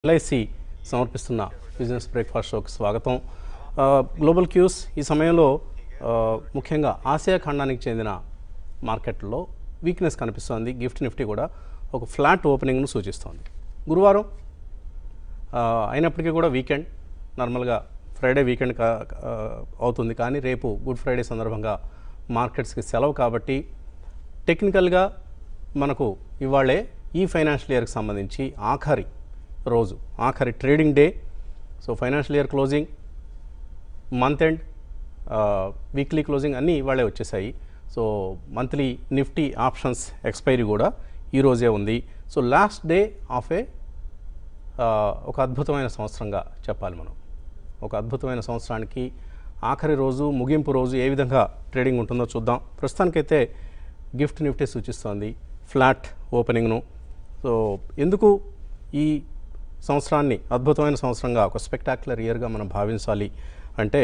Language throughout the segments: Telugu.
ఎల్ఐసి సమర్పిస్తున్న బిజినెస్ బ్రేక్ఫాస్ట్ షోకి స్వాగతం ఆ, గ్లోబల్ క్యూస్ ఈ సమయంలో ఆ, ముఖ్యంగా ఆసియా ఖండానికి చెందిన మార్కెట్లో వీక్నెస్ కనిపిస్తోంది గిఫ్ట్ నిఫ్టీ కూడా ఒక ఫ్లాట్ ఓపెనింగ్ను సూచిస్తోంది గురువారం ఆ, అయినప్పటికీ కూడా వీకెండ్ నార్మల్గా ఫ్రైడే వీకెండ్ కా ఆ, అవుతుంది కానీ రేపు గుడ్ ఫ్రైడే సందర్భంగా మార్కెట్స్కి సెలవు కాబట్టి టెక్నికల్గా మనకు ఇవాళే ఈ ఫైనాన్షియల్ ఇయర్కి సంబంధించి ఆఖరి రోజు ఆఖరి trading day so financial year closing month end weekly closing అన్నీ ఇవాళే వచ్చేసాయి so monthly Nifty options expiry కూడా ఈరోజే ఉంది so last day of a ఆ, ఒక అద్భుతమైన సంవత్సరంగా చెప్పాలి మనం ఒక అద్భుతమైన సంవత్సరానికి ఆఖరి రోజు ముగింపు రోజు ఏ విధంగా ట్రేడింగ్ ఉంటుందో చూద్దాం ప్రస్తుతానికైతే గిఫ్ట్ నిఫ్టీ సూచిస్తోంది ఫ్లాట్ ఓపెనింగ్ను సో ఎందుకు ఈ సంవత్సరాన్ని అద్భుతమైన సంవత్సరంగా ఒక స్పెక్టాక్యులర్ ఇయర్గా మనం భావించాలి అంటే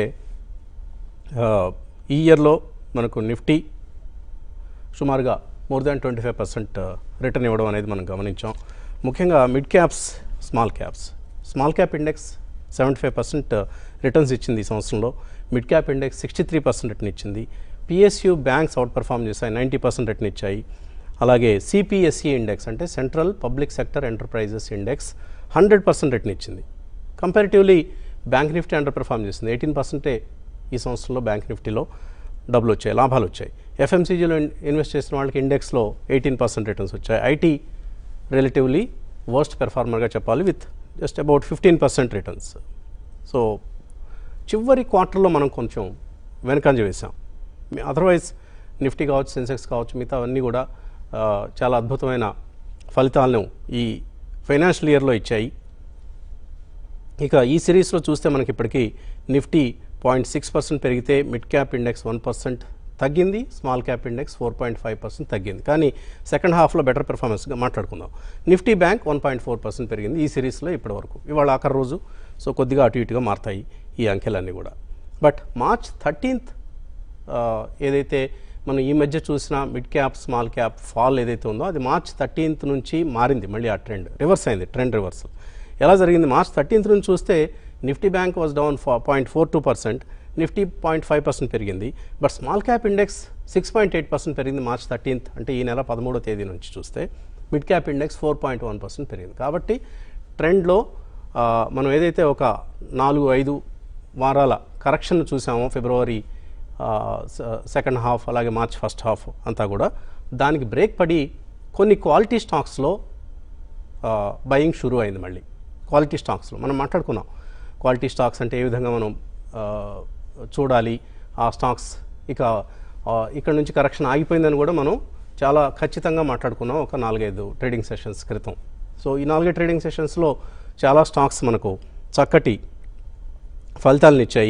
ఆ, ఈ ఇయర్లో మనకు నిఫ్టీ సుమారుగా more than twenty five percent return ఇవ్వడం అనేది మనం గమనించాం ముఖ్యంగా mid caps small caps small cap index seventy five percent returns ఇచ్చింది ఈ సంవత్సరంలో mid cap index sixty three percent return ఇచ్చింది పిఎస్యు బ్యాంక్స్ అవుట్ పర్ఫామ్ చేశాయి నైంటీ పర్సెంట్ రిటర్న్ ఇచ్చాయి అలాగే సిపిఎస్ఈ ఇండెక్స్ అంటే central public sector enterprises index hundred percent return ఇచ్చింది comparatively bank Nifty under perform చేసింది ఎయిటీన్ పర్సెంటే ఈ సంవత్సరంలో బ్యాంక్ నిఫ్టీలో డబ్బులు వచ్చాయి లాభాలు వచ్చాయి ఎఫ్ఎంసీజీలో ఇన్వెస్ట్ చేసిన వాళ్ళకి ఇండెక్స్లో ఎయిటీన్ పర్సెంట్ రిటర్న్స్ వచ్చాయి ఐటీ రిలేటివ్లీ వర్స్ట్ పెర్ఫార్మర్గా చెప్పాలి with just about fifteen percent returns so చివరి క్వార్టర్లో మనం కొంచెం వెనకంజ వేసాం అదర్వైజ్ నిఫ్టీ కావచ్చు సెన్సెక్స్ కావచ్చు మిగతా అన్నీ కూడా ఆ, చాలా అద్భుతమైన ఫలితాలను ఈ ఫైనాన్షియల్ ఇయర్లో ఇచ్చాయి ఇక ఈ సిరీస్లో చూస్తే మనకి ఇప్పటికీ నిఫ్టీ పాయింట్ సిక్స్ పర్సెంట్ పెరిగితే mid cap index one percent తగ్గింది small cap index four point five percent తగ్గింది కానీ సెకండ్ హాఫ్లో బెటర్ పెర్ఫార్మెన్స్గా మాట్లాడుకుందాం Nifty bank one point four percent పెరిగింది ఈ సిరీస్లో ఇప్పటి వరకు ఇవాళ ఆఖరి రోజు సో కొద్దిగా అటు ఇటుగా మారుతాయి ఈ అంకెలన్నీ కూడా బట్ మార్చ్ థర్టీన్త్ ఏదైతే మనం ఈ మధ్య చూసిన mid cap small cap fall ఏదైతే ఉందో అది మార్చ్ థర్టీన్త్ నుంచి మారింది మళ్ళీ ఆ ట్రెండ్ రివర్స్ అయింది ట్రెండ్ రివర్సల్ ఎలా జరిగింది మార్చ్ థర్టీన్త్ నుంచి చూస్తే Nifty bank was down point four two percent Nifty point five percent పెరిగింది but small cap index six point eight percent పెరిగింది మార్చ్ థర్టీన్త్ అంటే ఈ నెల పదమూడో తేదీ నుంచి చూస్తే mid cap index four point one percent పెరిగింది కాబట్టి ట్రెండ్లో ఆ, మనం ఏదైతే ఒక నాలుగు ఐదు వారాల కరెక్షన్ చూసామో ఫిబ్రవరి సెకండ్ హాఫ్ అలాగే మార్చ్ ఫస్ట్ హాఫ్ అంతా కూడా దానికి బ్రేక్ పడి కొన్ని క్వాలిటీ స్టాక్స్లో బయింగ్ షురూ అయింది మళ్ళీ క్వాలిటీ స్టాక్స్లో మనం మాట్లాడుకున్నాం క్వాలిటీ స్టాక్స్ అంటే ఏ విధంగా మనం ఆ, చూడాలి ఆ స్టాక్స్ ఇక ఆ, ఇక్కడ నుంచి కరెక్షన్ ఆగిపోయిందని కూడా మనం చాలా ఖచ్చితంగా మాట్లాడుకున్నాం ఒక నాలుగైదు ట్రేడింగ్ సెషన్స్ క్రితం సో ఈ నాలుగైదు ట్రేడింగ్ సెషన్స్లో చాలా స్టాక్స్ మనకు చక్కటి ఫలితాలను ఇచ్చాయి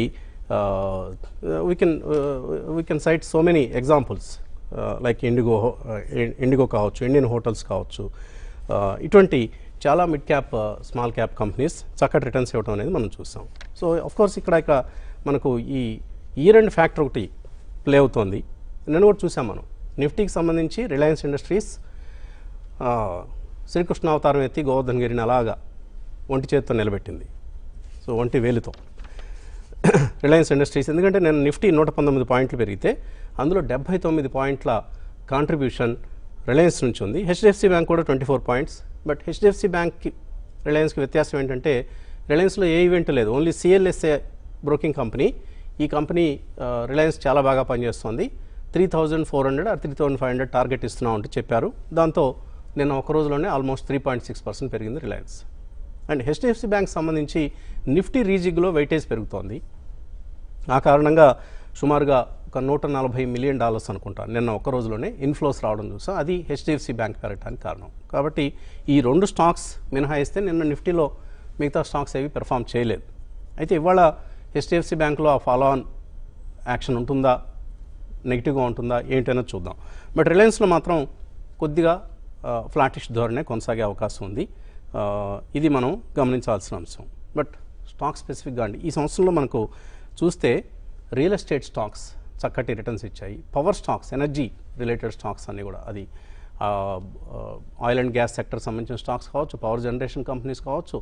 we can we can cite so many examples like IndiGo IndiGo కావచ్చు ఇండియన్ హోటల్స్ కావచ్చు uh, ఇటువంటి చాలా mid cap small cap companies చక్కటి రిటర్న్స్ ఇవ్వడం అనేది మనం చూస్తాం సో అఫ్ కోర్స్ ఇక్కడ ఇక మనకు ఈ ఇయర్ అండ్ ఫ్యాక్టర్ ఒకటి ప్లే అవుతోంది నేను కూడా చూసాం మనం నిఫ్టీకి సంబంధించి రిలయన్స్ ఇండస్ట్రీస్ ఆ, శ్రీకృష్ణ అవతారం ఎత్తి గోవర్ధన్ గిరిని అలాగా ఒంటి చేతితో నిలబెట్టింది సో ఒంటి వేలుతో రిలయన్స్ ఇండస్ట్రీస్ ఎందుకంటే నేను నిఫ్టీ నూట పంతొమ్మిది పాయింట్లు పెరిగితే అందులో డెబ్బై తొమ్మిది పాయింట్ల కాంట్రిబ్యూషన్ రిలయన్స్ నుంచి ఉంది హెచ్డిఎఫ్సి బ్యాంక్ కూడా twenty four points but HDFC బ్యాంక్కి రిలయన్స్కి వ్యత్యాసం ఏంటంటే రిలయన్స్లో ఏ ఈవెంట్ లేదు ఓన్లీ సిఎల్ఎస్ఏ బ్రోకింగ్ కంపెనీ ఈ కంపెనీ ఆ, రిలయన్స్ చాలా బాగా పనిచేస్తుంది three thousand four hundred or three thousand five hundred target ఇస్తున్నామంటే చెప్పారు దాంతో నిన్న ఒక రోజులోనే almost three point six percent పెరిగింది రిలయన్స్ అండ్ హెచ్డిఎఫ్సి బ్యాంక్ సంబంధించి నిఫ్టీ రీజిగ్లో వెయిటేజ్ పెరుగుతోంది ఆ కారణంగా సుమారుగా ఒక నూట నలభై మిలియన్ డాలర్స్ అనుకుంటా నిన్న ఒక రోజులోనే ఇన్ఫ్లోస్ రావడం చూసా అది హెచ్డిఎఫ్సి బ్యాంక్ పెరగడానికి కారణం కాబట్టి ఈ రెండు స్టాక్స్ మినహాయిస్తే నిన్న నిఫ్టీలో మిగతా స్టాక్స్ ఏవి పెర్ఫామ్ చేయలేదు అయితే ఇవాళ హెచ్డిఎఫ్సి బ్యాంక్లో ఆ ఫాలో ఆన్ యాక్షన్ ఉంటుందా నెగిటివ్గా ఉంటుందా ఏంటైనా చూద్దాం బట్ రిలయన్స్లో మాత్రం కొద్దిగా ఫ్లాటిష్ ధోరణే కొనసాగే అవకాశం ఉంది ఆ, ఇది మనం గమనించాల్సిన అంశం బట్ స్టాక్ స్పెసిఫిక్గా అండి ఈ సంవత్సరంలో మనకు చూస్తే రియల్ ఎస్టేట్ స్టాక్స్ చక్కటి రిటర్న్స్ ఇచ్చాయి power stocks energy related stocks అన్నీ కూడా అది ఆయిల్ అండ్ గ్యాస్ సెక్టర్ సంబంధించిన స్టాక్స్ కావచ్చు పవర్ జనరేషన్ కంపెనీస్ కావచ్చు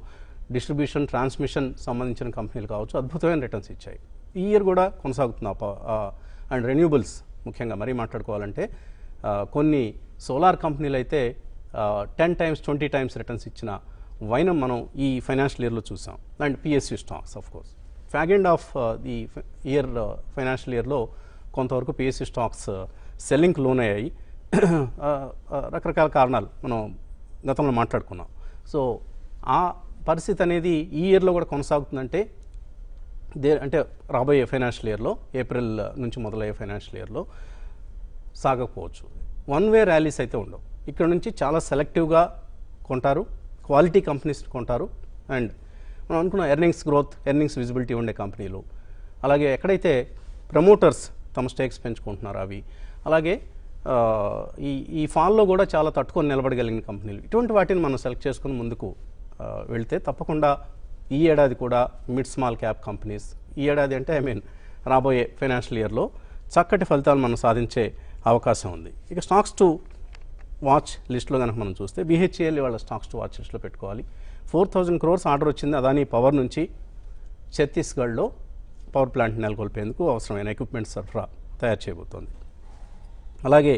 డిస్ట్రిబ్యూషన్ ట్రాన్స్మిషన్ సంబంధించిన కంపెనీలు కావచ్చు అద్భుతమైన రిటర్న్స్ ఇచ్చాయి ఈ ఇయర్ కూడా కొనసాగుతుంది అండ్ రెన్యూబుల్స్ ముఖ్యంగా మరీ మాట్లాడుకోవాలంటే ఆ, కొన్ని సోలార్ కంపెనీలు అయితే ten times twenty times returns ఇచ్చిన వైనం మనం ఈ ఫైనాన్షియల్ ఇయర్లో చూసాం and PSU stocks of course fag end of the year financial ఇయర్లో కొంతవరకు పిఎస్యూ స్టాక్స్ సెల్లింగ్కి లోన్ అయ్యాయి ఆ, ఆ, రకరకాల కారణాలు మనం గతంలో మాట్లాడుకున్నాం సో ఆ పరిస్థితి అనేది ఈ ఇయర్లో కూడా కొనసాగుతుందంటే దే అంటే రాబోయే ఫైనాన్షియల్ ఇయర్లో ఏప్రిల్ నుంచి మొదలయ్యే ఫైనాన్షియల్ ఇయర్లో సాగకపోవచ్చు వన్ వే ర్యాలీస్ అయితే ఉండవు ఇక్కడ నుంచి చాలా సెలెక్టివ్గా కొంటారు క్వాలిటీ కంపెనీస్ కొంటారు అండ్ మనం అనుకున్న ఎర్నింగ్స్ గ్రోత్ ఎర్నింగ్స్ విజిబిలిటీ ఉండే కంపెనీలు అలాగే ఎక్కడైతే ప్రమోటర్స్ తమ స్టేక్స్ పెంచుకుంటున్నారు అవి అలాగే ఆ, ఈ ఈ ఫాల్లో కూడా చాలా తట్టుకొని నిలబడగలిగిన కంపెనీలు ఇటువంటి వాటిని మనం సెలెక్ట్ చేసుకుని ముందుకు ఆ, వెళ్తే తప్పకుండా ఈ ఏడాది కూడా మిడ్ స్మాల్ క్యాప్ కంపెనీస్ ఈ ఏడాది అంటే ఐ మీన్ రాబోయే ఫైనాన్షియల్ ఇయర్లో చక్కటి ఫలితాలు మనం సాధించే అవకాశం ఉంది ఇక స్టాక్స్ టు వాచ్ లిస్ట్లో కనుక మనం చూస్తే బీహెచ్ఏఎల్ వాళ్ళ స్టాక్స్ టు వాచ్ లిస్ట్లో పెట్టుకోవాలి ఫోర్ థౌజండ్ క్రోర్స్ ఆర్డర్ వచ్చింది అదాని పవర్ నుంచి ఛత్తీస్గఢ్లో పవర్ ప్లాంట్ నెలకొల్పేందుకు అవసరమైన ఎక్విప్మెంట్ సరఫరా తయారు చేయబోతోంది అలాగే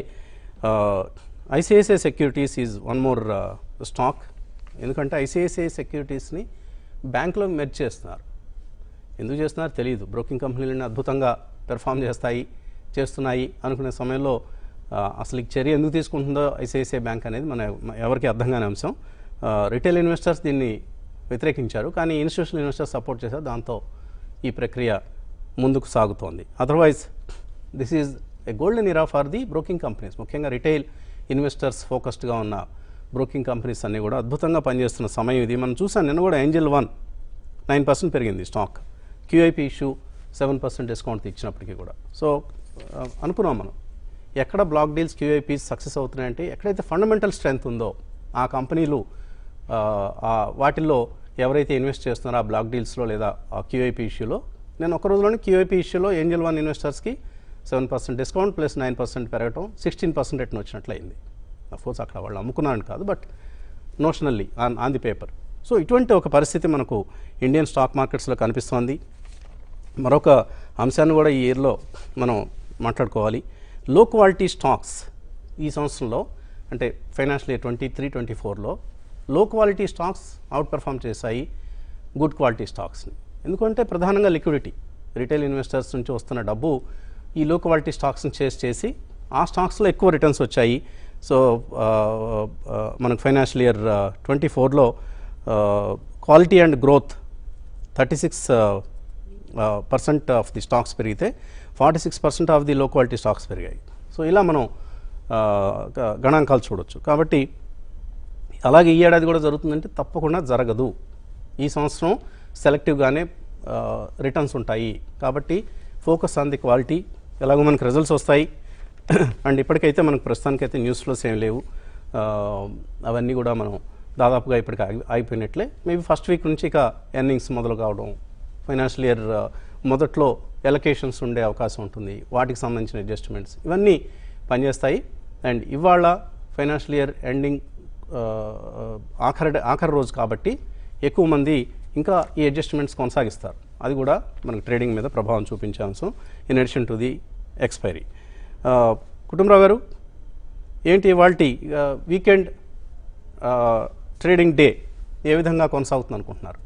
ICICI securities is one more stock ఎందుకంటే ఐసిఐసిఐ సెక్యూరిటీస్ని బ్యాంకులో మెర్జ్ చేస్తున్నారు ఎందుకు చేస్తున్నారు తెలియదు బ్రోకింగ్ కంపెనీలన్నీ అద్భుతంగా పెర్ఫామ్ చేస్తాయి చేస్తున్నాయి అనుకునే సమయంలో ఆ, అసలు ఈ చర్య ఎందుకు తీసుకుంటుందో ఐసిఐసిఐ బ్యాంక్ అనేది మన మన ఎవరికి అర్థం కాని అంశం రిటైల్ ఇన్వెస్టర్స్ దీన్ని వ్యతిరేకించారు కానీ ఇన్స్టిట్యూషనల్ ఇన్వెస్టర్స్ సపోర్ట్ చేశారు దాంతో ఈ ప్రక్రియ ముందుకు సాగుతోంది otherwise this is a golden era for the broking companies ముఖ్యంగా రిటైల్ ఇన్వెస్టర్స్ ఫోకస్డ్గా ఉన్న బ్రోకింగ్ కంపెనీస్ అన్నీ కూడా అద్భుతంగా పనిచేస్తున్న సమయం ఇది మనం చూసాం నిన్న కూడా ఏంజల్ వన్ నైన్ పర్సెంట్ పెరిగింది stock QIP issue seven percent discount ఇచ్చినప్పటికీ కూడా సో ఆ, అనుకున్నాం మనం ఎక్కడ బ్లాక్ డీల్స్ క్యూఐపీస్ సక్సెస్ అవుతున్నాయంటే ఎక్కడైతే ఫండమెంటల్ స్ట్రెంగ్త్ ఉందో ఆ కంపెనీలు ఆ, ఆ వాటిల్లో ఎవరైతే ఇన్వెస్ట్ చేస్తున్నారో ఆ బ్లాక్ డీల్స్లో లేదా ఆ క్యూఐపీ ఇష్యూలో నేను ఒక రోజులోనే క్యూఐపీ ఇష్యూలో ఏంజల్ వన్ ఇన్వెస్టర్స్కి seven percent discount plus nine percent పెరగటం సిక్స్టీన్ పర్సెంట్ రిటర్న్ వచ్చినట్లు అయింది కోర్స్ అక్కడ వాళ్ళు అమ్ముకున్నారని కాదు but notionally on on the paper so ఇటువంటి ఒక పరిస్థితి మనకు ఇండియన్ స్టాక్ మార్కెట్స్లో కనిపిస్తోంది మరొక అంశాన్ని కూడా ఈ ఇయర్లో మనం మాట్లాడుకోవాలి లో క్వాలిటీ స్టాక్స్ ఈ సంవత్సరంలో అంటే financial year twenty three twenty ఫోర్లో low quality stocks outperform చేశాయి గుడ్ క్వాలిటీ స్టాక్స్ని ఎందుకంటే ప్రధానంగా లిక్విడిటీ రిటైల్ ఇన్వెస్టర్స్ నుంచి వస్తున్న డబ్బు ఈ లో క్వాలిటీ స్టాక్స్ని చేసి చేసి ఆ స్టాక్స్లో ఎక్కువ రిటర్న్స్ వచ్చాయి సో ఆ, ఆ, మనకు ఫైనాన్షియల్ ఇయర్ ట్వంటీ ఫోర్లో quality and growth thirty six percent of the stocks పెరిగితే forty six percent of the low quality stocks పెరిగాయి సో ఇలా మనం ఆ, గ- గణాంకాలు చూడొచ్చు కాబట్టి అలాగే ఈ ఏడాది కూడా జరుగుతుందంటే తప్పకుండా జరగదు ఈ సంవత్సరం సెలెక్టివ్గానే రిటర్న్స్ ఉంటాయి కాబట్టి ఫోకస్ ఆన్ ది క్వాలిటీ ఎలాగో మనకు రిజల్ట్స్ వస్తాయి అండ్ ఇప్పటికైతే మనకు ప్రస్తుతానికైతే న్యూస్ ఫ్లోస్ ఏం లేవు ఆ, అవన్నీ కూడా మనం దాదాపుగా ఇప్పటికి ఆగి ఆగిపోయినట్లే మేబీ ఫస్ట్ వీక్ నుంచి ఇక ఎర్నింగ్స్ మొదలు కావడం ఫైనాన్షియల్ ఇయర్ మొదట్లో ఎలకేషన్స్ ఉండే అవకాశం ఉంటుంది వాటికి సంబంధించిన అడ్జస్ట్మెంట్స్ ఇవన్నీ పనిచేస్తాయి అండ్ ఇవాళ ఫైనాన్షియల్ ఇయర్ ఎండింగ్ ఆఖరి ఆఖరి రోజు కాబట్టి ఎక్కువ మంది ఇంకా ఈ అడ్జస్ట్మెంట్స్ కొనసాగిస్తారు అది కూడా మనకు ట్రేడింగ్ మీద ప్రభావం చూపించే అంశం in addition to the expiry Kutumbarao గారు ఏంటి ఇవాళ వీకెండ్ ట్రేడింగ్ డే ఏ విధంగా కొనసాగుతుంది అనుకుంటున్నారు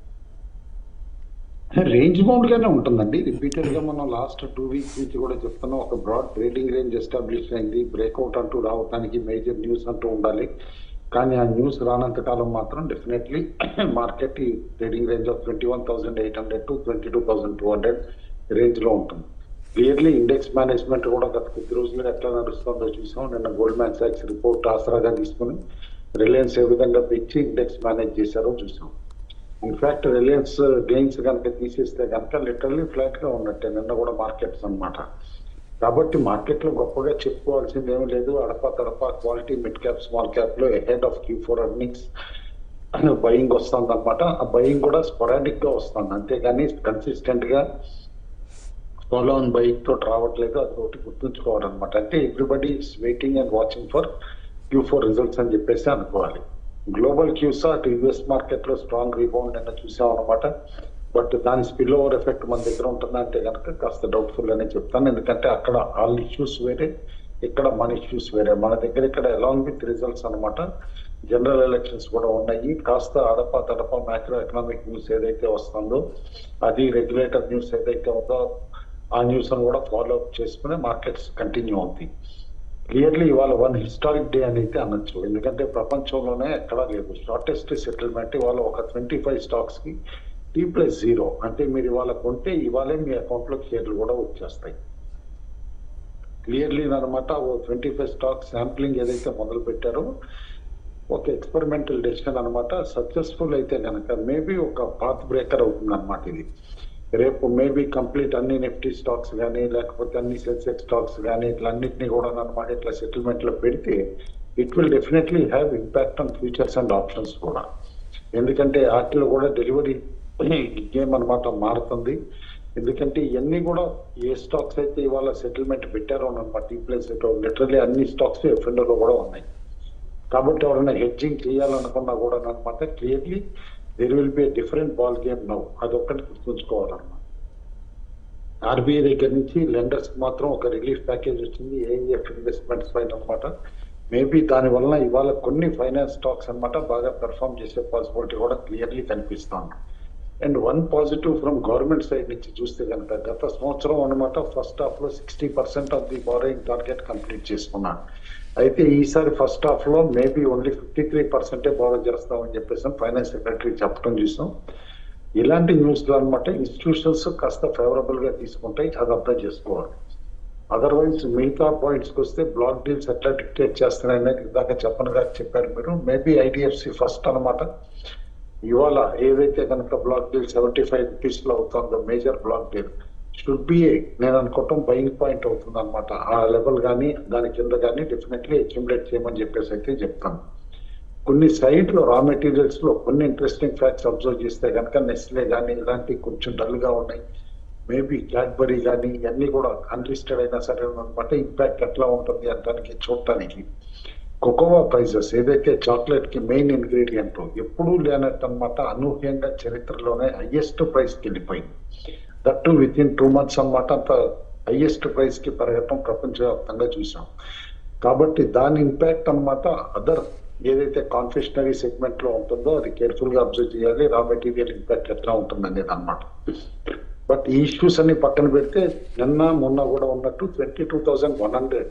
రేంజ్ బౌండ్ గానే ఉంటుందండి రిపీటెడ్ గా మనం లాస్ట్ టూ వీక్స్ నుంచి కూడా చెప్తున్నాం ఒక బ్రాడ్ ట్రేడింగ్ రేంజ్ ఎస్టాబ్లిష్ అయింది బ్రేక్అవుట్ అంటూ రావడానికి మేజర్ న్యూస్ అంటూ ఉండాలి కానీ ఆ న్యూస్ రానంత కాలం మాత్రం డెఫినెట్లీ మార్కెట్ ఈ trading range of twenty one thousand eight hundred to twenty two thousand two hundred range లో ఉంటుంది క్లియర్లీ ఇండెక్స్ మేనేజ్మెంట్ కూడా గత కొద్ది రోజులుగా ఎట్లా నడుస్తుందో చూసాం నిన్న గోల్డ్ మ్యాన్ సాక్స్ రిపోర్ట్ ఆసరాగా తీసుకుని రిలయన్స్ ఏ విధంగా పెంచి ఇండెక్స్ మేనేజ్ చేశారో చూసాం ఇన్ఫాక్ట్ రిలయన్స్ గెయిన్స్ కనుక తీసేస్తే కనుక లిటరల్లీ ఫ్లాట్ గా ఉన్నట్టే నిన్న కూడా మార్కెట్స్ అన్నమాట కాబట్టి మార్కెట్ లో గొప్పగా చెప్పుకోవాల్సింది ఏమీ లేదు అడప తడప quality mid cap small cap లో head of Q four earnings buying వస్తుంది అనమాట ఆ బయింగ్ కూడా స్పొరాడిక్ గా వస్తుంది అంతేగాని కన్సిస్టెంట్ గా ఫాలో ఆన్ బైక్ తోటి రావట్లేదు అది ఒకటి గుర్తుంచుకోవాలన్నమాట అంటే everybody is waiting and watching for Q four results అని చెప్పేసి అనుకోవాలి గ్లోబల్ క్యూసా అటు యుఎస్ మార్కెట్ లో స్ట్రాంగ్ రీబౌండ్ నిన్న చూసాం అనమాట బట్ దాని స్పిల్ ఓవర్ ఎఫెక్ట్ మన దగ్గర ఉంటుందంటే కనుక కాస్త డౌట్ఫుల్ అనే చెప్తాను ఎందుకంటే అక్కడ ఆల్ ఇష్యూస్ వేరే ఇక్కడ మన ఇష్యూస్ వేరే మన దగ్గర ఇక్కడ అలాంగ్ విత్ రిజల్ట్స్ అనమాట జనరల్ ఎలక్షన్స్ కూడా ఉన్నాయి కాస్త అడప తడప మ్యాక్రో ఎకనామిక్ న్యూస్ ఏదైతే వస్తుందో అది రెగ్యులేటర్ న్యూస్ ఏదైతే ఉందో ఆ న్యూస్ కూడా ఫాలో అప్ చేసుకుని మార్కెట్స్ కంటిన్యూ అవుతాయి క్లియర్లీ ఇవాళ వన్ హిస్టారిక్ డే అని అయితే అనొచ్చు ఎందుకంటే ప్రపంచంలోనే ఎక్కడా లేదు షార్టెస్ట్ సెటిల్మెంట్ ఇవాళ ఒక ట్వంటీ ఫైవ్ స్టాక్స్ కి టీ ప్లస్ జీరో అంటే మీరు ఇవాళ కొంటే ఇవాళే మీ అకౌంట్ లో షేర్లు కూడా వచ్చేస్తాయి క్లియర్లీ అనమాట ఓ ట్వంటీ ఫైవ్ స్టాక్ శాంప్లింగ్ ఏదైతే మొదలు పెట్టారో ఒక ఎక్స్పెరిమెంటల్ డెసిషన్ అనమాట సక్సెస్ఫుల్ అయితే కనుక మేబీ ఒక పాత్ బ్రేకర్ అవుతుంది అనమాట ఇది రేపు మేబీ కంప్లీట్ అన్ని నిఫ్టీ స్టాక్స్ కానీ లేకపోతే అన్ని సెన్సెక్స్ స్టాక్స్ కానీ ఇట్లా అన్నింటినీ కూడా అనమాట ఇట్లా సెటిల్మెంట్ లో పెడితే it will definitely have impact on futures and options కూడా ఎందుకంటే వాటిలో కూడా డెలివరీ గేమ్ అనమాట మారుతుంది ఎందుకంటే ఇవన్నీ కూడా ఏ స్టాక్స్ అయితే ఇవాళ సెటిల్మెంట్ పెట్టారో అనమాట ఈ ప్లేస్ లిటరలీ అన్ని స్టాక్స్ ఎఫ్ఎండోలో కూడా ఉన్నాయి కాబట్టి ఎవరైనా హెడ్జింగ్ చేయాలనుకున్నా కూడా అనమాట clearly there will be different ball game now అదొక్కటి గుర్తుంచుకోవాలన్నమాట ఆర్బీఐ దగ్గర నుంచి లెండర్స్ మాత్రం ఒక రిలీఫ్ ప్యాకేజ్ వచ్చింది ఏఈఎఫ్ ఇన్వెస్ట్మెంట్స్ పైన అనమాట మేబీ దాని వలన ఇవాళ కొన్ని ఫైనాన్స్ స్టాక్స్ అన్నమాట బాగా పెర్ఫామ్ చేసే పాసిబిలిటీ కూడా క్లియర్లీ కనిపిస్తాను and one positive from government side నుంచి చూస్తే కనుక గత సంవత్సరం అనమాట ఫస్ట్ హాఫ్ లో sixty percent of the borrowing target complete చేసుకున్నాను అయితే ఈసారి ఫస్ట్ హాఫ్ లో మేబీ ఓన్లీ ఫిఫ్టీ త్రీ పర్సెంటే బారో చేస్తామని చెప్పేసి ఫైనాన్స్ సెక్రటరీ చెప్పడం చూసాం ఇలాంటి న్యూస్ లో అనమాట ఇన్స్టిట్యూషన్స్ కాస్త ఫేవరబుల్ గా తీసుకుంటాయి అది అర్థం చేసుకోవాలి అదర్వైజ్ మిగతా పాయింట్స్ కి వస్తే బ్లాక్ డీల్స్ ఎట్లా డిక్టేట్ చేస్తున్నాయని ఇందాక చెప్పను గారు చెప్పారు మీరు మేబీ ఐడిఎఫ్సి ఫస్ట్ అనమాట ఇవాళ ఏదైతే కనుక block deal seventy five rupees లో అవుతుందో major block deal should be నేను అనుకోవటం బయింగ్ పాయింట్ అవుతుంది అనమాట ఆ లెవెల్ కానీ దాని కింద కానీ డెఫినెట్లీ అక్యుములేట్ చేయమని చెప్పేసి అయితే చెప్తాను కొన్ని సైడ్ లో రా మెటీరియల్స్ లో కొన్ని ఇంట్రెస్టింగ్ ఫ్యాక్ట్స్ అబ్జర్వ్ చేస్తే కనుక నెస్లే కానీ ఇలాంటివి కొంచెం డల్ గా ఉన్నాయి మేబీ క్యాడ్బరీ కానీ ఇవన్నీ కూడా అన్లిస్టెడ్ అయినా సరే అనమాట ఇంపాక్ట్ ఎట్లా ఉంటుంది అంటానికి చూడటానికి కొకోవా ప్రైజెస్ ఏదైతే చాక్లెట్ కి మెయిన్ ఇంగ్రీడియంట్ ఎప్పుడూ లేనట్టు అనమాట అనూహ్యంగా చరిత్రలోనే హైయెస్ట్ ప్రైస్ కి వెళ్ళిపోయింది that within two months అన్నమాట అంత హైయెస్ట్ ప్రైస్ కి పెరగటం ప్రపంచవ్యాప్తంగా చూసాం కాబట్టి దాని ఇంపాక్ట్ అన్నమాట అదర్ ఏదైతే కాన్ఫెషనరీ సెగ్మెంట్ లో ఉంటుందో అది కేర్ఫుల్ గా అబ్జర్వ్ చేయాలి రా మెటీరియల్ ఇంపాక్ట్ ఎట్లా ఉంటుంది అనేది అనమాట బట్ ఈ ఇష్యూస్ అన్ని పక్కన పెడితే నిన్న మొన్న కూడా ఉన్నట్టు twenty two thousand one hundred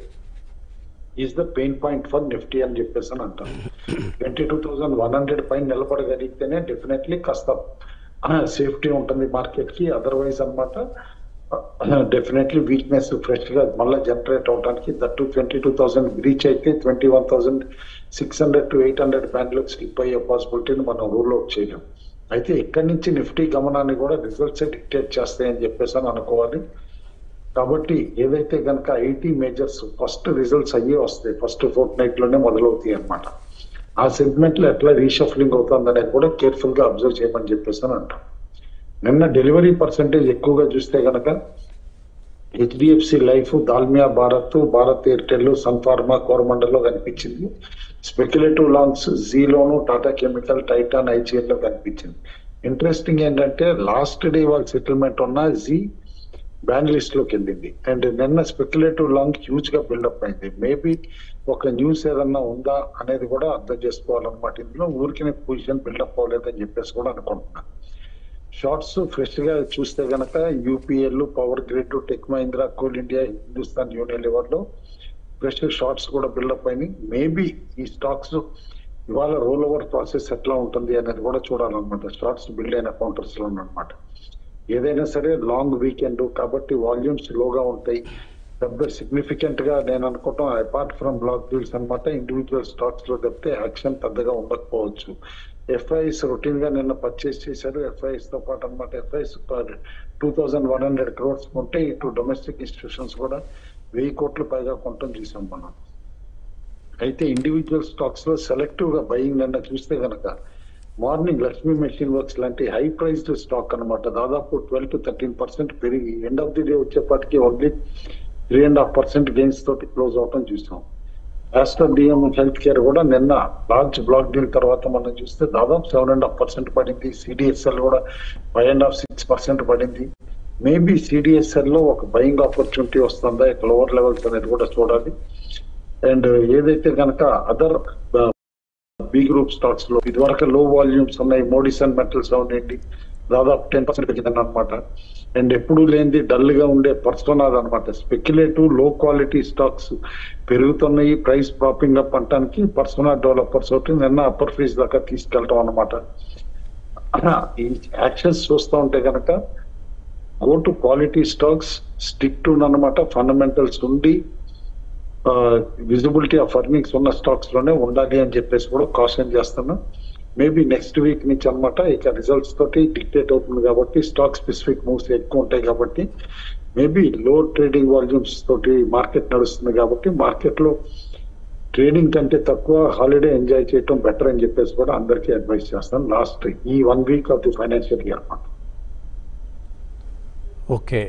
is the pain point for Nifty అని చెప్పేసి అని అంటారు twenty two thousand one hundred పైన నిలబడగలిగితేనే డెఫినెట్లీ కాస్త సేఫ్టీ ఉంటుంది మార్కెట్ కి అదర్వైజ్ అనమాట డెఫినెట్లీ వీక్నెస్ ఫ్రెష్ గా మళ్ళీ జనరేట్ అవడానికి that twenty two thousand reach అయితే twenty one thousand six hundred to eight hundred బ్యాంకులకు స్లిప్ అయ్యే పాసిబిలిటీని మనం రూల్ అవుట్ చేయలేం అయితే ఇక్కడి నుంచి నిఫ్టీ గమనాన్ని కూడా రిజల్ట్స్ డిక్టేట్ చేస్తాయని చెప్పేసి అని అనుకోవాలి కాబట్టి ఏదైతే కనుక ఐటీ మేజర్స్ ఫస్ట్ రిజల్ట్స్ అయ్యే వస్తాయి ఫస్ట్ ఫోర్త్ నైట్ లోనే మొదలవుతాయి అనమాట ఆ సెగ్మెంట్ లో ఎట్లా రీషఫ్లింగ్ అవుతుంది అనేది కూడా కేర్ఫుల్ గా అబ్జర్వ్ చేయమని చెప్పేసి అని అంటాం నిన్న డెలివరీ పర్సంటేజ్ ఎక్కువగా చూస్తే కనుక HDFC life Dalmia Bharat Bharat Airtel Sun Pharma Coromandel లో కనిపించింది స్పెక్యులేటివ్ లాంగ్స్ జీలోను టాటా కెమికల్ టైటాన్ ఐజిఎల్ లో కనిపించింది ఇంట్రెస్టింగ్ ఏంటంటే లాస్ట్ డే వాళ్ళ సెటిల్మెంట్ ఉన్న జీ బ్యాన్ లిస్ట్ లోకి వెళ్ళింది అండ్ నిన్న స్పెక్యులేటివ్ లాంగ్ హ్యూజ్ గా బిల్డప్ అయింది మేబీ ఒక న్యూస్ ఏదన్నా ఉందా అనేది కూడా అర్థం చేసుకోవాలన్నమాట ఇందులో ఊరికి పొజిషన్ బిల్డప్ అవ్వలేదని చెప్పేసి కూడా అనుకుంటున్నాను షార్ట్స్ ఫ్రెష్ గా చూస్తే గనక UPL power grid tech Mahindra coal India Hindustan Unilever లో ఫ్రెష్ షార్ట్స్ కూడా బిల్డప్ అయినాయి మేబీ ఈ స్టాక్స్ ఇవాళ రోల్ ఓవర్ ప్రాసెస్ ఎట్లా ఉంటుంది అనేది కూడా చూడాలన్నమాట షార్ట్స్ బిల్డ్ అయిన కౌంటర్స్ లో అనమాట ఏదైనా సరే లాంగ్ వీకెండ్ కాబట్టి వాల్యూమ్స్ లోగా ఉంటాయి పెద్ద సిగ్నిఫికెంట్ గా నేను అనుకోవటం అపార్ట్ ఫ్రమ్ బ్లాక్ డీల్స్ అనమాట ఇండివిజువల్ స్టాక్స్ లో తప్పితే యాక్షన్ పెద్దగా ఉండకపోవచ్చు ఎఫ్ఐఎస్ రొటీన్ గా నిన్న పర్చేస్ చేశారు ఎఫ్ఐఎస్ తో పాటు అనమాట FIs two thousand one hundred crores ఉంటే ఇటు డొమెస్టిక్ ఇన్స్టిట్యూషన్స్ కూడా వెయ్యి కోట్లు పైగా కొనటం చూసాం మనం అయితే ఇండివిజువల్ స్టాక్స్ లో సెలెక్టివ్ గా బయింగ్ నిన్న చూస్తే గనక మార్నింగ్ లక్ష్మీ మెషిన్ వర్క్స్ లాంటి హై ప్రైస్డ్ స్టాక్ అనమాట దాదాపు ట్వెల్వ్ టు థర్టీన్ పర్సెంట్ పెరిగి ఎండ్ ఆఫ్ ది డే వచ్చేప్పటికి only three and half percent gains తోటి క్లోజ్ అవటం చూసాం ఆస్టర్ డిఎం హెల్త్ కేర్ కూడా నిన్న లార్జ్ బ్లాక్ డీల్ తర్వాత మనం చూస్తే దాదాపు సెవెన్ అండ్ హాఫ్ పర్సెంట్ పడింది సిడిఎస్ఎల్ కూడా five and half six percent పడింది మేబీ సిడిఎస్ఎల్ లో ఒక బయింగ్ ఆపర్చునిటీ వస్తుందా లోవర్ లెవెల్స్ అనేది కూడా చూడాలి అండ్ ఏదైతే కనుక అదర్ బి గ్రూప్ స్టాక్స్ లో ఇదివరకు లో వాల్యూమ్స్ ఉన్నాయి మోడిసన్ మెటల్స్ అవునండి దాదాపు టెన్ పర్సెంట్ పెరిగిందని అనమాట అండ్ ఎప్పుడు లేనిది డల్ గా ఉండే పర్సోనాది అనమాట స్పెక్యులేటివ్ లో క్వాలిటీ స్టాక్స్ పెరుగుతున్నాయి ప్రైస్ ప్రాపింగ్ అప్ అంటానికి పర్సోనా డెవలపర్స్ ఒకటి నిన్న అప్పర్ ఫీజ్ దాకా తీసుకెళ్ళటం అనమాట ఈ యాక్షన్స్ చూస్తూ ఉంటే కనుక go to quality stocks stick to అనమాట ఫండమెంటల్స్ ఉండి విజిబిలిటీ ఆఫ్ ఎర్నింగ్స్ ఉన్న స్టాక్స్ లోనే ఉండాలి అని చెప్పేసి కూడా కాషన్ చేస్తున్నా మేబీ నెక్స్ట్ వీక్ నుంచి అనమాట ఇక రిజల్ట్స్ తోటి డిక్టేట్ అవుతుంది కాబట్టి స్టాక్ స్పెసిఫిక్ మూవ్స్ ఎక్కువ ఉంటాయి కాబట్టి మేబీ లో ట్రేడింగ్ వాల్యూమ్స్ తోటి మార్కెట్ నడుస్తుంది కాబట్టి మార్కెట్ లో ట్రేడింగ్ కంటే తక్కువ హాలిడే ఎంజాయ్ చేయటం బెటర్ అని చెప్పేసి కూడా అందరికీ అడ్వైస్ చేస్తాను లాస్ట్ ఈ one week of the financial year అనమాట okay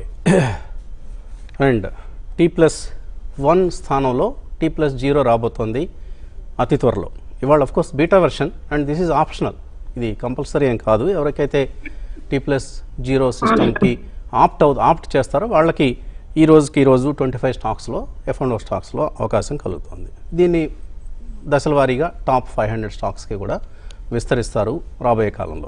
and T plus one స్థానంలో టీ ప్లస్ జీరో రాబోతోంది అతి త్వరలో ఇవాళ course beta version and this is optional ఇది కంపల్సరీ ఏం కాదు ఎవరికైతే టీ ప్లస్ జీరో సిస్టమ్కి ఆప్ట్ అవు ఆప్ట్ చేస్తారో వాళ్ళకి ఈ రోజుకి ఈ రోజు ట్వంటీ ఫైవ్ స్టాక్స్లో ఎఫ్ అండ్ ఓ స్టాక్స్లో అవకాశం కలుగుతుంది దీన్ని దశల వారీగా టాప్ ఫైవ్ హండ్రెడ్ స్టాక్స్కి కూడా విస్తరిస్తారు రాబోయే కాలంలో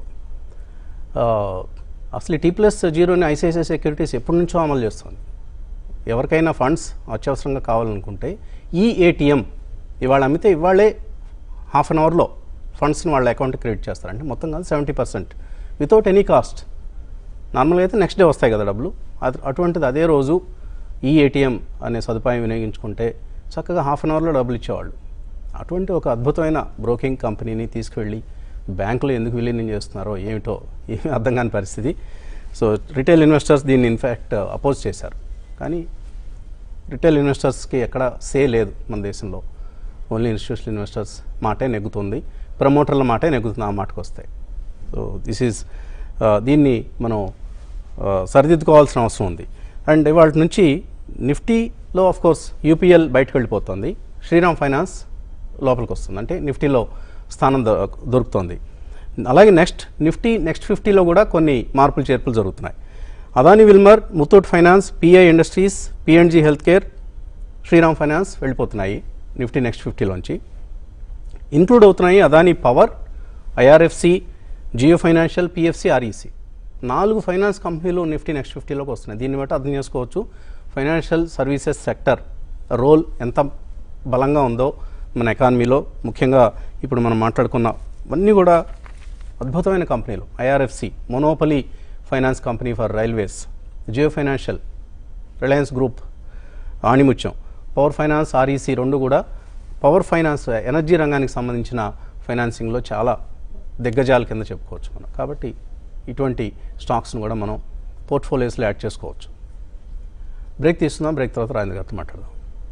ఆ, అసలు ఈ టీ ప్లస్ జీరోని ఐసిఐసిఐ సెక్యూరిటీస్ ఎప్పటి నుంచో అమలు చేస్తుంది ఎవరికైనా ఫండ్స్ అత్యవసరంగా కావాలనుకుంటే ఈ ఏటీఎం ఇవాళ అమ్మితే ఇవాళే హాఫ్ అన్ అవర్లో ఫండ్స్ని వాళ్ళ అకౌంట్ క్రియేట్ చేస్తారు అంటే మొత్తం కాదు seventy percent without any cost నార్మల్గా అయితే నెక్స్ట్ డే వస్తాయి కదా డబ్బులు అది అటువంటిది అదే రోజు ఈ ఏటీఎం అనే సదుపాయం వినియోగించుకుంటే చక్కగా హాఫ్ అన్ అవర్లో డబ్బులు ఇచ్చేవాళ్ళు అటువంటి ఒక అద్భుతమైన బ్రోకింగ్ కంపెనీని తీసుకువెళ్ళి బ్యాంకులో ఎందుకు విలీనం చేస్తున్నారో ఏమిటో ఏమీ అర్థం కాని పరిస్థితి సో రిటైల్ ఇన్వెస్టర్స్ దీన్ని ఇన్ఫ్యాక్ట్ అపోజ్ చేశారు కానీ రిటైల్ ఇన్వెస్టర్స్కి ఎక్కడ సే లేదు మన దేశంలో ఓన్లీ ఇన్స్టిట్యూషనల్ ఇన్వెస్టర్స్ మాటే నెగ్గుతుంది ప్రమోటర్ల మాటే నెగ్గుతుంది ఆ మాటకు వస్తాయి సో దిస్ ఈజ్ దీన్ని మనం ఆ, సరిదిద్దుకోవాల్సిన అవసరం ఉంది అండ్ ఇవాళ నుంచి నిఫ్టీలో ఆఫ్ కోర్స్ యూపీఎల్ బయటకు వెళ్ళిపోతుంది శ్రీరామ్ ఫైనాన్స్ లోపలికి వస్తుంది అంటే నిఫ్టీలో స్థానం దొ- దొరుకుతుంది అలాగే నెక్స్ట్ నిఫ్టీ నెక్స్ట్ ఫిఫ్టీలో కూడా కొన్ని మార్పులు చేర్పులు జరుగుతున్నాయి Adani Wilmar Muthoot finance PI industries PNG health care Shriram finance వెళ్ళిపోతున్నాయి నిఫ్టీ నెక్స్ట్ ఫిఫ్టీలోంచి ఇంక్లూడ్ అవుతున్నాయి Adani power IRFC Jio financial PFC REC నాలుగు ఫైనాన్స్ కంపెనీలు నిఫ్టీ నెక్స్ట్ ఫిఫ్టీలోకి వస్తున్నాయి దీన్ని బట్టి అర్థం చేసుకోవచ్చు ఫైనాన్షియల్ సర్వీసెస్ సెక్టర్ రోల్ ఎంత బలంగా ఉందో మన ఎకానమీలో ముఖ్యంగా ఇప్పుడు మనం మాట్లాడుకున్నవన్నీ కూడా అద్భుతమైన కంపెనీలు IRFC monopoly finance company for railways Jio financial Reliance group ఆణిముత్యం పవర్ ఫైనాన్స్ ఆర్ఈసి రెండు కూడా పవర్ ఫైనాన్స్ ఎనర్జీ రంగానికి సంబంధించిన ఫైనాన్సింగ్లో చాలా దిగ్గజాల కింద చెప్పుకోవచ్చు మనం కాబట్టి ఇటువంటి స్టాక్స్ను కూడా మనం పోర్ట్ఫోలియోస్లో యాడ్ చేసుకోవచ్చు బ్రేక్ తీసుకుందాం బ్రేక్ తర్వాత రాజేంద్ర గారితో మాట్లాడదాం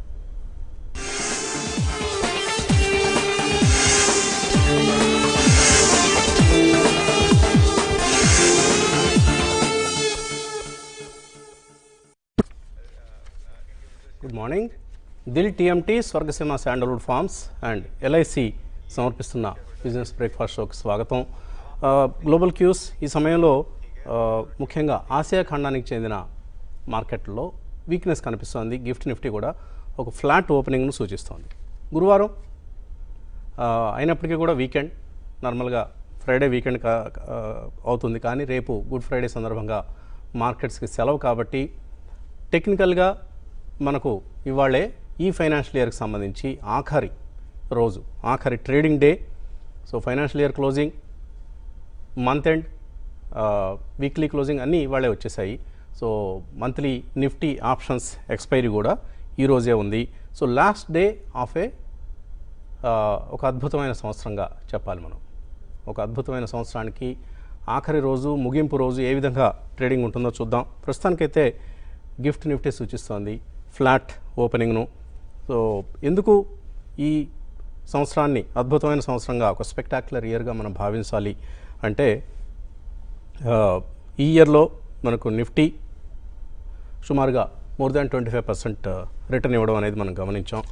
good morning Dil TMT Swargaseema sandalwood farms and LIC సమర్పిస్తున్న బిజినెస్ బ్రేక్ఫాస్ట్ షోకి స్వాగతం ఆ, గ్లోబల్ క్యూస్ ఈ సమయంలో ఆ, ముఖ్యంగా ఆసియా ఖండానికి చెందిన మార్కెట్లో వీక్నెస్ కనిపిస్తోంది గిఫ్ట్ నిఫ్టీ కూడా ఒక ఫ్లాట్ ఓపెనింగ్ను సూచిస్తోంది గురువారం ఆ, అయినప్పటికీ కూడా వీకెండ్ నార్మల్గా ఫ్రైడే వీకెండ్ కా ఆ, అవుతుంది కానీ రేపు గుడ్ ఫ్రైడే సందర్భంగా మార్కెట్స్కి సెలవు కాబట్టి టెక్నికల్గా మనకు ఇవాళే ఈ ఫైనాన్షియల్ ఇయర్కి సంబంధించి ఆఖరి రోజు ఆఖరి trading day so financial year closing month end weekly closing అన్నీ ఇవాళే వచ్చేసాయి so monthly Nifty options expiry కూడా ఈ రోజే ఉంది so last day of a ఆ, ఒక అద్భుతమైన సంవత్సరంగా చెప్పాలి మనం ఒక అద్భుతమైన సంవత్సరానికి ఆఖరి రోజు ముగింపు రోజు ఏ విధంగా ట్రేడింగ్ ఉంటుందో చూద్దాం ప్రస్తుతానికైతే గిఫ్ట్ నిఫ్టీ సూచిస్తోంది ఫ్లాట్ ఓపెనింగ్ను సో ఎందుకు ఈ సంవత్సరాన్ని అద్భుతమైన సంవత్సరంగా ఒక స్పెక్టాక్యులర్ ఇయర్గా మనం భావించాలి అంటే ఆ, ఈ ఇయర్లో మనకు నిఫ్టీ సుమారుగా more than twenty five percent return ఇవ్వడం అనేది మనం గమనించాం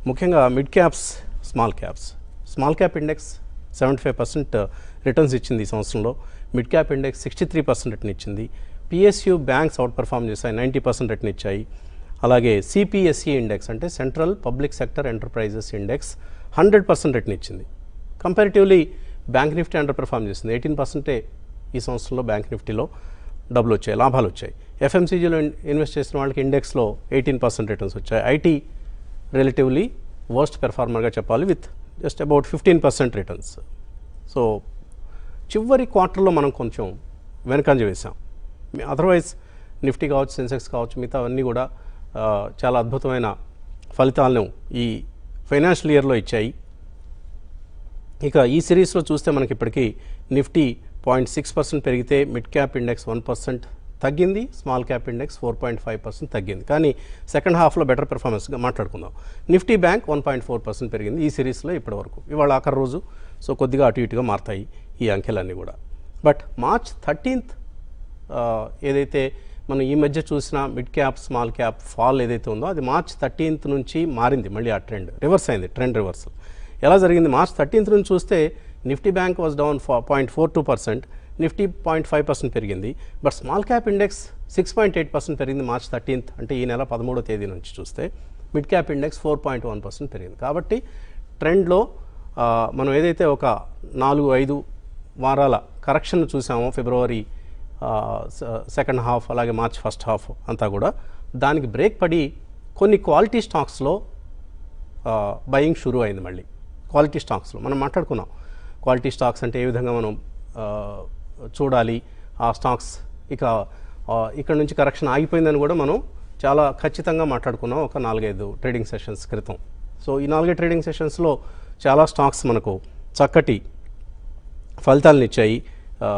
ముఖ్యంగా mid caps small caps small cap index seventy five percent returns ఇచ్చింది ఈ సంవత్సరంలో mid cap index sixty three percent return ఇచ్చింది పిఎస్యు బ్యాంక్స్ అవుట్ పర్ఫామ్ చేశాయి నైంటీ పర్సెంట్ రిటర్న్ ఇచ్చాయి అలాగే సిపిఎస్ఈ ఇండెక్స్ అంటే central public sector enterprises index hundred percent return ఇచ్చింది comparatively bank Nifty under perform చేసింది ఎయిటీన్ పర్సెంటే ఈ సంవత్సరంలో బ్యాంక్ నిఫ్టీలో డబ్బులు వచ్చాయి లాభాలు వచ్చాయి ఎఫ్ఎంసీజీలో ఇన్వెస్ట్ చేసిన వాళ్ళకి ఇండెక్స్లో ఎయిటీన్ పర్సెంట్ రిటర్న్స్ వచ్చాయి ఐటీ రిలేటివ్లీ వర్స్ట్ పెర్ఫార్మర్గా చెప్పాలి with just about fifteen percent returns so చివరి క్వార్టర్లో మనం కొంచెం వెనకంజ వేసాం అదర్వైజ్ నిఫ్టీ కావచ్చు సెన్సెక్స్ కావచ్చు మిగతా అన్నీ కూడా ఆ, చాలా అద్భుతమైన ఫలితాలను ఈ ఫైనాన్షియల్ ఇయర్లో ఇచ్చాయి ఇక ఈ సిరీస్లో చూస్తే మనకి ఇప్పటికీ నిఫ్టీ పాయింట్ సిక్స్ పర్సెంట్ పెరిగితే mid cap index one percent తగ్గింది small cap index four point five percent తగ్గింది కానీ సెకండ్ హాఫ్లో బెటర్ పెర్ఫార్మెన్స్గా మాట్లాడుకుందాం Nifty bank one point four percent పెరిగింది ఈ సిరీస్లో ఇప్పటివరకు ఇవాళ ఆఖరి రోజు సో కొద్దిగా అటు ఇటుగా మారుతాయి ఈ అంకెలన్నీ కూడా బట్ మార్చ్ థర్టీన్త్ ఏదైతే మనం ఈ మధ్య చూసిన mid cap small cap fall ఏదైతే ఉందో అది మార్చ్ థర్టీన్త్ నుంచి మారింది మళ్ళీ ఆ ట్రెండ్ రివర్స్ అయింది ట్రెండ్ రివర్సల్ ఎలా జరిగింది మార్చ్ థర్టీన్త్ నుంచి చూస్తే Nifty bank was down point four two percent Nifty point five percent పెరిగింది but small cap index six point eight percent పెరిగింది మార్చ్ థర్టీన్త్ అంటే ఈ నెల పదమూడో తేదీ నుంచి చూస్తే mid cap index four point one percent పెరిగింది కాబట్టి ట్రెండ్లో ఆ, మనం ఏదైతే ఒక నాలుగు ఐదు వారాల కరెక్షన్ చూసామో ఫిబ్రవరి సెకండ్ హాఫ్ అలాగే మార్చ్ ఫస్ట్ హాఫ్ అంతా కూడా దానికి బ్రేక్ పడి కొన్ని క్వాలిటీ స్టాక్స్లో బయింగ్ షురూ అయింది మళ్ళీ క్వాలిటీ స్టాక్స్లో మనం మాట్లాడుకున్నాం క్వాలిటీ స్టాక్స్ అంటే ఏ విధంగా మనం ఆ, చూడాలి ఆ స్టాక్స్ ఇక ఆ, ఇక్కడ నుంచి కరెక్షన్ ఆగిపోయిందని కూడా మనం చాలా ఖచ్చితంగా మాట్లాడుకున్నాం ఒక నాలుగైదు ట్రేడింగ్ సెషన్స్ క్రితం సో ఈ నాలుగైదు ట్రేడింగ్ సెషన్స్లో చాలా స్టాక్స్ మనకు చక్కటి ఫలితాలను ఇచ్చాయి ఆ,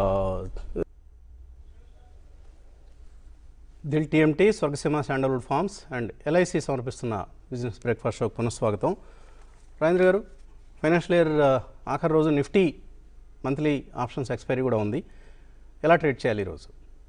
Dil TMT Swargaseema sandalwood farms and LIC సమర్పిస్తున్న బిజినెస్ బ్రేక్ఫాస్ట్ షోకి పునఃస్వాగతం రాజేంద్ర గారు ఫైనాన్షియల్ ఇయర్ ఆ, ఆఖరి రోజు నిఫ్టీ మంత్లీ ఆప్షన్స్ ఎక్స్పైరీ కూడా ఉంది ఎలా ట్రేడ్ చేయాలి ఈరోజు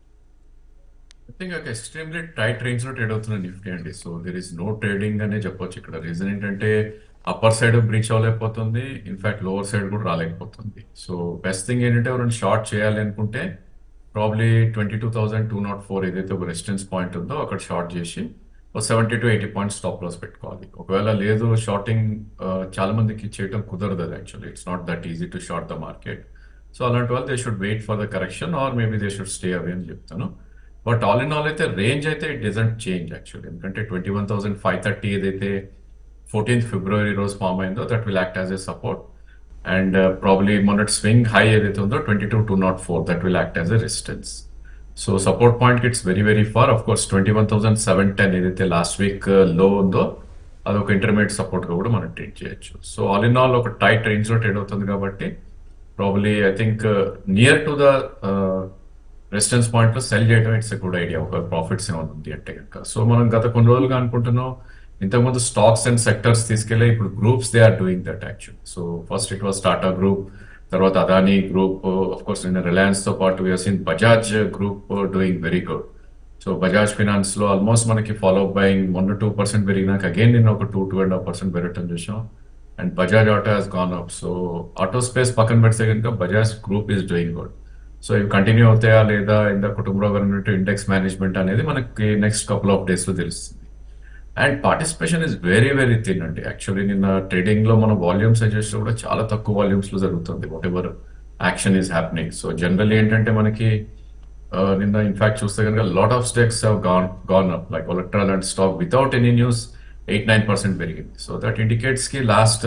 ఐ థింక్ ఒక ఎక్స్ట్రీమ్లీ టైట్ రేంజ్ లో ట్రేడ్ అవుతున్న నిఫ్టీ అండి so there is no trading అనే చెప్పొచ్చు ఇక్కడ రీజన్ ఏంటంటే అప్పర్ సైడ్ బ్రీచ్ అవ్వలేకపోతుంది ఇన్ఫాక్ట్ లోవర్ సైడ్ కూడా రాలేకపోతుంది సో బెస్ట్ థింగ్ ఏంటంటే ఎవరైనా షార్ట్ చేయాలి అనుకుంటే probably twenty two thousand two not four ఏదైతే ఒక రెసిస్టెన్స్ పాయింట్ ఉందో అక్కడ షార్ట్ చేసి ఒక seventy to eighty points stop loss పెట్టుకోవాలి ఒకవేళ లేదు షార్టింగ్ చాలా మందికి చేయటం కుదరదు అది actually it's not that easy to short the market so అలాంటి వాళ్ళు they should wait for the correction or maybe they should stay away అని చెప్తాను బట్ ఆల్ ఇన్ ఆల్ అయితే రేంజ్ అయితే ఇట్ డిజంట్ చేంజ్ యాక్చువల్లీ ఎందుకంటే twenty one thousand five thirty ఏదైతే ఫోర్టీన్త్ ఫిబ్రవరి రోజు ఫామ్ అయిందో that will act as a support and probably మొన్నటి స్వింగ్ హై ఏదైతే ఉందో twenty two two not four that will act as a resistance so support point it's very very far of course twenty one thousand seven ten ఏదైతే లాస్ట్ వీక్ లో ఉందో అదొక ఇంటర్మీడియట్ సపోర్ట్ గా కూడా మనం ట్రేడ్ చేయొచ్చు సో ఆల్ ఇన్ ఆల్ ఒక టైట్ రేంజ్ లో ట్రేడ్ అవుతుంది కాబట్టి probably I think near to the resistance point లో సెల్ చేయడం ఇట్స్ ఎ గుడ్ ఐడియా ఒక ప్రాఫిట్స్ ఏమైనా ఉంది అంటే కనుక సో మనం గత కొన్ని రోజులుగా అనుకుంటున్నాం ఇంతకుముందు స్టాక్స్ అండ్ సెక్టర్స్ తీసుకెళ్ళి ఇప్పుడు groups they are doing that actual so first it was Tata group తర్వాత అదానీ గ్రూప్ ఆఫ్ కోర్స్ నిన్న రిలయన్స్ తో పాటు seen Bajaj group doing very good so Bajaj finance లో ఆల్మోస్ట్ మనకి ఫాలో బయింగ్ మొన్న టూ పర్సెంట్ పెరిగినాక అగైన్ నిన్న ఒక two two and half percent పెరగటం చూసాం and Bajaj auto has gone up so auto space పక్కన పెడితే కనుక Bajaj group is doing good so ఇవి కంటిన్యూ అవుతాయా లేదా ఇంత కుటుంబంలో ఉన్నట్టు ఇండెక్స్ మేనేజ్మెంట్ అనేది మనకి నెక్స్ట్ కపుల్ ఆఫ్ డేస్ లో తెలుస్తుంది and participation is very very thin అండి యాక్చువల్లీ నిన్న ట్రేడింగ్ లో మన వాల్యూమ్స్ చేస్తే కూడా చాలా తక్కువ వాల్యూమ్స్ లో జరుగుతుంది whatever action is happening so generally ఏంటంటే మనకి ఆ, నిన్న ఇన్ఫాక్ట్ చూస్తే కనుక lot of stocks gone gone up like Olectra లాంటి stock without any news eight nine percent పెరిగింది సో దట్ ఇండికేట్స్ కి లాస్ట్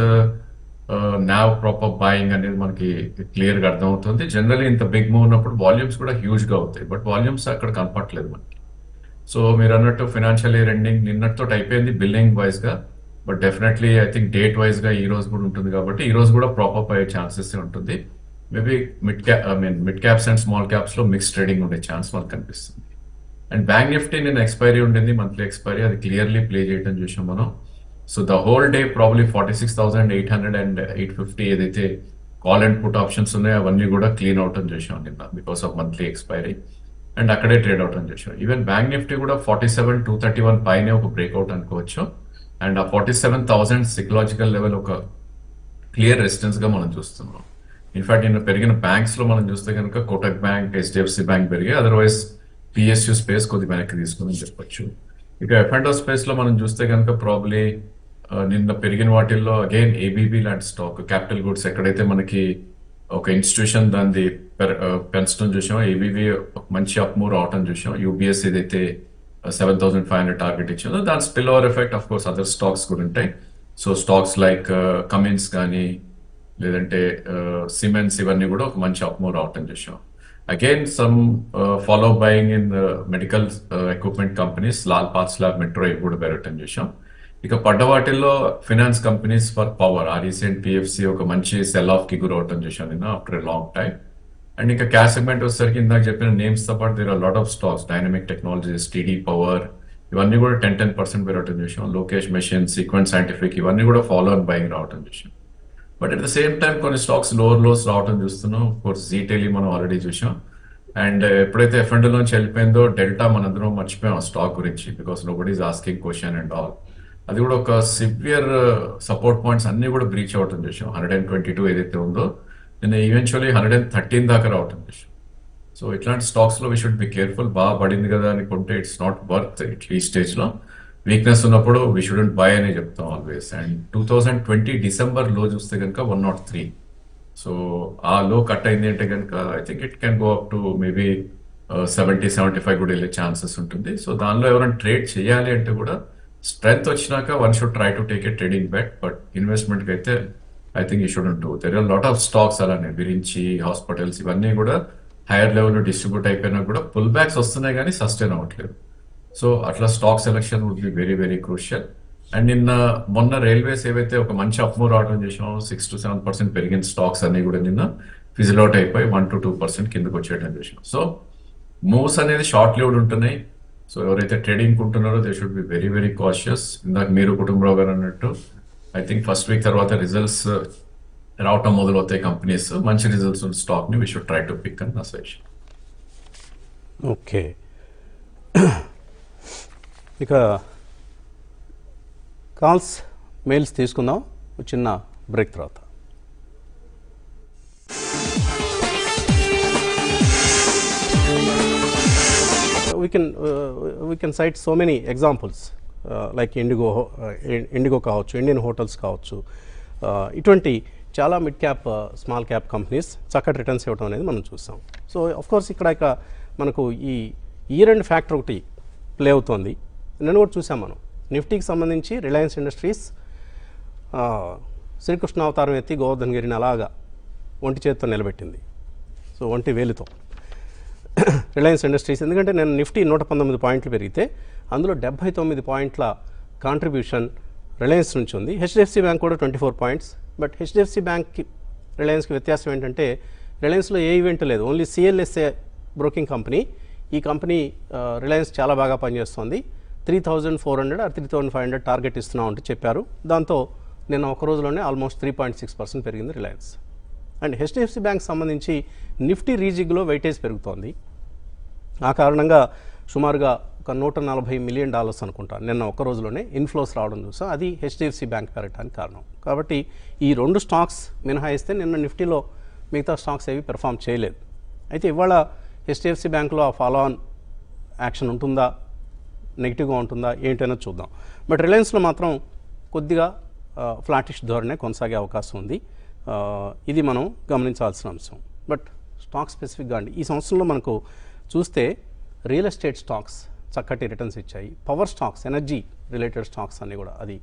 నావ్ ప్రాపర్ బాయింగ్ అనేది మనకి క్లియర్ గా అర్థమవుతుంది జనరల్లీ ఇంత బిగ్ మూవ్ ఉన్నప్పుడు వాల్యూమ్స్ కూడా హ్యూజ్ గా అవుతాయి బట్ వాల్యూమ్స్ అక్కడ కనపట్లేదు మనకి సో మీరు అన్నట్టు ఫినాన్షియల్ ఇయర్ ఎండింగ్ నిన్నటితో అయిపోయింది బిల్లింగ్ వైజ్ గా but definitely I think date wise గా ఈ రోజు కూడా ఉంటుంది కాబట్టి ఈ రోజు కూడా ప్రాపర్ అయ్యే ఛాన్సెస్ ఉంటుంది maybe mid cap I mean mid caps and small caps లో మిక్స్ ట్రేడింగ్ ఉండే ఛాన్స్ మనకు కనిపిస్తుంది అండ్ బ్యాంక్ నిఫ్టీ నేను ఎక్స్పైరీ ఉండింది మంత్లీ ఎక్స్పైరీ అది క్లియర్లీ ప్లే చేయడం చూసాం మనం so the whole day probably forty six thousand eight hundred and eight fifty ఏదైతే కాల్ అండ్ పుట్ ఆప్షన్స్ ఉన్నాయో అవన్నీ కూడా క్లీన్ అవుట్ అని చూసాం నిన్న because of monthly expiry and అక్కడే ట్రేడ్ అవుట్ అని చూసాం ఈవెన్ బ్యాంక్ నిఫ్టీ కూడా forty seven two thirty one పైనే ఒక బ్రేక్అవుట్ అనుకోవచ్చు అండ్ ఆ forty seven thousand psychological level ఒక క్లియర్ రెసిస్టెన్స్ గా మనం చూస్తున్నాం ఇన్ఫాక్ట్ నిన్న పెరిగిన బ్యాంక్స్ లో మనం చూస్తే కనుక కోటక్ బ్యాంక్ హెచ్డిఎఫ్సి బ్యాంక్ పెరిగి అదర్వైజ్ పిఎస్యు స్పేస్ కొద్ది వెనక్కి తీసుకుందని చెప్పొచ్చు ఇక ఎఫ్ అండ్ స్పేస్ లో మనం చూస్తే కనుక ప్రాబ్లీ నిన్న పెరిగిన వాటిల్లో అగైన్ ఏబీబీ లాంటి స్టాక్ క్యాపిటల్ గుడ్స్ ఎక్కడైతే మనకి ఒక ఇన్స్టిట్యూషన్ దాన్ని పెంచడం చూసాం ఏబీబీ మంచి అప్మూవ్ రావటం చూసాం యూబీఎస్ ఏదైతే seven thousand five hundred target ఇచ్చిందో దాని spill over effect of course other stocks కూడా ఉంటాయి సో స్టాక్స్ లైక్ కమిన్స్ కానీ లేదంటే సిమెంట్స్ ఇవన్నీ కూడా ఒక మంచి అప్మూవ్ రావటం చూసాం again some follow buying in medical equipment companies Lal path స్లాబ్ మెట్రో ఇవి కూడా పెరగటం చూసాం ఇక పడ్డ వాటిల్లో ఫినాన్స్ కంపెనీస్ ఫర్ పవర్ ఆ రీసెంట్ పిఎఫ్సి ఒక మంచి సెల్ ఆఫ్ కి గురవటం చూసాం నిన్న after a long time and ఇంకా క్యాష్ సెగ్మెంట్ వచ్చేసరికి ఇందాక చెప్పిన నేమ్స్ తో పాటు there lot of stocks dynamic technologies TD power ఇవన్నీ కూడా టెన్ టెన్ పర్సెంట్ పెరగటం చూసాం లోకేష్ మెషిన్ సీక్వెన్స్ సైంటిఫిక్ ఇవన్నీ కూడా ఫాలో అండ్ బయింగ్ రావటం చూసాం but at the same time కొన్ని స్టాక్స్ లోవర్ లోస్ రావటం చూస్తున్నాం కోర్స్ జీటెలి మనం ఆల్రెడీ చూసాం అండ్ ఎప్పుడైతే ఎఫ్ అండ్ నుంచి వెళ్ళిపోయిందో డెల్టా మనందరం మర్చిపోయాం స్టాక్ గురించి because nobody's asking question and all అది కూడా ఒక సివియర్ సపోర్ట్ పాయింట్స్ అన్ని కూడా బ్రీచ్ అవటం చూసాం హండ్రెడ్ అండ్ ట్వంటీ టూ ఏదైతే ఉందో నిన్న ఈవెన్చువల్లీ హండ్రెడ్ అండ్ థర్టీన్ దాకా రావటం చూసాం సో ఇట్లాంటి స్టాక్స్ లో వీ షుడ్ బి కేర్ఫుల్ బాగా పడింది కదా అనుకుంటే ఇట్స్ నాట్ వర్త్ ఇట్ ఈ స్టేజ్ లో వీక్నెస్ ఉన్నప్పుడు వీ షుడెంట్ బై అని చెప్తాం always and two thousand twenty December లో చూస్తే కనుక వన్ నాట్ త్రీ సో ఆ లో కట్ అయింది అంటే కనుక I think it can go up to maybe seventy seventy five కూడా వెళ్ళే ఛాన్సెస్ ఉంటుంది సో దానిలో ఎవరైనా ట్రేడ్ చేయాలి అంటే కూడా స్ట్రెంగ్త్ వచ్చినాక one should try to take a trading bet but investment కి అయితే I think you shouldn't do there are lot of stocks అలానే విరించి హాస్పిటల్స్ ఇవన్నీ కూడా హైయర్ లెవెల్ డిస్ట్రిబ్యూట్ అయిపోయినా కూడా పుల్ బ్యాక్స్ వస్తున్నాయి కానీ సస్టైన్ అవ్వట్లేదు సో అట్లా stock selection would be very very crucial and నిన్న మొన్న రైల్వేస్ ఏవైతే ఒక మంచి అప్మూవ్ రావడం చేసాం సిక్స్ టు సెవెన్ పర్సెంట్ పెరిగిన స్టాక్స్ అన్ని కూడా నిన్న ఫిజిల్ అవుట్ అయిపోయి వన్ టు టూ పర్సెంట్ కిందకు వచ్చేయడం చేసాం సో మూవ్స్ అనేది షార్ట్ లివ్డ్ ఉంటున్నాయి సో ఎవరైతే ట్రేడింగ్ ఉంటున్నారో they should be very very cautious ఇందాక మీరు కుటుంబరావు గారు అన్నట్టు ఐ థింక్ ఫస్ట్ వీక్ తర్వాత రిజల్ట్స్ రావటం మొదలవుతాయి కంపెనీస్ మంచి రిజల్ట్స్ ఉన్న స్టాక్ ని we should try to pick అని నా సజెషన్ ఓకే ఇక కాల్స్ మెయిల్స్ తీసుకుందాం ఒక చిన్న బ్రేక్ తర్వాత we can uh, we can cite so many examples uh, like Indigo IndiGo కావచ్చు ఇండియన్ హోటల్స్ కావచ్చు uh, ఇటువంటి చాలా mid cap small cap companies చక్కటి రిటర్న్స్ ఇవ్వడం అనేది మనం చూస్తాం సో అఫ్ కోర్స్ ఇక్కడ ఇక మనకు ఈ ఇయర్ అండ్ ఫ్యాక్టర్ ఒకటి ప్లే అవుతోంది నేను కూడా చూసాం మనం నిఫ్టీకి సంబంధించి రిలయన్స్ ఇండస్ట్రీస్ ఆ, శ్రీకృష్ణ అవతారం ఎత్తి గోవర్ధన్ గిరిని అలాగా ఒంటి చేతితో నిలబెట్టింది సో ఒంటి వేలుతో రిలయన్స్ ఇండస్ట్రీస్ ఎందుకంటే నేను నిఫ్టీ నూట పంతొమ్మిది పాయింట్లు పెరిగితే అందులో డెబ్బై తొమ్మిది పాయింట్ల కాంట్రిబ్యూషన్ రిలయన్స్ నుంచి ఉంది హెచ్డిఎఫ్సి బ్యాంక్ కూడా twenty four points but HDFC బ్యాంక్కి రిలయన్స్కి వ్యత్యాసం ఏంటంటే రిలయన్స్లో ఏ ఈవెంట్ లేదు ఓన్లీ సిఎల్ఎస్ఏ బ్రోకింగ్ కంపెనీ ఈ కంపెనీ ఆ, రిలయన్స్ చాలా బాగా పనిచేస్తుంది three thousand four hundred or three thousand five hundred target ఇస్తున్నాం అంటే చెప్పారు దాంతో నిన్న ఒక రోజులోనే almost three point six percent పెరిగింది రిలయన్స్ అండ్ హెచ్డిఎఫ్సి బ్యాంక్ సంబంధించి నిఫ్టీ రీజిగ్లో వెయిటేజ్ పెరుగుతోంది ఆ కారణంగా సుమారుగా ఒక నూట నలభై మిలియన్ డాలర్స్ అనుకుంటా నిన్న ఒక్క రోజులోనే ఇన్ఫ్లోస్ రావడం చూసాం అది హెచ్డిఎఫ్సి బ్యాంక్ పెరగడానికి కారణం కాబట్టి ఈ రెండు స్టాక్స్ మినహాయిస్తే నిన్న నిఫ్టీలో మిగతా స్టాక్స్ ఏవి పెర్ఫామ్ చేయలేదు అయితే ఇవాళ హెచ్డిఎఫ్సి బ్యాంక్లో ఆ ఫాలో ఆన్ యాక్షన్ ఉంటుందా నెగిటివ్గా ఉంటుందా ఏంటనేది చూద్దాం బట్ రిలయన్స్లో మాత్రం కొద్దిగా ఫ్లాటిష్ ధోరణే కొనసాగే అవకాశం ఉంది ఆ, ఇది మనం గమనించాల్సిన అంశం బట్ స్టాక్ స్పెసిఫిక్గా అండి ఈ సంవత్సరంలో మనకు చూస్తే రియల్ ఎస్టేట్ స్టాక్స్ చక్కటి రిటర్న్స్ ఇచ్చాయి power stocks energy related stocks అన్నీ కూడా అది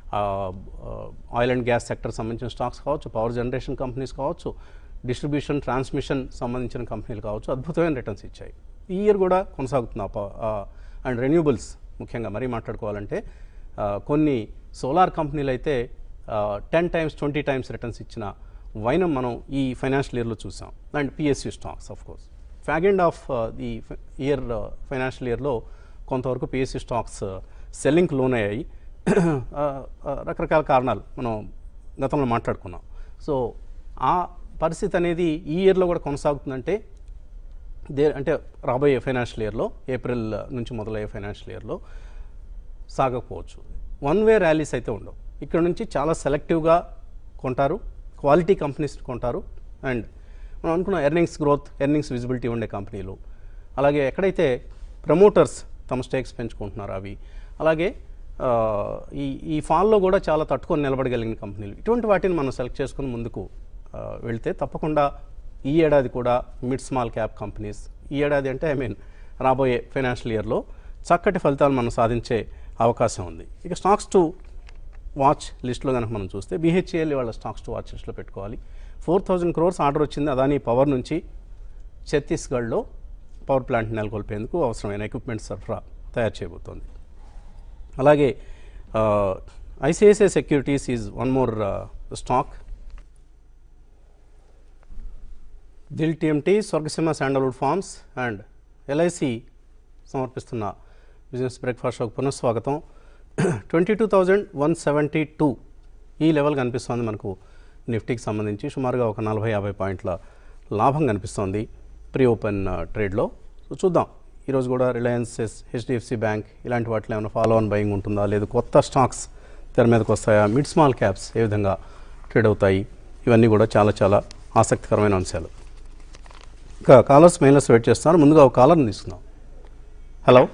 ఆయిల్ అండ్ గ్యాస్ సెక్టర్ సంబంధించిన స్టాక్స్ కావచ్చు పవర్ జనరేషన్ కంపెనీస్ కావచ్చు డిస్ట్రిబ్యూషన్ ట్రాన్స్మిషన్ సంబంధించిన కంపెనీలు కావచ్చు అద్భుతమైన రిటర్న్స్ ఇచ్చాయి ఈ ఇయర్ కూడా కొనసాగుతుంది అండ్ రెన్యూబుల్స్ ముఖ్యంగా మరీ మాట్లాడుకోవాలంటే ఆ, కొన్ని సోలార్ కంపెనీలు అయితే ten times twenty times returns ఇచ్చిన వైనం మనం ఈ ఫైనాన్షియల్ ఇయర్లో చూసాం and PSU stocks of course fag end of the year financial ఇయర్లో కొంతవరకు పిఎస్యూ స్టాక్స్ సెల్లింగ్కి లోన్ అయ్యాయి ఆ, ఆ, రకరకాల కారణాలు మనం గతంలో మాట్లాడుకున్నాం సో ఆ పరిస్థితి అనేది ఈ ఇయర్లో కూడా కొనసాగుతుందంటే దే అంటే రాబోయే ఫైనాన్షియల్ ఇయర్లో ఏప్రిల్ నుంచి మొదలయ్యే ఫైనాన్షియల్ ఇయర్లో సాగకపోవచ్చు వన్ వే ర్యాలీస్ అయితే ఉండవు ఇక్కడ నుంచి చాలా సెలెక్టివ్గా కొంటారు క్వాలిటీ కంపెనీస్ కొంటారు అండ్ మనం అనుకున్న ఎర్నింగ్స్ గ్రోత్ ఎర్నింగ్స్ విజిబిలిటీ ఉండే కంపెనీలు అలాగే ఎక్కడైతే ప్రమోటర్స్ తమ స్టేక్స్ పెంచుకుంటున్నారు అవి అలాగే ఆ, ఈ ఈ ఫాల్లో కూడా చాలా తట్టుకొని నిలబడగలిగిన కంపెనీలు ఇటువంటి వాటిని మనం సెలెక్ట్ చేసుకుని ముందుకు ఆ, వెళ్తే తప్పకుండా ఈ ఏడాది కూడా మిడ్ స్మాల్ క్యాప్ కంపెనీస్ ఈ ఏడాది అంటే ఐ మీన్ రాబోయే ఫైనాన్షియల్ ఇయర్లో చక్కటి ఫలితాలు మనం సాధించే అవకాశం ఉంది ఇక స్టాక్స్ టు వాచ్ లిస్ట్లో కనుక మనం చూస్తే బీహెచ్ఏఎల్ వాళ్ళ స్టాక్స్ టు వాచ్ లిస్ట్లో పెట్టుకోవాలి ఫోర్ థౌజండ్ క్రోర్స్ ఆర్డర్ వచ్చింది అదాని పవర్ నుంచి ఛత్తీస్గఢ్లో పవర్ ప్లాంట్ నెలకొల్పేందుకు అవసరమైన ఎక్విప్మెంట్ సరఫరా తయారు చేయబోతోంది అలాగే ICICI securities is one more stock Dil TMT Swargaseema sandalwood farms and LIC సమర్పిస్తున్న బిజినెస్ బ్రేక్ఫాస్ట్ షోకి పునఃస్వాగతం twenty two thousand one seventy two ఈ లెవెల్ కనిపిస్తోంది మనకు నిఫ్టీకి సంబంధించి సుమారుగా ఒక నలభై యాభై పాయింట్ల లాభం కనిపిస్తోంది ప్రీ ఓపెన్ ట్రేడ్లో సో చూద్దాం ఈరోజు కూడా రిలయన్స్ హెచ్డిఎఫ్సి బ్యాంక్ ఇలాంటి వాటిలో ఏమైనా ఫాలో ఆన్ బయింగ్ ఉంటుందా లేదు కొత్త స్టాక్స్ తెర మీదకి వస్తాయా మిడ్ స్మాల్ క్యాప్స్ ఏ విధంగా ట్రేడ్ అవుతాయి ఇవన్నీ కూడా చాలా చాలా ఆసక్తికరమైన అంశాలు ఇంకా కాలర్స్ మెయిల్స్ వెయిట్ చేస్తున్నారు ముందుగా ఒక కాలర్ని తీసుకుందాం హలో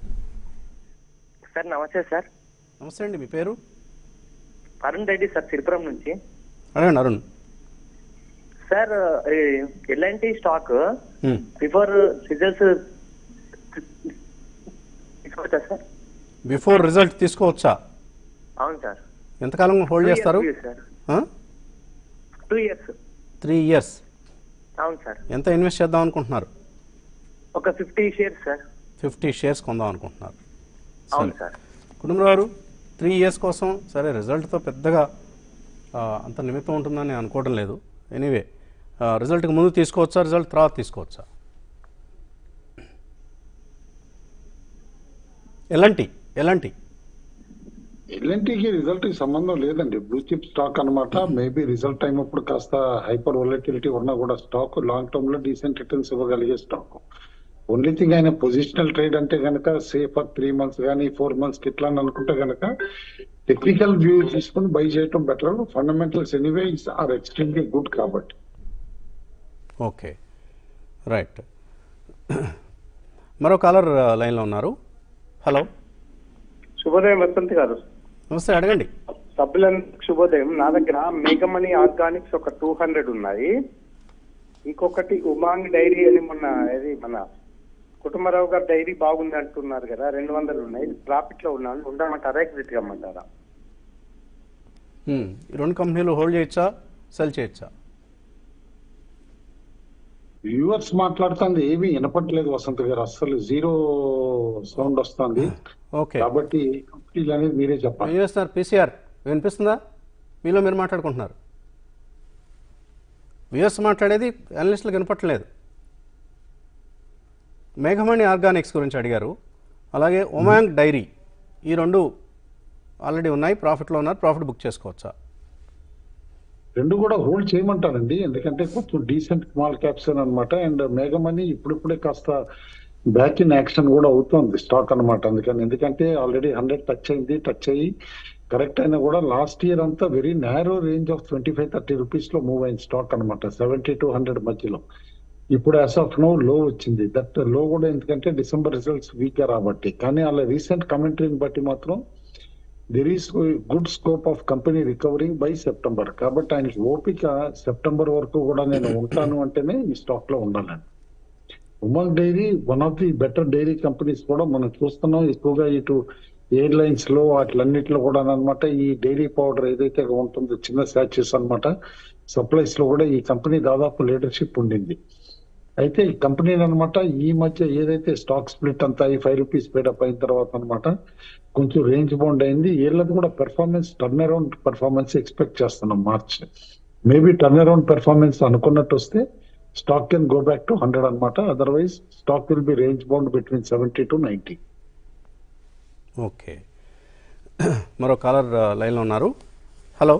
సార్ నమస్తే సార్ నమస్తే అండి మీ పేరు అరుణ్ రెడ్డి సార్ సిరిపురం నుంచి అడగండి Arun sir L&T stock hmm. Before results తీసుకోవచ్చా సార్ బిఫోర్ రిజల్ట్ తీసుకోవచ్చా అవును సార్ ఎంతకాలం హోల్డ్ చేస్తారు సార్ ఆ? టూ ఇయర్స్ త్రీ ఇయర్స్ అవును సార్ ఎంత ఇన్వెస్ట్ చేద్దాం అనుకుంటున్నారు ఒక fifty shares sir fifty shares కొందాం అనుకుంటున్నారు అవును సరే సార్ కుటుంబరావు త్రీ ఇయర్స్ కోసం సరే రిజల్ట్తో పెద్దగా ఆ, అంత నిమిత్తం ఉంటుందని నేను అనుకోవడం లేదు ఎనీవే రిజల్ట్కి ముందు తీసుకోవచ్చా రిజల్ట్ తర్వాత తీసుకోవచ్చా ఎలాంటి ఎలాంటి ఎల్ఎన్టీకి రిజల్ట్ కి సంబంధం లేదండి బ్లూ చిప్ స్టాక్ అన్నమాట మేబీ రిజల్ట్ టైం అప్పుడు కాస్త హైపర్ వొలటిలిటీ ఉన్నా కూడా స్టాక్ లాంగ్ టర్మ్ లో డీసెంట్ రిటర్న్స్ ఇవ్వగలిగే స్టాక్ ఓన్లీ థింగ్ ఆయన పొజిషనల్ ట్రేడ్ అంటే గనక సేఫ్ త్రీ మంత్స్ కానీ ఫోర్ మంత్స్ కి ఇట్లా అని అనుకుంటే గనక టెక్నికల్ వ్యూ తీసుకుని బై చేయటం better fundamentals anyway are extremely good కాబట్టి ఓకే రైట్ మరో కాలర్ లైన్లో ఉన్నారు హలో శుభోదయం వసంత్ గారు నమస్తే అడగండి సభ్యులందరికి శుభోదయం నా దగ్గర మేఘమణి ఆర్గానిక్స్ ఒక టూ హండ్రెడ్ ఉన్నాయి ఇంకొకటి ఉమాంగ్ డైరీ అని మొన్న ఇది మన కుటుంబరావు గారు డైరీ బాగుంది అంటున్నారు కదా రెండు వందలు ఉన్నాయి ప్రాఫిట్ లో ఉన్నాను ఉండమంటారా ఎగ్జిట్ కమ్మంటారా హ్మ్. ఈ రెండు కంపెనీలు హోల్డ్ చేయొచ్చా సెల్ చేయొచ్చా వ్యూవర్స్ మాట్లాడుతుంది ఏమీ వినపట్లేదు వసంత్ గారు అస్సలు జీరో సౌండ్ వస్తుంది ఓకే కాబట్టి కంపెనీలు అనేది మీరే చెప్పాలి ఏం చేస్తున్నారు పీసీఆర్ వినిపిస్తుందా మీలో మీరు మాట్లాడుకుంటున్నారు వ్యూయర్స్ మాట్లాడేది అనలిస్టులకు వినపట్లేదు మేఘమణి ఆర్గానిక్స్ గురించి అడిగారు అలాగే ఒమాంగ్ డైరీ ఈ రెండు ఆల్రెడీ ఉన్నాయి ప్రాఫిట్లో ఉన్నారు ప్రాఫిట్ బుక్ చేసుకోవచ్చా రెండు కూడా హోల్డ్ చేయమంటానండి ఎందుకంటే కొంచెం డీసెంట్ స్మాల్ క్యాప్స్ అనమాట అండ్ మేఘమని ఇప్పుడిప్పుడే కాస్త బ్యాక్ ఇన్ యాక్షన్ కూడా అవుతుంది స్టాక్ అన్నమాట అందుకని ఎందుకంటే ఆల్రెడీ హండ్రెడ్ టచ్ అయింది టచ్ అయ్యి కరెక్ట్ అయినా కూడా లాస్ట్ ఇయర్ అంతా very narrow range of twenty five thirty rupees లో మూవ్ అయింది స్టాక్ అనమాట సెవెంటీ టు హండ్రెడ్ మధ్యలో ఇప్పుడు యాజ్ ఆఫ్ నో లో వచ్చింది దట్ లో కూడా ఎందుకంటే డిసెంబర్ రిజల్ట్స్ వీక్ రాబట్టి కానీ అలా రీసెంట్ కమెంటరీని బట్టి మాత్రం there is good scope of company recovering by September కాబట్టి ఆయనకి ఓపిక సెప్టెంబర్ వరకు కూడా నేను ఉంటాను అంటేనే ఈ స్టాక్ లో ఉండాలండి Umang dairy one of the better dairy companies కూడా మనం చూస్తున్నాం ఎక్కువగా ఇటు ఎయిర్లైన్స్ లో వాటిలన్నిటిలో కూడా అనమాట ఈ డైరీ పౌడర్ ఏదైతే ఉంటుందో చిన్న శాచెస్ అన్నమాట సప్లైస్ లో కూడా ఈ కంపెనీ దాదాపు లీడర్షిప్ ఉండింది అయితే ఈ కంపెనీ అనమాట ఈ మధ్య ఏదైతే స్టాక్ స్ప్లిట్ అంతా ఈ ఫైవ్ రూపీస్ పేడప్ అయిన తర్వాత అనమాట కొంచెం రేంజ్ బౌండ్ అయింది వీళ్ళది కూడా performance turn around performance expect చేస్తున్నాం March maybe turn around performance అనుకున్నట్టు వస్తే stock can go back to hundred అనమాట otherwise stock will be range bound between seventy to ninety okay మరో కాలర్ లైన్లో ఉన్నారు హలో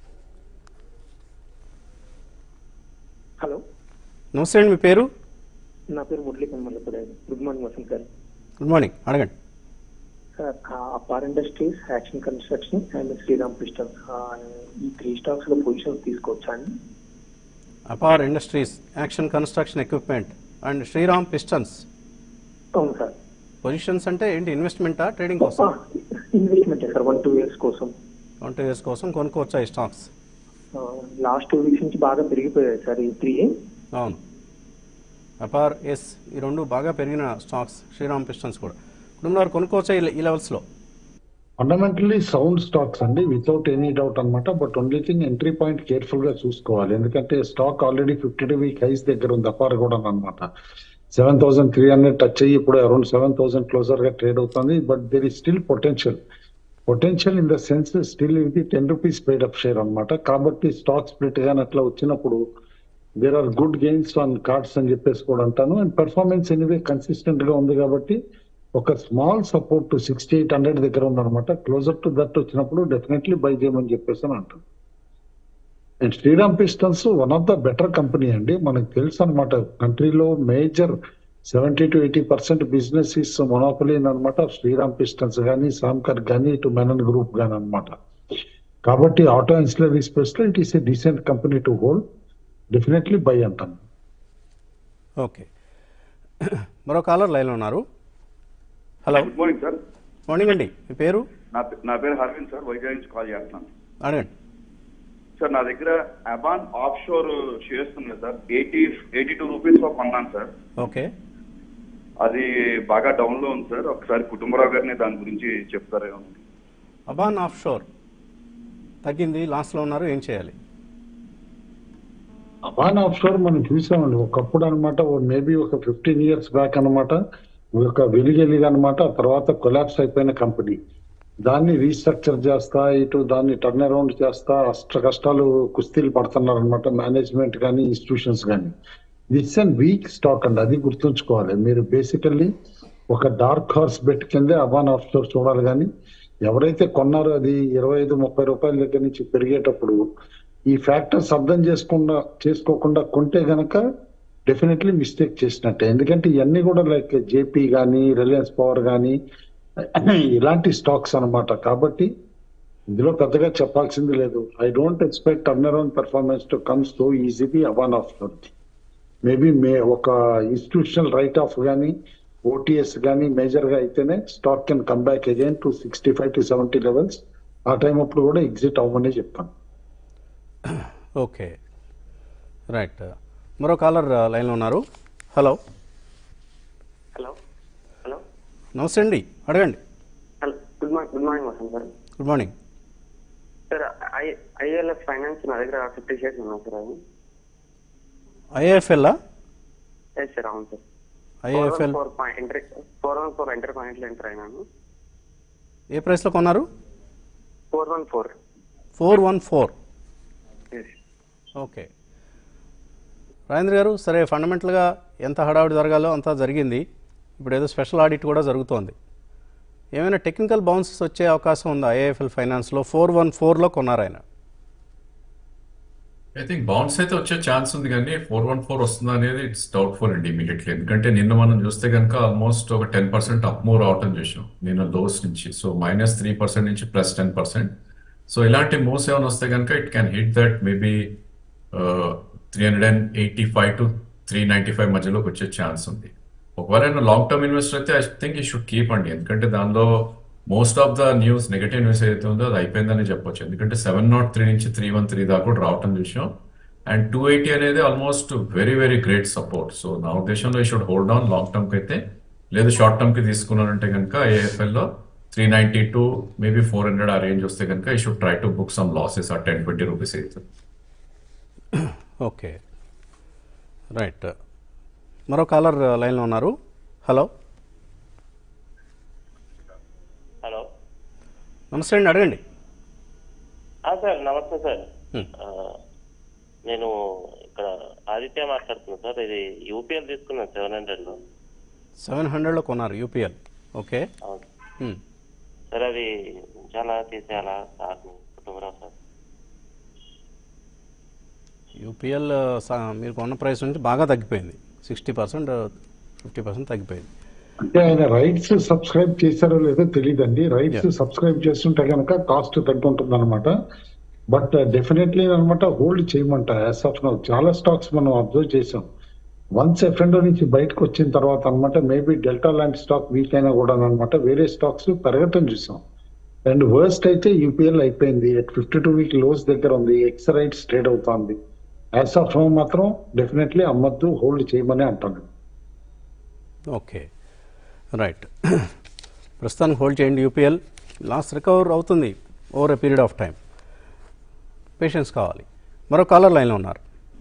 హలో నమస్తే అండి మీ పేరు నా పేరు మురళీ కన్మల్లపూడి గుడ్ మార్నింగ్ వసంత్ గారు గుడ్ మార్నింగ్ అడగండి sir Apar industries action construction and Sriram pistols ఈ త్రీ స్టాక్స్ లో పొజిషన్స్ తీసుకోవచ్చా అండి Apar industries action construction equipment and Sriram pistons అవును సార్ పొజిషన్స్ అంటే ఏంటి ఇన్వెస్ట్మెంటా ట్రేడింగ్ కోసం investment sir one two years కోసం ట్వంటీ ఇయర్స్ కోసం కొనుక్కోవచ్చా ఈ స్టాక్స్ లాస్ట్ టూ వీక్స్ నుంచి బాగా పెరిగిపోయాయి సార్ ఈ త్రీ అవును అపార్ ఎస్ ఈ రెండు బాగా పెరిగిన స్టాక్స్ శ్రీరామ్ పిస్టన్స్ కూడా కుటుంబారు కొనుక్కోవచ్చా ఈ ఈ లెవెల్స్లో ఫండమెంటల్లీ సౌండ్ స్టాక్స్ అండి వితౌట్ ఎనీ డౌట్ అన్నమాట but only thing entry point careful గా చూసుకోవాలి ఎందుకంటే stock already fifty two week highs దగ్గర ఉంది అపార్ కూడా అనమాట seven thousand three hundred touch అయ్యి ఇప్పుడు అరౌండ్ సెవెన్ థౌసండ్ క్లోజర్ గా ట్రేడ్ అవుతుంది but there is still potential potential in the sense still ఇది ten rupees paid up share అన్నమాట కాబట్టి స్టాక్ స్ప్లిట్ గాని అట్లా వచ్చినప్పుడు there are good gains on cards అని చెప్పేసి కూడా అంటాను అండ్ పెర్ఫార్మెన్స్ ఎనివే కన్సిస్టెంట్ గా ఉంది కాబట్టి ఒక small support sixty eight hundred దగ్గర ఉందన్నమాట క్లోజర్ టు దట్ వచ్చినప్పుడు డెఫినెట్లీ బై చేయమని చెప్పేసి అని అంటాను and Sriram pistons one of the better company అండి మనకు తెలుసు అనమాట కంట్రీలో major seventy to eighty percent business is monopoly అనమాట శ్రీరామ్ పిస్టన్స్ కానీ సామ్కర్ కానీ ఇటు మెనన్ గ్రూప్ కానీ అనమాట కాబట్టి ఆటో ఇన్సులరీ స్పేస్ లో it is a decent company to hold definitely buy అంటాను ఓకే మరో కాలర్ లైన్లో ఉన్నారు hello good morning sir morning అండి మీ పేరు నా పే- నా పేరు హర్విన్ సార్ వైజాగ్ నుంచి కాల్ చేస్తున్నాను అడగండి సార్ నా దగ్గర అబాన్ ఆఫ్ షోర్ షేర్స్ ఉన్నాయి sir eighty eighty two rupees లో కొన్నాను సార్ ఓకే అది బాగా డౌన్ లో ఉంది సార్ ఒకసారి కుటుంబరావు గారిని దాని గురించి చెప్తారేమో అబాన్ ఆఫ్ షోర్ తగ్గింది లాస్ట్లో ఉన్నారు ఏం చేయాలి అబాన్ ఆఫ్ షోర్ మనం చూసామండి ఒకప్పుడు అనమాట మేబీ ఒక ఫిఫ్టీన్ ఇయర్స్ బ్యాక్ అన్నమాట ఒక వెలిగెలిగా అనమాట తర్వాత కొలాప్స్ అయిపోయిన కంపెనీ దాన్ని రీస్ట్రక్చర్ చేస్తా ఇటు దాన్ని టర్న్ అరౌండ్ చేస్తా అష్ట కష్టాలు కుస్తీలు పడుతున్నారు అనమాట మేనేజ్మెంట్ కానీ ఇన్స్టిట్యూషన్స్ కానీ దిట్స్ అండ్ వీక్ స్టాక్ అండి అది గుర్తుంచుకోవాలి మీరు బేసికల్లీ ఒక డార్క్ హార్స్ బెట్ కిందే అబాన్ ఆఫ్ స్టోర్ చూడాలి కానీ ఎవరైతే కొన్నారో అది ఇరవై ఐదు ముప్పై రూపాయల దగ్గర నుంచి పెరిగేటప్పుడు ఈ ఫ్యాక్టర్స్ అర్థం చేసుకుండా చేసుకోకుండా కొంటే గనక డెఫినెట్లీ మిస్టేక్ చేసినట్టే ఎందుకంటే ఇవన్నీ కూడా లైక్ జేపీ కానీ రిలయన్స్ పవర్ కానీ ఇలాంటి స్టాక్స్ అన్నమాట కాబట్టి ఇందులో పెద్దగా చెప్పాల్సింది లేదు I don't expect turn around performance to comes so easily అవాన్ of maybe may ఒక ఇన్స్టిట్యూషనల్ రైట్ ఆఫ్ కానీ ఓటీఎస్ కానీ మేజర్ గా అయితేనే stock can come back again to sixty five to seventy levels ఆ టైం అప్పుడు కూడా ఎగ్జిట్ అవ్వమని చెప్తాను ఓకే రైట్ మరో కాలర్ లైన్లో ఉన్నారు హలో హలో హలో నమస్తే అండి అడగండి hello good morning good morning Vasant sir good morning sir I ILF finance నా దగ్గర ఫిఫ్టీ షేర్స్ ఉన్నాయి సార్ అది ఐఏఎఫ్ఎల్ ఎస్ సార్ అవును sir IAFL four point enter four one four enter పాయింట్లో ఎంటర్ అయినాను ఏ ప్రైస్లో కొన్నారు four one four four one four okay Rajendra గారు సరే ఫండమెంటల్గా ఎంత హడావుడి జరగాలో అంతా జరిగింది ఇప్పుడు ఏదో స్పెషల్ ఆడిట్ కూడా జరుగుతోంది ఏమైనా టెక్నికల్ బౌన్సెస్ వచ్చే అవకాశం ఉందా ఐఏఎఫ్ఎల్ ఫైనాన్స్లో ఫోర్ వన్ ఫోర్లో కొన్నారు ఆయన ఐ థింక్ బౌన్స్ అయితే వచ్చే ఛాన్స్ ఉంది కానీ ఫోర్ వన్ ఫోర్ వస్తుందా అనేది ఇట్స్ డౌట్ఫుల్ అండి ఇమీడియట్లీ ఎందుకంటే నిన్న మనం చూస్తే కనుక ఆల్మోస్ట్ ఒక టెన్ పర్సెంట్ అప్ మూవ్ రావటం చూసాం నిన్న లోస్ నుంచి సో మైనస్ త్రీ పర్సెంట్ నుంచి ప్లస్ టెన్ పర్సెంట్ సో ఇలాంటి మూవ్స్ ఏమైనా వస్తే కనుక it can hit that maybe three hundred and eighty five to three ninety five మధ్యలోకి వచ్చే ఛాన్స్ ఉంది ఒకవేళ లాంగ్ టర్మ్ ఇన్వెస్టర్ అయితే ఐ థింక్ ఈ షుడ్ కీప్ అండి ఎందుకంటే దానిలో most of the news negative news ఏదైతే ఉందో అది అయిపోయిందని చెప్పొచ్చు ఎందుకంటే సెవెన్ నాట్ త్రీ నుంచి త్రీ వన్ త్రీ దాకా కూడా రావటం చూసాం అండ్ టూ ఎయిటీ అనేది almost very very great support so నా ఉద్దేశంలో ఈ should hold on long term కి అయితే లేదు షార్ట్ టర్మ్ కి తీసుకున్నారంటే కనుక ఏఎఫ్ఎల్ లో three ninety two maybe four hundred ఆ రేంజ్ వస్తే కనుక ఈ should try to book some losses ఆ టెన్ ట్వంటీ రూపీస్ అయితే ఓకే రైట్ మరో కాలర్ లైన్లో ఉన్నారు హలో హలో నమస్తే అండి అడగండి ఆ, సార్ నమస్తే సార్ Hmm. ఆ, నేను ఇక్కడ ఆదిత్య మాట్లాడుతున్నాను సార్ ఇది యూపీఎల్ తీసుకున్నాను సెవెన్ హండ్రెడ్ లో సెవెన్ హండ్రెడ్లో కొన్నారు యూపీఎల్ ఓకే అవును హ్మ్. సార్ అది చాలా తీసేయాలా సార్ కుటుంబరావు సార్ యూపీఎల్ సా- మీరు కొన్న ప్రైస్ నుంచి బాగా తగ్గిపోయింది సిక్స్టీ పర్సెంట్ ఫిఫ్టీ పర్సెంట్ తగ్గిపోయింది అంటే ఆయన రైట్స్ సబ్స్క్రైబ్ చేశారో లేదో తెలియదండి రైట్స్ సబ్స్క్రైబ్ చేస్తుంటే కనుక కాస్ట్ తగ్గుంటుంది అనమాట బట్ డెఫినెట్లీ అనమాట హోల్డ్ చేయమంట యాజ్ ఆఫ్ నౌ చాలా స్టాక్స్ మనం అబ్జర్వ్ చేసాం వన్స్ ఎఫ్ఎండో నుంచి బయటకు వచ్చిన తర్వాత అనమాట మేబీ డెల్టా లాంటి స్టాక్ వీక్ అయినా కూడా అనమాట వేరే స్టాక్స్ పెరగటం చూసాం అండ్ వర్స్ట్ అయితే యూపీఎల్ అయిపోయింది at fifty two week lows దగ్గర ఉంది ఎక్స్ రైట్స్ ట్రేడ్ అవుతోంది యాజ్ ఆఫ్ నౌ మాత్రం డెఫినెట్లీ అమ్మద్దు హోల్డ్ చేయమని అంటాను ఓకే రైట్ ప్రస్తుతానికి హోల్డ్ చేయండి యూపీఎల్ లాస్ట్ రికవర్ అవుతుంది over a period of time patience కావాలి మరో కాలర్ లైన్లో ఉన్నారు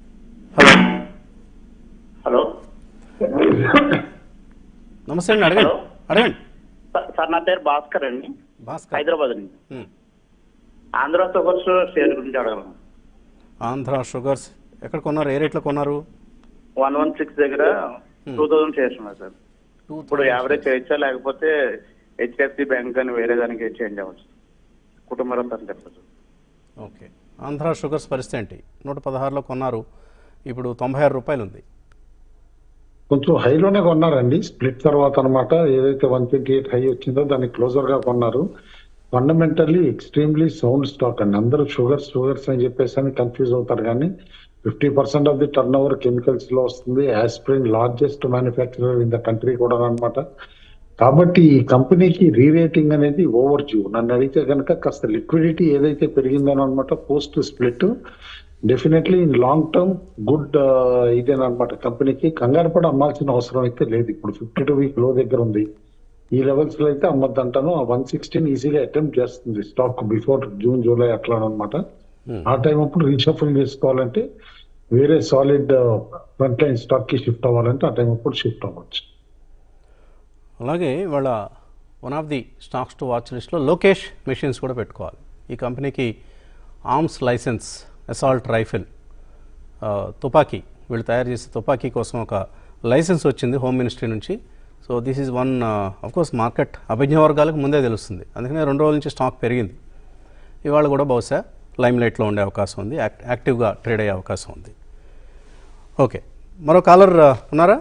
హలో హలో నమస్తే అండి అడగండి అడగండి సార్- సార్ నా పేరు భాస్కర్ అండి భాస్కర్ హైదరాబాద్ అండి హ్మ్. ఆంధ్ర షుగర్స్ షేర్ గురించి అడగలను ఆంధ్ర షుగర్స్ ఎక్కడ కొన్నారు ఏ రేట్లో కొన్నారు వన్ వన్ సిక్స్ దగ్గర టూ థౌసండ్ షేర్స్ ఉన్నాయి సార్ ఇప్పుడు యావరేజ్ చేయొచ్చా లేకపోతే హెచ్డిఎఫ్సి బ్యాంక్ అని వేరే దానికి చేంజ్ అవ్వచ్చు కుటుంబ రత్నం చెప్పచ్చు ఓకే ఆంధ్ర షుగర్స్ పరిస్థితి ఏంటి నూట పదహారులో కొన్నారు ఇప్పుడు తొంభై ఆరు రూపాయలు ఉంది కొంచెం హైలోనే కొన్నారండి స్ప్లిట్ తర్వాత అన్నమాట ఏదైతే వన్ ట్వంటీ ఎయిట్ హై వచ్చిందో దాన్ని క్లోజర్ గా కొన్నారు ఫండమెంటల్లీ ఎక్స్ట్రీమ్లీ సౌండ్ స్టాక్ అండి అందరూ షుగర్స్ షుగర్స్ అని చెప్పేసి అని కన్ఫ్యూజ్ అవుతారు కానీ fifty percent of the turnover chemicals లో వస్తుంది aspirin largest manufacturer in the country కూడా అన్నమాట కాబట్టి ఈ కంపెనీకి రీరేటింగ్ అనేది ఓవర్ డ్యూ నన్ను అడిగితే కనుక కాస్త లిక్విడిటీ ఏదైతే పెరిగిందో అనమాట post split definitely in long term good ఇదేనమాట కంపెనీకి కంగారు పడి అమ్మాల్సిన అవసరం అయితే లేదు ఇప్పుడు ఫిఫ్టీ టూ వీక్ లో దగ్గర ఉంది ఈ లెవెల్స్ లో అయితే అమ్మద్దు అంటాను ఆ వన్ సిక్స్టీన్ ఈజీగా అటెంప్ట్ చేస్తుంది స్టాక్ బిఫోర్ జూన్ జూలై అట్లా అనమాట ఆ టైం అప్పుడు రీషఫుల్ చేసుకోవాలంటే వేరే సాలిడ్ ఫ్రంట్ లైన్ స్టాక్ కి షిఫ్ట్ అవ్వాలంటే ఆ టైం అప్పుడు షిఫ్ట్ అవ్వచ్చు అలాగే ఇవాళ one of the stocks to watch లిస్ట్లో లోకేష్ మెషిన్స్ కూడా పెట్టుకోవాలి ఈ కంపెనీకి ఆర్మ్స్ లైసెన్స్ అసాల్ట్ రైఫిల్ ఆ, తుపాకీ వీళ్ళు తయారు చేసే తుపాకీ కోసం ఒక లైసెన్స్ వచ్చింది హోమ్ మినిస్ట్రీ నుంచి so this is one course market అభిజ్ఞ వర్గాలకు ముందే తెలుస్తుంది అందుకనే రెండు రోజుల నుంచి స్టాక్ పెరిగింది ఇవాళ కూడా బహుశా లైమ్ లైట్లో ఉండే అవకాశం ఉంది యాక్ట్ యాక్టివ్గా ట్రేడ్ అయ్యే అవకాశం ఉంది ఓకే మరో కాలర్ ఆ, ఉన్నారా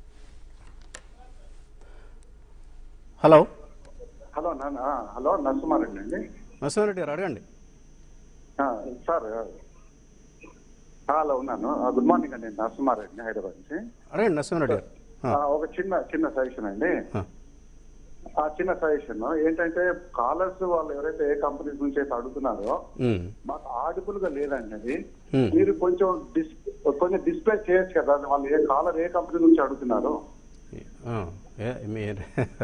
హలో హలో నాన్న హలో నరసింహారెడ్డి అండి నరసింహారెడ్డి గారు అడగండి ఆ, సార్ ఆ, హలో ఉన్నాను ఆ, గుడ్ మార్నింగ్ అండి నరసింహారెడ్డి హైదరాబాద్ నుంచి అడగండి నరసింహారెడ్డి గారు ఆ, ఒక చిన్న చిన్న సజెషన్ అండి ఆ. ఆ చిన్న సజెషన్ ఏంటంటే కాలర్స్ వాళ్ళు ఎవరైతే ఏ కంపెనీస్ నుంచి అయితే అడుగుతున్నారో మ్మ్. మాకు ఆడిబుల్ గా లేదండి అది Hmm. మీరు కొంచెం డిస్ కొంచెం డిస్ప్లే చేయొచ్చు కదా వాళ్ళు ఏ కాలర్ ఏ కంపెనీ నుంచి అడుగుతున్నారు ఆ, ఏ- మీరు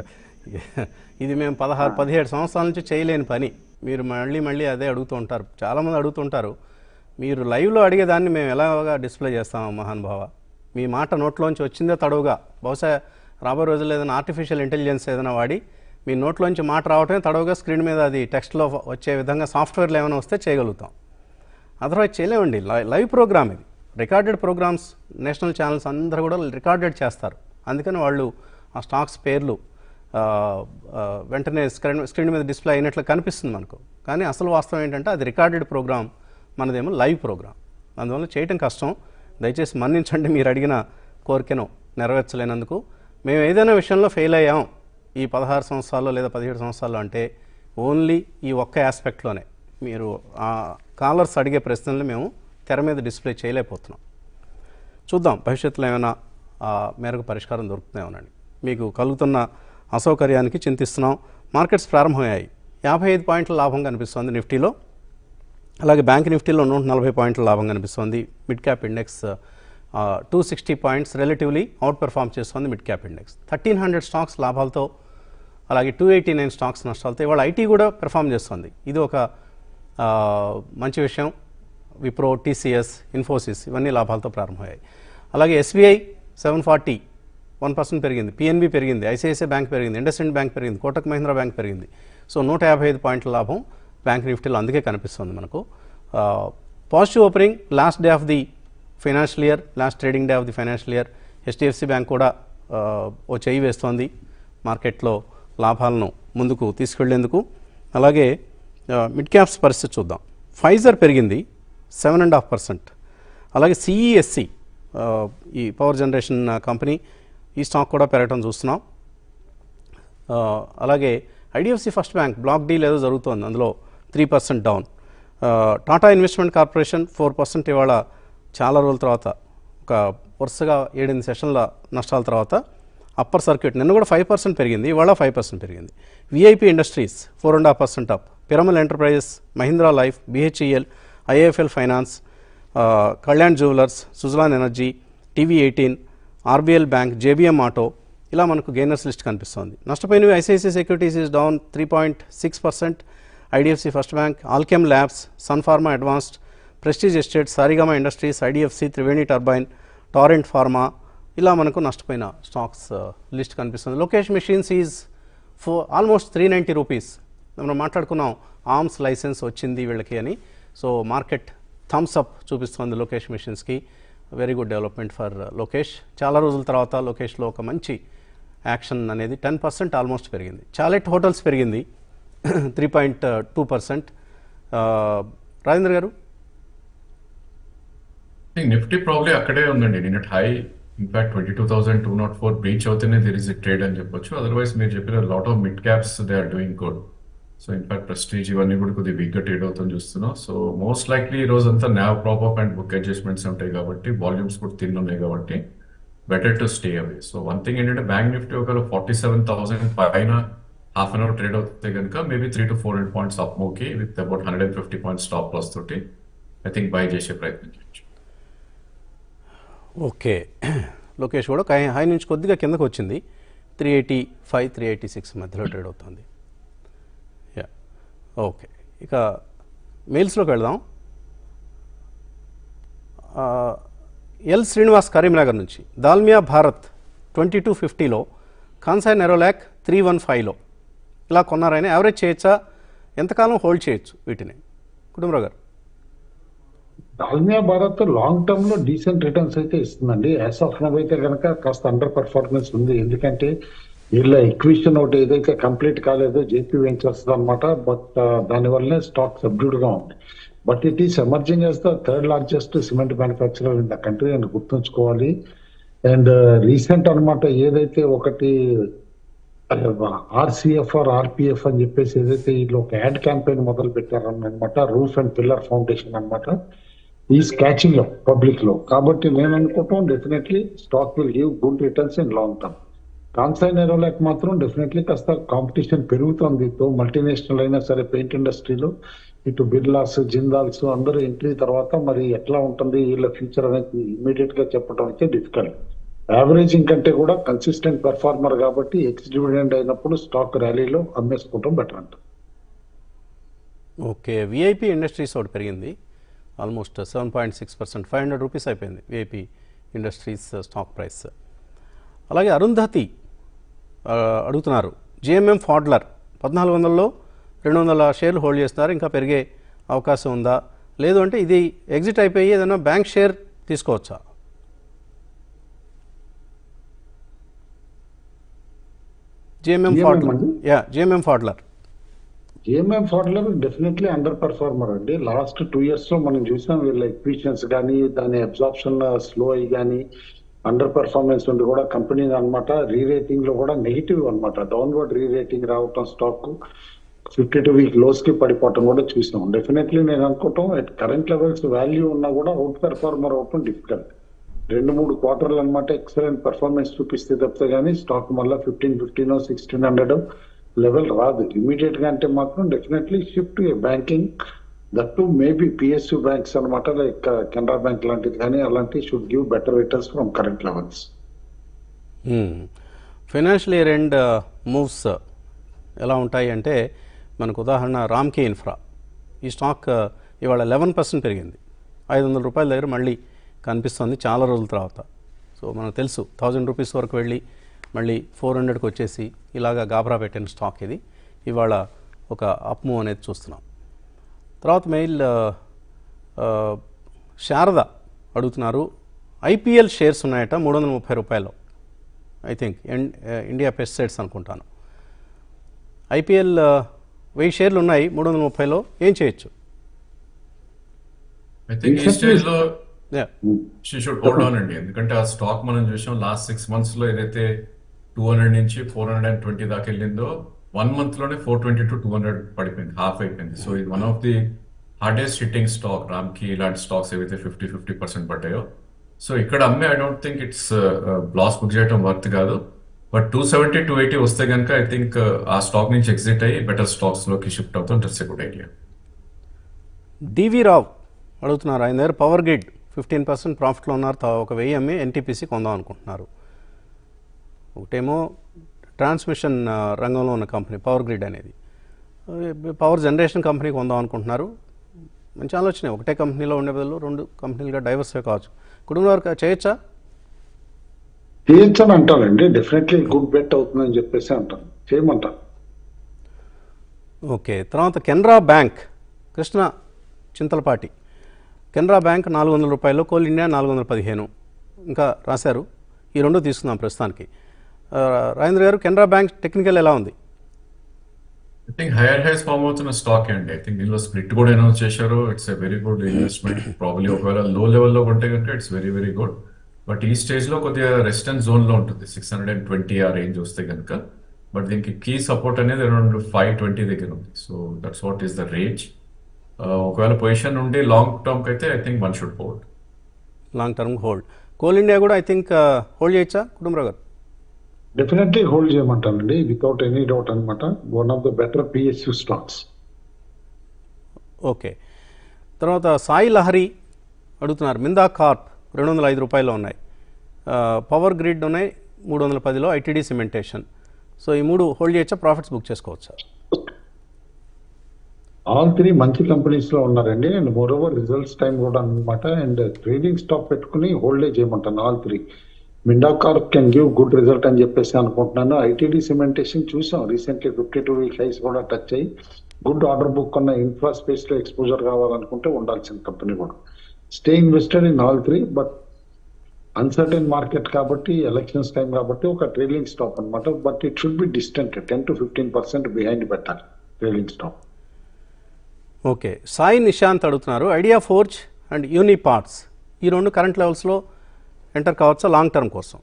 ఇది మేము పదహారు పదిహేడు సంవత్సరాల నుంచి చేయలేని పని మీరు మళ్ళీ మళ్ళీ అదే అడుగుతూ ఉంటారు చాలామంది అడుగుతుంటారు మీరు లైవ్లో అడిగేదాన్ని మేము ఎలాగా డిస్ప్లే చేస్తాం మహానుభావ మీ మాట నోట్లోంచి వచ్చిందే తడవుగా బహుశా రాబోయే రోజుల్లో ఏదైనా ఆర్టిఫిషియల్ ఇంటెలిజెన్స్ ఏదైనా వాడి మీ నోట్లోంచి మాట రావటమే తడవుగా స్క్రీన్ మీద అది టెక్స్ట్లో వచ్చే విధంగా సాఫ్ట్వేర్లు ఏమైనా వస్తే చేయగలుగుతాం అదర్వైజ్ చేయలేమండి లై- లైవ్ ప్రోగ్రామ్ ఇది రికార్డెడ్ ప్రోగ్రామ్స్ నేషనల్ ఛానల్స్ అందరూ కూడా రికార్డెడ్ చేస్తారు అందుకని వాళ్ళు ఆ స్టాక్స్ పేర్లు ఆ, ఆ, వెంటనే స్క్రీన్ స్క్రీన్ మీద డిస్ప్లే అయినట్లు కనిపిస్తుంది మనకు కానీ అసలు వాస్తవం ఏంటంటే అది రికార్డెడ్ ప్రోగ్రామ్ మనదేమో లైవ్ ప్రోగ్రామ్ అందువల్ల చేయటం కష్టం దయచేసి మన్నించండి మీరు అడిగిన కోరికను నెరవేర్చలేనందుకు మేము ఏదైనా విషయంలో ఫెయిల్ అయ్యాం ఈ పదహారు సంవత్సరాల్లో లేదా పదిహేడు సంవత్సరాల్లో అంటే ఓన్లీ ఈ ఒక్క ఆస్పెక్ట్లోనే మీరు ఆ కాలర్స్ అడిగే ప్రశ్నల్ని మేము తెర మీద డిస్ప్లే చేయలేకపోతున్నాం చూద్దాం భవిష్యత్తులో ఏమైనా ఆ మేరకు పరిష్కారం దొరుకుతుందేమోనండి మీకు కలుగుతున్న అసౌకర్యానికి చింతిస్తున్నాం మార్కెట్స్ ప్రారంభమయ్యాయి యాభై ఐదు పాయింట్ల లాభం కనిపిస్తోంది నిఫ్టీలో అలాగే బ్యాంక్ నిఫ్టీలో నూట నలభై పాయింట్ల లాభం కనిపిస్తోంది mid cap index two sixty points relatively outperform చేస్తోంది mid cap index thirteen hundred stocks లాభాలతో అలాగే టూ ఎయిటీ నైన్ స్టాక్స్ నష్టాలతో ఇవాళ ఐటీ కూడా పెర్ఫామ్ చేస్తుంది ఇది ఒక ఆ, మంచి విషయం విప్రో టీసీఎస్ ఇన్ఫోసిస్ ఇవన్నీ లాభాలతో ప్రారంభమయ్యాయి అలాగే SBI seven forty one percent పెరిగింది పిఎన్బి పెరిగింది ఐసిఐసిఐ బ్యాంక్ పెరిగింది ఇండస్ఇండ్ బ్యాంక్ పెరిగింది కోటక్ మహీంద్రా బ్యాంక్ పెరిగింది సో నూట యాభై ఐదు పాయింట్ల లాభం బ్యాంక్ నిఫ్టీలో అందుకే కనిపిస్తుంది మనకు positive opening last day of the financial year last trading day of the financial year HDFC bank కూడా ఆ, ఓ చేయి వేస్తోంది మార్కెట్లో లాభాలను ముందుకు తీసుకెళ్లేందుకు అలాగే ఆ, మిడ్ క్యాప్స్ పరిస్థితి చూద్దాం ఫైజర్ పెరిగింది సెవెన్ అండ్ హాఫ్ పర్సెంట్ అలాగే సిఈఎస్సి ఈ పవర్ జనరేషన్ కంపెనీ ఈ స్టాక్ కూడా పెరగడం చూస్తున్నాం ఆ, అలాగే IDFC first bank block deal ఏదో జరుగుతోంది అందులో త్రీ పర్సెంట్ డౌన్ ఆ, Tata investment corporation four percent ఇవాళ చాలా రోజుల తర్వాత ఒక వరుసగా ఏడెనిమిది సెషన్ల నష్టాల తర్వాత అప్పర్ సర్క్యూట్ నిన్న కూడా ఫైవ్ పర్సెంట్ పెరిగింది ఇవాళ ఫైవ్ పర్సెంట్ పెరిగింది VIP industries four and half percent up Piramal enterprises Mahindra life BHEL IAFL finance ఆ, Kalyan jewellers Suzlon energy TV eighteen RBL bank JBM auto ఇలా మనకు గెయినర్స్ లిస్ట్ కనిపిస్తోంది నష్టపోయినవి ICICI securities is down three point six percent IDFC first bank Alkem labs Sun Pharma advanced prestige estate Saregama industries IDFC Triveni turbine torrent pharma ఇలా మనకు నష్టపోయిన స్టాక్స్ లిస్ట్ కనిపిస్తుంది లోకేష్ మెషిన్స్ ఈజ్ ఫో ఆల్మోస్ట్ త్రీ నైంటీ రూపీస్ మనం మాట్లాడుకున్నాం ఆర్మ్స్ లైసెన్స్ వచ్చింది వీళ్ళకి అని సో మార్కెట్ థమ్స్ అప్ చూపిస్తుంది లోకేష్ మెషిన్స్కి very good development for Lokesh చాలా రోజుల తర్వాత లోకేష్లో ఒక మంచి యాక్షన్ అనేది టెన్ పర్సెంట్ ఆల్మోస్ట్ పెరిగింది చాలెట్ హోటల్స్ పెరిగింది three point two percent Rajendra గారు నిఫ్టీ ప్రాబ్లీ అక్కడే ఉందండి నిన్నటి high in fact twenty two thousand two not four breach అవుతేనే దిర్ ఇస్ ట్రేడ్ అని చెప్పొచ్చు అదర్వైజ్ మీరు చెప్పిన lot of mid caps they are doing good so in fact prestige ఇవన్నీ కూడా కొద్దిగా వీక్గా ట్రేడ్ అవుతుంది చూస్తున్నాం సో మోస్ట్ లైక్లీ ఈ రోజు అంతా now prop up and book adjustments ఉంటాయి కాబట్టి వాల్యూమ్స్ కూడా తిన్ ఉన్నాయి కాబట్టి better to stay away so one thing ఏంటంటే బ్యాంక్ నిఫ్టీ ఒకవేళ ఫార్టీ సెవెన్ థౌసండ్ పైన హాఫ్ అన్ అవర్ ట్రేడ్ అవుతే కనుక maybe three to four hundred points up మూకి with about hundred and fifty points stop loss తోటి ఐ థింక్ బై చేసే ప్రయత్నం చేయొచ్చు ఓకే లోకేష్ కూడా ఒక హై నుంచి కొద్దిగా కిందకు వచ్చింది three eighty five three eighty six మధ్యలో ట్రేడ్ అవుతుంది యా ఓకే ఇక మెయిల్స్లోకి వెళదాం ఆ, ఎల్ శ్రీనివాస్ కరీంనగర్ నుంచి దాల్మియా భారత్ ట్వంటీ టూ ఫిఫ్టీలో కాన్సాయ్ నెరోలాక్ త్రీ వన్ ఫైవ్లో ఇలా కొన్నారైనా యావరేజ్ చేయొచ్చా ఎంతకాలం హోల్డ్ చేయొచ్చు వీటిని కుటుంబరావు గారు దాల్మియా భారత్ లాంగ్ టర్మ్ లో డీసెంట్ రిటర్న్స్ అయితే ఇస్తుందండి యాజ్ ఆఫ్ నవ్ అయితే కనుక కాస్త అండర్ పర్ఫార్మెన్స్ ఉంది ఎందుకంటే వీళ్ళ ఎక్విషన్ ఒకటి ఏదైతే కంప్లీట్ కాలేదో జేపీ వెంచర్స్ అనమాట బట్ దానివల్లనే స్టాక్ సబ్డ్యూడ్ గా ఉంది but it is emerging as the third largest cement manufacturer in the country అని గుర్తుంచుకోవాలి అండ్ రీసెంట్ అన్నమాట ఏదైతే ఒకటి ఆర్సిఎఫ్ఆర్ ఆర్పిఎఫ్ అని చెప్పేసి ఏదైతే వీళ్ళు ఒక యాడ్ క్యాంపెయిన్ మొదలు పెట్టారన్నమాట రూఫ్ అండ్ పిల్లర్ ఫౌండేషన్ అన్నమాట ఈస్ క్యాచింగ్ అప్ పబ్లిక్ లో కాబట్టి నేను అనుకుంటాం definitely stock will give good returns in long term Kansai Nerolac మాత్రం డెఫినెట్లీ కాస్త కాంపిటీషన్ పెరుగుతుంది తో మల్టీనేషనల్ అయినా సరే పెయింట్ ఇండస్ట్రీలో ఇటు బిర్లాస్ జిందాల్స్ అందరూ ఎంట్రీ తర్వాత మరి ఎట్లా ఉంటుంది వీళ్ళ ఫ్యూచర్ అనేది ఇమీడియట్ గా చెప్పడం అయితే డిఫికల్ట్ యావరేజింగ్ కంటే కూడా కన్సిస్టెంట్ పెర్ఫార్మర్ కాబట్టి ఎక్స్ డివిడెండ్ అయినప్పుడు స్టాక్ ర్యాలీలో అమ్మేసుకోవడం బెటర్ అంట ఓకే విఐపి ఇండస్ట్రీస్ ఒకటి పెరిగింది almost seven point six percent five hundred rupees అయిపోయింది విఐపి ఇండస్ట్రీస్ స్టాక్ ప్రైస్ అలాగే అరుంధతి ఆ, అడుగుతున్నారు జిఎంఎం ఫాడ్లర్ పద్నాలుగు వందల్లో రెండు వందల షేర్లు హోల్డ్ చేస్తున్నారు ఇంకా పెరిగే అవకాశం ఉందా లేదు అంటే ఇది ఎగ్జిట్ అయిపోయి ఏదైనా బ్యాంక్ షేర్ తీసుకోవచ్చా జిఎంఎం GMM ఫాడ్లర్ అండి? Yeah GMM Pfaudler GMM Pfaudler definitely under performer అండి లాస్ట్ టూ ఇయర్స్ లో మనం చూసాం వీళ్ళ ఎక్విషన్స్ కానీ దాని అబ్జార్ప్షన్ స్లో అయ్యి కానీ అండర్ పర్ఫార్మెన్స్ ఉండి కూడా కంపెనీ అన్నమాట రీ రేటింగ్ లో కూడా నెగిటివ్ అన్నమాట డౌన్వర్డ్ రీ రేటింగ్ రావటం stock fifty two week lows కి పడిపోవటం కూడా చూసాం డెఫినెట్లీ నేను అనుకుంటాం ఎట్ కరెంట్ లెవెల్స్ వాల్యూ ఉన్నా కూడా అవుట్ పెర్ఫార్మర్ అవటం డిఫికల్ట్ రెండు మూడు క్వార్టర్లు అనమాట ఎక్సలెంట్ పర్ఫార్మెన్స్ చూపిస్తే తప్పితే కానీ స్టాక్ మళ్ళీ fifteen fifteen sixteen hundred level రాదు ఇమీడియట్ గా అంటే మాత్రం definitely shift banking that to maybe PSU banks అనమాట లైక్ కెనరా బ్యాంక్ లాంటిది కానీ అలాంటి should give better returns from current levels financial year end moves ఎలా ఉంటాయి అంటే మనకు ఉదాహరణ రామ్కే ఇన్ఫ్రా ఈ స్టాక్ uh, ఇవాళ లెవెన్ పర్సెంట్ పెరిగింది ఐదు వందల రూపాయల దగ్గర మళ్ళీ కనిపిస్తుంది చాలా రోజుల తర్వాత సో మనకు తెలుసు థౌజండ్ రూపీస్ వరకు వెళ్ళి మళ్ళీ ఫోర్ హండ్రెడ్కి వచ్చేసి ఇలాగా గాబరా పెట్టిన స్టాక్ ఇది ఇవాళ ఒక అప్ మూవ్ అనేది చూస్తున్నాం తర్వాత మెయిల్ ఆ, ఆ, శారద అడుగుతున్నారు ఐపీఎల్ షేర్స్ ఉన్నాయట మూడు వందల ముప్పై రూపాయలు ఐ థింక్ ఇండియా పెస్టిసైడ్స్ అనుకుంటాను ఐపీఎల్ వెయ్యి షేర్లు ఉన్నాయి మూడు వందల ముప్పైలో ఏం చేయొచ్చు ఐ థింక్ ఈ స్టేజ్ లో Yeah. She should hold on అండి ఎందుకంటే ఆ స్టాక్ మనం చూసాం లాస్ట్ సిక్స్ మంత్స్ లో ఏదైతే టూ హండ్రెడ్ నుంచి ఫోర్ హండ్రెడ్ అండ్ ట్వంటీ దాకా వెళ్ళిందో వన్ మంత్ లోనే four twenty to two hundred పడిపోయింది హాఫ్ అయిపోయింది సో ఇది one of the hardest hitting stock Ramky ఇలాంటి స్టాక్స్ ఏవైతే ఫిఫ్టీ ఫిఫ్టీ పర్సెంట్ పడ్డాయో సో ఇక్కడ అమ్మే I don't think it's loss book చేయడం వర్త్ కాదు but two seventy two eighty వస్తే కనుక ఐ థింక్ ఆ స్టాక్ నుంచి ఎగ్జిట్ అయ్యి బెటర్ స్టాక్స్ లోకి షిఫ్ట్ అవుతాం దట్స్ ఎ గుడ్ ఐడియా డివి రావు అడుగుతున్నారు ఆయన దగ్గర పవర్ గ్రిడ్ ఫిఫ్టీన్ పర్సెంట్ ప్రాఫిట్లో ఉన్నారు తా- ఒక వెయ్యి అమ్మి ఎన్టీపీసీ కొందాం అనుకుంటున్నారు ఒకటేమో ట్రాన్స్మిషన్ ఆ, రంగంలో ఉన్న కంపెనీ పవర్ గ్రిడ్ అనేది ఆ, పవర్ జనరేషన్ కంపెనీ కొందాం అనుకుంటున్నారు మంచి ఆలోచనే ఒకటే కంపెనీలో ఉండే బదులు రెండు కంపెనీలుగా డైవర్సిఫై కావచ్చు కుటుంబ వరకు చేయొచ్చా చేయొచ్చు అని అంటారండి డెఫినెట్లీ గుడ్ బెట్ అవుతుందని చెప్పేసి అంటాను చేయమంటారు ఓకే తర్వాత కెనరా బ్యాంక్ కృష్ణ చింతలపాటి కెనరా బ్యాంక్ నాలుగు వందల రూపాయలు కోల్ ఇండియా నాలుగు వందల పదిహేను ఇంకా రాశారు ఈ రెండు తీసుకుందాం ప్రస్తుతానికి ఆ, రాజేంద్ర గారు కెనరా బ్యాంక్ టెక్నికల్ ఎలా ఉంది I think higher highs form అవుతున్న స్టాక్ అండి ఐ థింక్ దీనిలో స్ప్లిట్ కూడా అనౌన్స్ చేశారు it's a very good investment probably ఒకవేళ లో లెవెల్లో కొంటే కనుక it's very very good but ఈ స్టేజ్ లో కొద్దిగా రెసిస్టెన్స్ జోన్ లో ఉంటుంది సిక్స్ హండ్రెడ్ అండ్ ట్వంటీ ఆ రేంజ్ వస్తే కనుక బట్ దీనికి కీ సపోర్ట్ అనేది అరౌండ్ ఫైవ్ ట్వంటీ దగ్గర ఉంది so that's what is the range ఒకవేళ పొజిషన్ ఉండి లాంగ్ టర్మ్ అయితే I think one should hold long term hold coal India కూడా ఐ థింక్ హోల్డ్ చేయొచ్చా కుటుంబరావు గారు డెఫినెట్లీ హోల్డ్ చేయమంటానండి వితౌట్ ఎనీ డౌట్ అనమాట one of the better PSU stocks okay తర్వాత సాయి లహరి అడుగుతున్నారు మిందా కార్ప్ రెండు వందల ఐదు రూపాయలు ఉన్నాయి ఆ, పవర్ గ్రిడ్ ఉన్నాయి మూడు వందల పదిలో ఐటీడీ సిమెంటేషన్ సో ఈ మూడు హోల్డ్ చేయొచ్చా ప్రాఫిట్స్ బుక్ చేసుకోవచ్చా ఆల్ త్రీ మంచి కంపెనీస్ లో ఉన్నారండి and more over results time కూడా అనమాట అండ్ ట్రేడింగ్ స్టాక్ పెట్టుకుని హోల్డే చేయమంటాను all three Minda Corp can give good result అని చెప్పేసి అనుకుంటున్నాను ఐటీడీ సిమెంటేషన్ చూసాం recently fifty two week highs కూడా టచ్ అయ్యి గుడ్ ఆర్డర్ బుక్ ఉన్న ఇన్ఫ్రా స్పేస్ లో ఎక్స్పోజర్ కావాలనుకుంటే ఉండాల్సిన కంపెనీ కూడా stay invested in all three but uncertain market కాబట్టి ఎలక్షన్స్ టైం కాబట్టి ఒక ట్రేడింగ్ స్టాక్ అన్నమాట but it should be distant ten to fifteen percent behind పెట్టాలి trading stock okay Sai Nishant అడుగుతున్నారు idea forge and Uniparts ఈ రెండు కరెంట్ లెవెల్స్లో ఎంటర్ కావచ్చా లాంగ్ టర్మ్ కోసం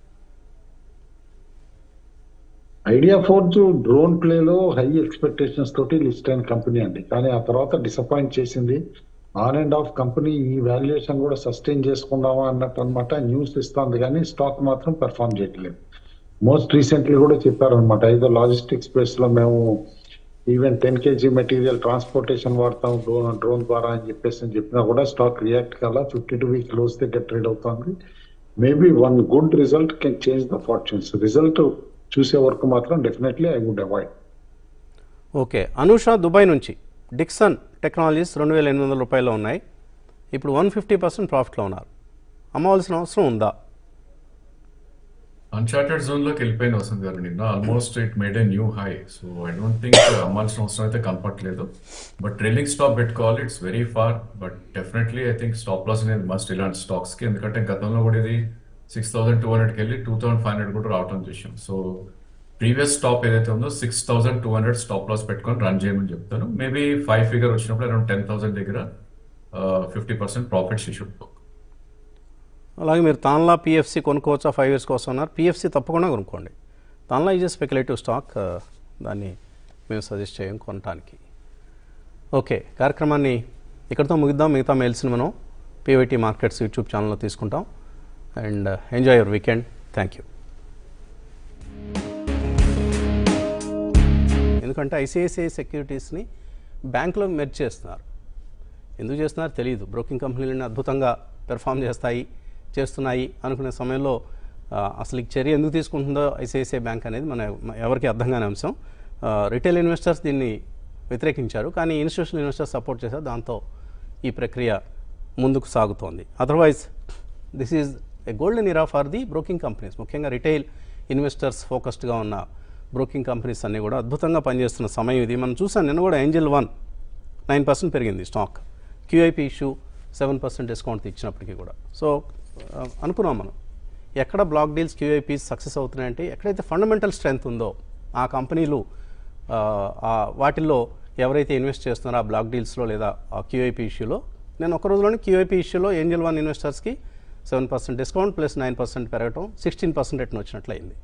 ఐడియా ఫోర్జ్ డ్రోన్ ప్లేలో హై ఎక్స్పెక్టేషన్స్ తోటి లిస్ట్ అయిన కంపెనీ అండి కానీ ఆ తర్వాత డిసప్పాయింట్ చేసింది ఆన్ అండ్ ఆఫ్ కంపెనీ ఈ వాల్యుయేషన్ కూడా సస్టైన్ చేసుకుందామా అన్నట్టు అనమాట న్యూస్ ఇస్తుంది కానీ స్టాక్ మాత్రం పెర్ఫామ్ చేయట్లేదు మోస్ట్ రీసెంట్లీ కూడా చెప్పారనమాట ఏదో లాజిస్టిక్ స్పేస్ లో మేము even ten KG material transportation వాడతాం డ్రోన్ డ్రోన్ ద్వారా అని చెప్పేసి అని చెప్పినా కూడా స్టాక్ రియాక్ట్ కల ఫిఫ్టీ టూ వీక్ క్లోజ్ దగ్గర ట్రేడ్ అవుతుంది maybe one good result can change the fortunes result చూసే వరకు మాత్రం definitely I would avoid okay Anusha Dubai నుంచి డిక్సన్ టెక్నాలజీస్ రెండు వేల ఎనిమిది వందల రూపాయలు ఉన్నాయి ఇప్పుడు వన్ ఫిఫ్టీ పర్సెంట్ ప్రాఫిట్లో ఉన్నారు అమ్మవలసిన అవసరం ఉందా అన్చార్టెడ్ జోన్ లోకి వెళ్ళిపోయింది వసంత్ గారు నిన్న almost it made a new high so I don't think అమ్మాల్సిన అవసరం అయితే కనపట్లేదు బట్ ట్రైలింగ్ స్టాప్ పెట్టుకోవాలి it's very far but definitely I think stop loss అనేది మస్ట్ ఇలాంటి స్టాక్స్ కి ఎందుకంటే గతంలో కూడా ఇది సిక్స్ థౌసండ్ టూ హండ్రెడ్కి వెళ్ళి టూ థౌసండ్ ఫైవ్ హండ్రెడ్ కూడా రావటం చూసాం సో ప్రీవియస్ స్టాప్ ఏదైతే ఉందో six thousand two hundred stop loss పెట్టుకొని రన్ చేయమని చెప్తాను మేబీ ఫైవ్ ఫిగర్ వచ్చినప్పుడు అరౌండ్ టెన్ థౌసండ్ దగ్గర fifty percent profits should book అలాగే మీరు తాన్లా పిఎఫ్సి కొనుక్కోవచ్చా ఫైవ్ ఇయర్స్ కోసం అన్నారు పిఎఫ్సి తప్పకుండా కొనుక్కోండి తాన్లా ఈజ్ స్పెక్యులేటివ్ స్టాక్ ఆ, దాన్ని మేము సజెస్ట్ చేయం కొనటానికి ఓకే కార్యక్రమాన్ని ఇక్కడితో ముగిద్దాం మిగతా మెయిల్స్ని మనం పీవైటీ మార్కెట్స్ యూట్యూబ్ ఛానల్లో తీసుకుంటాం and enjoy your weekend thank you ఎందుకంటే ఐసిఐసిఐ సెక్యూరిటీస్ని బ్యాంకులో మెర్జ్ చేస్తున్నారు ఎందుకు చేస్తున్నారో తెలియదు బ్రోకింగ్ కంపెనీలన్నీ అద్భుతంగా పెర్ఫామ్ చేస్తాయి చేస్తున్నాయి అనుకునే సమయంలో ఆ, అసలు ఈ చర్య ఎందుకు తీసుకుంటుందో ఐసిఐసిఐ బ్యాంక్ అనేది మన మన ఎవరికి అర్థం కాని అంశం రిటైల్ ఇన్వెస్టర్స్ దీన్ని వ్యతిరేకించారు కానీ ఇన్స్టిట్యూషనల్ ఇన్వెస్టర్స్ సపోర్ట్ చేశారు దాంతో ఈ ప్రక్రియ ముందుకు సాగుతోంది otherwise this is a golden era for the broking companies ముఖ్యంగా రిటైల్ ఇన్వెస్టర్స్ ఫోకస్డ్గా ఉన్న బ్రోకింగ్ కంపెనీస్ అన్నీ కూడా అద్భుతంగా పనిచేస్తున్న సమయం ఇది మనం చూసాం నిన్న కూడా ఏంజల్ వన్ నైన్ పర్సెంట్ పెరిగింది stock QIP issue seven percent discount ఇచ్చినప్పటికీ కూడా సో ఆ, అనుకున్నాం మనం ఎక్కడ బ్లాక్ డీల్స్ క్యూఐపీస్ సక్సెస్ అవుతున్నాయంటే ఎక్కడైతే ఫండమెంటల్ స్ట్రెంగ్త్ ఉందో ఆ కంపెనీలు ఆ, ఆ వాటిల్లో ఎవరైతే ఇన్వెస్ట్ చేస్తున్నారో ఆ బ్లాక్ డీల్స్లో లేదా ఆ క్యూఐపీ ఇష్యూలో నేను ఒక రోజులోనే క్యూఐపీ ఇష్యూలో ఏంజల్ వన్ ఇన్వెస్టర్స్కి seven percent discount plus nine percent పెరగటం సిక్స్టీన్ పర్సెంట్ రిటర్న్ వచ్చినట్లయింది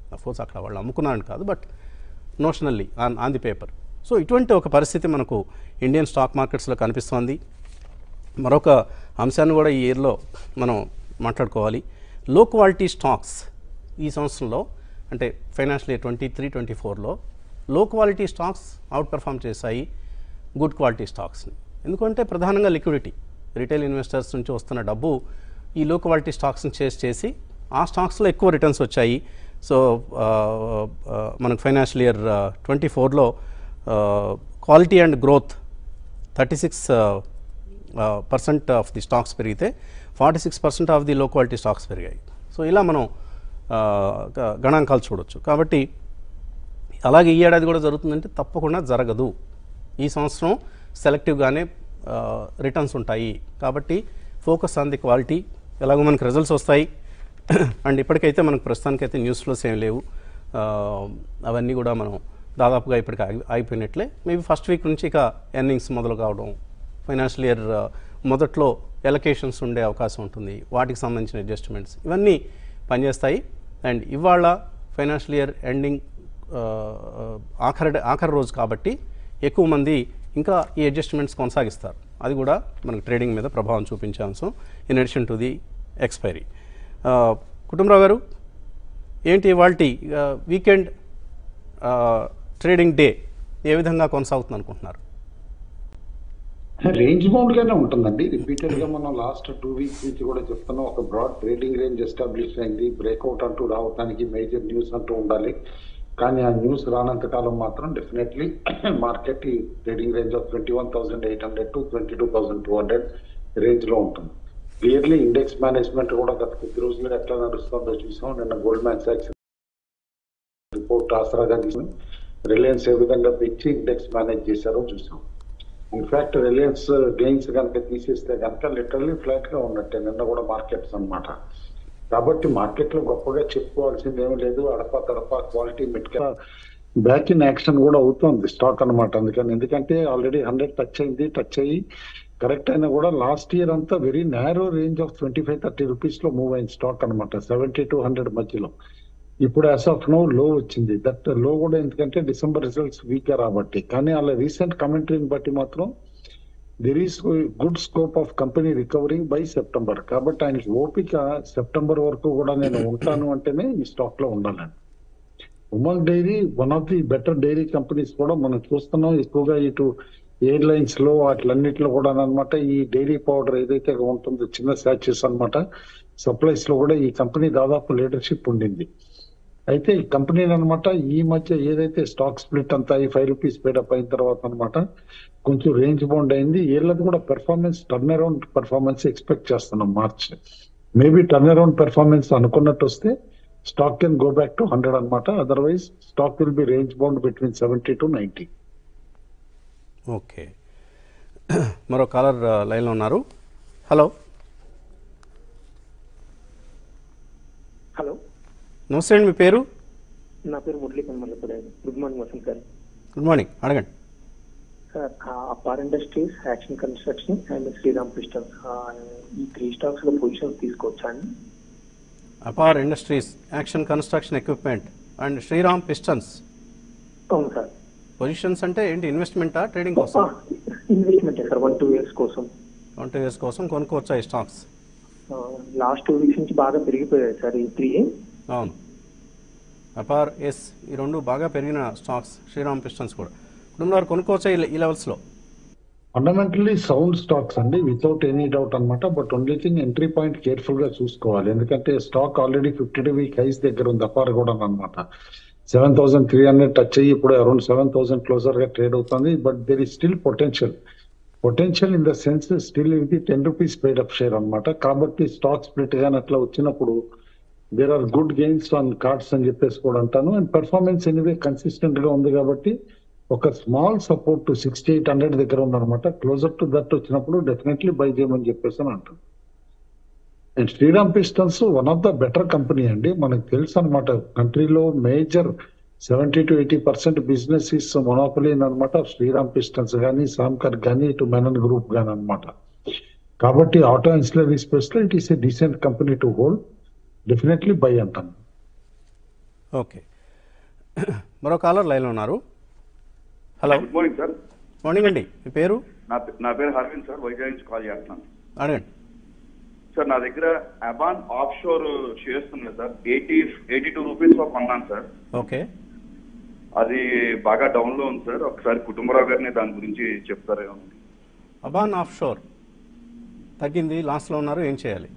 కోర్స్ అక్కడ వాళ్ళు అమ్ముకున్నారని కాదు but notionally on on the paper so ఇటువంటి ఒక పరిస్థితి మనకు ఇండియన్ స్టాక్ మార్కెట్స్లో కనిపిస్తోంది మరొక అంశాన్ని కూడా ఈ ఇయర్లో మనం మాట్లాడుకోవాలి లో క్వాలిటీ స్టాక్స్ ఈ సంవత్సరంలో అంటే financial year twenty three twenty ఫోర్లో low quality stocks outperform చేశాయి గుడ్ క్వాలిటీ స్టాక్స్ని ఎందుకంటే ప్రధానంగా లిక్విడిటీ రిటైల్ ఇన్వెస్టర్స్ నుంచి వస్తున్న డబ్బు ఈ లో క్వాలిటీ స్టాక్స్ని చేసి చేసి ఆ స్టాక్స్లో ఎక్కువ రిటర్న్స్ వచ్చాయి సో ఆ, ఆ, మనకు ఫైనాన్షియల్ ఇయర్ ట్వంటీ ఫోర్లో quality and growth thirty six percent of the stocks పెరిగితే forty six percent of the low quality stocks పెరిగాయి సో ఇలా మనం ఆ, గ- గణాంకాలు చూడొచ్చు కాబట్టి అలాగే ఈ ఏడాది కూడా జరుగుతుందంటే తప్పకుండా జరగదు ఈ సంవత్సరం సెలెక్టివ్గానే రిటర్న్స్ ఉంటాయి కాబట్టి ఫోకస్ ఆన్ ది క్వాలిటీ ఎలాగో మనకు రిజల్ట్స్ వస్తాయి అండ్ ఇప్పటికైతే మనకు ప్రస్తుతానికైతే న్యూస్ ఫ్లోస్ ఏం లేవు ఆ, అవన్నీ కూడా మనం దాదాపుగా ఇప్పటికి ఆగి ఆగిపోయినట్లే మేబీ ఫస్ట్ వీక్ నుంచి ఇక ఎర్నింగ్స్ మొదలు కావడం ఫైనాన్షియల్ ఇయర్ మొదట్లో ఎలకేషన్స్ ఉండే అవకాశం ఉంటుంది వాటికి సంబంధించిన అడ్జస్ట్మెంట్స్ ఇవన్నీ పనిచేస్తాయి అండ్ ఇవాళ ఫైనాన్షియల్ ఇయర్ ఎండింగ్ ఆఖరి ఆఖరి రోజు కాబట్టి ఎక్కువ మంది ఇంకా ఈ అడ్జస్ట్మెంట్స్ కొనసాగిస్తారు అది కూడా మనకు ట్రేడింగ్ మీద ప్రభావం చూపించే అంశం in addition to the expiry Kutumbarao గారు ఏంటి వాళ్ళ వీకెండ్ ట్రేడింగ్ డే ఏ విధంగా కొనసాగుతుంది అనుకుంటున్నారు రేంజ్ బౌండ్ గానే ఉంటుందండి రిపీటెడ్ గా మనం లాస్ట్ టూ వీక్స్ నుంచి కూడా చెప్తున్నాం ఒక బ్రాడ్ ట్రేడింగ్ రేంజ్ ఎస్టాబ్లిష్ అయింది బ్రేక్అవుట్ అంటూ రావడానికి మేజర్ న్యూస్ అంటూ ఉండాలి కానీ ఆ న్యూస్ రానంత కాలం మాత్రం డెఫినెట్లీ మార్కెట్ ఈ trading range of twenty one thousand eight hundred to twenty two thousand two hundred range లో ఉంటుంది క్లియర్లీ ఇండెక్స్ మేనేజ్మెంట్ కూడా గత కొద్ది రోజులుగా ఎట్లా నడుస్తుందో చూసాం నిన్న గోల్డ్ మ్యాన్ సాక్స్ రిపోర్ట్ ఆసరాగా తీసుకుని రిలయన్స్ ఏ విధంగా పెంచి ఇండెక్స్ మేనేజ్ చేశారో చూసాం ఇన్ఫాక్ట్ రిలయన్స్ గెయిన్స్ కనుక తీసేస్తే కనుక లిటరల్లీ ఫ్లాట్ గా ఉన్నట్టే నిన్న కూడా మార్కెట్స్ అన్నమాట కాబట్టి మార్కెట్ లో గొప్పగా చెప్పుకోవాల్సింది ఏమీ లేదు అడప తడప క్వాలిటీ మెట్క బ్యాక్ ఇన్ యాక్షన్ కూడా అవుతుంది స్టాక్ అన్నమాట అందుకని ఎందుకంటే ఆల్రెడీ హండ్రెడ్ టచ్ అయింది టచ్ అయ్యి కరెక్ట్ అయినా కూడా లాస్ట్ ఇయర్ అంతా very narrow range of twenty five thirty rupees లో మూవ్ అయింది స్టాక్ అనమాట సెవెంటీ టు హండ్రెడ్ మధ్యలో ఇప్పుడు యాజ్ ఆఫ్ నో లో వచ్చింది దట్ లో కూడా ఎందుకంటే డిసెంబర్ రిజల్ట్స్ వీక్ గా రాబట్టి కానీ అలా రీసెంట్ కమెంటరీని బట్టి మాత్రం there is good scope of company recovering by September కాబట్టి ఆయనకి ఓపిక సెప్టెంబర్ వరకు కూడా నేను ఉంటాను అంటేనే ఈ స్టాక్ లో ఉండాలండి ఉమల్ dairy one of the better dairy companies కూడా మనం చూస్తున్నాం ఎక్కువగా ఇటు ఎయిర్లైన్స్ లో వాటిలన్నిటిలో కూడా అనమాట ఈ డైరీ పౌడర్ ఏదైతే ఉంటుందో చిన్న శాచెస్ అన్నమాట సప్లైస్ లో కూడా ఈ కంపెనీ దాదాపు లీడర్షిప్ ఉండింది అయితే ఈ కంపెనీ అనమాట ఈ మధ్య ఏదైతే స్టాక్ స్ప్లిట్ అంతా ఈ ఫైవ్ రూపీస్ పేడప్ అయిన తర్వాత అనమాట కొంచెం రేంజ్ బౌండ్ అయింది వీళ్ళది కూడా performance turn around performance expect చేస్తున్నాం March maybe turn around performance అనుకున్నట్టు వస్తే stock can go back to hundred అనమాట otherwise stock will be range bound between seventy to ninety okay మరో కాలర్ లైన్లో ఉన్నారు హలో హలో నమస్తే అండి మీ పేరు నా పేరు మురళీ కన్మల్లపూడి గుడ్ మార్నింగ్ వసంత్ గారు గుడ్ మార్నింగ్ అడగండి sir Apar industries action construction and Sriram pistols ఈ త్రీ స్టాక్స్ లో పొజిషన్స్ తీసుకోవచ్చా అండి Apar industries action construction equipment and Sriram pistons అవును సార్ పొజిషన్స్ అంటే ఏంటి ఇన్వెస్ట్మెంటా ట్రేడింగ్ కోసం investment sir one two years కోసం వన్ టూ ఇయర్స్ కోసం కొనుక్కోవచ్చా ఈ స్టాక్స్ లాస్ట్ టూ వీక్స్ నుంచి బాగా పెరిగిపోయాయి సార్ ఈ త్రీ అవును అపార్ ఎస్ ఈ రెండు బాగా పెరిగిన స్టాక్స్ శ్రీరామ్ పిస్టన్స్ కూడా కుటుంబాలు కొనుక్కోవచ్చా ఈ- ఈ లెవెల్స్లో ఫండమెంటల్లీ సౌండ్ స్టాక్స్ అండి వితౌట్ ఎనీ డౌట్ అన్నమాట but only thing entry point careful గా చూసుకోవాలి ఎందుకంటే stock already fifty two week highs దగ్గర ఉంది అపార్ కూడా అనమాట seven thousand three hundred touch అయ్యి ఇప్పుడు అరౌండ్ సెవెన్ థౌసండ్ క్లోజర్ గా ట్రేడ్ అవుతుంది but there is still potential potential in the sense still ఇది ten rupees paid up share అన్నమాట కాబట్టి స్టాక్ స్ప్లిట్ గాని అట్లా వచ్చినప్పుడు there are good gains on cards అని చెప్పేసి కూడా అంటాను అండ్ పెర్ఫార్మెన్స్ ఎనివే కన్సిస్టెంట్ గా ఉంది కాబట్టి ఒక small support to sixty eight hundred దగ్గర ఉందన్నమాట క్లోజర్ టు దట్ వచ్చినప్పుడు డెఫినెట్లీ బై చేయమని చెప్పేసి అని అంటాను and Sriram pistons one of the better company అండి మనకు తెలుసు అనమాట కంట్రీలో major seventy to eighty percent business is monopoly అనమాట శ్రీరామ్ పిస్టన్స్ కానీ సామ్కర్ కానీ ఇటు మెనన్ గ్రూప్ కానీ అనమాట కాబట్టి ఆటో ఇన్సులరీ స్పేస్ లో it is a decent company to hold definitely buy అంటాను ఓకే మరో కాలర్ లైన్లో ఉన్నారు hello good morning sir morning అండి మీ పేరు నా పే- నా పేరు హర్విన్ సార్ వైజాగ్ నుంచి కాల్ చేస్తున్నాను అడగండి సార్ నా దగ్గర అబాన్ ఆఫ్ షోర్ షేర్స్ ఉన్నాయి sir eighty eighty two rupees లో కొన్నాను సార్ ఓకే అది బాగా డౌన్ లో ఉంది సార్ ఒకసారి కుటుంబరావు గారిని దాని గురించి చెప్తారేమో అబాన్ ఆఫ్ షోర్ తగ్గింది లాస్ట్లో ఉన్నారు ఏం చేయాలి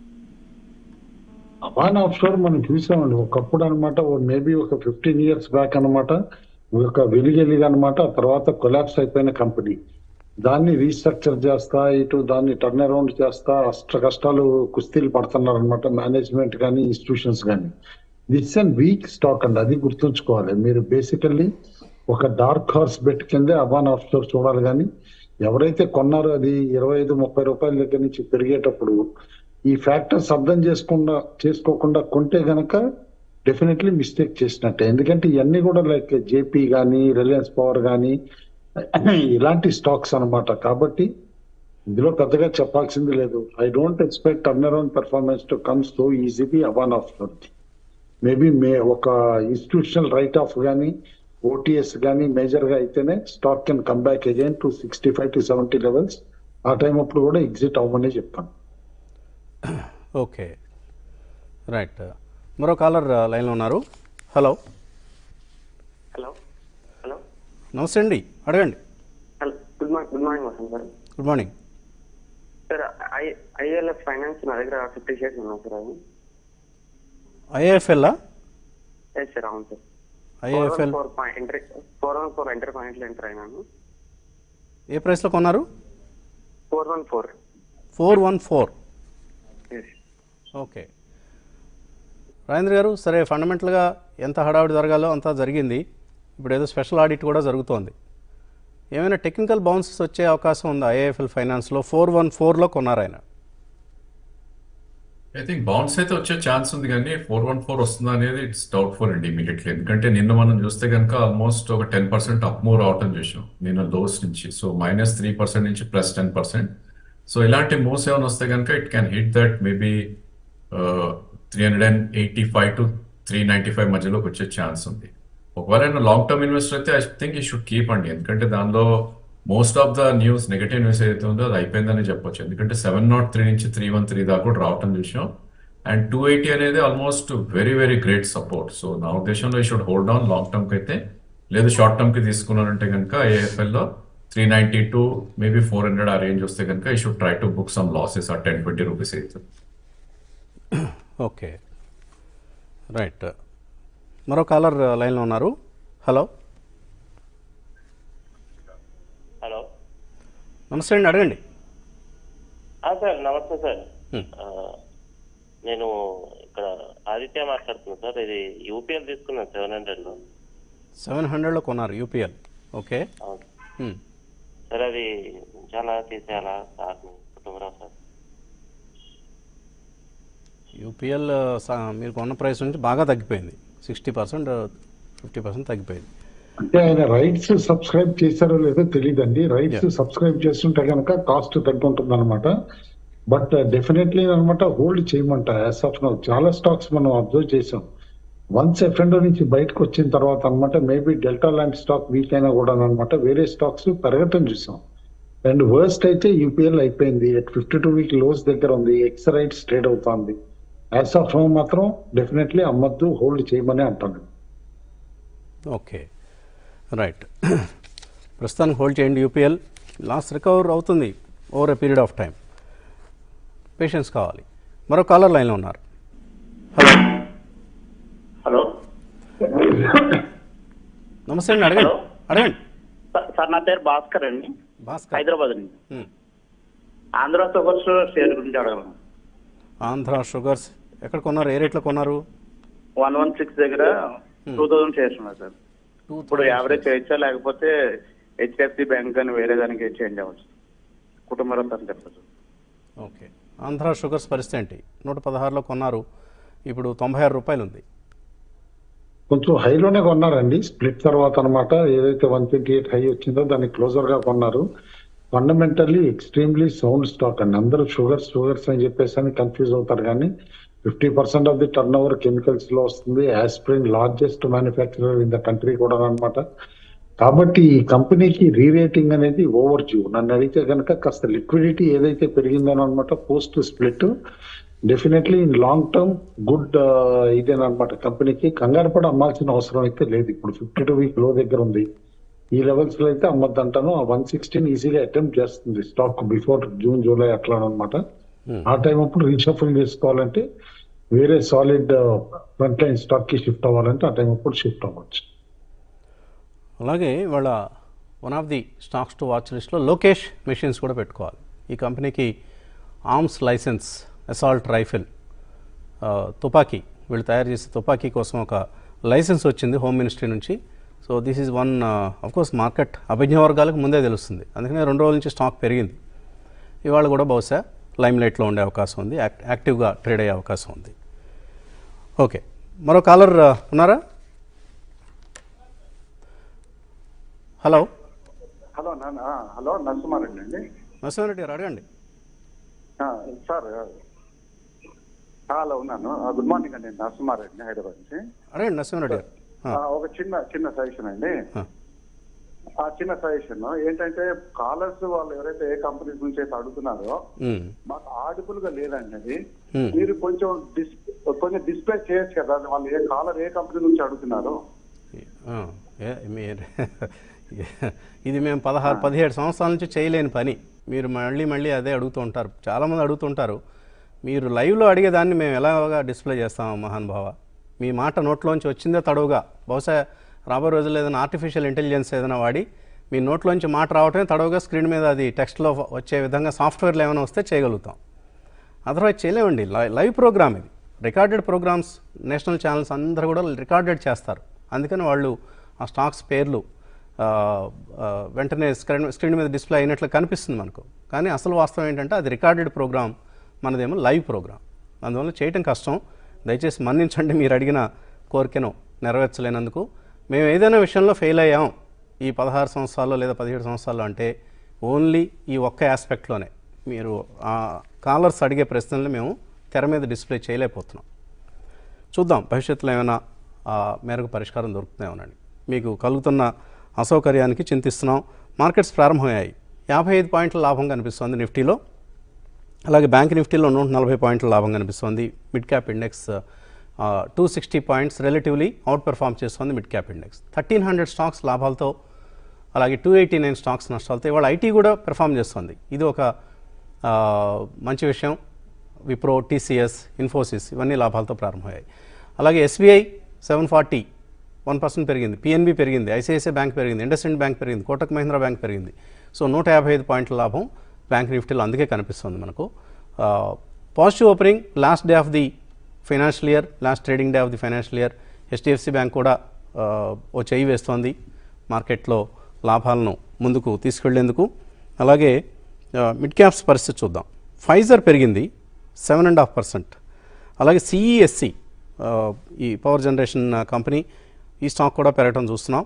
అబాన్ ఆఫ్ షోర్ మనం చూసామండి ఒకప్పుడు అనమాట మేబీ ఒక ఫిఫ్టీన్ ఇయర్స్ బ్యాక్ అనమాట ఒక వెలిగెలిగా అనమాట తర్వాత కొలాప్స్ అయిపోయిన కంపెనీ దాన్ని రీస్ట్రక్చర్ చేస్తా ఇటు దాన్ని టర్న్ అరౌండ్ చేస్తా అష్ట కష్టాలు కుస్తీలు పడుతున్నారు అనమాట మేనేజ్మెంట్ కానీ ఇన్స్టిట్యూషన్స్ కానీ దిస్ అండ్ వీక్ స్టాక్ అండి అది గుర్తుంచుకోవాలి మీరు బేసికల్లీ ఒక డార్క్ హార్స్ బెట్ కిందే అబాన్ ఆఫ్ షోర్ చూడాలి కానీ ఎవరైతే కొన్నారో అది ఇరవై ఐదు ముప్పై రూపాయల దగ్గర నుంచి పెరిగేటప్పుడు ఈ ఫ్యాక్టర్స్ అర్థం చేసుకుండా చేసుకోకుండా కొంటే గనక డెఫినెట్లీ మిస్టేక్ చేసినట్టే ఎందుకంటే ఇవన్నీ కూడా లైక్ జేపీ కానీ రిలయన్స్ పవర్ కానీ ఇలాంటి స్టాక్స్ అన్నమాట కాబట్టి ఇందులో పెద్దగా చెప్పాల్సింది లేదు I don't expect turn around performance to come so easily అవాన్ of maybe may ఒక ఇన్స్టిట్యూషనల్ రైట్ ఆఫ్ కానీ ఓటీఎస్ కానీ మేజర్ గా అయితేనే stock can come back again to sixty five to seventy levels ఆ టైం అప్పుడు కూడా ఎగ్జిట్ అవ్వమని చెప్తాను ఓకే రైట్ మరో కాలర్ లైన్లో ఉన్నారు హలో హలో హలో నమస్తే అండి అడగండి hello good morning good morning Vasant sir good morning sir I ILF finance నా దగ్గర ఫిఫ్టీ షేర్స్ ఉన్నాయి సార్ అది ఐఏఎఫ్ఎల్ ఎస్ సార్ అవును sir IAFL four point enter four one four enter పాయింట్లో ఎంటర్ అయినాను ఏ ప్రైస్లో కొన్నారు four one four four one four yes okay Rajendra గారు సరే ఫండమెంటల్గా ఎంత హడావిడి జరగాలో అంతా జరిగింది ఇప్పుడు ఏదో స్పెషల్ ఆడిట్ కూడా జరుగుతోంది ఏమైనా టెక్నికల్ బౌన్సెస్ వచ్చే అవకాశం ఉందా ఐఏఎఫ్ఎల్ ఫైనాన్స్లో ఫోర్ వన్ ఫోర్లో కొన్నారు ఆయన ఐ థింక్ బౌన్స్ అయితే వచ్చే ఛాన్స్ ఉంది కానీ ఫోర్ వన్ ఫోర్ వస్తుందా అనేది ఇట్స్ డౌట్ఫుల్ అండి ఇమీడియట్లీ ఎందుకంటే నిన్న మనం చూస్తే కనుక ఆల్మోస్ట్ ఒక టెన్ పర్సెంట్ అప్ మూవ్ రావటం చూసాం నిన్న లోస్ నుంచి సో మైనస్ త్రీ పర్సెంట్ నుంచి ప్లస్ టెన్ పర్సెంట్ సో ఇలాంటి మూవ్స్ ఏమైనా వస్తే కనుక it can hit that maybe three hundred and eighty five to three ninety five మధ్యలోకి వచ్చే ఛాన్స్ ఉంది ఒకవేళ ఆయన లాంగ్ టర్మ్ ఇన్వెస్టర్ అయితే ఐ థింక్ ఈ షుడ్ కీప్ అండి ఎందుకంటే దానిలో most of the news negative news ఏదైతే ఉందో అది అయిపోయిందని చెప్పొచ్చు ఎందుకంటే సెవెన్ నాట్ త్రీ నుంచి త్రీ వన్ త్రీ దాకా కూడా రావటం చూసాం అండ్ టూ ఎయిటీ అనేది almost very very great support so నా ఉద్దేశంలో ఈ should hold on long term కి అయితే లేదు షార్ట్ టర్మ్ కి తీసుకున్నారంటే కనుక ఏఎఫ్ఎల్ లో three ninety two maybe four hundred ఆ రేంజ్ వస్తే కనుక ఈ should try to book some losses ఆ టెన్ ట్వంటీ రూపీస్ అయితే ఓకే రైట్ మరో కాలర్ లైన్లో ఉన్నారు హలో హలో నమస్తే అండి అడగండి ఆ, సార్ నమస్తే సార్ Hmm. ఆ, నేను ఇక్కడ ఆదిత్య మాట్లాడుతున్నాను సార్ ఇది యూపీఎల్ తీసుకున్నాను సెవెన్ హండ్రెడ్ లో సెవెన్ హండ్రెడ్లో కొన్నారు యూపీఎల్ ఓకే అవును Hmm. సార్ అది చాలా తీసేయాలా సార్ కుటుంబరావు సార్ యూపీఎల్ సా- మీరు కొన్న ప్రైస్ నుంచి బాగా తగ్గిపోయింది సిక్స్టీ పర్సెంట్ ఫిఫ్టీ పర్సెంట్ తగ్గిపోయింది అంటే ఆయన రైట్స్ సబ్స్క్రైబ్ చేశారో లేదో తెలియదండి రైట్స్ సబ్స్క్రైబ్ చేస్తుంటే కనుక కాస్ట్ తగ్గుంటుంది అనమాట బట్ డెఫినెట్లీ అనమాట హోల్డ్ చేయమంట యాజ్ ఆఫ్ నౌ చాలా స్టాక్స్ మనం అబ్జర్వ్ చేసాం వన్స్ ఎఫ్ఎండో నుంచి బయటకు వచ్చిన తర్వాత అనమాట మేబీ డెల్టా లాంటి స్టాక్ వీక్ అయినా కూడా అనమాట వేరే స్టాక్స్ పెరగటం చూసాం అండ్ వర్స్ట్ అయితే యూపీఎల్ అయిపోయింది at fifty two week lows దగ్గర ఉంది ఎక్స్ రైట్స్ ట్రేడ్ అవుతుంది యాజ్ ఆఫ్ నౌ మాత్రం డెఫినెట్లీ అమ్మద్దు హోల్డ్ చేయమని అంటాను ఓకే రైట్ ప్రస్తుతానికి హోల్డ్ చేయండి యూపీఎల్ లాస్ రికవర్ అవుతుంది over a period of time patience కావాలి మరో కాలర్ లైన్లో ఉన్నారు హలో హలో నమస్తే అండి అడగండి హలో. అడగండి సార్- సార్ నా పేరు భాస్కర్ అండి భాస్కర్ హైదరాబాద్ నుంచి Hmm. ఆంధ్ర షుగర్స్ షేర్ గురించి అడగలను ఆంధ్ర షుగర్స్ ఎక్కడ కొన్నారు ఏ రేట్లో కొన్నారు వన్ వన్ సిక్స్ దగ్గర టూ థౌసండ్ షేర్స్ ఉన్నాయి సార్ ఇప్పుడు యావరేజ్ చేయొచ్చా లేకపోతే హెచ్డిఎఫ్సి బ్యాంక్ కానీ వేరే దానికి చేంజ్ అవ్వచ్చు కుటుంబ రత్నం చెప్పచ్చు ఓకే ఆంధ్ర షుగర్స్ పరిస్థితి ఏంటి నూట పదహారులో కొన్నారు ఇప్పుడు తొంభై ఆరు రూపాయలు ఉంది కొంచెం హైలోనే కొన్నారండి స్ప్లిట్ తర్వాత అన్నమాట ఏదైతే వన్ ట్వంటీ ఎయిట్ హై వచ్చిందో దాన్ని క్లోజర్ గా కొన్నారు ఫండమెంటల్లీ ఎక్స్ట్రీమ్లీ సౌండ్ స్టాక్ అండి అందరూ షుగర్స్ షుగర్స్ అని చెప్పేసి అని కన్ఫ్యూజ్ అవుతారు కానీ fifty percent of the turnover chemicals లో వస్తుంది aspirin largest manufacturer in the country కూడా అనమాట కాబట్టి ఈ కంపెనీకి రీరేటింగ్ అనేది ఓవర్ డ్యూ నన్ను అడిగితే కనుక కాస్త లిక్విడిటీ ఏదైతే పెరిగిందో అనమాట post split definitely in long term good ఇదేనమాట కంపెనీకి కంగారు పడి అమ్మాల్సిన అవసరం అయితే లేదు ఇప్పుడు ఫిఫ్టీ టూ వీక్ లో దగ్గర ఉంది ఈ లెవెల్స్ లో అయితే అమ్మద్దంటాను వన్ సిక్స్టీన్ ఈజీగా అటెంప్ట్ చేస్తుంది స్టాక్ బిఫోర్ జూన్ జూలై అట్లా అనమాట ఆ టైం అప్పుడు రీషఫుల్ చేసుకోవాలంటే వేరే సాలిడ్ ఫ్రంట్ లైన్ స్టాక్ కి షిఫ్ట్ అవ్వాలంటే ఆ టైం అప్పుడు షిఫ్ట్ అవ్వచ్చు అలాగే వాళ్ళ one of the stocks to watch లిస్ట్లో లోకేష్ మెషిన్స్ కూడా పెట్టుకోవాలి ఈ కంపెనీకి ఆర్మ్స్ లైసెన్స్ అసాల్ట్ రైఫిల్ తుపాకీ వీళ్ళు తయారు చేసే తుపాకీ కోసం ఒక లైసెన్స్ వచ్చింది హోమ్ మినిస్ట్రీ నుంచి so this is one course market అభిజ్ఞ వర్గాలకు ముందే తెలుస్తుంది అందుకనే రెండు రోజుల నుంచి స్టాక్ పెరిగింది ఇవాళ కూడా బహుశా లైమ్ లైట్లో ఉండే అవకాశం ఉంది యాక్ట్ యాక్టివ్గా ట్రేడ్ అయ్యే అవకాశం ఉంది ఓకే మరో కాలర్ ఉన్నారా హలో హలో నాన్న ఆ, హలో నరసింహారెడ్డి అండి నరసింహారెడ్డి గారు అడగండి ఆ, సార్ ఆ, హలో ఉన్నాను ఆ, గుడ్ మార్నింగ్ అండి నరసింహారెడ్డి హైదరాబాద్ నుంచి అడగండి నరసింహారెడ్డి గారు ఆ, ఒక చిన్న చిన్న సజెషన్ అండి ఆ. ఆ చిన్న సజెషన్ ఏంటంటే కాలర్స్ వాళ్ళు ఎవరైతే ఏ కంపెనీస్ నుంచి అయితే అడుగుతున్నారో మ్మ్. మాకు ఆడిబుల్ గా లేదండి అది Hmm. మీరు కొంచెం డిస్ కొంచెం డిస్ప్లే చేయొచ్చు కదా వాళ్ళు ఏ కాలర్ ఏ కంపెనీ నుంచి అడుగుతున్నారు ఆ, ఏ- మీరు ఇది మేము పదహారు పదిహేడు సంవత్సరాల నుంచి చేయలేని పని మీరు మళ్ళీ మళ్ళీ అదే అడుగుతూ ఉంటారు చాలామంది అడుగుతుంటారు మీరు లైవ్లో అడిగేదాన్ని మేము ఎలాగా డిస్ప్లే చేస్తాము మహాన్ భావ మీ మాట నోట్లోంచి వచ్చిందే తడవుగా బహుశా రాబోయే రోజుల్లో ఏదైనా ఆర్టిఫిషియల్ ఇంటెలిజెన్స్ ఏదైనా వాడి మీ నోట్లోంచి మాట రావటమే తడవుగా స్క్రీన్ మీద అది టెక్స్ట్లో వచ్చే విధంగా సాఫ్ట్వేర్లు ఏమైనా వస్తే చేయగలుగుతాం అదర్వైజ్ చేయలేమండి లై లైవ్ ప్రోగ్రామ్ ఇది రికార్డెడ్ ప్రోగ్రామ్స్ నేషనల్ ఛానల్స్ అందరూ కూడా రికార్డెడ్ చేస్తారు అందుకని వాళ్ళు ఆ స్టాక్స్ పేర్లు ఆ, ఆ, వెంటనే స్క్రీన్ స్క్రీన్ మీద డిస్ప్లే అయినట్లు కనిపిస్తుంది మనకు కానీ అసలు వాస్తవం ఏంటంటే అది రికార్డెడ్ ప్రోగ్రామ్ మనదేమో లైవ్ ప్రోగ్రామ్ అందువల్ల చేయటం కష్టం దయచేసి మన్నించండి మీరు అడిగిన కోరికను నెరవేర్చలేనందుకు మేము ఏదైనా విషయంలో ఫెయిల్ అయ్యాం ఈ పదహారు సంవత్సరాల్లో లేదా పదిహేడు సంవత్సరాల్లో అంటే ఓన్లీ ఈ ఒక్క ఆస్పెక్ట్లోనే మీరు ఆ కాలర్స్ అడిగే ప్రశ్నల్ని మేము తెర మీద డిస్ప్లే చేయలేకపోతున్నాం చూద్దాం భవిష్యత్తులో ఏమైనా ఆ మేరకు పరిష్కారం దొరుకుతున్నామోనండి మీకు కలుగుతున్న అసౌకర్యానికి చింతిస్తున్నాం మార్కెట్స్ ప్రారంభమయ్యాయి యాభై ఐదు పాయింట్ల లాభం కనిపిస్తుంది నిఫ్టీలో అలాగే బ్యాంక్ నిఫ్టీలో నూట నలభై పాయింట్ల లాభం కనిపిస్తుంది mid cap index two sixty points relatively outperform చేస్తుంది mid cap index thirteen hundred stocks లాభాలతో అలాగే టూ ఎయిటీ నైన్ స్టాక్స్ నష్టాలతో ఇవాళ ఐటీ కూడా పెర్ఫామ్ చేస్తుంది ఇది ఒక ఆ, మంచి విషయం విప్రో టీసీఎస్ ఇన్ఫోసిస్ ఇవన్నీ లాభాలతో ప్రారంభమయ్యాయి అలాగే SBI seven forty one percent పెరిగింది పిఎన్బి పెరిగింది ఐసిఐసిఐ బ్యాంక్ పెరిగింది ఇండస్ఇండ్ బ్యాంక్ పెరిగింది కోటక్ మహీంద్రా బ్యాంక్ పెరిగింది సో నూట యాభై ఐదు పాయింట్ల లాభం బ్యాంక్ నిఫ్టీలో అందుకే కనిపిస్తుంది మనకు positive opening last day of the financial year last trading day of the financial year HDFC bank కూడా ఆ, ఓ చేయి వేస్తోంది మార్కెట్లో లాభాలను ముందుకు తీసుకెళ్లేందుకు అలాగే ఆ, మిడ్ క్యాప్స్ పరిస్థితి చూద్దాం ఫైజర్ పెరిగింది సెవెన్ అండ్ హాఫ్ పర్సెంట్ అలాగే సిఈఎస్సి ఈ పవర్ జనరేషన్ కంపెనీ ఈ స్టాక్ కూడా పెరగడం చూస్తున్నాం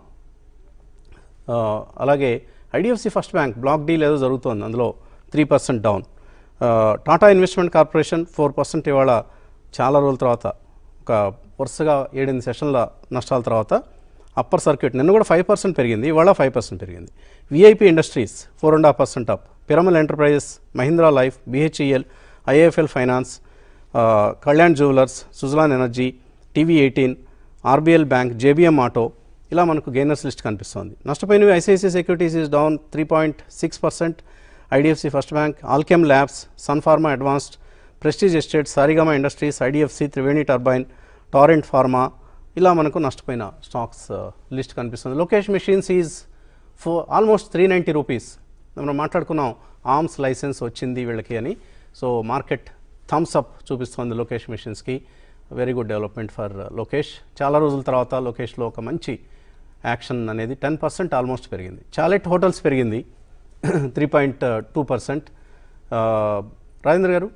ఆ, అలాగే IDFC first bank block deal ఏదో జరుగుతోంది అందులో త్రీ పర్సెంట్ డౌన్ ఆ, Tata investment corporation four percent ఇవాళ చాలా రోజుల తర్వాత ఒక వరుసగా ఏడెనిమిది సెషన్ల నష్టాల తర్వాత అప్పర్ సర్క్యూట్ నిన్న కూడా ఫైవ్ పర్సెంట్ పెరిగింది ఇవాళ ఫైవ్ పర్సెంట్ పెరిగింది VIP industries four and half percent up Piramal enterprises Mahindra life BHEL IAFL finance ఆ, Kalyan jewellers Suzlon energy TV eighteen RBL bank JBM auto ఇలా మనకు గెయినర్స్ లిస్ట్ కనిపిస్తోంది నష్టపోయినవి ICICI securities is down three point six percent IDFC first bank Alkem labs Sun Pharma advanced prestige estate Saregama industries IDFC Triveni turbine torrent pharma ఇలా మనకు నష్టపోయిన స్టాక్స్ లిస్ట్ కనిపిస్తుంది లొకేష్ మెషిన్స్ ఈజ్ ఫో ఆల్మోస్ట్ త్రీ నైంటీ రూపీస్ మనం మాట్లాడుకున్నాం ఆర్మ్స్ లైసెన్స్ వచ్చింది వీళ్ళకి అని సో మార్కెట్ థమ్స్ అప్ చూపిస్తుంది లోకేష్ మిషన్స్కి very good development for Lokesh చాలా రోజుల తర్వాత లోకేష్లో ఒక మంచి యాక్షన్ అనేది టెన్ పర్సెంట్ ఆల్మోస్ట్ పెరిగింది చాలెట్ హోటల్స్ పెరిగింది three point two percent Rajendra గారు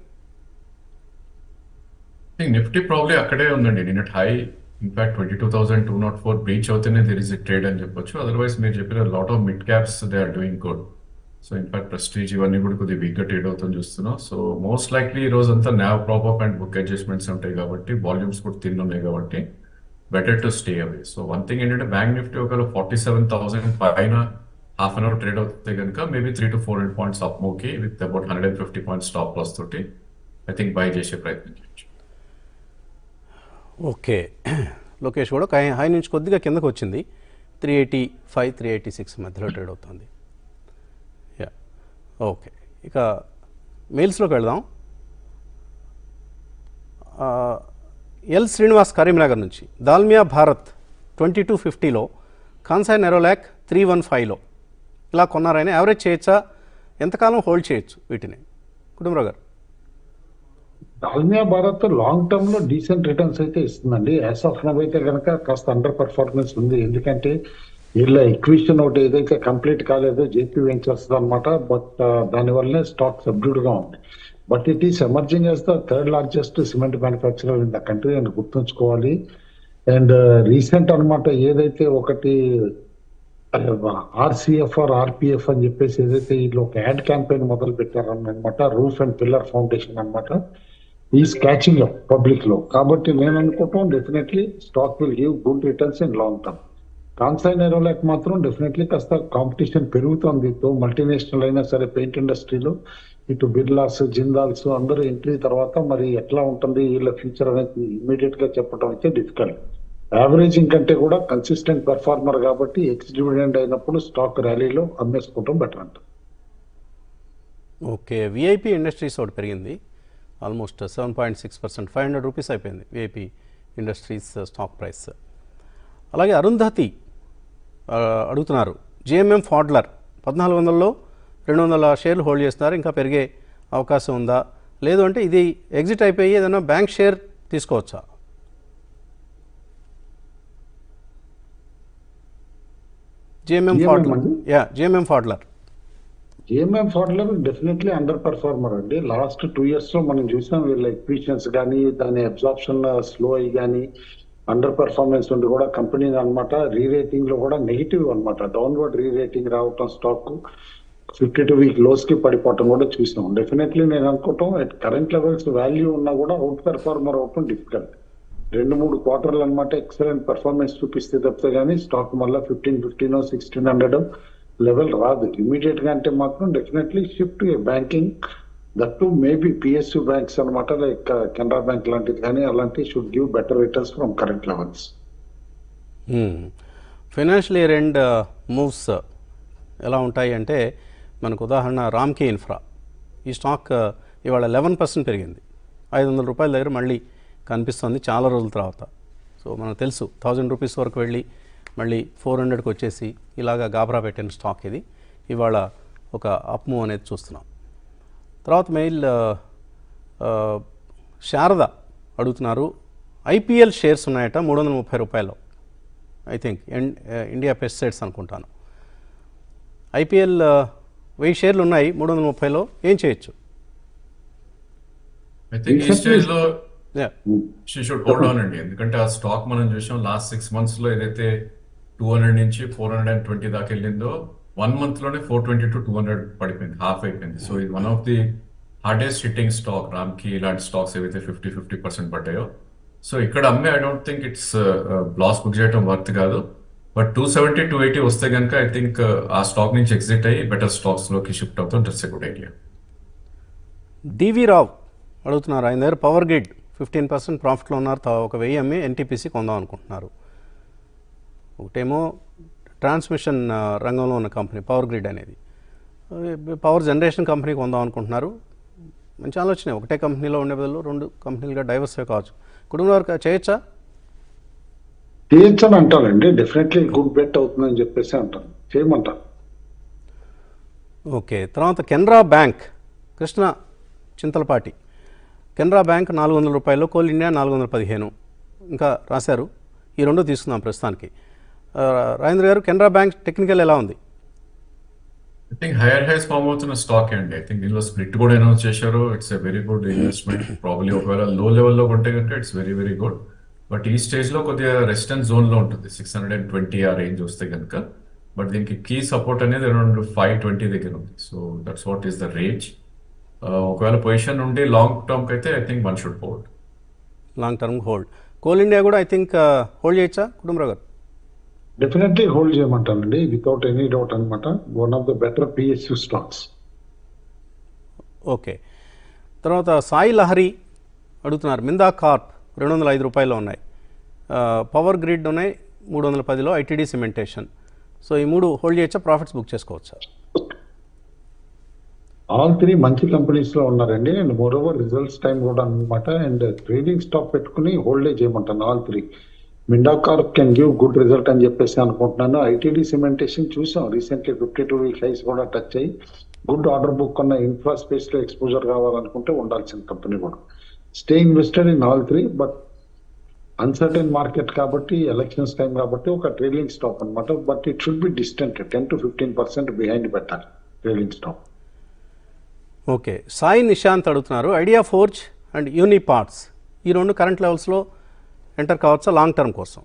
నిఫ్టీ ప్రాబ్లీ అక్కడే ఉందండి నిన్నటి high in fact twenty two thousand two not four breach అవుతేనే దెర్ ఇస్ ట్రేడ్ అని చెప్పొచ్చు అదర్వైజ్ మీరు చెప్పిన lot of mid caps they are doing good so in fact prestige ఇవన్నీ కూడా కొద్దిగా వీక్గా ట్రేడ్ అవుతుంది చూస్తున్నాం సో మోస్ట్ లైక్లీ ఈ రోజు అంతా now prop up and book adjustments ఉంటాయి కాబట్టి వాల్యూమ్స్ కూడా తిన్ ఉన్నాయి కాబట్టి better to stay away so one thing ఏంటంటే బ్యాంక్ నిఫ్టీ ఒకవేళ ఫార్టీ సెవెన్ థౌసండ్ పైన హాఫ్ అన్ అవర్ ట్రేడ్ అవుతే కనుక maybe three to four hundred points up మూకి with about hundred and fifty points stop loss తోటి ఐ థింక్ బై చేసే ప్రయత్నం చేయొచ్చు ఓకే లోకేష్ కూడా హై హై నుంచి కొద్దిగా కిందకు వచ్చింది three eighty five three eighty six మధ్యలో ట్రేడ్ అవుతుంది యా ఓకే ఇక మెయిల్స్లోకి వెళ్దాం ఆ, ఎల్ శ్రీనివాస్ కరీంనగర్ నుంచి దాల్మియా భారత్ ట్వంటీ టూ ఫిఫ్టీలో కాన్సాయ్ నెరోలాక్ త్రీ వన్ ఫైవ్లో ఇలా కొన్నారైనా యావరేజ్ చేయొచ్చా ఎంతకాలం హోల్డ్ చేయొచ్చు వీటిని కుటుంబరావు గారు దాల్మియా భారత్ లాంగ్ టర్మ్ లో డీసెంట్ రిటర్న్స్ అయితే ఇస్తుందండి యాజ్ ఆఫ్ నవ్ అయితే కనుక కాస్త అండర్ పర్ఫార్మెన్స్ ఉంది ఎందుకంటే వీళ్ళ ఎక్విషన్ ఒకటి ఏదైతే కంప్లీట్ కాలేదో జేపీ వెంచర్స్ అనమాట బట్ దానివల్లనే స్టాక్ సబ్డ్యూడ్ గా ఉంది but it is emerging as the third largest cement manufacturer in the country అని గుర్తుంచుకోవాలి అండ్ రీసెంట్ అన్నమాట ఏదైతే ఒకటి ఆర్సిఎఫ్ఆర్ ఆర్పిఎఫ్ అని చెప్పేసి ఏదైతే వీళ్ళు ఒక యాడ్ క్యాంపెయిన్ మొదలు పెట్టారన్నమాట రూఫ్ అండ్ పిల్లర్ ఫౌండేషన్ అన్నమాట ఈస్ క్యాచింగ్ అప్ పబ్లిక్ లో కాబట్టి నేను అనుకుంటాం definitely stock will give good returns in long term Kansai Nerolac మాత్రం డెఫినెట్లీ కాస్త కాంపిటీషన్ పెరుగుతోంది తో మల్టీనేషనల్ అయినా సరే పెయింట్ ఇండస్ట్రీలో ఇటు బిర్లాస్ జిందాల్స్ అందరూ ఎంట్రీ తర్వాత మరి ఎట్లా ఉంటుంది వీళ్ళ ఫ్యూచర్ అనేది ఇమీడియట్ గా చెప్పడం అయితే డిఫికల్ట్ యావరేజింగ్ కంటే కూడా కన్సిస్టెంట్ పెర్ఫార్మర్ కాబట్టి ఎక్స్ డివిడెండ్ అయినప్పుడు స్టాక్ ర్యాలీలో అమ్మేసుకోవడం బెటర్ అంట ఓకే విఐపి ఇండస్ట్రీస్ ఒకటి పెరిగింది almost seven point six percent five hundred rupees అయిపోయింది విఐపి ఇండస్ట్రీస్ స్టాక్ ప్రైస్ అలాగే అరుంధతి ఆ, అడుగుతున్నారు జిఎంఎం ఫాడ్లర్ పద్నాలుగు వందలలో రెండు వందల షేర్లు హోల్డ్ చేస్తున్నారు ఇంకా పెరిగే అవకాశం ఉందా లేదు అంటే ఇది ఎగ్జిట్ అయిపోయి ఏదైనా బ్యాంక్ షేర్ తీసుకోవచ్చా జిఎంఎం GMM ఫాడ్లర్ అండి? Yeah GMM Pfaudler AMM Pfaudler definitely under performer అండి లాస్ట్ టూ ఇయర్స్ లో మనం చూసాం వీళ్ళ ఎక్విషన్స్ కానీ దాని అబ్జార్ప్షన్ స్లో అయ్యి కానీ అండర్ పర్ఫార్మెన్స్ ఉండి కూడా కంపెనీ అన్నమాట రీ రేటింగ్ లో కూడా నెగిటివ్ అన్నమాట డౌన్వర్డ్ రీ రేటింగ్ రావటం stock fifty two week lows కి పడిపోవటం కూడా చూసాం డెఫినెట్లీ నేను అనుకుంటాం ఎట్ కరెంట్ లెవెల్స్ వాల్యూ ఉన్నా కూడా అవుట్ పెర్ఫార్మర్ అవటం డిఫికల్ట్ రెండు మూడు క్వార్టర్లు అనమాట ఎక్సలెంట్ పర్ఫార్మెన్స్ చూపిస్తే తప్పితే కానీ స్టాక్ మళ్ళీ fifteen fifteen sixteen hundred level రాదు ఇమీడియట్ గా అంటే మాత్రం definitely shift banking that to maybe PSU banks అనమాట లైక్ కెనరా బ్యాంక్ లాంటిది కానీ అలాంటి should give better returns from current levels financial year end moves ఎలా ఉంటాయి అంటే మనకు ఉదాహరణ రామ్కే ఇన్ఫ్రా ఈ స్టాక్ uh, ఇవాళ లెవెన్ పర్సెంట్ పెరిగింది ఐదు వందల రూపాయల దగ్గర మళ్ళీ కనిపిస్తుంది చాలా రోజుల తర్వాత సో మనకు తెలుసు థౌజండ్ రూపీస్ వరకు వెళ్ళి మళ్ళీ ఫోర్ హండ్రెడ్కి వచ్చేసి ఇలాగా గాబరా పెట్టిన స్టాక్ ఇది ఇవాళ ఒక అప్ మూవ్ అనేది చూస్తున్నాం తర్వాత మెయిల్ ఆ, ఆ, శారద అడుగుతున్నారు ఐపీఎల్ షేర్స్ ఉన్నాయట మూడు వందల ముప్పై రూపాయలు ఐ థింక్ ఇండియా పెస్టిసైడ్స్ అనుకుంటాను ఐపీఎల్ వెయ్యి షేర్లు ఉన్నాయి మూడు వందల ముప్పైలో ఏం చేయొచ్చు ఐ థింక్ ఈ స్టేజ్ లో yeah she should hold on అండి ఎందుకంటే ఆ స్టాక్ మనం చూసాం లాస్ట్ సిక్స్ మంత్స్ లో ఏదైతే టూ హండ్రెడ్ నుంచి ఫోర్ హండ్రెడ్ అండ్ ట్వంటీ దాకా వెళ్ళిందో వన్ మంత్ లోనే four twenty to two hundred పడిపోయింది హాఫ్ అయిపోయింది సో ఇది one of the hardest hitting stock Ram కి ఇలాంటి స్టాక్స్ ఏవైతే ఫిఫ్టీ ఫిఫ్టీ పర్సెంట్ పడ్డాయో సో ఇక్కడ అమ్మే I don't think it's loss book చేయడం వర్త్ కాదు but two seventy two eighty వస్తే కనుక ఐ థింక్ ఆ స్టాక్ నుంచి ఎగ్జిట్ అయ్యి బెటర్ స్టాక్స్ లోకి షిఫ్ట్ అవుతాం దట్స్ ఎ గుడ్ ఐడియా డివి రావు అడుగుతున్నారు ఆయన దగ్గర పవర్ గ్రిడ్ ఫిఫ్టీన్ పర్సెంట్ ప్రాఫిట్లో ఉన్నారు తా- ఒక వెయ్యి అమ్మి ఎన్టీపీసీ కొందాం అనుకుంటున్నారు ఒకటేమో ట్రాన్స్మిషన్ ఆ, రంగంలో ఉన్న కంపెనీ పవర్ గ్రిడ్ అనేది అదే పవర్ జనరేషన్ కంపెనీ కొందాం అనుకుంటున్నారు మంచి ఆలోచనే ఒకటే కంపెనీలో ఉండే బదులు రెండు కంపెనీలుగా డైవర్సిఫై కావచ్చు కుటుంబం వరకు చేయొచ్చా చేయొచ్చు అని అంటారండి డెఫినెట్లీ గుడ్ బెట్ అవుతుందని చెప్పేసి అంటాను చేయమంటారు ఓకే తర్వాత కెనరా బ్యాంక్ కృష్ణ చింతలపాటి కెనరా బ్యాంక్ నాలుగు వందల రూపాయలు కోల్ ఇండియా నాలుగు వందల పదిహేను ఇంకా రాశారు ఈ రెండు తీసుకుందాం ప్రస్తుతానికి ఆ, రాజేంద్ర గారు కెనరా బ్యాంక్ టెక్నికల్ ఎలా ఉంది I think higher highs form అవుతున్న స్టాక్ అండి ఐ థింక్ దీనిలో స్ప్లిట్ కూడా అనౌన్స్ చేశారు it's a very good investment probably ఒకవేళ లో లెవెల్లో కొంటే కనుక it's very very good but ఈ స్టేజ్ లో కొద్దిగా రెసిస్టెన్స్ జోన్ లో ఉంటుంది సిక్స్ హండ్రెడ్ అండ్ ట్వంటీ ఆ రేంజ్ వస్తే కనుక బట్ దీనికి కీ సపోర్ట్ అనేది అరౌండ్ ఫైవ్ ట్వంటీ దగ్గర ఉంది so that's what is the range ఒకవేళ పొజిషన్ ఉండి లాంగ్ టర్మ్కి అయితే I think one should hold long term hold coal India కూడా ఐ థింక్ హోల్డ్ చేయొచ్చా కుటుంబరావు గారు డెఫినెట్లీ హోల్డ్ చేయమంటానండి వితౌట్ ఎనీ డౌట్ అనమాట one of the better PSU stocks okay తర్వాత సాయి లహరి అడుగుతున్నారు మిందా కార్ప్ రెండు వందల ఐదు రూపాయలు ఉన్నాయి ఆ, పవర్ గ్రిడ్ ఉన్నాయి మూడు వందల పదిలో ఐటీడీ సిమెంటేషన్ సో ఈ మూడు హోల్డ్ చేయొచ్చా ప్రాఫిట్స్ బుక్ చేసుకోవచ్చా ఆల్ త్రీ మంచి కంపెనీస్ లో ఉన్నారండి and more over results time కూడా అనమాట అండ్ ట్రేడింగ్ స్టాక్ పెట్టుకుని హోల్డే చేయమంటాను all three Minda Corp can give good result అని చెప్పేసి అనుకుంటున్నాను ఐటీడీ సిమెంటేషన్ చూసాం recently fifty two week highs కూడా టచ్ అయ్యి గుడ్ ఆర్డర్ బుక్ ఉన్న ఇన్ఫ్రా స్పేస్ లో ఎక్స్పోజర్ కావాలనుకుంటే ఉండాల్సిన కంపెనీ కూడా stay invested in all three but uncertain market కాబట్టి ఎలక్షన్స్ టైం కాబట్టి ఒక ట్రేడింగ్ స్టాక్ అన్నమాట but it should be distant ten to fifteen percent behind పెట్టాలి trading stock okay Sai Nishant అడుగుతున్నారు idea forge and Uniparts ఈ రెండు కరెంట్ లెవెల్స్లో ఎంటర్ కావచ్చా లాంగ్ టర్మ్ కోసం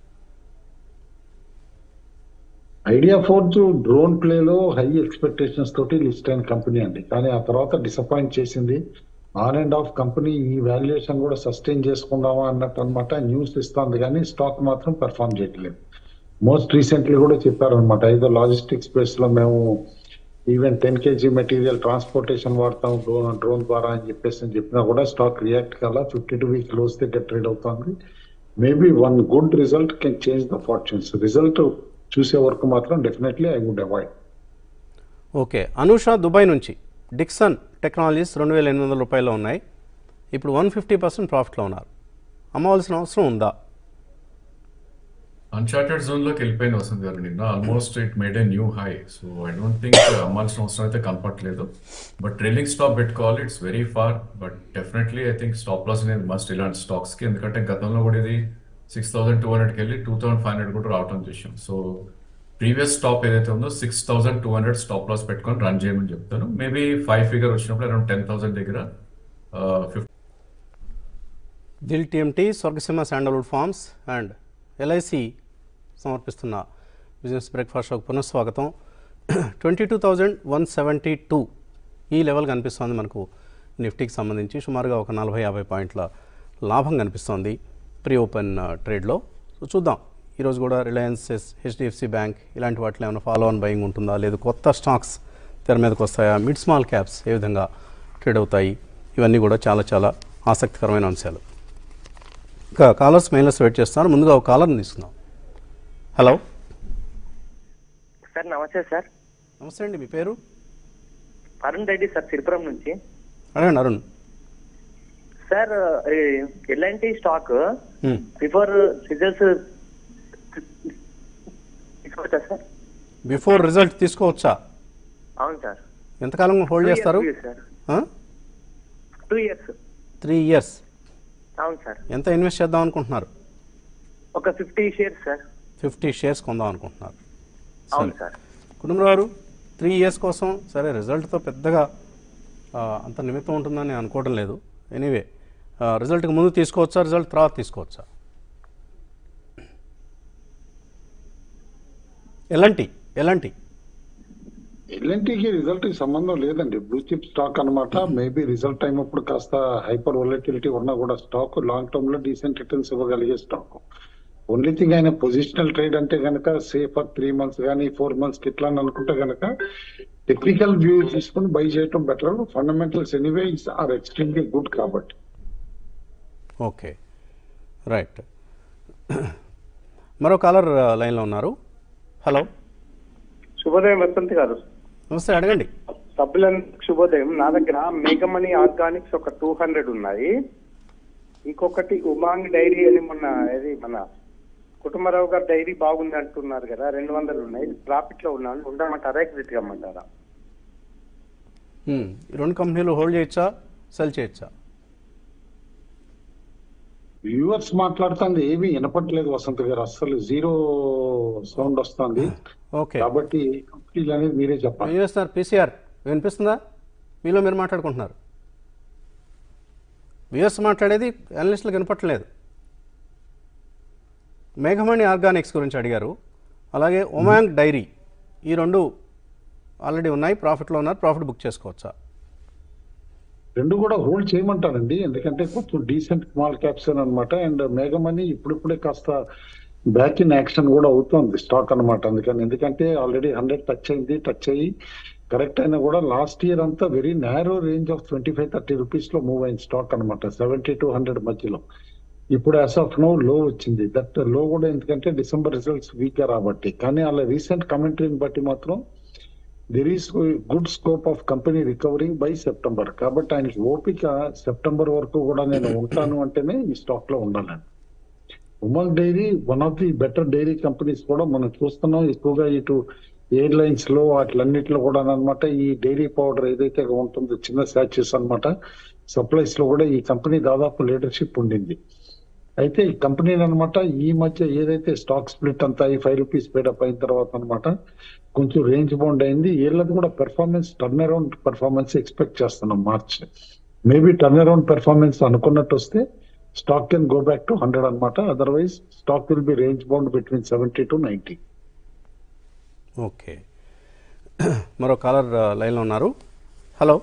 ఐడియా ఫోర్జ్ డ్రోన్ ప్లేలో హై ఎక్స్పెక్టేషన్స్ తోటి లిస్ట్ అయిన కంపెనీ అండి కానీ ఆ తర్వాత డిసప్పాయింట్ చేసింది ఆన్ అండ్ ఆఫ్ కంపెనీ ఈ వాల్యుయేషన్ కూడా సస్టైన్ చేసుకుందామా అన్నట్టు అనమాట న్యూస్ ఇస్తుంది కానీ స్టాక్ మాత్రం పెర్ఫామ్ చేయట్లేదు మోస్ట్ రీసెంట్లీ కూడా చెప్పారనమాట ఏదో లాజిస్టిక్ స్పేస్ లో మేము even ten KG material transportation వాడతాం డ్రోన్ డ్రోన్ ద్వారా అని చెప్పేసి అని చెప్పినా కూడా స్టాక్ రియాక్ట్ కల్లా ఫిఫ్టీ టూ వీక్ క్లోజ్ దగ్గర ట్రేడ్ అవుతుంది maybe one good result can change the fortunes result చూసే వరకు మాత్రం definitely I would avoid okay Anusha Dubai నుంచి డిక్సన్ టెక్నాలజీస్ రెండు వేల ఎనిమిది వందల రూపాయలు ఉన్నాయి ఇప్పుడు వన్ ఫిఫ్టీ పర్సెంట్ ప్రాఫిట్లో ఉన్నారు అమ్మవలసిన అవసరం ఉందా అన్చార్టెడ్ జోన్ లోకి వెళ్ళిపోయింది వసంత్ గారు నిన్న almost it made a new high so I don't think అమ్మాల్సిన అవసరం అయితే కనపట్లేదు బట్ ట్రైలింగ్ స్టాప్ పెట్టుకోవాలి it's very far but definitely I think stop loss అనేది మస్ట్ ఇలాంటి స్టాక్స్ కి ఎందుకంటే గతంలో కూడా ఇది సిక్స్ థౌసండ్ టూ హండ్రెడ్కి వెళ్ళి టూ థౌసండ్ ఫైవ్ హండ్రెడ్ కూడా రావటం చూసాం సో ప్రీవియస్ స్టాప్ ఏదైతే ఉందో six thousand two hundred stop loss పెట్టుకొని రన్ చేయమని చెప్తాను మేబీ ఫైవ్ ఫిగర్ వచ్చినప్పుడు అరౌండ్ టెన్ థౌసండ్ దగ్గర fifty Dil TMT Swargaseema sandalwood farms and LIC సమర్పిస్తున్న బిజినెస్ బ్రేక్ఫాస్ట్ షోకి పునఃస్వాగతం twenty two thousand one seventy two ఈ లెవెల్ కనిపిస్తోంది మనకు నిఫ్టీకి సంబంధించి సుమారుగా ఒక నలభై యాభై పాయింట్ల లాభం కనిపిస్తోంది ప్రీ ఓపెన్ ట్రేడ్లో సో చూద్దాం ఈరోజు కూడా రిలయన్స్ హెచ్డిఎఫ్సి బ్యాంక్ ఇలాంటి వాటిలో ఏమైనా ఫాలో ఆన్ బయింగ్ ఉంటుందా లేదు కొత్త స్టాక్స్ తెర మీదకి వస్తాయా మిడ్ స్మాల్ క్యాప్స్ ఏ విధంగా ట్రేడ్ అవుతాయి ఇవన్నీ కూడా చాలా చాలా ఆసక్తికరమైన అంశాలు ఇంకా కాలర్స్ మెయిల్స్ వెయిట్ చేస్తున్నారు ముందుగా ఒక కాలర్ని తీసుకుందాం హలో సార్ నమస్తే సార్ నమస్తే అండి మీ పేరు అరుణ్ రెడ్డి సార్ సిరిపురం నుంచి అడగండి Arun sir L&T stock Hmm. Before results తీసుకోవచ్చా సార్ బిఫోర్ రిజల్ట్ తీసుకోవచ్చా అవును సార్ ఎంతకాలం హోల్డ్ చేస్తారు sir two years three years అవును సార్ ఎంత ఇన్వెస్ట్ చేద్దాం అనుకుంటున్నారు ఒక fifty shares sir fifty shares కొందాం అనుకుంటున్నారు అవును సార్ కుటుంబరావు గారు త్రీ ఇయర్స్ కోసం సరే రిజల్ట్తో పెద్దగా ఆ, అంత నిమిత్తం ఉంటుందని నేను అనుకోవడం లేదు ఎనీవే రిజల్ట్కి ముందు తీసుకోవచ్చా రిజల్ట్ తర్వాత తీసుకోవచ్చా ఎలాంటి ఎలాంటి ఎల్ఎన్టీకి రిజల్ట్ కి సంబంధం లేదండి బ్లూ చిప్ స్టాక్ అన్నమాట మేబీ రిజల్ట్ టైం అప్పుడు కాస్త హైపర్ వొలటిలిటీ ఉన్నా కూడా స్టాక్ లాంగ్ టర్మ్ లో డీసెంట్ రిటర్న్స్ ఇవ్వగలిగే స్టాక్ ఓన్లీ థింగ్ ఆయన పొజిషనల్ ట్రేడ్ అంటే కనుక సేఫ్ ఫర్ త్రీ మంత్స్ కానీ ఫోర్ మంత్స్ కి ఇట్లా అని అనుకుంటే కనుక టెక్నికల్ వ్యూ తీసుకుని బై చేయటం better fundamentals anyway are extremely good కాబట్టి ఓకే రైట్ మరో కాలర్ లైన్లో ఉన్నారు హలో శుభోదయం వసంత్ గారు నమస్తే అడగండి సభ్యులందరికి శుభోదయం నా దగ్గర మేఘమణి ఆర్గానిక్స్ ఒక టూ హండ్రెడ్ ఉన్నాయి ఇంకొకటి ఉమాంగ్ డైరీ అని మొన్న ఇది మన కుటుంబరావు గారు డైరీ బాగుంది అంటున్నారు కదా రెండు వందలు ఉన్నాయి ప్రాఫిట్ లో ఉన్నాను ఉండమంటారా ఎగ్జిట్ కమ్మంటారా Hmm. ఈ రెండు కంపెనీలు హోల్డ్ చేయొచ్చా సెల్ చేయొచ్చా వ్యూవర్స్ మాట్లాడుతుంది ఏమీ వినపట్లేదు వసంత్ గారు అస్సలు జీరో సౌండ్ వస్తుంది ఓకే కాబట్టి కంపెనీలు అనేది మీరే చెప్పాలి ఏం చేస్తున్నారు పీసీఆర్ వినిపిస్తుందా మీలో మీరు మాట్లాడుకుంటున్నారు వ్యూయర్స్ మాట్లాడేది అనలిస్టులకు వినపట్లేదు మేఘమణి ఆర్గానిక్స్ గురించి అడిగారు అలాగే ఒమాంగ్ డైరీ ఈ రెండు ఆల్రెడీ ఉన్నాయి ప్రాఫిట్లో ఉన్నారు ప్రాఫిట్ బుక్ చేసుకోవచ్చా రెండు కూడా హోల్డ్ చేయమంటానండి ఎందుకంటే కొంచెం డీసెంట్ స్మాల్ క్యాప్స్ అనమాట అండ్ మేఘమని ఇప్పుడిప్పుడే కాస్త బ్యాక్ ఇన్ యాక్షన్ కూడా అవుతుంది స్టాక్ అన్నమాట అందుకని ఎందుకంటే ఆల్రెడీ హండ్రెడ్ టచ్ అయింది టచ్ అయ్యి కరెక్ట్ అయినా కూడా లాస్ట్ ఇయర్ అంతా very narrow range of twenty five thirty rupees లో మూవ్ అయింది స్టాక్ అనమాట సెవెంటీ టు హండ్రెడ్ మధ్యలో ఇప్పుడు యాజ్ ఆఫ్ నో లో వచ్చింది దట్ లో కూడా ఎందుకంటే డిసెంబర్ రిజల్ట్స్ వీక్ గా రాబట్టి కానీ అలా రీసెంట్ కమెంటరీని బట్టి మాత్రం there is good scope of company recovering by September కాబట్టి ఆయనకి ఓపిక సెప్టెంబర్ వరకు కూడా నేను ఉంటాను అంటేనే ఈ స్టాక్ లో ఉండాలండి ఉమల్ dairy one of the better dairy companies కూడా మనం చూస్తున్నాం ఎక్కువగా ఇటు ఎయిర్లైన్స్ లో వాటిలన్నిటిలో కూడా అనమాట ఈ డైరీ పౌడర్ ఏదైతే ఉంటుందో చిన్న శాచెస్ అన్నమాట సప్లైస్ లో కూడా ఈ కంపెనీ దాదాపు లీడర్షిప్ ఉండింది అయితే ఈ కంపెనీ అనమాట ఈ మధ్య ఏదైతే స్టాక్ స్ప్లిట్ అంతా ఈ ఫైవ్ రూపీస్ పేడప్ అయిన తర్వాత అనమాట కొంచెం రేంజ్ బౌండ్ అయింది వీళ్ళది కూడా performance turn around performance expect చేస్తున్నాం March maybe turn around performance అనుకున్నట్టు వస్తే stock can go back to hundred అనమాట otherwise stock will be range bound between seventy to ninety okay మరో కాలర్ లైన్లో ఉన్నారు హలో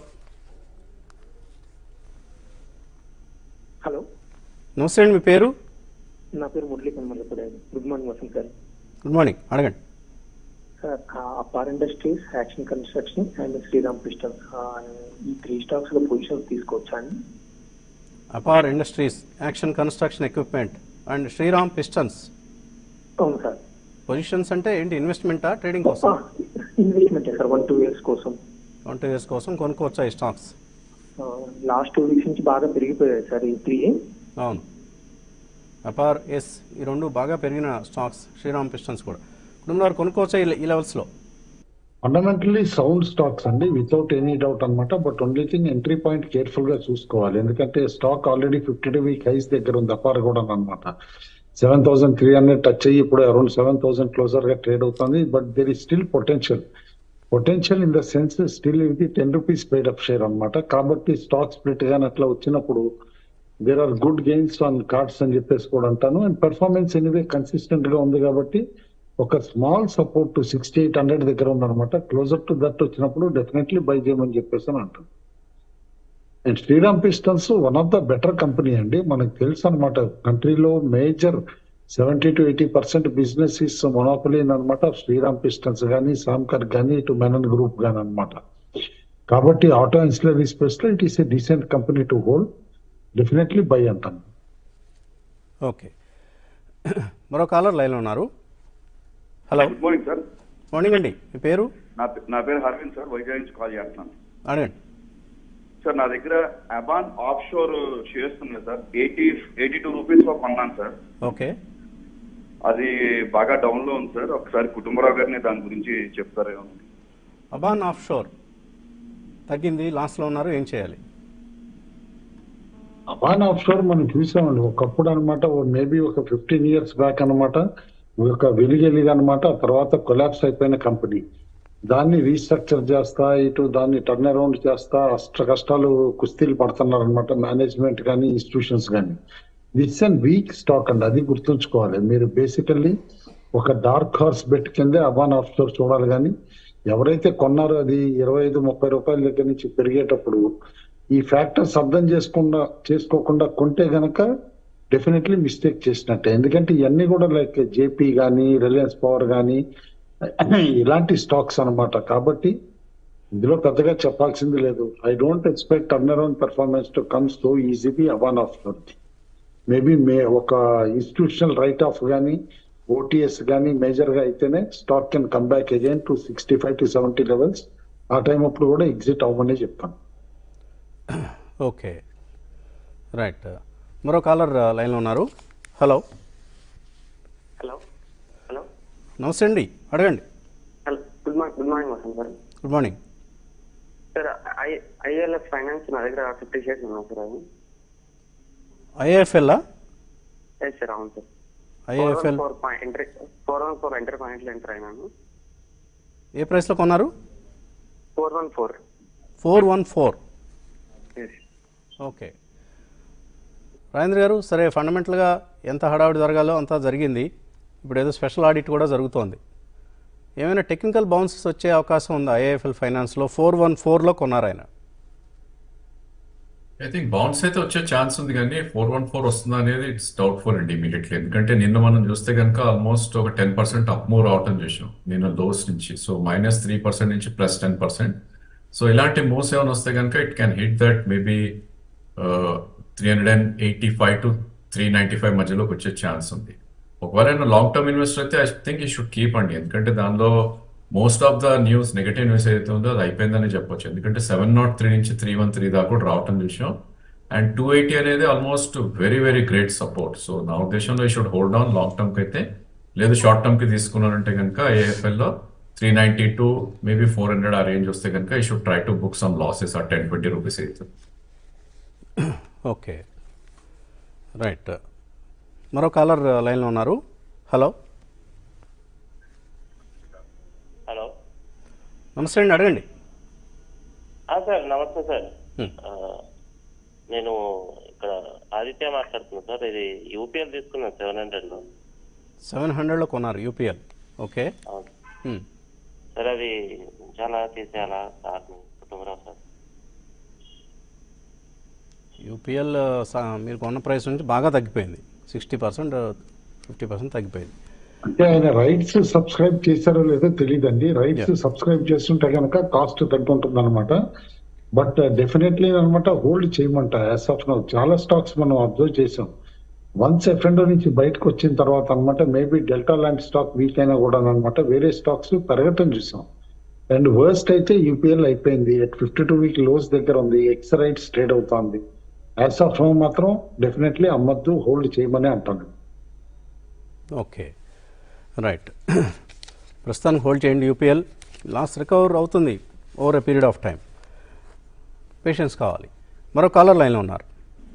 హలో నమస్తే అండి మీ పేరు నా పేరు మురళీ కన్మల్లపూడి గుడ్ మార్నింగ్ వసంత్ గారు గుడ్ మార్నింగ్ అడగండి sir Apar industries action construction and Sriram pistols ఈ త్రీ స్టాక్స్ లో పొజిషన్స్ తీసుకోవచ్చా అండి Apar industries action construction equipment and Sriram pistons అవును సార్ పొజిషన్స్ అంటే ఏంటి ఇన్వెస్ట్మెంటా ట్రేడింగ్ కోసం investment sir one two years కోసం వన్ టూ ఇయర్స్ కోసం కొనుక్కోవచ్చా ఈ స్టాక్స్ లాస్ట్ టూ వీక్స్ నుంచి బాగా పెరిగిపోయాయి సార్ ఈ త్రీ అవును అపార్ ఎస్ ఈ రెండు బాగా పెరిగిన స్టాక్స్ శ్రీరామ్ పిస్టన్స్ కూడా కుటుంబాలు కొనుక్కోవచ్చా ఈ- ఈ లెవెల్స్లో ఫండమెంటల్లీ సౌండ్ స్టాక్స్ అండి వితౌట్ ఎనీ డౌట్ అన్నమాట but only thing entry point careful గా చూసుకోవాలి ఎందుకంటే stock already fifty two week highs దగ్గర ఉంది అపార్ కూడా అనమాట seven thousand three hundred touch అయ్యి ఇప్పుడు అరౌండ్ సెవెన్ థౌసండ్ క్లోజర్ గా ట్రేడ్ అవుతుంది but there is still potential potential in the sense still ఇది ten rupees paid up share అన్నమాట కాబట్టి స్టాక్ స్ప్లిట్ గాని అట్లా వచ్చినప్పుడు there are good gains on cards అని చెప్పేసి కూడా అంటాను అండ్ పెర్ఫార్మెన్స్ ఎనివే కన్సిస్టెంట్ గా ఉంది కాబట్టి ఒక small support to sixty eight hundred దగ్గర ఉందన్నమాట క్లోజర్ టు దట్ వచ్చినప్పుడు డెఫినెట్లీ బై చేయమని చెప్పేసి అని అంటాను and Sriram pistons one of the better company అండి మనకు తెలుసు అనమాట కంట్రీలో major seventy to eighty percent business is monopoly అనమాట శ్రీరామ్ పిస్టన్స్ కానీ సామ్కర్ కానీ ఇటు మెనన్ గ్రూప్ కానీ అనమాట కాబట్టి ఆటో ఇన్సులరీ స్పేస్ లో it is a decent company to hold definitely buy అంటాను ఓకే మరో కాలర్ లైన్లో ఉన్నారు hello good morning sir morning అండి మీ పేరు నా పే- నా పేరు హర్విన్ సార్ వైజాగ్ నుంచి కాల్ చేస్తున్నాను అడగండి సార్ నా దగ్గర అబాన్ ఆఫ్ షోర్ షేర్స్ ఉన్నాయి sir eighty eighty two rupees లో కొన్నాను సార్ ఓకే అది బాగా డౌన్ లో ఉంది సార్ ఒకసారి కుటుంబరావు గారిని దాని గురించి చెప్తారేమో అబాన్ ఆఫ్ షోర్ తగ్గింది లాస్ట్లో ఉన్నారు ఏం చేయాలి అబాన్ ఆఫ్ షోర్ మనం చూసామండి ఒకప్పుడు అనమాట మేబీ ఒక ఫిఫ్టీన్ ఇయర్స్ బ్యాక్ అన్నమాట ఒక వెలిగెలిగా అనమాట తర్వాత కొలాప్స్ అయిపోయిన కంపెనీ దాన్ని రీస్ట్రక్చర్ చేస్తా ఇటు దాన్ని టర్న్ అరౌండ్ చేస్తా అష్ట కష్టాలు కుస్తీలు పడుతున్నారు అనమాట మేనేజ్మెంట్ కానీ ఇన్స్టిట్యూషన్స్ కానీ దిస్ అండ్ వీక్ స్టాక్ అండి అది గుర్తుంచుకోవాలి మీరు బేసికల్లీ ఒక డార్క్ హార్స్ బెట్ కిందే అబాన్ ఆఫ్ స్టోర్ చూడాలి కానీ ఎవరైతే కొన్నారో అది ఇరవై ఐదు ముప్పై రూపాయల దగ్గర నుంచి పెరిగేటప్పుడు ఈ ఫ్యాక్టర్స్ అర్థం చేసుకుండా చేసుకోకుండా కొంటే గనక డెఫినెట్లీ మిస్టేక్ చేసినట్టే ఎందుకంటే ఇవన్నీ కూడా లైక్ జేపీ కానీ రిలయన్స్ పవర్ కానీ ఇలాంటి స్టాక్స్ అన్నమాట కాబట్టి ఇందులో పెద్దగా చెప్పాల్సింది లేదు I don't expect turn around performance to comes so easily అవాన్ of maybe may ఒక ఇన్స్టిట్యూషనల్ రైట్ ఆఫ్ కానీ ఓటీఎస్ కానీ మేజర్ గా అయితేనే stock can come back again to sixty five to seventy levels ఆ టైం అప్పుడు కూడా ఎగ్జిట్ అవ్వమని చెప్తాను ఓకే రైట్ మరో కాలర్ లైన్లో ఉన్నారు హలో హలో హలో నమస్తే అండి అడగండి hello good morning good morning Vasant sir good morning sir I ILF finance నా దగ్గర ఫిఫ్టీ షేర్స్ ఉన్నాయి సార్ అది ఐఏఎఫ్ఎల్ ఎస్ సార్ అవును sir IAFL four point entry four one four enter పాయింట్లో ఎంటర్ అయినాను ఏ ప్రైస్లో కొన్నారు four one four four one four yes okay Rajendra గారు సరే ఫండమెంటల్గా ఎంత హడావుడి జరగాలో అంతా జరిగింది ఇప్పుడు ఏదో స్పెషల్ ఆడిట్ కూడా జరుగుతోంది ఏమైనా టెక్నికల్ బౌన్సెస్ వచ్చే అవకాశం ఉందా ఐఏఎఫ్ఎల్ ఫైనాన్స్లో ఫోర్ వన్ ఫోర్లో కొన్నారు ఆయన ఐ థింక్ బౌన్స్ అయితే వచ్చే ఛాన్స్ ఉంది కానీ ఫోర్ వన్ ఫోర్ వస్తుందా అనేది ఇట్స్ డౌట్ఫుల్ అండి ఇమీడియట్లీ ఎందుకంటే నిన్న మనం చూస్తే కనుక ఆల్మోస్ట్ ఒక టెన్ పర్సెంట్ అప్ మూవ్ రావటం చూసాం నిన్న లోస్ నుంచి సో మైనస్ త్రీ పర్సెంట్ నుంచి ప్లస్ టెన్ పర్సెంట్ సో ఇలాంటి మూవ్స్ ఏమైనా వస్తే కనుక it can hit that maybe three hundred and eighty five to three ninety five మధ్యలోకి వచ్చే ఛాన్స్ ఉంది ఒకవేళ లాంగ్ టర్మ్ ఇన్వెస్టర్ అయితే ఐ థింక్ ఈ షుడ్ కీప్ అండి ఎందుకంటే దానిలో most of the news negative news ఏదైతే ఉందో అది అయిపోయిందని చెప్పొచ్చు ఎందుకంటే సెవెన్ నాట్ త్రీ నుంచి త్రీ వన్ త్రీ దాకా కూడా రావటం చూసాం అండ్ టూ ఎయిటీ అనేది almost very very great support so నా ఉద్దేశంలో ఈ should hold on long term కి అయితే లేదు షార్ట్ టర్మ్ కి తీసుకున్నారంటే కనుక ఏఎఫ్ఎల్ లో three ninety two maybe four hundred ఆ రేంజ్ వస్తే కనుక ఈ should try to book some losses ఆ టెన్ ట్వంటీ రూపీస్ అయితే ఓకే రైట్ మరో కాలర్ లైన్లో ఉన్నారు హలో హలో నమస్తే అండి అడగండి ఆ, సార్ నమస్తే సార్ Hmm. ఆ, నేను ఇక్కడ ఆదిత్య మాట్లాడుతున్నాను సార్ ఇది యూపీఎల్ తీసుకున్నాను సెవెన్ హండ్రెడ్ లో సెవెన్ హండ్రెడ్లో కొన్నారు యూపీఎల్ ఓకే అవును హ్మ్. సార్ అది చాలా తీసేయాలా సార్ కుటుంబరావు సార్ యూపీఎల్ సా- మీరు కొన్న ప్రైస్ నుంచి బాగా తగ్గిపోయింది సిక్స్టీ పర్సెంట్ ఫిఫ్టీ పర్సెంట్ తగ్గిపోయింది అంటే ఆయన రైట్స్ సబ్స్క్రైబ్ చేశారో లేదో తెలియదండి రైట్స్ Yeah. సబ్స్క్రైబ్ చేస్తుంటే కనుక కాస్ట్ తగ్గుంటుంది అనమాట బట్ డెఫినెట్లీ అనమాట హోల్డ్ చేయమంట యాజ్ ఆఫ్ నౌ చాలా స్టాక్స్ మనం అబ్జర్వ్ చేసాం వన్స్ ఎఫ్ఎండో నుంచి బయటకు వచ్చిన తర్వాత అనమాట మేబీ డెల్టా లాంటి స్టాక్ వీక్ అయినా కూడా అనమాట వేరే స్టాక్స్ పెరగటం చూసాం అండ్ వర్స్ట్ అయితే యూపీఎల్ అయిపోయింది at fifty two week lows దగ్గర ఉంది ఎక్స్ రైట్స్ ట్రేడ్ అవుతోంది యాజ్ ఆఫ్ నౌ మాత్రం డెఫినెట్లీ అమ్మద్దు హోల్డ్ చేయమని అంటాను ఓకే రైట్ ప్రస్తుతానికి హోల్డ్ చేయండి యూపీఎల్ లాస్ట్ రికవర్ అవుతుంది over a period of time patience కావాలి మరో కాలర్ లైన్లో ఉన్నారు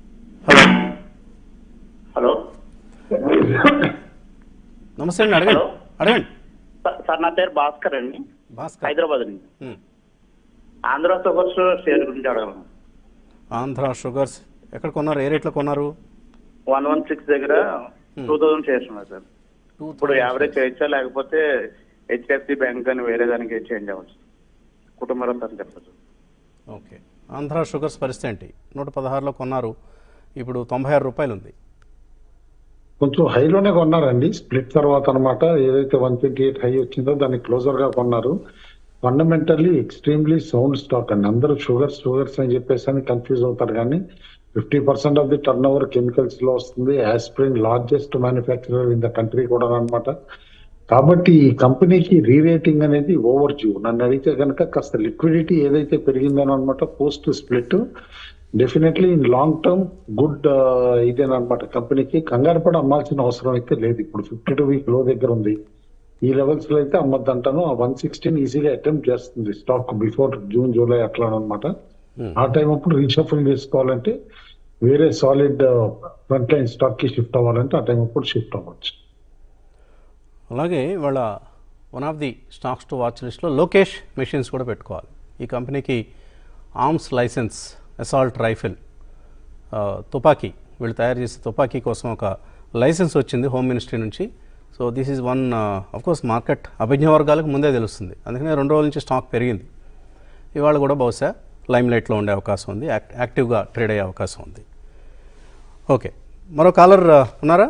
హలో హలో నమస్తే అండి అడగండి హలో. అడగండి సార్- సార్ నా పేరు భాస్కర్ అండి భాస్కర్ హైదరాబాద్ నుంచి హ్మ్. ఆంధ్ర షుగర్స్ షేర్ గురించి అడగలను ఆంధ్ర షుగర్స్ ఎక్కడ కొన్నారు ఏ రేట్లో కొన్నారు వన్ వన్ సిక్స్ దగ్గర టూ థౌసండ్ షేర్స్ ఉన్నాయి సార్ టూ ఇప్పుడు యావరేజ్ చేయొచ్చా లేకపోతే హెచ్డిఎఫ్సి బ్యాంక్ అని వేరే దానికి చేంజ్ అవ్వచ్చు కుటుంబ అని చెప్పచ్చు ఓకే ఆంధ్ర షుగర్స్ పరిస్థితి ఏంటి నూట పదహారులో కొన్నారు ఇప్పుడు తొంభై ఆరు రూపాయలు ఉంది కొంచెం హైలోనే కొన్నారండి స్ప్లిట్ తర్వాత అన్నమాట ఏదైతే వన్ ట్వంటీ ఎయిట్ హై వచ్చిందో దాన్ని క్లోజర్ గా కొన్నారు ఫండమెంటల్లీ ఎక్స్ట్రీమ్లీ సౌండ్ స్టాక్ అండి అందరూ షుగర్స్ షుగర్స్ అని చెప్పేసి అని కన్ఫ్యూజ్ అవుతారు కానీ fifty percent of the turnover chemicals లో వస్తుంది aspirin largest manufacturer in the country కూడా అన్నమాట కాబట్టి ఈ కంపెనీకి రీరేటింగ్ అనేది ఓవర్ డ్యూ నన్ను అడిగితే కనుక కాస్త లిక్విడిటీ ఏదైతే పెరిగిందో అనమాట post split definitely in long term good ఇదేనమాట కంపెనీకి కంగారు పడి అమ్మాల్సిన అవసరం అయితే లేదు ఇప్పుడు ఫిఫ్టీ టూ వీక్ లో దగ్గర ఉంది ఈ లెవెల్స్ లో అయితే అమ్మద్దు అంటాను ఆ వన్ సిక్స్టీన్ ఈజీగా అటెంప్ట్ చేస్తుంది స్టాక్ బిఫోర్ జూన్ జూలై అట్లా అనమాట ఆ టైం అప్పుడు రీషఫుల్ చేసుకోవాలంటే వేరే సాలిడ్ ఫ్రంట్ లైన్ స్టాక్ కి షిఫ్ట్ అవ్వాలంటే ఆ టైం అప్పుడు షిఫ్ట్ అవ్వచ్చు అలాగే ఇవాళ one of the stocks to watch లిస్ట్లో లోకేష్ మెషిన్స్ కూడా పెట్టుకోవాలి ఈ కంపెనీకి ఆర్మ్స్ లైసెన్స్ అసాల్ట్ రైఫిల్ ఆ, తుపాకీ వీళ్ళు తయారు చేసే తుపాకీ కోసం ఒక లైసెన్స్ వచ్చింది హోమ్ మినిస్ట్రీ నుంచి so this is one course market అభిజ్ఞ వర్గాలకు ముందే తెలుస్తుంది అందుకనే రెండు రోజుల నుంచి స్టాక్ పెరిగింది ఇవాళ కూడా బహుశా లైమ్ లైట్లో ఉండే అవకాశం ఉంది యాక్ట్ యాక్టివ్గా ట్రేడ్ అయ్యే అవకాశం ఉంది ఓకే మరో కాలర్ ఆ, ఉన్నారా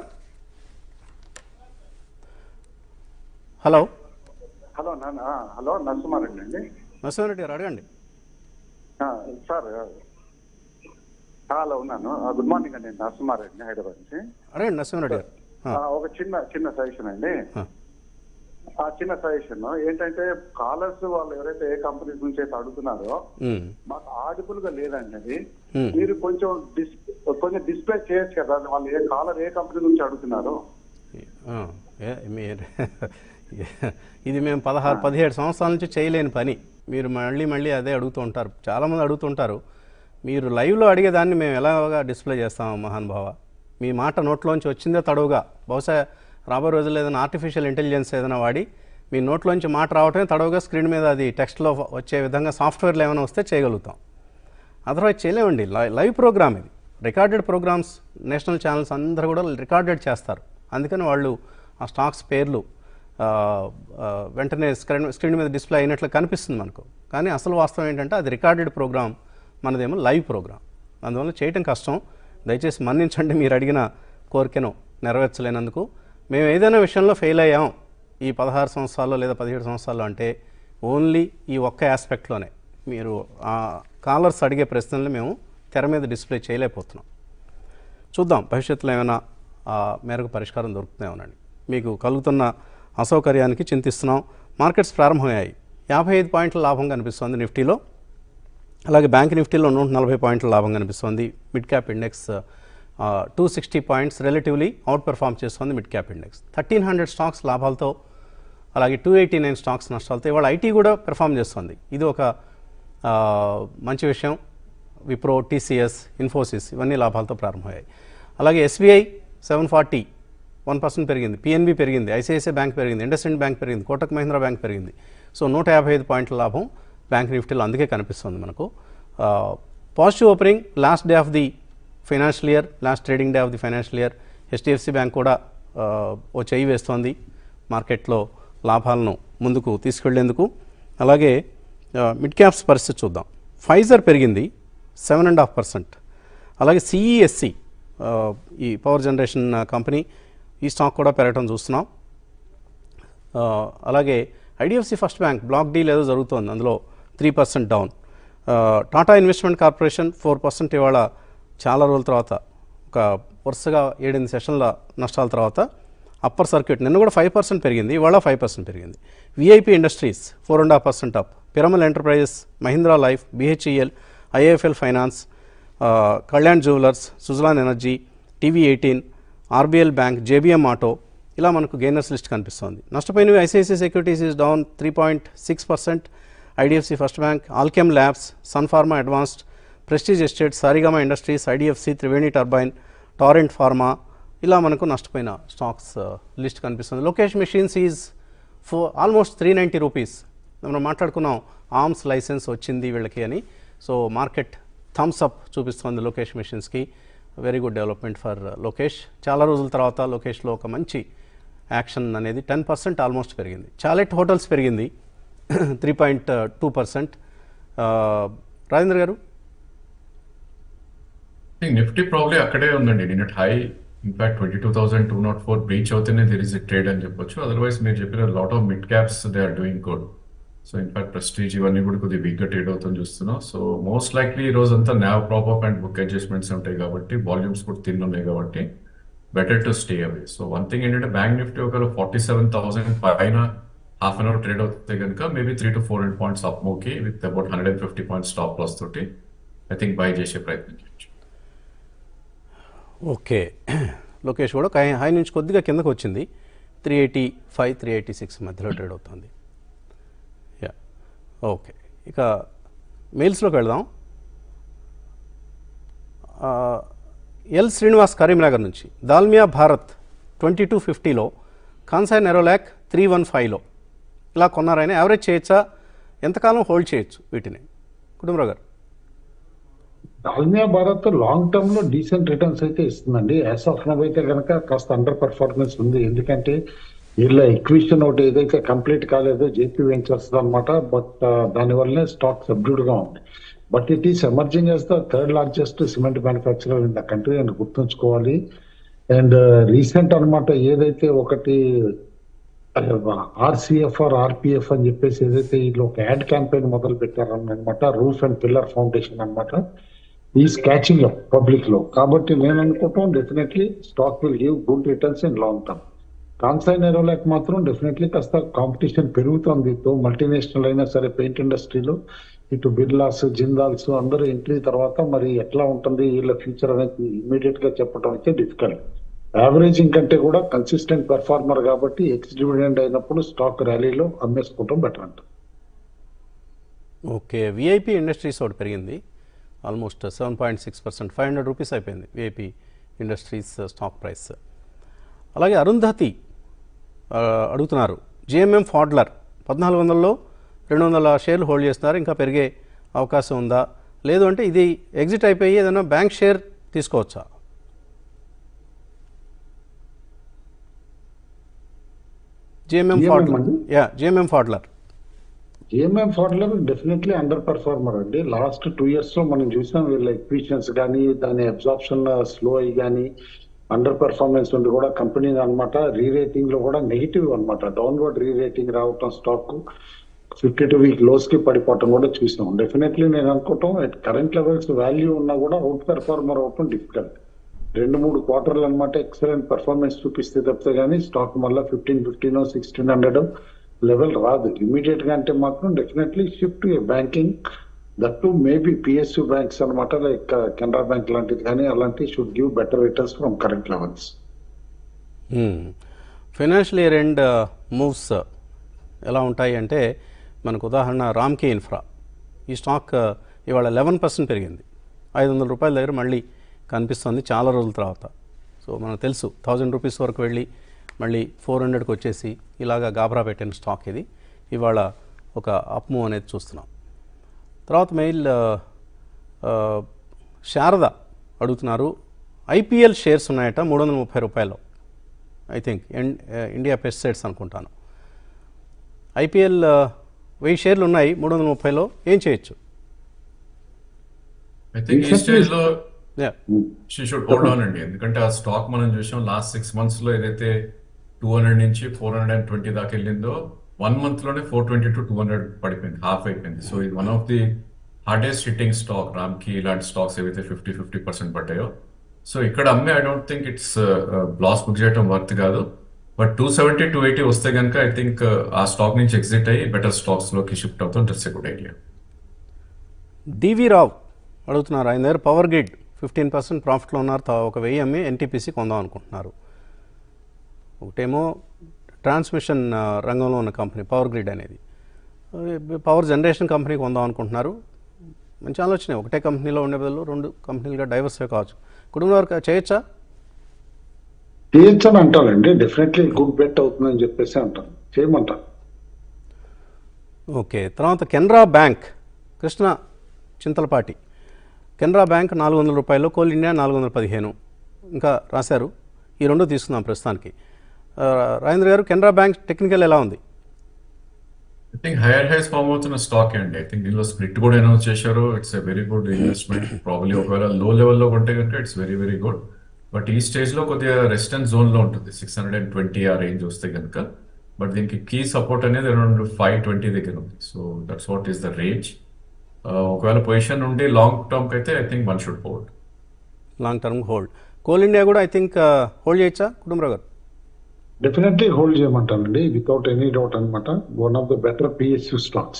హలో హలో నాన్న ఆ, హలో నరసింహారెడ్డి అండి నరసింహారెడ్డి గారు అడగండి ఆ, సార్ ఆ, హలో ఉన్నాను ఆ, గుడ్ మార్నింగ్ అండి నరసింహారెడ్డి హైదరాబాద్ నుంచి అడగండి నరసింహారెడ్డి గారు ఆ, ఆ, ఒక చిన్న చిన్న సజెషన్ అండి ఆ. ఆ చిన్న సజెషన్ ఏంటంటే కాలర్స్ వాళ్ళు ఎవరైతే ఏ కంపెనీస్ నుంచి అయితే అడుగుతున్నారో ఉమ్, మాకు ఆడిబుల్ గా లేదండి అది Hmm. మీరు కొంచెం డిస్ కొంచెం డిస్ప్లే చేయొచ్చు కదా వాళ్ళు ఏ కాలర్ ఏ కంపెనీ నుంచి అడుగుతున్నారో ఆ, ఏ- మీరు ఇది మేము పదహారు పదిహేడు సంవత్సరాల నుంచి చేయలేని పని మీరు మళ్ళీ మళ్ళీ అదే అడుగుతూ ఉంటారు చాలామంది అడుగుతుంటారు మీరు లైవ్లో అడిగేదాన్ని మేము ఎలాగా డిస్ప్లే చేస్తాం మహానుభావ మీ మాట నోట్లోంచి వచ్చిందే తడవుగా బహుశా రాబోయే రోజుల్లో ఏదైనా ఆర్టిఫిషియల్ ఇంటెలిజెన్స్ ఏదైనా వాడి మీ నోట్లోంచి మాట రావటమే తడవుగా స్క్రీన్ మీద అది టెక్స్ట్లో వచ్చే విధంగా సాఫ్ట్వేర్లు ఏమైనా వస్తే చేయగలుగుతాం అదర్వైజ్ చేయలేమండి లై- లైవ్ ప్రోగ్రామ్ ఇది రికార్డెడ్ ప్రోగ్రామ్స్ నేషనల్ ఛానల్స్ అందరూ కూడా రికార్డెడ్ చేస్తారు అందుకని వాళ్ళు ఆ స్టాక్స్ పేర్లు ఆ, ఆ, వెంటనే స్క్రీన్ స్క్రీన్ మీద డిస్ప్లే అయినట్లు కనిపిస్తుంది మనకు కానీ అసలు వాస్తవం ఏంటంటే అది రికార్డెడ్ ప్రోగ్రామ్ మనదేమో లైవ్ ప్రోగ్రామ్ అందువల్ల చేయటం కష్టం దయచేసి మన్నించండి మీరు అడిగిన కోరికను నెరవేర్చలేనందుకు మేము ఏదైనా విషయంలో ఫెయిల్ అయ్యాం ఈ పదహారు సంవత్సరాల్లో లేదా పదిహేడు సంవత్సరాల్లో అంటే ఓన్లీ ఈ ఒక్క ఆస్పెక్ట్లోనే మీరు ఆ కాలర్స్ అడిగే ప్రశ్నల్ని మేము తెర మీద డిస్ప్లే చేయలేకపోతున్నాం చూద్దాం భవిష్యత్తులో ఏమైనా ఆ మేరకు పరిష్కారం దొరుకుతుందేమోనండి మీకు కలుగుతున్న అసౌకర్యానికి చింతిస్తున్నాం మార్కెట్స్ ప్రారంభమయ్యాయి యాభై ఐదు పాయింట్ల లాభం కనిపిస్తోంది నిఫ్టీలో అలాగే బ్యాంక్ నిఫ్టీలో నూట నలభై పాయింట్ల లాభం కనిపిస్తోంది mid cap index two sixty points relatively outperform చేస్తోంది mid cap index thirteen hundred stocks లాభాలతో అలాగే టూ ఎయిటీ నైన్ స్టాక్స్ నష్టాలతో ఇవాళ ఐటీ కూడా పెర్ఫామ్ చేస్తుంది ఇది ఒక ఆ, మంచి విషయం విప్రో టీసీఎస్ ఇన్ఫోసిస్ ఇవన్నీ లాభాలతో ప్రారంభమయ్యాయి అలాగే SBI seven forty one percent పెరిగింది పిఎన్బి పెరిగింది ఐసిఐసిఐ బ్యాంక్ పెరిగింది ఇండస్ఇండ్ బ్యాంక్ పెరిగింది కోటక్ మహీంద్రా బ్యాంక్ పెరిగింది సో నూట యాభై ఐదు పాయింట్ల లాభం బ్యాంక్ నిఫ్టీలో అందుకే కనిపిస్తుంది మనకు positive opening last day of the financial year last trading day of the financial year HDFC bank కూడా ఆ, ఓ చేయి వేస్తోంది మార్కెట్లో లాభాలను ముందుకు తీసుకెళ్లేందుకు అలాగే ఆ, మిడ్ క్యాప్స్ పరిస్థితి చూద్దాం ఫైజర్ పెరిగింది సెవెన్ అండ్ హాఫ్ పర్సెంట్ అలాగే సిఈఎస్సి ఈ పవర్ జనరేషన్ కంపెనీ ఈ స్టాక్ కూడా పెరగడం చూస్తున్నాం ఆ, అలాగే IDFC first bank block deal ఏదో జరుగుతోంది అందులో త్రీ పర్సెంట్ డౌన్ ఆ, Tata investment corporation four percent ఇవాళ చాలా రోజుల తర్వాత ఒక వరుసగా ఏడెనిమిది సెషన్ల నష్టాల తర్వాత అప్పర్ సర్క్యూట్ నిన్న కూడా ఫైవ్ పర్సెంట్ పెరిగింది ఇవాళ ఫైవ్ పర్సెంట్ పెరిగింది VIP industries four and half percent up Piramal enterprises Mahindra life BHEL IAFL finance ఆ, Kalyan jewellers Suzlon energy TV eighteen RBL bank JBM auto ఇలా మనకు గెయినర్స్ లిస్ట్ కనిపిస్తోంది నష్టపోయినవి ICICI securities is down three point six percent IDFC first bank Alkem labs Sun Pharma advanced prestige estate Saregama industries IDFC Triveni turbine torrent pharma ఇలా మనకు నష్టపోయిన స్టాక్స్ లిస్ట్ కనిపిస్తుంది లొకేష్ మెషిన్స్ ఈజ్ ఫో ఆల్మోస్ట్ త్రీ నైంటీ రూపీస్ మనం మాట్లాడుకున్నాం ఆర్మ్స్ లైసెన్స్ వచ్చింది వీళ్ళకి అని సో మార్కెట్ థమ్స్ అప్ చూపిస్తుంది లోకేష్ మెషిన్స్కి very good development for Lokesh చాలా రోజుల తర్వాత లోకేష్లో ఒక మంచి యాక్షన్ అనేది టెన్ పర్సెంట్ ఆల్మోస్ట్ పెరిగింది చాలెట్ హోటల్స్ పెరిగింది three point two percent Rajendra గారు నిఫ్టీ ప్రాబ్లీ అక్కడే ఉందండి నిన్నటి high in fact twenty two thousand two not four breach అవుతేనే దిర్ ఇస్ ట్రేడ్ అని చెప్పొచ్చు అదర్వైజ్ మీరు చెప్పిన lot of mid caps they are doing good so in fact prestige ఇవన్నీ కూడా కొద్దిగా వీక్గా ట్రేడ్ అవుతుంది చూస్తున్నాం సో మోస్ట్ లైక్లీ ఈ రోజు అంతా now prop up and book adjustments ఉంటాయి కాబట్టి వాల్యూమ్స్ కూడా తిన్ ఉన్నాయి కాబట్టి better to stay away so one thing ఏంటంటే బ్యాంక్ నిఫ్టీ ఒక ఫార్టీ సెవెన్ థౌసండ్ పైన హాఫ్ అన్ అవర్ ట్రేడ్ అవుతే కనుక maybe three to four hundred points up మూకి with about hundred and fifty points stop loss తోటి ఐ థింక్ బై చేసే ప్రయత్నం చేయొచ్చు ఓకే లోకేష్ కూడా ఒక హై నుంచి కొద్దిగా కిందకు వచ్చింది three eighty five three eighty six మధ్యలో ట్రేడ్ అవుతుంది యా ఓకే ఇక మెయిల్స్లోకి వెళదాం ఆ, ఎల్ శ్రీనివాస్ కరీంనగర్ నుంచి దాల్మియా భారత్ ట్వంటీ టూ ఫిఫ్టీలో కాన్సాయ్ నెరోలాక్ త్రీ వన్ ఫైవ్లో ఇలా కొన్నారైనా యావరేజ్ చేయొచ్చా ఎంతకాలం హోల్డ్ చేయొచ్చు వీటిని కుటుంబరావు గారు దాల్మియా భారత్ లాంగ్ టర్మ్ లో డీసెంట్ రిటర్న్స్ అయితే ఇస్తుందండి యాజ్ ఆఫ్ నవ్ అయితే కనుక కాస్త అండర్ పర్ఫార్మెన్స్ ఉంది ఎందుకంటే వీళ్ళ ఎక్విషన్ ఒకటి ఏదైతే కంప్లీట్ కాలేదో జేపీ వెంచర్స్ అన్నమాట బట్ దానివల్లనే స్టాక్ సబ్డ్యూడ్ గా ఉంది but it is emerging as the third largest cement manufacturer in the country అని గుర్తుంచుకోవాలి అండ్ రీసెంట్ అన్నమాట ఏదైతే ఒకటి ఆర్సిఎఫ్ఆర్ ఆర్పిఎఫ్ అని చెప్పేసి ఏదైతే వీళ్ళు ఒక యాడ్ క్యాంపెయిన్ మొదలు పెట్టారన్నమాట రూఫ్ అండ్ పిల్లర్ ఫౌండేషన్ అన్నమాట ఈస్ క్యాచింగ్ అప్ పబ్లిక్ లో కాబట్టి నేను అనుకుంటాం definitely stock will give good returns in long term Kansai Nerolac మాత్రం డెఫినెట్లీ కాస్త కాంపిటీషన్ పెరుగుతుంది తో మల్టీనేషనల్ అయినా సరే పెయింట్ ఇండస్ట్రీలో ఇటు బిర్లాస్ జిందాల్స్ అందరూ ఎంట్రీ తర్వాత మరి ఎట్లా ఉంటుంది వీళ్ళ ఫ్యూచర్ అనేది ఇమీడియట్ గా చెప్పడం అయితే డిఫికల్ట్ యావరేజింగ్ కంటే కూడా కన్సిస్టెంట్ పెర్ఫార్మర్ కాబట్టి ఎక్స్ డివిడెండ్ అయినప్పుడు స్టాక్ ర్యాలీలో అమ్మేసుకోవడం బెటర్ అంట ఓకే విఐపి ఇండస్ట్రీస్ ఒకటి పెరిగింది almost seven point six percent five hundred rupees అయిపోయింది విఐపి ఇండస్ట్రీస్ స్టాక్ ప్రైస్ అలాగే అరుంధతి ఆ, అడుగుతున్నారు జిఎంఎం ఫాడ్లర్ పద్నాలుగు వందలలో రెండు వందల షేర్లు హోల్డ్ చేస్తున్నారు ఇంకా పెరిగే అవకాశం ఉందా లేదు అంటే ఇది ఎగ్జిట్ అయిపోయి ఏదైనా బ్యాంక్ షేర్ తీసుకోవచ్చా జిఎంఎం GMM ఫాడ్లర్ అండి? Yeah GMM Pfaudler GMM Pfaudler definitely under performer అండి లాస్ట్ టూ ఇయర్స్ లో మనం చూసాం వీళ్ళ ఎక్విషన్స్ కానీ దాని అబ్జార్ప్షన్ స్లో అయ్యి కానీ అండర్ పర్ఫార్మెన్స్ ఉండి కూడా కంపెనీ అనమాట రీ రేటింగ్ లో కూడా నెగిటివ్ అనమాట డౌన్వర్డ్ రీ రేటింగ్ రావటం stock fifty two week lows కి పడిపోవటం కూడా చూసాం డెఫినెట్లీ నేను అనుకోవటం అట్ కరెంట్ లెవెల్స్ వాల్యూ ఉన్నా కూడా అవుట్ పెర్ఫార్మర్ అవటం డిఫికల్ట్ రెండు మూడు క్వార్టర్లు అనమాట ఎక్సలెంట్ పర్ఫార్మెన్స్ చూపిస్తే తప్పితే కానీ స్టాక్ మళ్ళీ fifteen fifteen sixteen hundred level రాదు ఇమీడియట్ గా అంటే మాత్రం definitely shift banking that to maybe PSU banks అనమాట లైక్ కెనరా బ్యాంక్ లాంటిది కానీ అలాంటి should give better returns from current levels financial year end moves ఎలా ఉంటాయి అంటే మనకు ఉదాహరణ రామ్కే ఇన్ఫ్రా ఈ స్టాక్ uh, ఇవాళ లెవెన్ పర్సెంట్ పెరిగింది ఐదు వందల రూపాయల దగ్గర మళ్ళీ కనిపిస్తుంది చాలా రోజుల తర్వాత సో మనకు తెలుసు థౌజండ్ రూపీస్ వరకు వెళ్ళి మళ్ళీ ఫోర్ హండ్రెడ్కి వచ్చేసి ఇలాగా గాబరా పెట్టిన స్టాక్ ఇది ఇవాళ ఒక అప్ మూవ్ అనేది చూస్తున్నాం తర్వాత మెయిల్ ఆ, ఆ, శారద అడుగుతున్నారు ఐపీఎల్ షేర్స్ ఉన్నాయట మూడు వందల ముప్పై రూపాయలు ఐ థింక్ ఇండియా పెస్టిసైడ్స్ అనుకుంటాను ఐపీఎల్ వెయ్యి షేర్లు ఉన్నాయి మూడు వందల ముప్పైలో ఏం చేయొచ్చు ఐ థింక్ ఈ స్టేజ్ లో yeah she should hold on అండి ఎందుకంటే ఆ స్టాక్ మనం చూసాం లాస్ట్ సిక్స్ మంత్స్ లో ఏదైతే టూ హండ్రెడ్ నుంచి ఫోర్ హండ్రెడ్ అండ్ ట్వంటీ దాకా వెళ్ళిందో వన్ మంత్ లోనే four twenty to two hundred పడిపోయింది హాఫ్ అయిపోయింది సో ఇది one of the hardest hitting stock Ramky ఇలాంటి స్టాక్స్ ఏవైతే ఫిఫ్టీ ఫిఫ్టీ పర్సెంట్ పడ్డాయో సో ఇక్కడ అమ్మే I don't think it's loss book చేయడం వర్త్ కాదు but two seventy two eighty వస్తే కనుక ఐ థింక్ ఆ స్టాక్ నుంచి ఎగ్జిట్ అయ్యి బెటర్ స్టాక్స్ లోకి షిఫ్ట్ అవుతాం దట్స్ ఎ గుడ్ ఐడియా డివి రావు అడుగుతున్నారు ఆయన దగ్గర పవర్ గ్రిడ్ ఫిఫ్టీన్ పర్సెంట్ ప్రాఫిట్లో ఉన్నారు తా- ఒక వెయ్యి అమ్మి ఎన్టీపీసీ కొందాం అనుకుంటున్నారు ఒకటేమో ట్రాన్స్మిషన్ ఆ, రంగంలో ఉన్న కంపెనీ పవర్ గ్రిడ్ అనేది ఆ, పవర్ జనరేషన్ కంపెనీ కొందాం అనుకుంటున్నారు మంచి ఆలోచనే ఒకటే కంపెనీలో ఉండే బదులు రెండు కంపెనీలుగా డైవర్సిఫై కావచ్చు కుటుంబ వరకు చేయొచ్చా చేయొచ్చు అని అంటారండి డెఫినెట్లీ గుడ్ బెట్ అవుతుందని చెప్పేసి అంటాను చేయమంటారు ఓకే తర్వాత కెనరా బ్యాంక్ కృష్ణ చింతలపాటి కెనరా బ్యాంక్ నాలుగు వందల రూపాయలు కోల్ ఇండియా నాలుగు వందల పదిహేను ఇంకా రాశారు ఈ రెండు తీసుకుందాం ప్రస్తుతానికి ఆ, రాజేంద్ర గారు కెనరా బ్యాంక్ టెక్నికల్ ఎలా ఉంది I think higher highs form అవుతున్న స్టాక్ అండి ఐ థింక్ దీనిలో స్ప్లిట్ కూడా అనౌన్స్ చేశారు it's a very good investment probably ఒకవేళ లో లెవెల్లో కొంటే కనుక it's very very good but ఈ స్టేజ్ లో కొద్దిగా రెసిస్టెన్స్ జోన్ లో ఉంటుంది సిక్స్ హండ్రెడ్ అండ్ ట్వంటీ ఆ రేంజ్ వస్తే కనుక బట్ దీనికి కీ సపోర్ట్ అనేది అరౌండ్ ఫైవ్ ట్వంటీ దగ్గర ఉంది so that's what is the range ఒకవేళ పొజిషన్ ఉండి లాంగ్ టర్మ్ అయితే I think one should hold long term hold coal India కూడా ఐ థింక్ హోల్డ్ చేయొచ్చా కుటుంబరావు గారు డెఫినెట్లీ హోల్డ్ చేయమంటానండి వితౌట్ ఎనీ డౌట్ అనమాట one of the better PSU stocks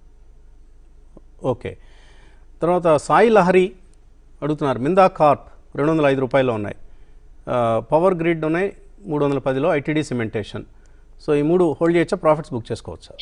okay తర్వాత సాయి లహరి అడుగుతున్నారు మిందా కార్ప్ రెండు వందల ఐదు రూపాయలు ఉన్నాయి ఆ, పవర్ గ్రిడ్ ఉన్నాయి మూడు వందల పదిలో ఐటీడీ సిమెంటేషన్ సో ఈ మూడు హోల్డ్ చేయొచ్చా ప్రాఫిట్స్ బుక్ చేసుకోవచ్చా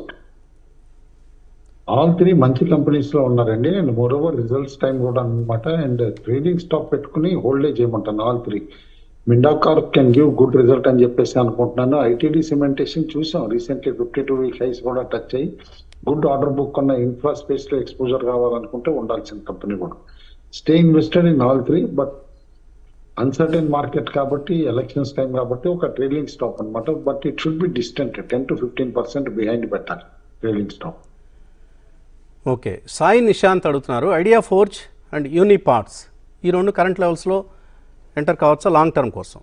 ఆల్ త్రీ మంచి కంపెనీస్ లో ఉన్నారండి and more over results time కూడా అనమాట అండ్ ట్రేడింగ్ స్టాక్ పెట్టుకుని హోల్డే చేయమంటాను all three Minda Corp can give good result అని చెప్పేసి అనుకుంటున్నాను ఐటీడీ సిమెంటేషన్ చూసాం recently fifty two week highs కూడా టచ్ అయ్యి గుడ్ ఆర్డర్ బుక్ ఉన్న ఇన్ఫ్రా స్పేస్ లో ఎక్స్పోజర్ కావాలనుకుంటే ఉండాల్సిన కంపెనీ కూడా stay invested in all three but uncertain market కాబట్టి ఎలక్షన్స్ టైం కాబట్టి ఒక ట్రేడింగ్ స్టాక్ అన్నమాట but it should be distant ten to fifteen percent behind పెట్టాలి trading stock okay Sai Nishant అడుగుతున్నారు idea forge and Uniparts ఈ రెండు కరెంట్ లెవెల్స్లో ఎంటర్ కావచ్చా లాంగ్ టర్మ్ కోసం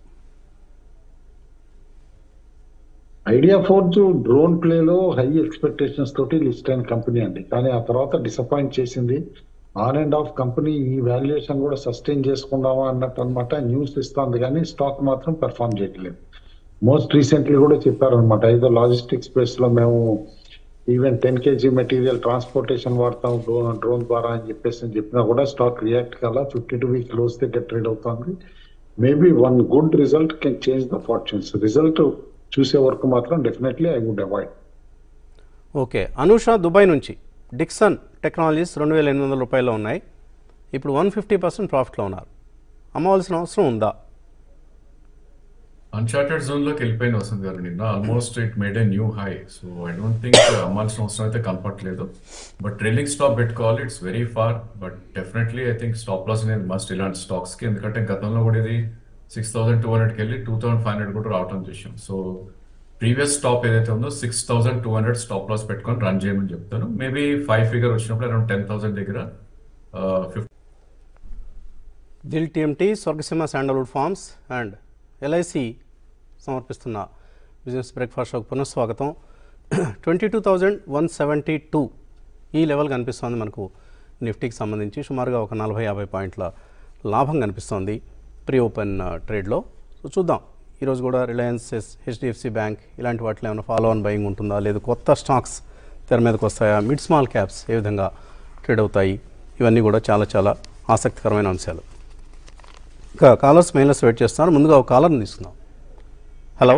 ఐడియా ఫోర్జ్ డ్రోన్ ప్లేలో హై ఎక్స్పెక్టేషన్స్ తోటి లిస్ట్ అయిన కంపెనీ అండి కానీ ఆ తర్వాత డిసప్పాయింట్ చేసింది ఆన్ అండ్ ఆఫ్ కంపెనీ ఈ వాల్యుయేషన్ కూడా సస్టైన్ చేసుకుందామా అన్నట్టు అనమాట న్యూస్ ఇస్తుంది కానీ స్టాక్ మాత్రం పెర్ఫామ్ చేయట్లేదు మోస్ట్ రీసెంట్లీ కూడా చెప్పారనమాట ఏదో లాజిస్టిక్ స్పేస్ లో మేము even ten KG material transportation వాడతాం డ్రోన్ డ్రోన్ ద్వారా అని చెప్పేసి అని చెప్పినా కూడా స్టాక్ రియాక్ట్ కల ఫిఫ్టీ టూ వీక్ లోస్ దగ్గర ట్రేడ్ అవుతుంది maybe one good result can change the fortunes result చూసే వరకు మాత్రం definitely I would avoid okay Anusha Dubai నుంచి డిక్సన్ టెక్నాలజీస్ రెండు వేల ఎనిమిది వందల రూపాయలు ఉన్నాయి ఇప్పుడు వన్ ఫిఫ్టీ పర్సెంట్ ప్రాఫిట్లో ఉన్నారు అమ్మవలసిన అవసరం ఉందా అన్చార్టెడ్ జోన్ లోకి వెళ్ళిపోయింది వసంత్ గారు నిన్న almost it made a new high so I don't think అమ్మాల్సిన అవసరం అయితే కనపట్లేదు బట్ ట్రైలింగ్ స్టాప్ పెట్టుకోవాలి it's very far but definitely I think stop loss అనేది మస్ట్ ఇలాంటి స్టాక్స్ కి ఎందుకంటే గతంలో కూడా ఇది సిక్స్ థౌసండ్ టూ హండ్రెడ్కి వెళ్ళి టూ థౌసండ్ ఫైవ్ హండ్రెడ్ కూడా రావటం చూసాం సో ప్రీవియస్ స్టాప్ ఏదైతే ఉందో six thousand two hundred stop loss పెట్టుకొని రన్ చేయమని చెప్తాను మేబీ ఫైవ్ ఫిగర్ వచ్చినప్పుడు అరౌండ్ టెన్ థౌసండ్ దగ్గర fifty Dil TMT Swargaseema sandalwood farms and LIC సమర్పిస్తున్న బిజినెస్ బ్రేక్ఫాస్ట్ షోకి పునఃస్వాగతం twenty two thousand one seventy two ఈ లెవెల్ కనిపిస్తోంది మనకు నిఫ్టీకి సంబంధించి సుమారుగా ఒక నలభై యాభై పాయింట్ల లాభం కనిపిస్తోంది ప్రీ ఓపెన్ ట్రేడ్లో సో చూద్దాం ఈరోజు కూడా రిలయన్స్ ఎస్ హెచ్డిఎఫ్సి బ్యాంక్ ఇలాంటి వాటిలో ఏమైనా ఫాలో ఆన్ బయింగ్ ఉంటుందా లేదు కొత్త స్టాక్స్ తెర మీదకి వస్తాయా మిడ్ స్మాల్ క్యాప్స్ ఏ విధంగా ట్రేడ్ అవుతాయి ఇవన్నీ కూడా చాలా చాలా ఆసక్తికరమైన అంశాలు ఇంకా కాలర్స్ మెయిల్స్ వెయిట్ చేస్తున్నారు ముందుగా ఒక కాలర్ని తీసుకుందాం హలో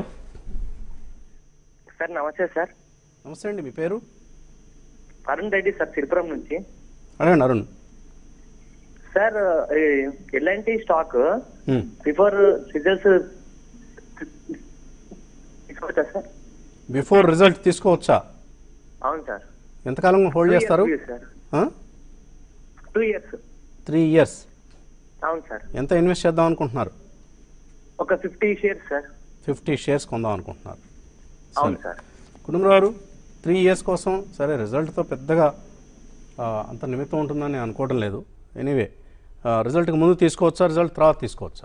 సార్ నమస్తే సార్ నమస్తే అండి మీ పేరు అరుణ్ రెడ్డి సార్ సిరిపురం నుంచి అడగండి Arun sir L&T stock hmm. Before results తీసుకోవచ్చా సార్ బిఫోర్ రిజల్ట్ తీసుకోవచ్చా అవును సార్ ఎంతకాలం హోల్డ్ చేస్తారు సార్ ఆ? టూ ఇయర్స్ త్రీ ఇయర్స్ అవును సార్ ఎంత ఇన్వెస్ట్ చేద్దాం అనుకుంటున్నారు ఒక fifty shares sir fifty shares కొందాం అనుకుంటున్నారు అవును సరే. సార్ కుటుంబరావు త్రీ ఇయర్స్ కోసం సరే రిజల్ట్తో పెద్దగా ఆ, అంత నిమిత్తం ఉంటుందని నేను అనుకోవడం లేదు ఎనీవే రిజల్ట్కి ముందు తీసుకోవచ్చా రిజల్ట్ తర్వాత తీసుకోవచ్చా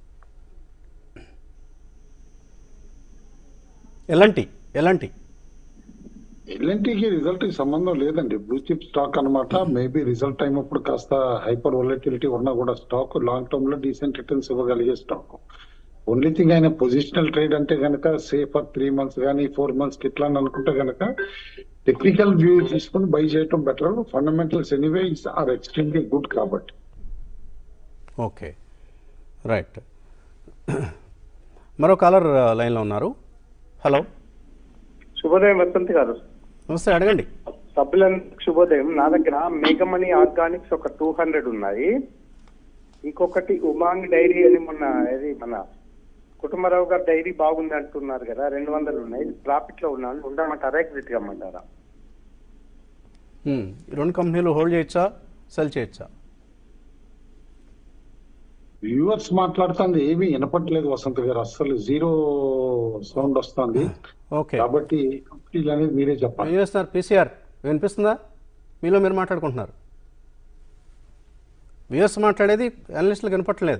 ఎలాంటి ఎలాంటి ఎల్ఎన్టీకి రిజల్ట్ కి సంబంధం లేదండి బ్లూ చిప్ స్టాక్ అన్నమాట మేబీ రిజల్ట్ టైం అప్పుడు కాస్త హైపర్ వొలటిలిటీ ఉన్నా కూడా స్టాక్ లాంగ్ టర్మ్ లో డీసెంట్ రిటర్న్స్ ఇవ్వగలిగే స్టాక్ ఓన్లీ థింగ్ ఆయన పొజిషనల్ ట్రేడ్ అంటే గనక సేఫ్ ఫర్ త్రీ మంత్స్ కానీ ఫోర్ మంత్స్ కి ఇట్లా అని అనుకుంటే గనక టెక్నికల్ వ్యూ తీసుకుని బై చేయటం better fundamentals anyway are extremely good కాబట్టి ఓకే రైట్ మరో కాలర్ లైన్లో ఉన్నారు హలో శుభోదయం వసంత్ గారు నమస్తే అడగండి సభ్యులందరికి శుభోదయం నా దగ్గర మేఘమణి ఆర్గానిక్స్ ఒక టూ హండ్రెడ్ ఉన్నాయి ఇంకొకటి ఉమాంగ్ డైరీ అని మొన్న ఇది మన కుటుంబరావు గారు డైరీ బాగుంది అంటున్నారు కదా రెండు వందలు ఉన్నాయి ప్రాఫిట్ లో ఉన్నాను ఉండమంటారా ఎగ్జిట్ కమ్మంటారా హ్మ్. ఈ రెండు కంపెనీలు హోల్డ్ చేయొచ్చా సెల్ చేయొచ్చా వ్యూవర్స్ మాట్లాడుతుంది ఏమీ వినపట్లేదు వసంత్ గారు అస్సలు జీరో సౌండ్ వస్తుంది ఓకే కాబట్టి కంపెనీలు అనేది మీరే చెప్పాలి ఏం చేస్తున్నారు పీసీఆర్ వినిపిస్తుందా మీలో మీరు మాట్లాడుకుంటున్నారు వ్యూయర్స్ మాట్లాడేది అనలిస్టులకు వినపట్లేదు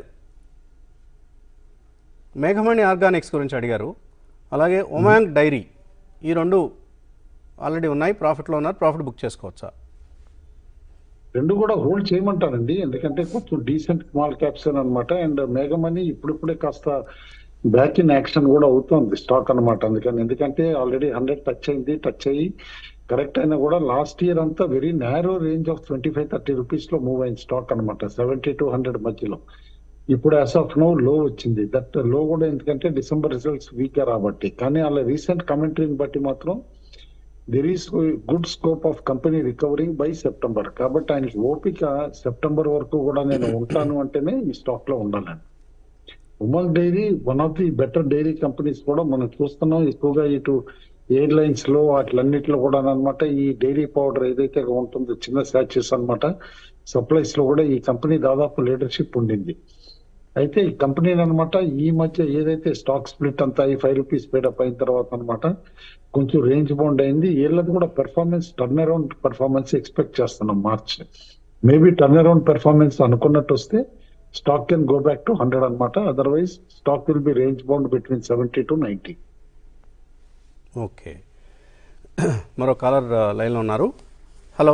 మేఘమణి ఆర్గానిక్స్ గురించి అడిగారు అలాగే ఒమాంగ్ డైరీ ఈ రెండు ఆల్రెడీ ఉన్నాయి ప్రాఫిట్లో ఉన్నారు ప్రాఫిట్ బుక్ చేసుకోవచ్చా రెండు కూడా హోల్డ్ చేయమంటారండి ఎందుకంటే కొంచెం డీసెంట్ స్మాల్ క్యాప్స్ అనమాట అండ్ మేఘమని ఇప్పుడిప్పుడే కాస్త బ్యాక్ ఇన్ యాక్షన్ కూడా అవుతుంది స్టాక్ అన్నమాట అందుకని ఎందుకంటే ఆల్రెడీ హండ్రెడ్ టచ్ అయింది టచ్ అయ్యి కరెక్ట్ అయినా కూడా లాస్ట్ ఇయర్ అంతా very narrow range of twenty five thirty rupees లో మూవ్ అయింది స్టాక్ అనమాట సెవెంటీ టు హండ్రెడ్ మధ్యలో ఇప్పుడు యాజ్ ఆఫ్ నో లో వచ్చింది దట్ లో కూడా ఎందుకంటే డిసెంబర్ రిజల్ట్స్ వీక్ రాబట్టి కానీ అలా రీసెంట్ కమెంటరీని బట్టి మాత్రం there is good scope of company recovering by September కాబట్టి ఆయనకి ఓపిక సెప్టెంబర్ వరకు కూడా నేను ఉంటాను అంటేనే ఈ స్టాక్ లో ఉండాలని Umang dairy one of the better dairy companies కూడా మనం చూస్తున్నాం ఎక్కువగా ఇటు ఎయిర్లైన్స్ లో వాటిలన్నిటిలో కూడా అనమాట ఈ డైరీ పౌడర్ ఏదైతే ఉంటుందో చిన్న సాచెస్ అన్నమాట సప్లైస్ లో కూడా ఈ కంపెనీ దాదాపు లీడర్షిప్ ఉండింది అయితే ఈ కంపెనీ అనమాట ఈ మధ్య ఏదైతే స్టాక్ స్ప్లిట్ అంతా ఈ ఫైవ్ రూపీస్ పేడప్ అయిన తర్వాత అనమాట కొంచెం రేంజ్ బౌండ్ అయింది వీళ్ళది కూడా performance turn around performance expect చేస్తున్నాం March maybe turn around performance అనుకున్నట్టు వస్తే stock can go back to hundred అనమాట otherwise stock will be range bound between seventy to ninety okay మరో కాలర్ లైన్లో ఉన్నారు హలో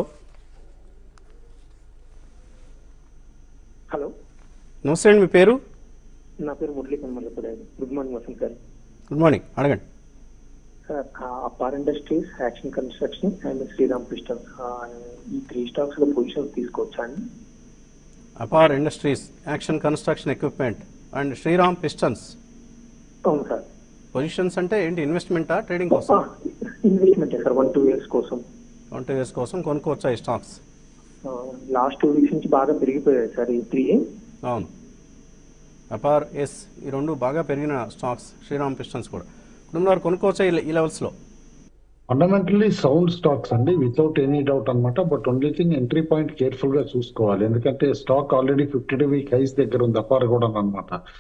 హలో నమస్తే అండి మీ పేరు నా పేరు మురళీ కన్మల్లపూడి గుడ్ మార్నింగ్ వసంత్ గారు గుడ్ మార్నింగ్ అడగండి sir Apar industries action construction and Sriram pistols ఈ త్రీ స్టాక్స్ లో పొజిషన్స్ తీసుకోవచ్చా అండి Apar industries action construction equipment and Sriram pistons అవును సార్ పొజిషన్స్ అంటే ఏంటి ఇన్వెస్ట్మెంటా ట్రేడింగ్ కోసం investment sir one two years కోసం వన్ టూ ఇయర్స్ కోసం కొనుక్కోవచ్చా ఈ స్టాక్స్ లాస్ట్ టూ వీక్స్ నుంచి బాగా పెరిగిపోయాయి సార్ ఈ త్రీ అవును అపార్ ఎస్ ఈ రెండు బాగా పెరిగిన స్టాక్స్ శ్రీరామ్ పిస్టన్స్ కూడా కుటుంబంలో కొనుక్కోవచ్చా ఈ- ఈ లెవెల్స్లో ఫండమెంటల్లీ సౌండ్ స్టాక్స్ అండి వితౌట్ ఎనీ డౌట్ అన్నమాట but only thing entry point careful గా చూసుకోవాలి ఎందుకంటే stock already fifty two week highs దగ్గర ఉంది అపార్ కూడా అన్నమాట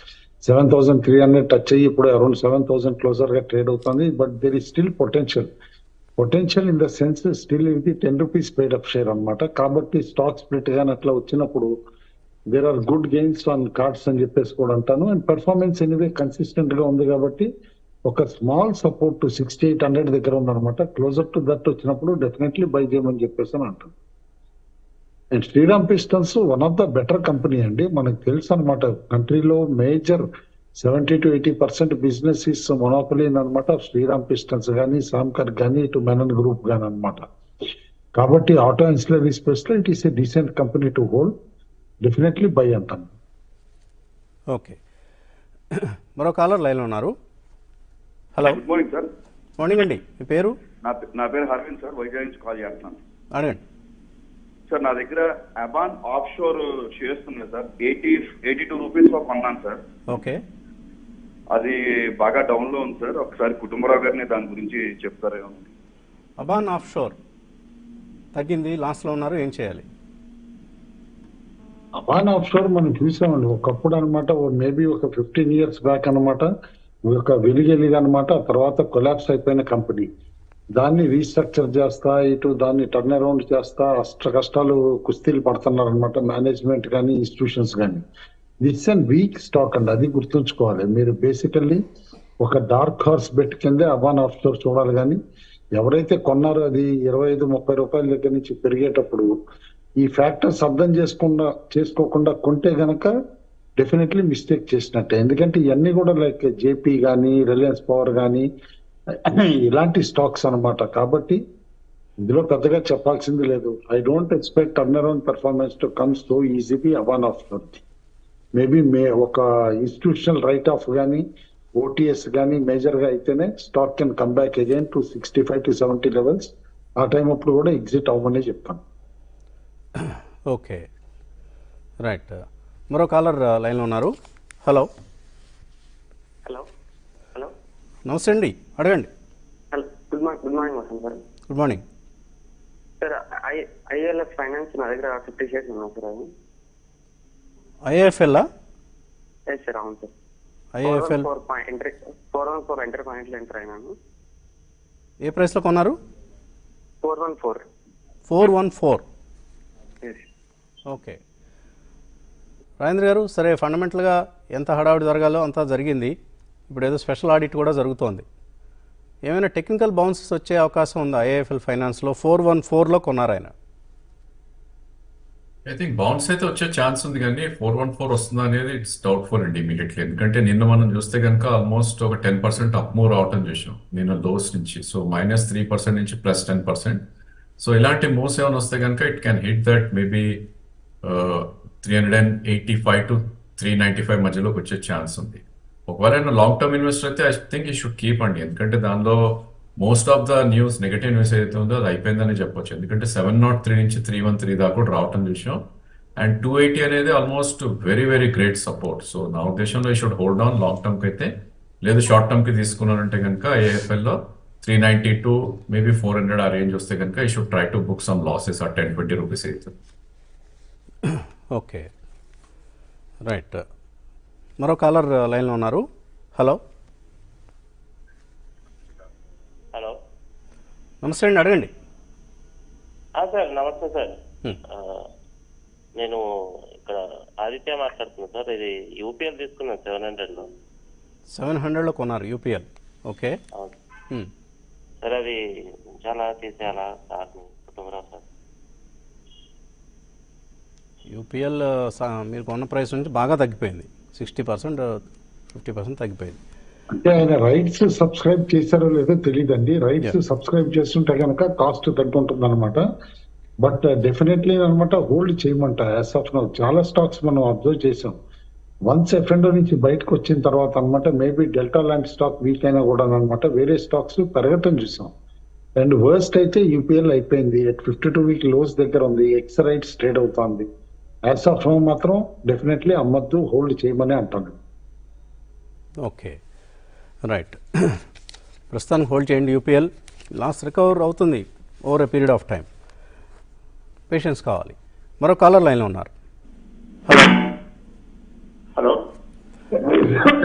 seven thousand three hundred touch అయ్యి ఇప్పుడు అరౌండ్ సెవెన్ థౌసండ్ క్లోజర్ గా ట్రేడ్ అవుతుంది but there is still potential potential in the sense still ఇది ten rupees paid up share అన్నమాట కాబట్టి స్టాక్ స్ప్లిట్ గాని అట్లా వచ్చినప్పుడు there are good gains on cards అని చెప్పేసి కూడా అంటాను అండ్ పెర్ఫార్మెన్స్ ఎనివే కన్సిస్టెంట్ గా ఉంది కాబట్టి ఒక small support to sixty eight hundred దగ్గర ఉందన్నమాట క్లోజర్ టు దట్ వచ్చినప్పుడు డెఫినెట్లీ బై చేయమని చెప్పేసి అని అంటాను and Sriram pistons one of the better company అండి మనకు తెలుసు అనమాట కంట్రీలో major seventy to eighty percent business is monopoly అనమాట శ్రీరామ్ పిస్టన్స్ కానీ సామ్కర్ కానీ ఇటు మెనన్ గ్రూప్ కానీ అనమాట కాబట్టి ఆటో ఇన్సులరీ స్పేస్ లో it is a decent company to hold definitely buy అంటాను ఓకే మరో కాలర్ లైన్లో ఉన్నారు hello good morning sir morning అండి మీ పేరు నా పే- నా పేరు హర్వింద్ సార్ వైజాగ్ నుంచి కాల్ చేస్తున్నాను అడగండి సార్ నా దగ్గర అబాన్ ఆఫ్ షోర్ షేర్స్ ఉన్నాయి sir eighty eighty two rupees లో కొన్నాను సార్ ఓకే అది బాగా డౌన్ లో ఉంది సార్ ఒకసారి కుటుంబరావు గారిని దాని గురించి చెప్తారేమో అబాన్ ఆఫ్ షోర్ తగ్గింది లాస్ట్లో ఉన్నారు ఏం చేయాలి అబాన్ ఆఫ్ షోర్ మనం చూసామండి ఒకప్పుడు అనమాట మేబీ ఒక ఫిఫ్టీన్ ఇయర్స్ బ్యాక్ అనమాట ఒక వెలిగెలిగా అనమాట తర్వాత కొలాప్స్ అయిపోయిన కంపెనీ దాన్ని రీస్ట్రక్చర్ చేస్తా ఇటు దాన్ని టర్న్ అరౌండ్ చేస్తా అష్ట కష్టాలు కుస్తీలు పడుతున్నారు అనమాట మేనేజ్మెంట్ కానీ ఇన్స్టిట్యూషన్స్ కానీ దిస్ అండ్ వీక్ స్టాక్ అండి అది గుర్తుంచుకోవాలి మీరు బేసికల్లీ ఒక డార్క్ హార్స్ బెట్ కిందే అబాన్ ఆఫ్ షోర్ చూడాలి కానీ ఎవరైతే కొన్నారో అది ఇరవై ఐదు ముప్పై రూపాయల దగ్గర నుంచి పెరిగేటప్పుడు ఈ ఫ్యాక్టర్స్ అర్థం చేసుకుండా చేసుకోకుండా కొంటే గనక డెఫినెట్లీ మిస్టేక్ చేసినట్టే ఎందుకంటే ఇవన్నీ కూడా లైక్ జేపీ కానీ రిలయన్స్ పవర్ కానీ ఇలాంటి స్టాక్స్ అన్నమాట కాబట్టి ఇందులో పెద్దగా చెప్పాల్సింది లేదు I don't expect turn around performance to come so easily అవాన్ of maybe may ఒక ఇన్స్టిట్యూషనల్ రైట్ ఆఫ్ కానీ ఓటీఎస్ కానీ మేజర్ గా అయితేనే stock can come back again to sixty five to seventy levels ఆ టైం అప్పుడు కూడా ఎగ్జిట్ అవ్వమని చెప్తాను ఓకే రైట్ మరో కాలర్ లైన్లో ఉన్నారు హలో హలో హలో నమస్తే అండి అడగండి hello good morning good morning Vasant sir good morning sir I ILF finance నా దగ్గర ఫిఫ్టీ షేర్స్ ఉన్నాయి సార్ అది ఐఏఎఫ్ఎల్ ఎస్ సార్ అవును sir IAFL four point entry four one four enter పాయింట్లో ఎంటర్ అయినాను ఏ ప్రైస్లో కొన్నారు four one four four one four yes okay Rajendra గారు సరే ఫండమెంటల్గా ఎంత హడావిడి జరగాలో అంతా జరిగింది ఇప్పుడు ఏదో స్పెషల్ ఆడిట్ కూడా జరుగుతోంది ఏమైనా టెక్నికల్ బౌన్సెస్ వచ్చే అవకాశం ఉందా ఐఏఎఫ్ఎల్ ఫైనాన్స్లో ఫోర్ వన్ ఫోర్లో కొన్నారు ఆయన ఐ థింక్ బౌన్స్ అయితే వచ్చే ఛాన్స్ ఉంది కానీ ఫోర్ వన్ ఫోర్ వస్తుందా అనేది ఇట్స్ డౌట్ఫుల్ అండి ఇమీడియట్లీ ఎందుకంటే నిన్న మనం చూస్తే కనుక ఆల్మోస్ట్ ఒక టెన్ పర్సెంట్ అప్ మూవ్ రావటం చూసాం నిన్న లోస్ నుంచి సో మైనస్ త్రీ పర్సెంట్ నుంచి ప్లస్ టెన్ పర్సెంట్ సో ఇలాంటి మూవ్స్ ఏమైనా వస్తే కనుక it can hit that maybe three hundred and eighty five to three ninety five మధ్యలోకి వచ్చే ఛాన్స్ ఉంది ఒకవేళ లాంగ్ టర్మ్ ఇన్వెస్టర్ అయితే ఐ థింక్ ఈ షుడ్ కీప్ అండి ఎందుకంటే దానిలో most of the news negative news ఏదైతే ఉందో అది అయిపోయిందని చెప్పొచ్చు ఎందుకంటే సెవెన్ నాట్ త్రీ నుంచి త్రీ వన్ త్రీ దాకా కూడా రావటం చూసాం అండ్ టూ ఎయిటీ అనేది almost very very great support so నా ఉద్దేశంలో ఈ should hold on long term కి అయితే లేదు షార్ట్ టర్మ్ కి తీసుకున్నానంటే కనుక ఏఎఫ్ఎల్ లో three ninety two maybe four hundred ఆ రేంజ్ వస్తే కనుక ఈ should try to book some losses ఆ టెన్ ట్వంటీ రూపీస్ అయితే ఓకే రైట్ మరో కాలర్ లైన్లో ఉన్నారు హలో హలో నమస్తే అండి అడగండి ఆ, సార్ నమస్తే సార్ Hmm. ఆ, నేను ఇక్కడ ఆదిత్య మాట్లాడుతున్నాను సార్ ఇది యూపీఎల్ తీసుకున్నాను సెవెన్ హండ్రెడ్ లో సెవెన్ హండ్రెడ్లో కొన్నారు యూపీఎల్ ఓకే అవును హ్మ్. సార్ అది చాలా తీసేయాలా సార్ కుటుంబరావు సార్ యూపీఎల్ సా- మీరు కొన్న ప్రైస్ నుంచి బాగా తగ్గిపోయింది సిక్స్టీ పర్సెంట్ ఫిఫ్టీ పర్సెంట్ తగ్గిపోయింది అంటే ఆయన రైట్స్ సబ్స్క్రైబ్ చేశారో లేదో తెలియదండి రైట్స్ సబ్స్క్రైబ్ చేస్తుంటే కనుక కాస్ట్ తగ్గుంటుంది అనమాట బట్ డెఫినెట్లీ అనమాట హోల్డ్ చేయమంట యాజ్ ఆఫ్ నౌ చాలా స్టాక్స్ మనం అబ్జర్వ్ చేసాం వన్స్ ఎఫ్ఎండో నుంచి బయటకు వచ్చిన తర్వాత అనమాట మేబీ డెల్టా లాంటి స్టాక్ వీక్ అయినా కూడా అనమాట వేరే స్టాక్స్ పెరగటం చూసాం అండ్ వర్స్ట్ అయితే యూపీఎల్ అయిపోయింది at fifty two week lows దగ్గర ఉంది ఎక్స్ రైట్స్ ట్రేడ్ అవుతోంది యాజ్ ఆఫ్ నౌ మాత్రం డెఫినెట్లీ అమ్మద్దు హోల్డ్ చేయమని అంటాను ఓకే రైట్ ప్రస్తుతానికి హోల్డ్ చేయండి యూపీఎల్ లాస్ రికవర్ అవుతుంది over a period of time patience కావాలి మరో కాలర్ లైన్లో ఉన్నారు హలో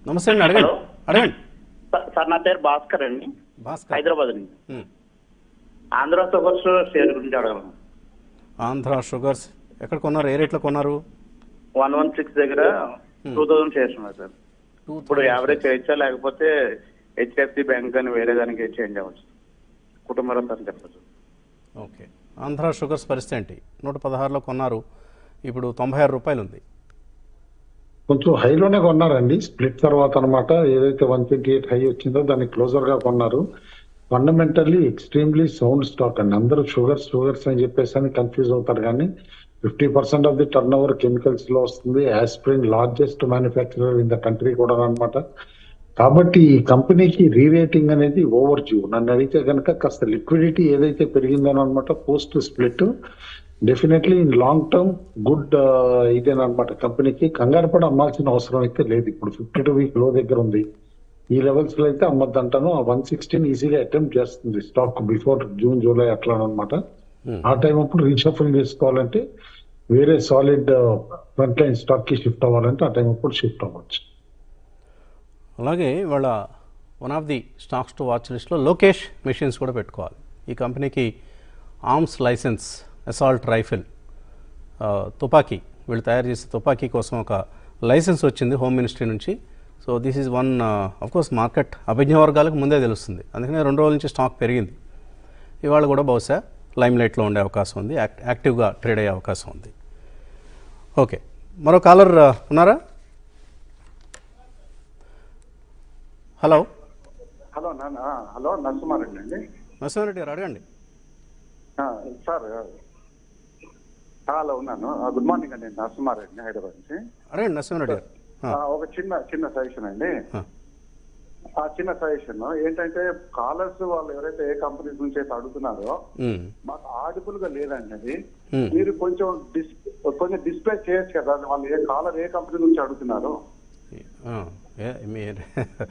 నమస్తే అండి అడగండి హలో. అడగండి సార్ సార్ నా పేరు భాస్కర్ అండి భాస్కర్ హైదరాబాద్ నుంచి ఉమ్. ఆంధ్ర షుగర్స్ షేర్ గురించి అడగలను ఆంధ్ర షుగర్స్ ఎక్కడ కొన్నారు ఏ రేట్లో కొన్నారు వన్ వన్ సిక్స్ దగ్గర టూ థౌసండ్ షేర్స్ ఉన్నాయి సార్ ఇప్పుడు యావరేజ్ చేయొచ్చా లేకపోతే హెచ్డిఎఫ్సి బ్యాంక్ అని వేరే దానికి చేంజ్ అవ్వచ్చు కుటుంబ రత్నం చెప్పచ్చు ఓకే ఆంధ్ర షుగర్స్ పరిస్థితి ఏంటి నూట పదహారులో కొన్నారు ఇప్పుడు తొంభై ఆరు రూపాయలు ఉంది కొంచెం హైలోనే కొన్నారండి స్ప్లిట్ తర్వాత అన్నమాట ఏదైతే వన్ ట్వంటీ ఎయిట్ హై వచ్చిందో దాన్ని క్లోజర్ గా కొన్నారు ఫండమెంటల్లీ ఎక్స్ట్రీమ్లీ సౌండ్ స్టాక్ అండి అందరూ షుగర్స్ షుగర్స్ అని చెప్పేసి అని కన్ఫ్యూజ్ అవుతారు కానీ fifty percent of the turnover chemicals లో వస్తుంది aspirin largest manufacturer in the country కూడా అన్నమాట కాబట్టి ఈ కంపెనీకి రీరేటింగ్ అనేది ఓవర్ డ్యూ నన్ను అడిగితే కనుక కాస్త లిక్విడిటీ ఏదైతే పెరిగిందో అనమాట post split definitely in long term good ఇదేనమాట కంపెనీకి కంగారు పడి అమ్మాల్సిన అవసరం అయితే లేదు ఇప్పుడు ఫిఫ్టీ టూ వీక్ లో దగ్గర ఉంది ఈ లెవెల్స్ లో అయితే అమ్మద్దంటాను ఆ వన్ సిక్స్టీన్ ఈజీగా అటెంప్ట్ చేస్తుంది స్టాక్ బిఫోర్ జూన్ జూలై అట్లా అనమాట ఆ టైం అప్పుడు రీషఫుల్ చేసుకోవాలంటే వేరే సాలిడ్ ఫ్రంట్ లైన్ స్టాక్ కి షిఫ్ట్ అవ్వాలంటే ఆ టైం అప్పుడు షిఫ్ట్ అవ్వచ్చు అలాగే వాళ్ళ one of the stocks to watch లిస్ట్లో లోకేష్ మెషిన్స్ కూడా పెట్టుకోవాలి ఈ కంపెనీకి ఆర్మ్స్ లైసెన్స్ అసాల్ట్ రైఫిల్ ఆ, తుపాకీ వీళ్ళు తయారు చేసే తుపాకీ కోసం ఒక లైసెన్స్ వచ్చింది హోమ్ మినిస్ట్రీ నుంచి so this is one of course market అభిజ్ఞ వర్గాలకు ముందే తెలుస్తుంది అందుకనే రెండు రోజుల నుంచి స్టాక్ పెరిగింది ఇవాళ కూడా బహుశా లైమ్ లైట్లో ఉండే అవకాశం ఉంది యాక్ట్ యాక్టివ్గా ట్రేడ్ అయ్యే అవకాశం ఉంది ఓకే మరో కాలర్ ఆ, ఉన్నారా హలో హలో నాన్న ఆ, హలో నరసింహారెడ్డి అండి నరసింహారెడ్డి గారు అడగండి ఆ, సార్ ఆ, హలో ఉన్నాను ఆ, గుడ్ మార్నింగ్ అండి నరసింహారెడ్డి హైదరాబాద్ నుంచి అడగండి నరసింహారెడ్డి గారు ఆ, ఒక చిన్న చిన్న సజెషన్ అండి ఆ. ఆ చిన్న సజెషన్ ఏంటంటే కాలర్స్ వాళ్ళు ఎవరైతే ఏ కంపెనీస్ నుంచి అయితే అడుగుతున్నారో మ్మ్. మాకు ఆడిబుల్ గా లేదండి అది Hmm. మీరు కొంచెం డిస్ కొంచెం డిస్ప్లే చేయొచ్చు కదా వాళ్ళు ఏ కాలర్ ఏ కంపెనీ నుంచి అడుగుతున్నారు ఆ, ఏ- మీరు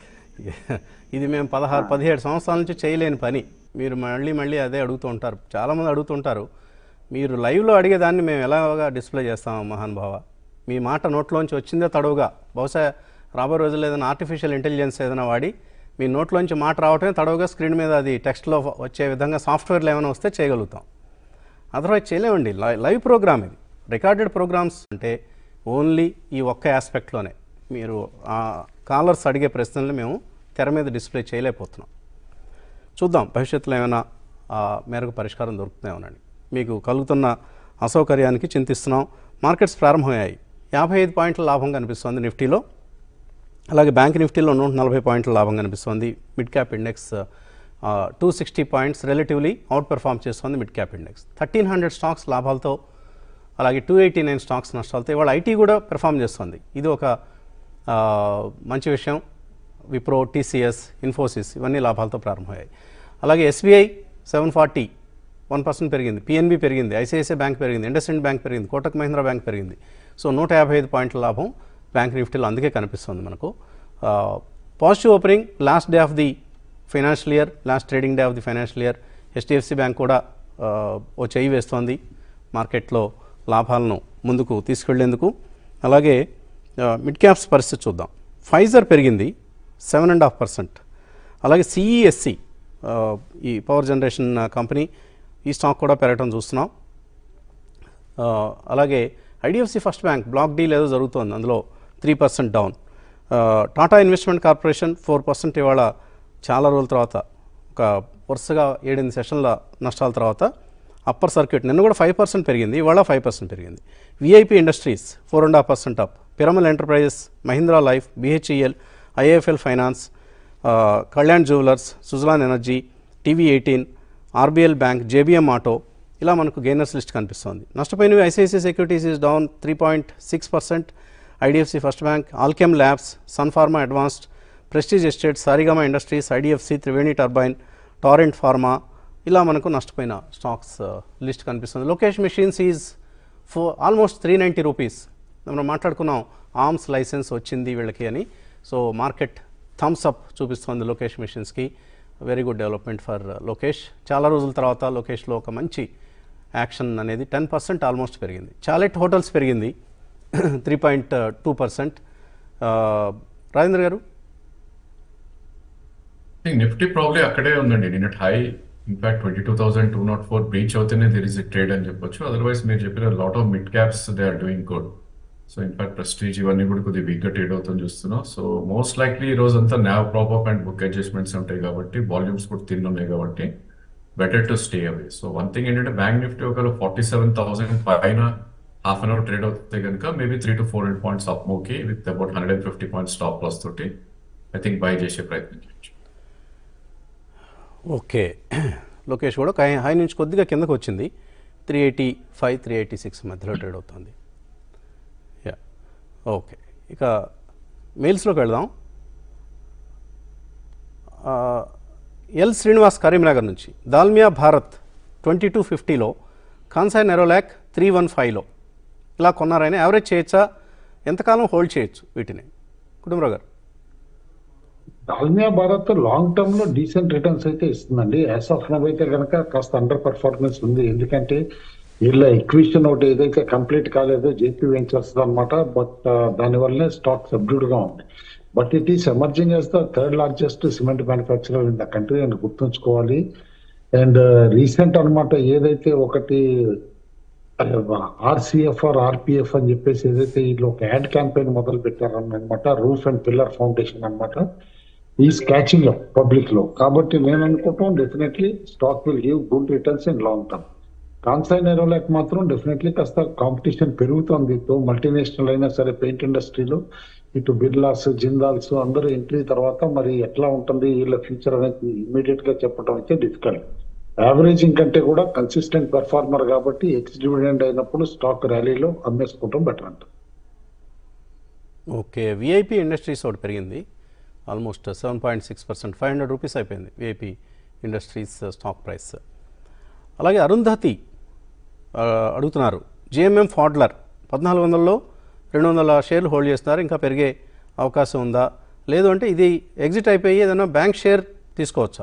ఇది మేము పదహారు పదిహేడు సంవత్సరాల నుంచి చేయలేని పని మీరు మళ్ళీ మళ్ళీ అదే అడుగుతూ ఉంటారు చాలామంది అడుగుతుంటారు మీరు లైవ్లో అడిగేదాన్ని మేము ఎలాగా డిస్ప్లే చేస్తాం మహానుభావ మీ మాట నోట్లోంచి వచ్చిందే తడవుగా బహుశా రాబోయే రోజుల్లో ఏదైనా ఆర్టిఫిషియల్ ఇంటెలిజెన్స్ ఏదైనా వాడి మీ నోట్లోంచి మాట రావటమే తడవుగా స్క్రీన్ మీద అది టెక్స్ట్లో వచ్చే విధంగా సాఫ్ట్వేర్లు ఏమైనా వస్తే చేయగలుగుతాం అదర్వైజ్ చేయలేమండి లై- లైవ్ ప్రోగ్రామ్ ఇది రికార్డెడ్ ప్రోగ్రామ్స్ అంటే ఓన్లీ ఈ ఒక్క ఆస్పెక్ట్లోనే మీరు ఆ కాలర్స్ అడిగే ప్రశ్నల్ని మేము తెర మీద డిస్ప్లే చేయలేకపోతున్నాం చూద్దాం భవిష్యత్తులో ఏమైనా ఆ మేరకు పరిష్కారం దొరుకుతుందేమోనండి మీకు కలుగుతున్న అసౌకర్యానికి చింతిస్తున్నాం మార్కెట్స్ ప్రారంభమయ్యాయి యాభై ఐదు పాయింట్ల లాభం కనిపిస్తోంది నిఫ్టీలో అలాగే బ్యాంక్ నిఫ్టీలో నూట నలభై పాయింట్ల లాభం కనిపిస్తోంది mid cap index two sixty points relatively outperform చేస్తోంది mid cap index thirteen hundred stocks లాభాలతో అలాగే టూ ఎయిటీ నైన్ స్టాక్స్ నష్టాలతో ఇవాళ ఐటీ కూడా పెర్ఫామ్ చేస్తుంది ఇది ఒక ఆ, మంచి విషయం విప్రో టీసీఎస్ ఇన్ఫోసిస్ ఇవన్నీ లాభాలతో ప్రారంభమయ్యాయి అలాగే SBI seven forty one percent పెరిగింది పిఎన్బి పెరిగింది ఐసిఐసిఐ బ్యాంక్ పెరిగింది ఇండస్ఇండ్ బ్యాంక్ పెరిగింది కోటక్ మహీంద్రా బ్యాంక్ పెరిగింది సో నూట యాభై ఐదు పాయింట్ల లాభం బ్యాంక్ నిఫ్టీలో అందుకే కనిపిస్తుంది మనకు positive opening last day of the financial year last trading day of the financial year HDFC bank కూడా ఆ, ఓ చేయి వేస్తోంది మార్కెట్లో లాభాలను ముందుకు తీసుకెళ్లేందుకు అలాగే ఆ, మిడ్ క్యాప్స్ పరిస్థితి చూద్దాం ఫైజర్ పెరిగింది సెవెన్ అండ్ హాఫ్ పర్సెంట్ అలాగే సిఈఎస్సి ఈ పవర్ జనరేషన్ కంపెనీ ఈ స్టాక్ కూడా పెరగటం చూస్తున్నాం ఆ, అలాగే IDFC first bank block deal ఏదో జరుగుతోంది అందులో త్రీ పర్సెంట్ డౌన్ ఆ, Tata investment corporation four percent ఇవాళ చాలా రోజుల తర్వాత ఒక వరుసగా ఏడెనిమిది సెషన్ల నష్టాల తర్వాత అప్పర్ సర్క్యూట్ నిన్న కూడా ఫైవ్ పర్సెంట్ పెరిగింది ఇవాళ ఫైవ్ పర్సెంట్ పెరిగింది VIP industries four and half percent up Piramal enterprises Mahindra life BHEL IAFL finance ఆ, Kalyan jewellers Suzlon energy TV eighteen RBL bank JBM auto ఇలా మనకు గెయినర్స్ లిస్ట్ కనిపిస్తోంది నష్టపోయినవి ICICI securities is down three point six percent IDFC first bank Alkem labs Sun Pharma advanced prestige estate Saregama industries IDFC Triveni turbine torrent pharma ఇలా మనకు నష్టపోయిన స్టాక్స్ లిస్ట్ కనిపిస్తుంది లోకేష్ మెషిన్స్ ఈజ్ ఫో ఆల్మోస్ట్ త్రీ నైంటీ రూపీస్ మనం మాట్లాడుకున్నాం ఆర్మ్స్ లైసెన్స్ వచ్చింది వీళ్ళకి అని సో మార్కెట్ థమ్స్ అప్ చూపిస్తుంది లోకేష్ మెషిన్స్కి very good development for Lokesh చాలా రోజుల తర్వాత లోకేష్లో ఒక మంచి యాక్షన్ అనేది టెన్ పర్సెంట్ ఆల్మోస్ట్ పెరిగింది చాలెట్ హోటల్స్ పెరిగింది three point two percent Rajendra గారు నిఫ్టీ ప్రాబ్లీ అక్కడే ఉందండి నిన్నటి high in fact twenty two thousand two not four breach అవుతేనే దిర్ ఇస్ ట్రేడ్ అని చెప్పొచ్చు అదర్వైజ్ మీరు చెప్పిన lot of mid caps they are doing good so in fact prestige ఇవన్నీ కూడా కొద్దిగా వీక్గా ట్రేడ్ అవుతుంది చూస్తున్నాం సో మోస్ట్ లైక్లీ ఈ రోజు అంతా now prop up and book adjustments ఉంటాయి కాబట్టి వాల్యూమ్స్ కూడా తిన్ ఉన్నాయి కాబట్టి better to stay away so one thing ఏంటంటే బ్యాంక్ నిఫ్టీ ఒకవేళ ఫార్టీ సెవెన్ థౌసండ్ పైన హాఫ్ అన్ అవర్ ట్రేడ్ అవుతే కనుక maybe three to four hundred points up మూకి with about hundred and fifty points stop loss తోటి ఐ థింక్ బై చేసే ప్రయత్నం చేయొచ్చు ఓకే లోకేష్ కూడా ఒక హై నుంచి కొద్దిగా కిందకు వచ్చింది three eighty five three eighty six మధ్యలో ట్రేడ్ అవుతుంది యా ఓకే ఇక మెయిల్స్లోకి వెళ్దాం ఆ, ఎల్ శ్రీనివాస్ కరీంనగర్ నుంచి దాల్మియా భారత్ ట్వంటీ టూ ఫిఫ్టీలో కాన్సాయ్ నెరోలాక్ త్రీ వన్ ఫైవ్లో ఇలా కొన్నారైనా యావరేజ్ చేయొచ్చా ఎంతకాలం హోల్డ్ చేయొచ్చు వీటిని కుటుంబరావు గారు దాల్మియా భారత్ లాంగ్ టర్మ్ లో డీసెంట్ రిటర్న్స్ అయితే ఇస్తుందండి యాజ్ ఆఫ్ నవ్ అయితే కనుక కాస్త అండర్ పర్ఫార్మెన్స్ ఉంది ఎందుకంటే వీళ్ళ ఎక్విషన్ ఒకటి ఏదైతే కంప్లీట్ కాలేదో జేపీ వెంచర్స్ అనమాట బట్ దానివల్లనే స్టాక్ సబ్డ్యూడ్ గా ఉంది but it is emerging as the third largest cement manufacturer in the country అని గుర్తుంచుకోవాలి అండ్ రీసెంట్ అన్నమాట ఏదైతే ఒకటి ఆర్సిఎఫ్ఆర్ ఆర్పిఎఫ్ అని చెప్పేసి ఏదైతే వీళ్ళు ఒక యాడ్ క్యాంపెయిన్ మొదలు పెట్టారన్నమాట రూఫ్ అండ్ పిల్లర్ ఫౌండేషన్ అన్నమాట ఈ స్కాచింగ్ అప్ పబ్లిక్ లో కాబట్టి నేను అనుకుంటాం definitely stock will give good returns in long term Kansai Nerolac మాత్రం డెఫినెట్లీ కాస్త కాంపిటీషన్ పెరుగుతుంది తో మల్టీనేషనల్ అయినా సరే పెయింట్ ఇండస్ట్రీలో ఇటు బిర్లాస్ జిందాల్స్ అందరూ ఎంట్రీ తర్వాత మరి ఎట్లా ఉంటుంది వీళ్ళ ఫ్యూచర్ అనేది ఇమీడియట్ గా చెప్పడం అయితే డిఫికల్ట్ యావరేజింగ్ కంటే కూడా కన్సిస్టెంట్ పెర్ఫార్మర్ కాబట్టి ఎక్స్ డివిడెండ్ అయినప్పుడు స్టాక్ ర్యాలీలో అమ్మేసుకోవడం బెటర్ అంట ఓకే విఐపి ఇండస్ట్రీస్ ఒకటి పెరిగింది almost seven point six percent five hundred rupees అయిపోయింది విఐపి ఇండస్ట్రీస్ స్టాక్ ప్రైస్ అలాగే అరుంధతి ఆ, అడుగుతున్నారు జిఎంఎం ఫాడ్లర్ పద్నాలుగు వందలలో రెండు వందల షేర్లు హోల్డ్ చేస్తున్నారు ఇంకా పెరిగే అవకాశం ఉందా లేదు అంటే ఇది ఎగ్జిట్ అయిపోయి ఏదైనా బ్యాంక్ షేర్ తీసుకోవచ్చా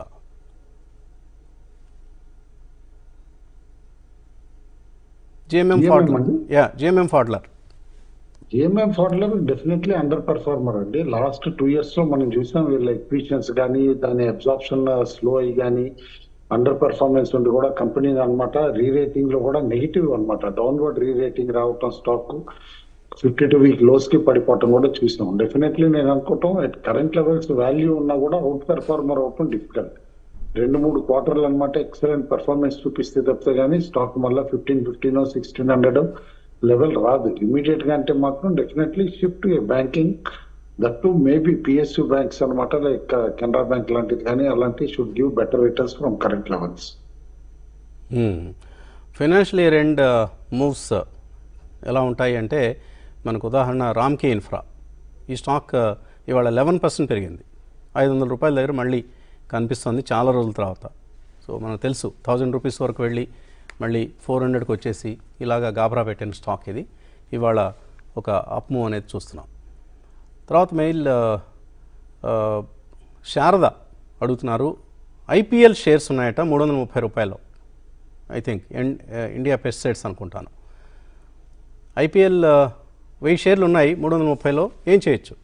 జిఎంఎం GMM ఫాడ్లర్ అండి? Yeah GMM Pfaudler GMM Pfaudler definitely under performer అండి లాస్ట్ టూ ఇయర్స్ లో మనం చూసాం వీళ్ళ ఎక్విషన్స్ కానీ దాని అబ్జార్ప్షన్ స్లో అయ్యి కానీ అండర్ పర్ఫార్మెన్స్ ఉండి కూడా కంపెనీ అన్నమాట రీ రేటింగ్ లో కూడా నెగిటివ్ అన్నమాట డౌన్వర్డ్ రీ రేటింగ్ రావటం stock fifty two week lows కి పడిపోవటం కూడా చూసాం డెఫినెట్లీ నేను అనుకుంటాం ఎట్ కరెంట్ లెవెల్స్ వాల్యూ ఉన్నా కూడా అవుట్ పెర్ఫార్మర్ అవటం డిఫికల్ట్ రెండు మూడు క్వార్టర్లు అనమాట ఎక్సలెంట్ పెర్ఫార్మెన్స్ చూపిస్తే తప్పితే కానీ స్టాక్ మళ్ళీ fifteen fifteen sixteen hundred level రాదు ఇమీడియట్ గా అంటే మాత్రం definitely shift banking that to maybe PSU banks అనమాట లైక్ కెనరా బ్యాంక్ లాంటిది కానీ అలాంటి should give better returns from current levels financial year end moves ఎలా ఉంటాయి అంటే మనకు ఉదాహరణ రామ్కే ఇన్ఫ్రా ఈ స్టాక్ uh, ఇవాళ లెవెన్ పర్సెంట్ పెరిగింది ఐదు వందల రూపాయల దగ్గర మళ్ళీ కనిపిస్తుంది చాలా రోజుల తర్వాత సో మనకు తెలుసు థౌజండ్ రూపీస్ వరకు వెళ్ళి మళ్ళీ ఫోర్ హండ్రెడ్కి వచ్చేసి ఇలాగా గాబరా పెట్టిన స్టాక్ ఇది ఇవాళ ఒక అప్ మూవ్ అనేది చూస్తున్నాం తర్వాత మెయిల్ ఆ, ఆ, శారద అడుగుతున్నారు ఐపీఎల్ షేర్స్ ఉన్నాయట మూడు వందల ముప్పై రూపాయలు ఐ థింక్ ఇండియా పెస్టిసైడ్స్ అనుకుంటాను ఐపీఎల్ వెయ్యి షేర్లు ఉన్నాయి మూడు వందల ముప్పైలో ఏం చేయొచ్చు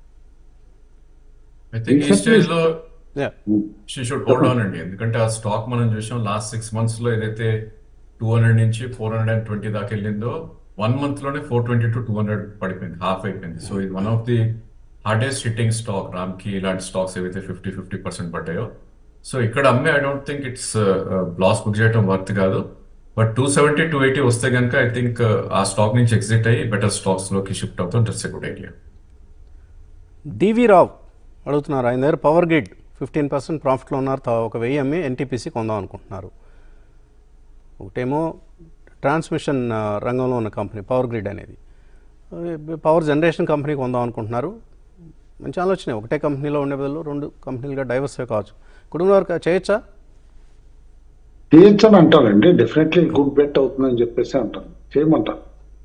ఐ థింక్ ఈ స్టేజ్ లో yeah she should hold on అండి ఎందుకంటే ఆ స్టాక్ మనం చూసాం లాస్ట్ సిక్స్ మంత్స్ లో ఏదైతే టూ హండ్రెడ్ నుంచి ఫోర్ హండ్రెడ్ అండ్ ట్వంటీ దాకా వెళ్ళిందో వన్ మంత్ లోనే four twenty to two hundred పడిపోయింది హాఫ్ అయిపోయింది సో ఇది one of the hardest hitting stock Ram కి ఇలాంటి స్టాక్స్ ఏవైతే ఫిఫ్టీ ఫిఫ్టీ పర్సెంట్ పడ్డాయో సో ఇక్కడ అమ్మే I don't think it's loss book చేయడం వర్త్ కాదు but two seventy two eighty వస్తే కనుక ఐ థింక్ ఆ స్టాక్ నుంచి ఎగ్జిట్ అయ్యి బెటర్ స్టాక్స్ లోకి షిఫ్ట్ అవుతాం దట్స్ ఎ గుడ్ ఐడియా డివి రావు అడుగుతున్నారు ఆయన దగ్గర పవర్ గ్రిడ్ ఫిఫ్టీన్ పర్సెంట్ ప్రాఫిట్లో ఉన్నారు తా- ఒక వెయ్యి అమ్మి ఎన్టీపీసీ కొందాం అనుకుంటున్నారు ఒకటేమో ట్రాన్స్మిషన్ ఆ, రంగంలో ఉన్న కంపెనీ పవర్ గ్రిడ్ అనేది ఆ, పవర్ జనరేషన్ కంపెనీ కొందాం అనుకుంటున్నారు మంచి ఆలోచనే ఒకటే కంపెనీలో ఉండే బదులు రెండు కంపెనీలుగా డైవర్సిఫై కావచ్చు కుటుంబ వరకు చేయొచ్చా చేయొచ్చు అని అంటారండి డెఫినెట్లీ గుడ్ బెట్ అవుతుందని చెప్పేసి అంటాను చేయమంటారు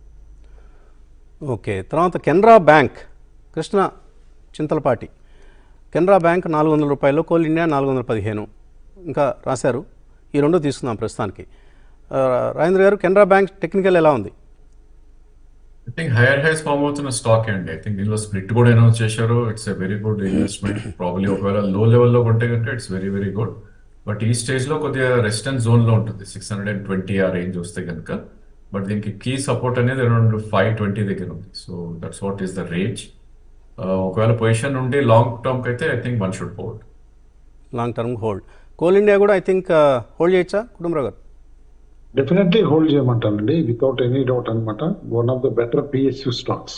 ఓకే తర్వాత కెనరా బ్యాంక్ కృష్ణ చింతలపాటి కెనరా బ్యాంక్ నాలుగు వందల రూపాయలు కోల్ ఇండియా నాలుగు వందల పదిహేను ఇంకా రాశారు ఈ రెండు తీసుకుందాం ప్రస్తుతానికి ఆ, రాజేంద్ర గారు కెనరా బ్యాంక్ టెక్నికల్ ఎలా ఉంది I think higher highs form అవుతున్న స్టాక్ అండి ఐ థింక్ దీనిలో స్ప్లిట్ కూడా అనౌన్స్ చేశారు it's a very good investment probably ఒకవేళ లో లెవెల్లో కొంటే కనుక it's very very good but ఈ స్టేజ్ లో కొద్దిగా రెసిస్టెన్స్ జోన్ లో ఉంటుంది సిక్స్ హండ్రెడ్ అండ్ ట్వంటీ ఆ రేంజ్ వస్తే కనుక బట్ దీనికి కీ సపోర్ట్ అనేది అరౌండ్ ఫైవ్ ట్వంటీ దగ్గర ఉంది so that's what is the range ఒకవేళ పొజిషన్ ఉండి లాంగ్ టర్మ్ అయితే I think one should hold long term hold coal India కూడా ఐ థింక్ హోల్డ్ చేయొచ్చా కుటుంబరావు గారు డెఫినెట్లీ హోల్డ్ చేయమంటానండి వితౌట్ ఎనీ డౌట్ అనమాట one of the better PSU stocks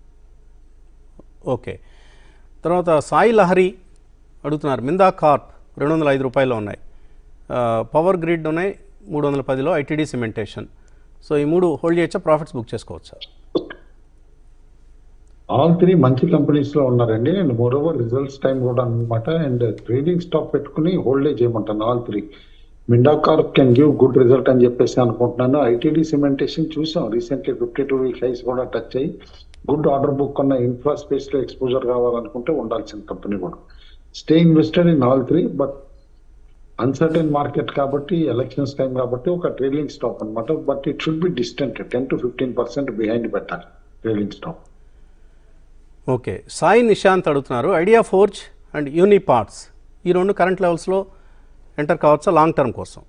okay తర్వాత సాయి లహరి అడుగుతున్నారు మిందా కార్ప్ రెండు వందల ఐదు రూపాయలు ఉన్నాయి ఆ, పవర్ గ్రిడ్ ఉన్నాయి మూడు వందల పదిలో ఐటీడీ సిమెంటేషన్ సో ఈ మూడు హోల్డ్ చేయొచ్చా ప్రాఫిట్స్ బుక్ చేసుకోవచ్చా ఆల్ త్రీ మంచి కంపెనీస్ లో ఉన్నారండి and more over results time కూడా అనమాట అండ్ ట్రేడింగ్ స్టాక్ పెట్టుకుని హోల్డే చేయమంటాను all three Minda Corp can give good result అని చెప్పేసి అనుకుంటున్నాను ఐటీడీ సిమెంటేషన్ చూసాం recently fifty two week highs కూడా టచ్ అయ్యి గుడ్ ఆర్డర్ బుక్ ఉన్న ఇన్ఫ్రా స్పేస్ లో ఎక్స్పోజర్ కావాలనుకుంటే ఉండాల్సిన కంపెనీ కూడా stay invested in all three but uncertain market కాబట్టి ఎలక్షన్స్ టైం కాబట్టి ఒక ట్రేలింగ్ స్టాక్ అన్నమాట but it should be distant ten to fifteen percent behind పెట్టాలి trailing stock okay Sai Nishant అడుగుతున్నారు idea forge and Uniparts ఈ రెండు కరెంట్ లెవెల్స్లో ఎంటర్ కావచ్చా లాంగ్ టర్మ్ కోసం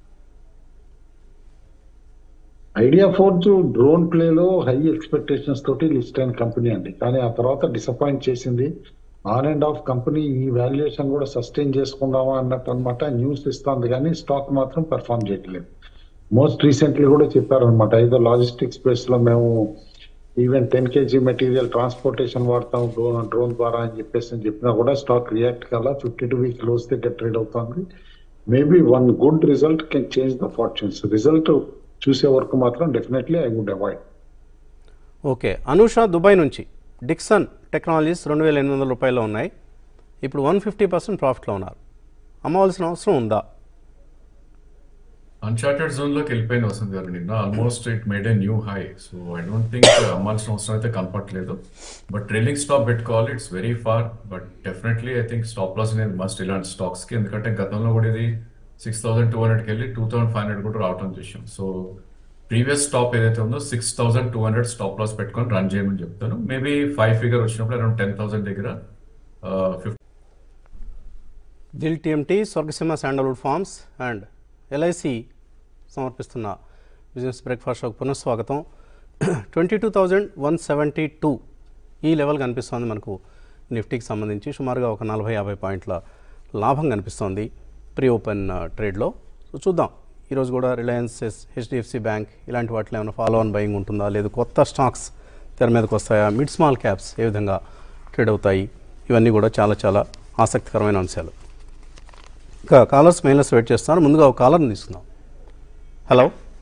ఐడియా ఫోర్జ్ డ్రోన్ ప్లేలో హై ఎక్స్పెక్టేషన్స్ తోటి లిస్ట్ అయిన కంపెనీ అండి కానీ ఆ తర్వాత డిసప్పాయింట్ చేసింది ఆన్ అండ్ ఆఫ్ కంపెనీ ఈ వాల్యుయేషన్ కూడా సస్టైన్ చేసుకుందామా అన్నట్టు అనమాట న్యూస్ ఇస్తుంది కానీ స్టాక్ మాత్రం పెర్ఫామ్ చేయట్లేదు మోస్ట్ రీసెంట్లీ కూడా చెప్పారనమాట ఏదో లాజిస్టిక్ స్పేస్ లో మేము even ten KG material transportation వాడతాం డ్రోన్ డ్రోన్ ద్వారా అని చెప్పేసి అని చెప్పినా కూడా స్టాక్ రియాక్ట్ కల్లా ఫిఫ్టీ టూ వీక్ క్లోజ్ దగ్గర ట్రేడ్ అవుతుంది maybe one good result can change the fortunes result చూసే వరకు మాత్రం definitely I would avoid okay Anusha Dubai నుంచి డిక్సన్ టెక్నాలజీస్ రెండు వేల ఎనిమిది వందల రూపాయలు ఉన్నాయి ఇప్పుడు వన్ ఫిఫ్టీ పర్సెంట్ ప్రాఫిట్లో ఉన్నారు అమ్మవలసిన అవసరం ఉందా అన్చార్టెడ్ జోన్ లోకి వెళ్ళిపోయింది వసంత్ గారు నిన్న almost it made a new high so I don't think అమ్మాల్సిన అవసరం అయితే కనపట్లేదు బట్ ట్రైలింగ్ స్టాప్ పెట్టుకోవాలి it's very far but definitely I think stop loss అనేది మస్ట్ ఇలాంటి స్టాక్స్ కి ఎందుకంటే గతంలో కూడా ఇది సిక్స్ థౌసండ్ టూ హండ్రెడ్కి వెళ్ళి టూ థౌసండ్ ఫైవ్ హండ్రెడ్ కూడా రావటం చూసాం సో ప్రీవియస్ స్టాప్ ఏదైతే ఉందో six thousand two hundred stop loss పెట్టుకొని రన్ చేయమని చెప్తాను మేబీ ఫైవ్ ఫిగర్ వచ్చినప్పుడు అరౌండ్ టెన్ థౌసండ్ దగ్గర fifty Dil TMT Swargaseema sandalwood farms and LIC సమర్పిస్తున్న బిజినెస్ బ్రేక్ఫాస్ట్ షోకి పునఃస్వాగతం twenty two thousand one seventy two ఈ లెవెల్ కనిపిస్తోంది మనకు నిఫ్టీకి సంబంధించి సుమారుగా ఒక నలభై యాభై పాయింట్ల లాభం కనిపిస్తోంది ప్రీ ఓపెన్ ట్రేడ్లో సో చూద్దాం ఈరోజు కూడా రిలయన్స్ హెచ్డిఎఫ్సి బ్యాంక్ ఇలాంటి వాటిలో ఏమైనా ఫాలో ఆన్ బయింగ్ ఉంటుందా లేదు కొత్త స్టాక్స్ తెర మీదకి వస్తాయా మిడ్ స్మాల్ క్యాప్స్ ఏ విధంగా ట్రేడ్ అవుతాయి ఇవన్నీ కూడా చాలా చాలా ఆసక్తికరమైన అంశాలు ఇంకా కాలర్స్ మెయిల్స్ వెయిట్ చేస్తున్నారు ముందుగా ఒక కాలర్ని తీసుకుందాం హలో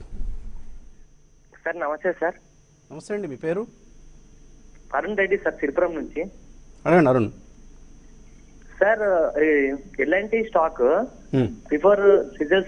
సార్ నమస్తే సార్ నమస్తే అండి మీ పేరు అరుణ్ రెడ్డి సార్ సిరిపురం నుంచి అడగండి Arun sir L&T stock Hmm. Before results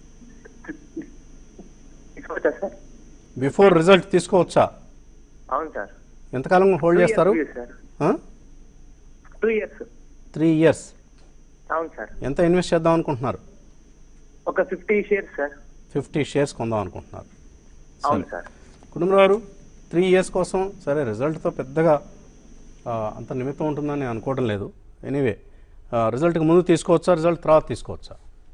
తీసుకోవచ్చా సార్ బిఫోర్ రిజల్ట్ తీసుకోవచ్చా అవును సార్ ఎంతకాలం హోల్డ్ చేస్తారు sir two years three years అవును సార్ ఎంత ఇన్వెస్ట్ చేద్దాం అనుకుంటున్నారు ఒక fifty shares sir fifty shares కొందాం అనుకుంటున్నారు అవును సరే. సార్ కుటుంబరావు గారు త్రీ ఇయర్స్ కోసం సరే రిజల్ట్తో పెద్దగా ఆ, అంత నిమిత్తం ఉంటుందని నేను అనుకోవడం లేదు ఎనీవే రిజల్ట్కి ముందు తీసుకోవచ్చా రిజల్ట్ తర్వాత తీసుకోవచ్చా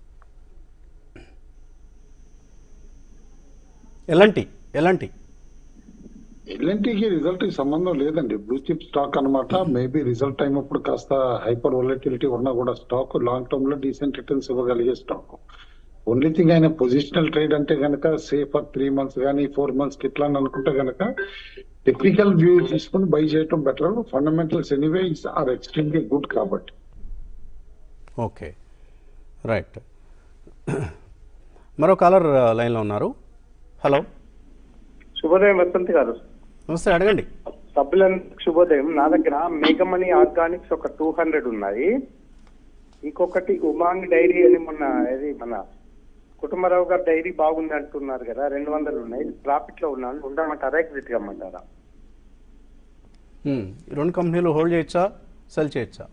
ఎలాంటి ఎలాంటి ఎల్ఎన్టీకి రిజల్ట్ కి సంబంధం లేదండి బ్లూ చిప్ స్టాక్ అన్నమాట మేబీ రిజల్ట్ టైం అప్పుడు కాస్త హైపర్ వొలటిలిటీ ఉన్నా కూడా స్టాక్ లాంగ్ టర్మ్ లో డీసెంట్ రిటర్న్స్ ఇవ్వగలిగే స్టాక్ ఓన్లీ థింగ్ ఆయన పొజిషనల్ ట్రేడ్ అంటే గనక సేఫ్ ఫర్ త్రీ మంత్స్ కానీ ఫోర్ మంత్స్ కి ఇట్లా అని అనుకుంటే గనక టెక్నికల్ వ్యూ తీసుకుని బై చేయటం better fundamentals anyway are extremely good కాబట్టి ఓకే రైట్ మరో కాలర్ లైన్లో ఉన్నారు హలో శుభోదయం వసంత్ గారు నమస్తే అడగండి సభ్యులందరికి శుభోదయం నా దగ్గర మేఘమణి ఆర్గానిక్స్ ఒక టూ హండ్రెడ్ ఉన్నాయి ఇంకొకటి ఉమాంగ్ డైరీ అని మొన్న ఇది మన కుటుంబరావు గారు డైరీ బాగుంది అంటున్నారు కదా రెండు వందలు ఉన్నాయి ప్రాఫిట్ లో ఉన్నాను ఉండమంటారా ఎగ్జిట్ కమ్మంటారా Hmm. ఈ రెండు కంపెనీలు హోల్డ్ చేయొచ్చా సెల్ చేయొచ్చా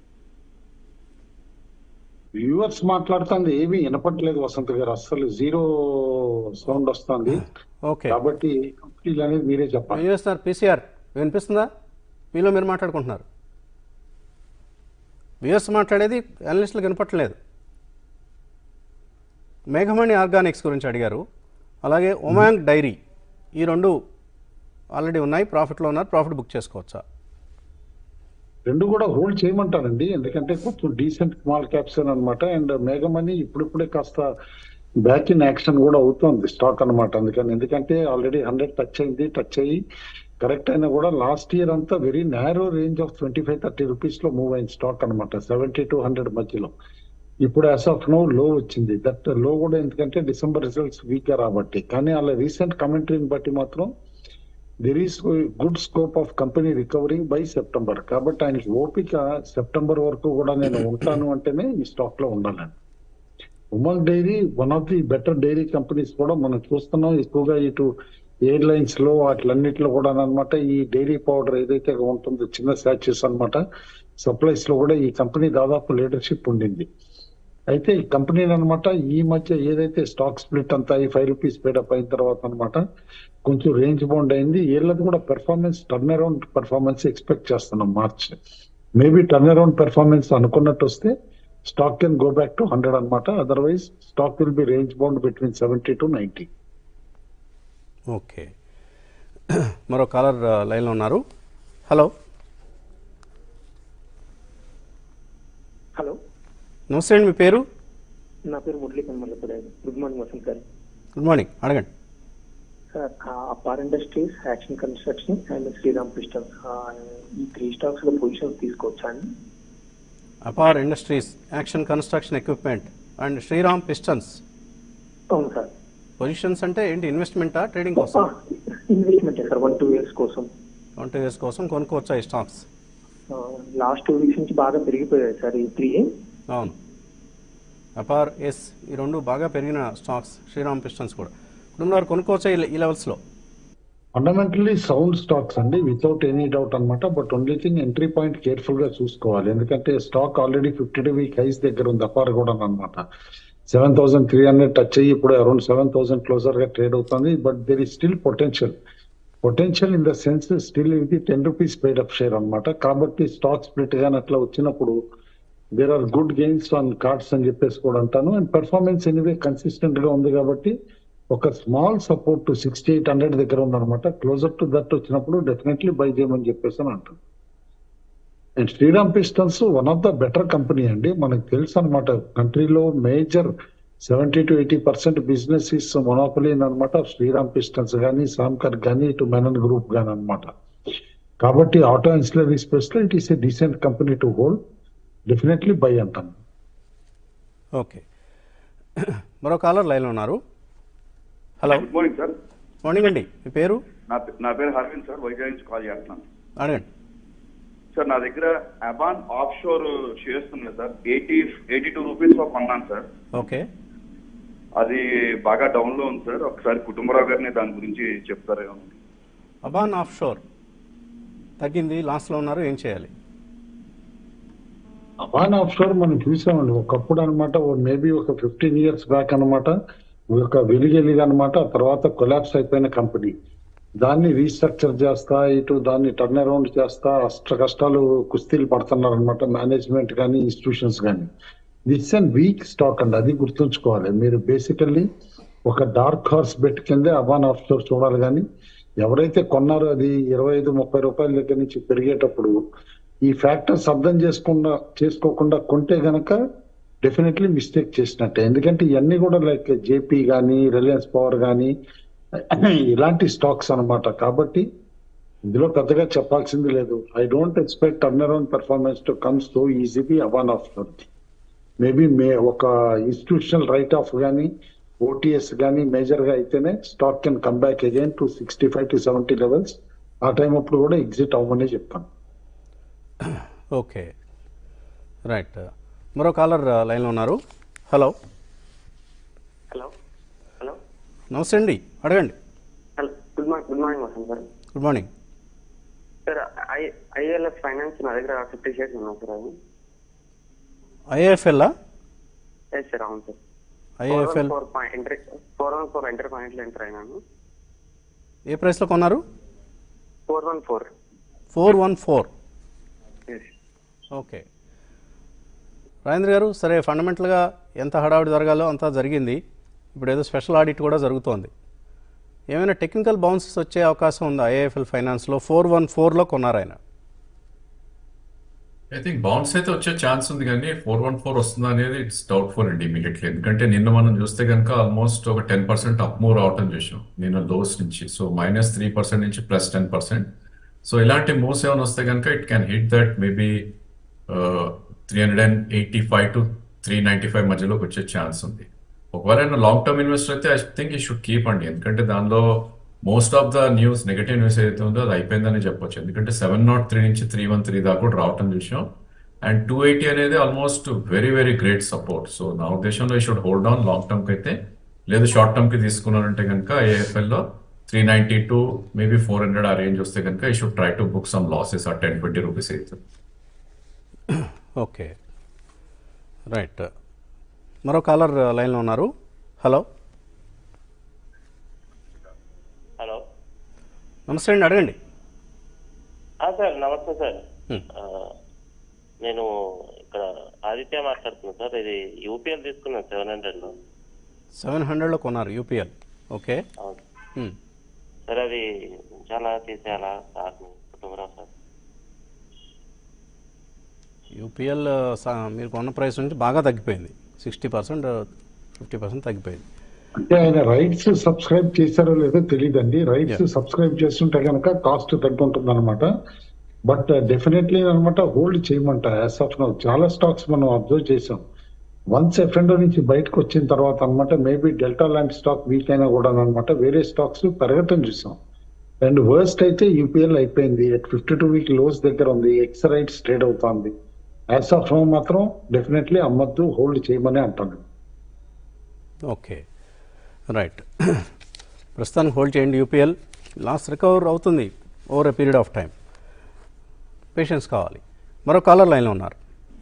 వ్యూవర్స్ మాట్లాడుతుంది ఏమీ వినపట్లేదు వసంత్ గారు అస్సలు జీరో సౌండ్ వస్తుంది ఓకే కాబట్టి స్టీల్ అనేది మీరే చెప్పాలి ఏం చేస్తున్నారు పీసీఆర్ వినిపిస్తుందా మీలో మీరు మాట్లాడుకుంటున్నారు వ్యూయర్స్ మాట్లాడేది అనలిస్టులకు వినపట్లేదు మేఘమణి ఆర్గానిక్స్ గురించి అడిగారు అలాగే ఒమాంగ్ డైరీ ఈ రెండు ఆల్రెడీ ఉన్నాయి ప్రాఫిట్లో ఉన్నారు ప్రాఫిట్ బుక్ చేసుకోవచ్చా రెండు కూడా హోల్డ్ చేయమంటానండి ఎందుకంటే కొంచెం డీసెంట్ స్మాల్ క్యాప్స్ అనమాట అండ్ మేఘమని ఇప్పుడిప్పుడే కాస్త బ్యాక్ ఇన్ యాక్షన్ కూడా అవుతుంది స్టాక్ అన్నమాట అందుకని ఎందుకంటే ఆల్రెడీ హండ్రెడ్ టచ్ అయింది టచ్ అయ్యి కరెక్ట్ అయినా కూడా లాస్ట్ ఇయర్ అంతా very narrow range of twenty five thirty rupees లో మూవ్ అయింది స్టాక్ అనమాట సెవెంటీ టు హండ్రెడ్ మధ్యలో ఇప్పుడు యాజ్ ఆఫ్ నో లో వచ్చింది దట్ లో కూడా ఎందుకంటే డిసెంబర్ రిజల్ట్స్ వీక్ రాబట్టి కానీ అలా రీసెంట్ కమెంటరీని బట్టి మాత్రం there is good scope of company recovering by September కాబట్టి ఆయనకి ఓపిక సెప్టెంబర్ వరకు కూడా నేను ఉంటాను అంటేనే ఈ స్టాక్ లో ఉండాలండి ఉమల్ dairy one of the better dairy companies కూడా మనం చూస్తున్నాం ఎక్కువగా ఇటు ఎయిర్లైన్స్ లో వాటిలన్నిటిలో కూడా అనమాట ఈ డైరీ పౌడర్ ఏదైతే ఉంటుందో చిన్న శాచెస్ అన్నమాట సప్లైస్ లో కూడా ఈ కంపెనీ దాదాపు లీడర్షిప్ ఉండింది అయితే ఈ కంపెనీ అనమాట ఈ మధ్య ఏదైతే స్టాక్ స్ప్లిట్ అంతా ఈ ఫైవ్ రూపీస్ పేడప్ అయిన తర్వాత అనమాట కొంచెం రేంజ్ బౌండ్ అయింది వీళ్ళది కూడా performance turn around performance expect చేస్తున్నాం March maybe turn around performance అనుకున్నట్టు వస్తే stock can go back to hundred అనమాట otherwise stock will be range bound between seventy to ninety okay మరో కాలర్ ఆ, లైన్లో ఉన్నారు హలో హలో నమస్తే అండి మీ పేరు నా పేరు మురళీ కన్మల్లపూడి గుడ్ మార్నింగ్ వసంత్ గారు గుడ్ మార్నింగ్ అడగండి sir Apar industries action construction and Sriram pistols ఈ త్రీ స్టాక్స్ లో పొజిషన్స్ తీసుకోవచ్చా అండి Apar industries action construction equipment and Sriram pistons అవును సార్ పొజిషన్స్ అంటే ఏంటి ఇన్వెస్ట్మెంటా ట్రేడింగ్ కోసం investment sir one two years కోసం వన్ టూ ఇయర్స్ కోసం కొనుక్కోవచ్చా ఈ స్టాక్స్ లాస్ట్ టూ వీక్స్ నుంచి బాగా పెరిగిపోయాయి సార్ ఈ త్రీ అవును అపార్ ఎస్ ఈ రెండు బాగా పెరిగిన స్టాక్స్ శ్రీరామ్ పిస్టన్స్ కూడా ఇప్పుడు వారు కొనుక్కోవచ్చా ఈ- ఈ లెవెల్స్లో ఫండమెంటల్లీ సౌండ్ స్టాక్స్ అండి వితౌట్ ఎనీ డౌట్ అన్నమాట but only thing entry point careful గా చూసుకోవాలి ఎందుకంటే stock already fifty two week highs దగ్గర ఉంది అపార్ కూడా అనమాట seven thousand three hundred touch అయ్యి ఇప్పుడు అరౌండ్ సెవెన్ థౌసండ్ క్లోజర్ గా ట్రేడ్ అవుతుంది but there is still potential potential in the sense still ఇది ten rupees paid up share అన్నమాట కాబట్టి స్టాక్ స్ప్లిట్ గాని అట్లా వచ్చినప్పుడు there are good gains on cards అని చెప్పేసి కూడా అంటాను అండ్ పెర్ఫార్మెన్స్ ఎనీవే కన్సిస్టెంట్ గా ఉంది కాబట్టి ఒక small support to sixty eight hundred దగ్గర ఉందన్నమాట క్లోజర్ టు దట్ వచ్చినప్పుడు డెఫినెట్లీ బై చేయమని చెప్పేసి అని అంటాను and Sriram pistons one of the better company అండి మనకు తెలుసు అనమాట కంట్రీలో major seventy to eighty percent business is monopoly అనమాట శ్రీరామ్ పిస్టన్స్ కానీ సామ్కర్ కానీ ఇటు మెనన్ గ్రూప్ కానీ అనమాట కాబట్టి ఆటో ఇన్సులరీ స్పేస్ లో it is a decent company to hold definitely buy అంటాను ఓకే మరో కాలర్ లైన్లో ఉన్నారు hello good morning sir morning అండి మీ పేరు నా పే- నా పేరు హర్విన్ సార్ వైజాగ్ నుంచి కాల్ చేస్తున్నాను అడగండి సార్ నా దగ్గర అబాన్ ఆఫ్ షోర్ షేర్స్ ఉన్నాయి sir eighty eighty two rupees లో కొన్నాను సార్ ఓకే అది బాగా డౌన్ లో ఉంది సార్ ఒకసారి కుటుంబరావు గారిని దాని గురించి చెప్తారేమో అబాన్ ఆఫ్ షోర్ తగ్గింది లాస్ట్లో ఉన్నారు ఏం చేయాలి అబాన్ ఆఫ్ షోర్ మనం చూసామండి ఒకప్పుడు అనమాట మేబీ ఒక ఫిఫ్టీన్ ఇయర్స్ బ్యాక్ అన్నమాట ఒక వెలిగెలిగా అనమాట తర్వాత కొలాప్స్ అయిపోయిన కంపెనీ దాన్ని రీస్ట్రక్చర్ చేస్తా ఇటు దాన్ని టర్న్ అరౌండ్ చేస్తా అష్ట కష్టాలు కుస్తీలు పడుతున్నారు అనమాట మేనేజ్మెంట్ కానీ ఇన్స్టిట్యూషన్స్ కానీ దిస్ అండ్ వీక్ స్టాక్ అండి అది గుర్తుంచుకోవాలి మీరు బేసికల్లీ ఒక డార్క్ హార్స్ బెట్ కిందే అబాన్ ఆఫ్ షోర్ చూడాలి కానీ ఎవరైతే కొన్నారో అది ఇరవై ఐదు ముప్పై రూపాయల దగ్గర నుంచి పెరిగేటప్పుడు ఈ ఫ్యాక్టర్స్ అర్థం చేసుకుండా చేసుకోకుండా కొంటే గనక డెఫినెట్లీ మిస్టేక్ చేసినట్టే ఎందుకంటే ఇవన్నీ కూడా లైక్ జేపీ కానీ రిలయన్స్ పవర్ కానీ ఇలాంటి స్టాక్స్ అన్నమాట కాబట్టి ఇందులో పెద్దగా చెప్పాల్సింది లేదు I don't expect turn around performance to comes తో ఈజీలీ అవాన్ ఆఫ్ మేబీ మే ఒక ఇన్స్టిట్యూషనల్ రైట్ ఆఫ్ కానీ ఓటీఎస్ కానీ మేజర్ గా అయితేనే stock can come back again to sixty five to seventy levels ఆ టైం అప్పుడు కూడా ఎగ్జిట్ అవ్వమని చెప్తాను ఓకే రైట్ మరో కాలర్ లైన్లో ఉన్నారు హలో హలో హలో నమస్తే అండి అడగండి hello good morning good morning Vasant sir good morning sir I ILF finance నా దగ్గర ఫిఫ్టీ షేర్స్ ఉన్నాయి సార్ అది ఐఏఎఫ్ఎల్ ఎస్ సార్ అవును sir IAFL four point enter four one four enter పాయింట్లో ఎంటర్ అయినాను ఏ ప్రైస్లో కొన్నారు four one four four one four okay Rajendra గారు సరే ఫండమెంటల్గా ఎంత హడావుడి జరగాలో అంతా జరిగింది ఇప్పుడు ఏదో స్పెషల్ ఆడిట్ కూడా జరుగుతోంది ఏమైనా టెక్నికల్ బౌన్సెస్ వచ్చే అవకాశం ఉందా ఐఏఎఫ్ఎల్ ఫైనాన్స్లో ఫోర్ వన్ ఫోర్లో కొన్నారు ఆయన ఐ థింక్ బౌన్స్ అయితే వచ్చే ఛాన్స్ ఉంది కానీ ఫోర్ వన్ ఫోర్ వస్తుందా అనేది ఇట్స్ డౌట్ఫుల్ అండి ఇమీడియట్లీ ఎందుకంటే నిన్న మనం చూస్తే కనుక ఆల్మోస్ట్ ఒక టెన్ పర్సెంట్ అప్ మూవ్ రావటం చూసాం నిన్న లోస్ నుంచి సో మైనస్ త్రీ పర్సెంట్ నుంచి ప్లస్ టెన్ పర్సెంట్ సో ఇలాంటి మూవ్స్ ఏమైనా వస్తే కనుక it can hit that maybe three hundred and eighty five to three ninety five మధ్యలోకి వచ్చే ఛాన్స్ ఉంది ఒకవేళ లాంగ్ టర్మ్ ఇన్వెస్టర్ అయితే ఐ థింక్ ఈ షుడ్ కీప్ అండి ఎందుకంటే దానిలో most of the news negative news ఏదైతే ఉందో అది అయిపోయిందని చెప్పొచ్చు ఎందుకంటే సెవెన్ నాట్ త్రీ నుంచి త్రీ వన్ త్రీ దాకా కూడా రావటం చూసాం అండ్ టూ ఎయిటీ అనేది almost very very great support so నా ఉద్దేశంలో ఈ should hold on long term కి అయితే లేదు షార్ట్ టర్మ్ కి తీసుకున్నారంటే కనుక ఏఎఫ్ఎల్ లో three ninety to maybe four hundred ఆ రేంజ్ వస్తే కనుక ఈ should try to book some losses ఆ టెన్ ట్వంటీ రూపీస్ అయితే ఓకే రైట్ మరో కాలర్ లైన్లో ఉన్నారు హలో హలో నమస్తే అండి అడగండి ఆ, సార్ నమస్తే సార్ Hmm. ఆ, నేను ఇక్కడ ఆదిత్య మాట్లాడుతున్నాను సార్ ఇది యూపీఎల్ తీసుకున్నాను సెవెన్ హండ్రెడ్లో సెవెన్ హండ్రెడ్లో కొన్నారు యూపీఎల్ ఓకే అవును Hmm. సార్ అది చాలా తీసేయాలా సార్ కుటుంబరావు సార్ యూపీఎల్ సా- మీరు కొన్న ప్రైస్ నుంచి బాగా తగ్గిపోయింది సిక్స్టీ పర్సెంట్ ఫిఫ్టీ పర్సెంట్ తగ్గిపోయింది అంటే ఆయన రైట్స్ సబ్స్క్రైబ్ చేశారో లేదో తెలియదండి రైట్స్ సబ్స్క్రైబ్ చేస్తుంటే కనుక కాస్ట్ తగ్గుంటుంది అనమాట బట్ డెఫినెట్లీ అనమాట హోల్డ్ చేయమంట యాజ్ ఆఫ్ నౌ చాలా స్టాక్స్ మనం అబ్జర్వ్ చేసాం వన్స్ ఎఫ్ఎండో నుంచి బయటకు వచ్చిన తర్వాత అనమాట మేబీ డెల్టా లాంటి స్టాక్ వీక్ అయినా కూడా అనమాట వేరే స్టాక్స్ పెరగటం చూసాం అండ్ వర్స్ట్ అయితే యూపీఎల్ అయిపోయింది at fifty two week lows దగ్గర ఉంది ఎక్స్ రైట్స్ ట్రేడ్ అవుతుంది యాజ్ ఆఫ్ నౌ మాత్రం డెఫినెట్లీ అమ్మద్దు హోల్డ్ చేయమని అంటాను ఓకే రైట్ ప్రస్తుతానికి హోల్డ్ చేయండి యూపీఎల్ లాస్ట్ రికవర్ అవుతుంది over a period of time patience కావాలి మరో కాలర్ లైన్లో ఉన్నారు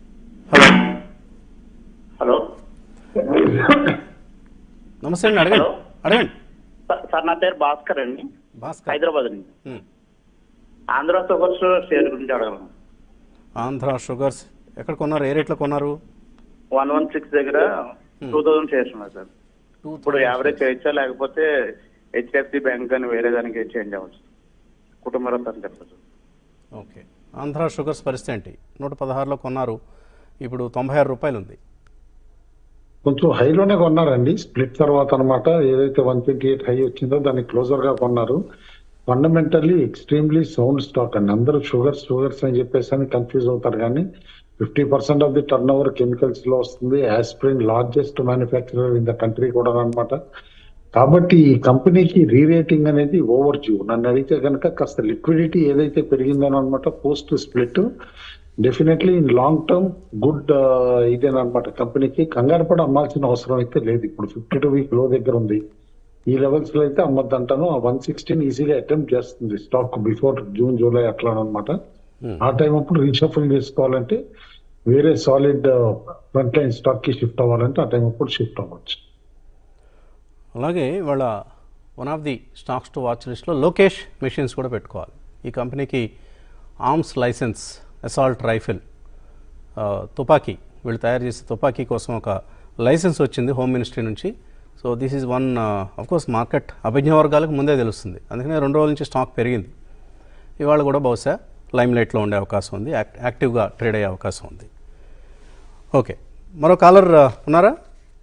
హలో హలో నమస్తే అండి అడగండి అడగండి సార్- సార్ నా పేరు భాస్కర్ అండి భాస్కర్ హైదరాబాద్ నుంచి Hmm. ఆంధ్ర షుగర్స్ షేర్ గురించి అడగలను ఆంధ్ర షుగర్స్ ఎక్కడ కొన్నారు ఏ రేట్లో కొన్నారు వన్ వన్ సిక్స్ దగ్గర టూ థౌసండ్ షేర్స్ ఉన్నాయి సార్ ఇప్పుడు యావరేజ్ చేయొచ్చా లేకపోతే హెచ్డిఎఫ్సి బ్యాంక్ అని వేరే దానికి చేంజ్ అవ్వచ్చు కుటుంబ రత్నం చెప్పచ్చు ఓకే ఆంధ్ర షుగర్స్ పరిస్థితి ఏంటి నూట పదహారులో కొన్నారు ఇప్పుడు తొంభై ఆరు రూపాయలు ఉంది కొంచెం హైలోనే కొన్నారండి స్ప్లిట్ తర్వాత అన్నమాట ఏదైతే వన్ ట్వంటీ ఎయిట్ హై వచ్చిందో దాన్ని క్లోజర్ గా కొన్నారు ఫండమెంటల్లీ ఎక్స్ట్రీమ్లీ సౌండ్ స్టాక్ అండి అందరూ షుగర్స్ షుగర్స్ అని చెప్పేసి అని కన్ఫ్యూజ్ అవుతారు కానీ fifty percent of the turnover chemicals లో వస్తుంది aspirin largest manufacturer in the country కూడా అన్నమాట కాబట్టి ఈ కంపెనీకి రీరేటింగ్ అనేది ఓవర్ డ్యూ నన్ను అడిగితే కనుక కాస్త లిక్విడిటీ ఏదైతే పెరిగిందో అనమాట post split definitely in long term good ఇదేనమాట కంపెనీకి కంగారు పడి అమ్మాల్సిన అవసరం అయితే లేదు ఇప్పుడు ఫిఫ్టీ టూ వీక్ లో దగ్గర ఉంది ఈ లెవెల్స్ లో అయితే అమ్మద్దంటాను ఆ వన్ సిక్స్టీన్ ఈజీగా అటెంప్ట్ చేస్తుంది స్టాక్ బిఫోర్ జూన్ జూలై అట్లా అనమాట ఆ టైం అప్పుడు రీషఫుల్ చేసుకోవాలంటే వేరే సాలిడ్ ఫ్రంట్ లైన్ స్టాక్ కి షిఫ్ట్ అవ్వాలంటే ఆ టైం అప్పుడు షిఫ్ట్ అవ్వచ్చు అలాగే ఇవాళ one of the stocks to watch లిస్ట్లో లోకేష్ మెషిన్స్ కూడా పెట్టుకోవాలి ఈ కంపెనీకి ఆర్మ్స్ లైసెన్స్ అసాల్ట్ రైఫిల్ ఆ, తుపాకీ వీళ్ళు తయారు చేసే తుపాకీ కోసం ఒక లైసెన్స్ వచ్చింది హోమ్ మినిస్ట్రీ నుంచి so this is one course market అభిజ్ఞ వర్గాలకు ముందే తెలుస్తుంది అందుకనే రెండు రోజుల నుంచి స్టాక్ పెరిగింది ఇవాళ కూడా బహుశా లైమ్ లైట్లో ఉండే అవకాశం ఉంది యాక్ట్ యాక్టివ్గా ట్రేడ్ అయ్యే అవకాశం ఉంది ఓకే మరో కాలర్ ఆ, ఉన్నారా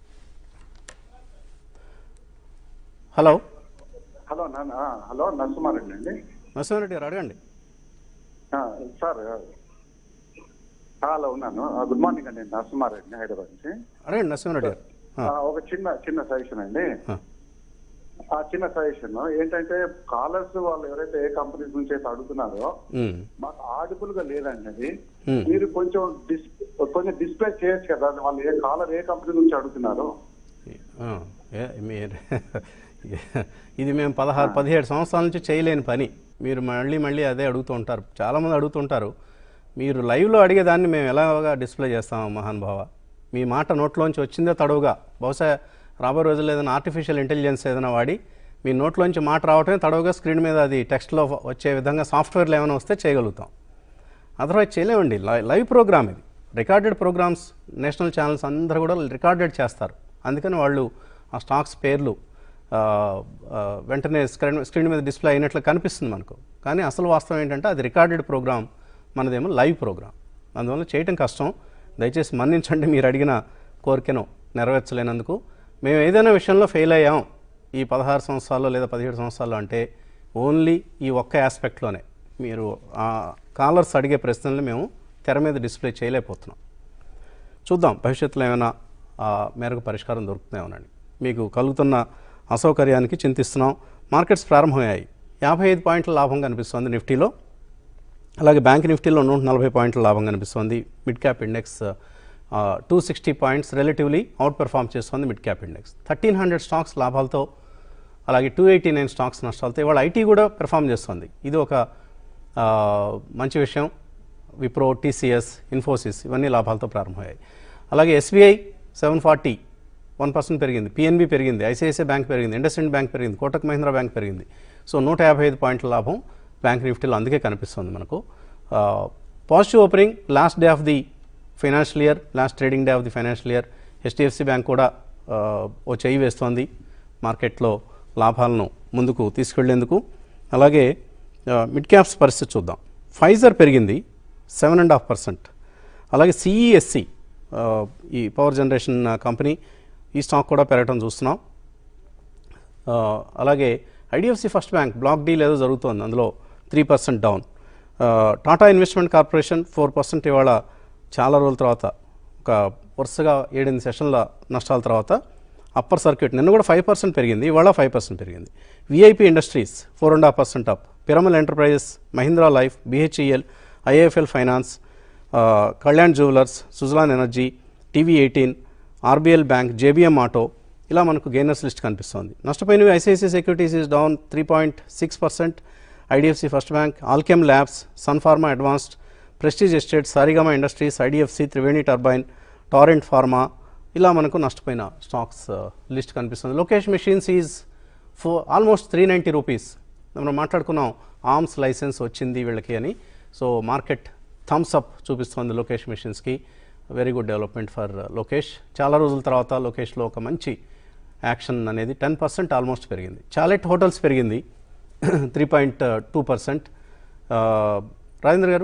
హలో హలో నాన్న ఆ, హలో నరసింహారెడ్డి అండి నరసింహారెడ్డి గారు అడగండి ఆ, సార్ ఆ, హలో ఉన్నాను ఆ, గుడ్ మార్నింగ్ అండి నరసింహారెడ్డి హైదరాబాద్ నుంచి అడగండి నరసింహారెడ్డి గారు ఆ, ఆ, ఒక చిన్న చిన్న సజెషన్ అండి ఆ. ఆ చిన్న సజెషన్ ఏంటంటే కాలర్స్ వాళ్ళు ఎవరైతే ఏ కంపెనీస్ నుంచి అయితే అడుగుతున్నారో ఉమ్, మాకు ఆడిబుల్ గా లేదండి అది Hmm. మీరు కొంచెం డిస్ కొంచెం డిస్ప్లే చేయొచ్చు కదా వాళ్ళు ఏ కాలర్ ఏ కంపెనీ నుంచి అడుగుతున్నారో ఆ, ఏ, మీరు ఇది మేము పదహారు పదిహేడు సంవత్సరాల నుంచి చేయలేని పని మీరు మళ్ళీ మళ్ళీ అదే అడుగుతూ ఉంటారు చాలామంది అడుగుతుంటారు మీరు లైవ్లో అడిగేదాన్ని మేము ఎలాగా డిస్ప్లే చేస్తాము మహానుభావ మీ మాట నోట్లోంచి వచ్చిందే తడవుగా బహుశా రాబోయే రోజుల్లో ఏదైనా ఆర్టిఫిషియల్ ఇంటెలిజెన్స్ ఏదైనా వాడి మీ నోట్లోంచి మాట రావటమే తడవుగా స్క్రీన్ మీద అది టెక్స్ట్లో వచ్చే విధంగా సాఫ్ట్వేర్లు ఏమైనా వస్తే చేయగలుగుతాం అదర్వైజ్ చేయలేమండి లై- లైవ్ ప్రోగ్రామ్ ఇది రికార్డెడ్ ప్రోగ్రామ్స్ నేషనల్ ఛానల్స్ అందరూ కూడా రికార్డెడ్ చేస్తారు అందుకని వాళ్ళు ఆ స్టాక్స్ పేర్లు ఆ, ఆ, వెంటనే స్క్రీన్ స్క్రీన్ మీద డిస్ప్లే అయినట్లు కనిపిస్తుంది మనకు కానీ అసలు వాస్తవం ఏంటంటే అది రికార్డెడ్ ప్రోగ్రామ్ మనదేమో లైవ్ ప్రోగ్రామ్ అందువల్ల చేయటం కష్టం దయచేసి మన్నించండి మీరు అడిగిన కోరికను నెరవేర్చలేనందుకు మేము ఏదైనా విషయంలో ఫెయిల్ అయ్యాం ఈ పదహారు సంవత్సరాల్లో లేదా పదిహేడు సంవత్సరాల్లో అంటే ఓన్లీ ఈ ఒక్క ఆస్పెక్ట్లోనే మీరు ఆ కాలర్స్ అడిగే ప్రశ్నల్ని మేము తెర మీద డిస్ప్లే చేయలేకపోతున్నాం చూద్దాం భవిష్యత్తులో ఏమైనా ఆ మేరకు పరిష్కారం దొరుకుతుందేమోనండి మీకు కలుగుతున్న అసౌకర్యానికి చింతిస్తున్నాం మార్కెట్స్ ప్రారంభమయ్యాయి యాభై ఐదు పాయింట్ల లాభం కనిపిస్తుంది నిఫ్టీలో అలాగే బ్యాంక్ నిఫ్టీలో నూట నలభై పాయింట్ల లాభం కనిపిస్తుంది mid cap index two sixty points relatively outperform చేస్తుంది mid cap index thirteen hundred stocks లాభాలతో అలాగే టూ ఎయిటీ నైన్ స్టాక్స్ నష్టాలతో ఇవాళ ఐటీ కూడా పెర్ఫామ్ చేస్తుంది ఇది ఒక ఆ, మంచి విషయం విప్రో టీసీఎస్ ఇన్ఫోసిస్ ఇవన్నీ లాభాలతో ప్రారంభమయ్యాయి అలాగే SBI seven forty one percent పెరిగింది పిఎన్బి పెరిగింది ఐసిఐసిఐ బ్యాంక్ పెరిగింది ఇండస్ఇండ్ బ్యాంక్ పెరిగింది కోటక్ మహీంద్రా బ్యాంక్ పెరిగింది సో నూట యాభై ఐదు పాయింట్ల లాభం బ్యాంక్ నిఫ్టీలో అందుకే కనిపిస్తుంది మనకు positive opening last day of the financial year last trading day of the financial year HDFC bank కూడా ఆ, ఓ చెయ్యి వేస్తోంది మార్కెట్లో లాభాలను ముందుకు తీసుకెళ్లేందుకు అలాగే ఆ, మిడ్ క్యాప్స్ పరిస్థితి చూద్దాం ఫైజర్ పెరిగింది సెవెన్ అండ్ హాఫ్ పర్సెంట్ అలాగే సిఈఎస్సి ఈ పవర్ జనరేషన్ కంపెనీ ఈ స్టాక్ కూడా పెరగటం చూస్తున్నాం ఆ, అలాగే IDFC first bank block deal ఏదో జరుగుతోంది అందులో త్రీ పర్సెంట్ డౌన్ ఆ, Tata investment corporation four percent ఇవాళ చాలా రోజుల తర్వాత ఒక వరుసగా ఏడెనిమిది సెషన్ల నష్టాల తర్వాత అప్పర్ సర్క్యూట్ నిన్న కూడా ఫైవ్ పర్సెంట్ పెరిగింది ఇవాళ ఫైవ్ పర్సెంట్ పెరిగింది VIP industries four and half percent up Piramal enterprises Mahindra life BHEL IAFL finance ఆ, Kalyan jewellers Suzlon energy TV eighteen RBL bank JBM auto ఇలా మనకు గెయినర్స్ లిస్ట్ కనిపిస్తోంది నష్టపోయినవి ICICI securities is down three point six percent IDFC first bank Alkem labs Sun Pharma advanced prestige estate Saregama industries IDFC Triveni turbine torrent pharma ఇలా మనకు నష్టపోయిన స్టాక్స్ లిస్ట్ కనిపిస్తుంది లొకేష్ మెషిన్స్ ఈజ్ ఫో ఆల్మోస్ట్ త్రీ నైంటీ రూపీస్ మనం మాట్లాడుకున్నాం ఆర్మ్స్ లైసెన్స్ వచ్చింది వీళ్ళకి అని సో మార్కెట్ థమ్స్ అప్ చూపిస్తుంది లోకేష్ మెషిన్స్కి very good development for Lokesh చాలా రోజుల తర్వాత లోకేష్లో ఒక మంచి యాక్షన్ అనేది టెన్ పర్సెంట్ ఆల్మోస్ట్ పెరిగింది చాలెట్ హోటల్స్ పెరిగింది three point two percent Rajendra గారు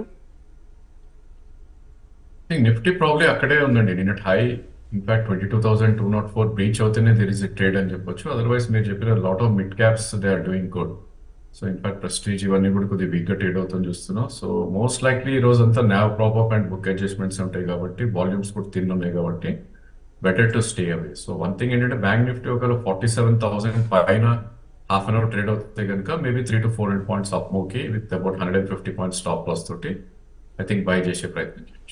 నిఫ్టీ ప్రాబ్లీ అక్కడే ఉందండి నిన్నటి high in fact twenty two thousand two not four breach అవుతేనే దెర్ ఇస్ ఎ ట్రేడ్ అని చెప్పొచ్చు అదర్వైజ్ మీరు చెప్పిన lot of mid caps they are doing good so in fact prestige ఇవన్నీ కూడా కొద్దిగా వీక్గా ట్రేడ్ అవుతుంది చూస్తున్నాం సో మోస్ట్ లైక్లీ ఈ రోజు అంతా now prop up and book adjustments ఉంటాయి కాబట్టి వాల్యూమ్స్ కూడా తిన్ ఉన్నాయి కాబట్టి better to stay away so one thing ఏంటంటే బ్యాంక్ నిఫ్టీ ఒకవేళ ఫార్టీ సెవెన్ థౌసండ్ పైన హాఫ్ అన్ అవర్ ట్రేడ్ అవుతే కనుక maybe three to four hundred points up మూకి with about hundred and fifty points stop loss తోటి ఐ థింక్ బై చేసే ప్రయత్నం చేయొచ్చు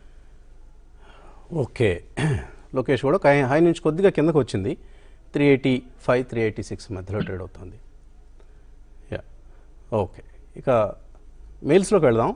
ఓకే లోకేష్ కూడా కై- హై నుంచి కొద్దిగా కిందకు వచ్చింది three eighty five three eighty six మధ్యలో ట్రేడ్ అవుతుంది యా ఓకే ఇక మెయిల్స్లోకి వెళ్దాం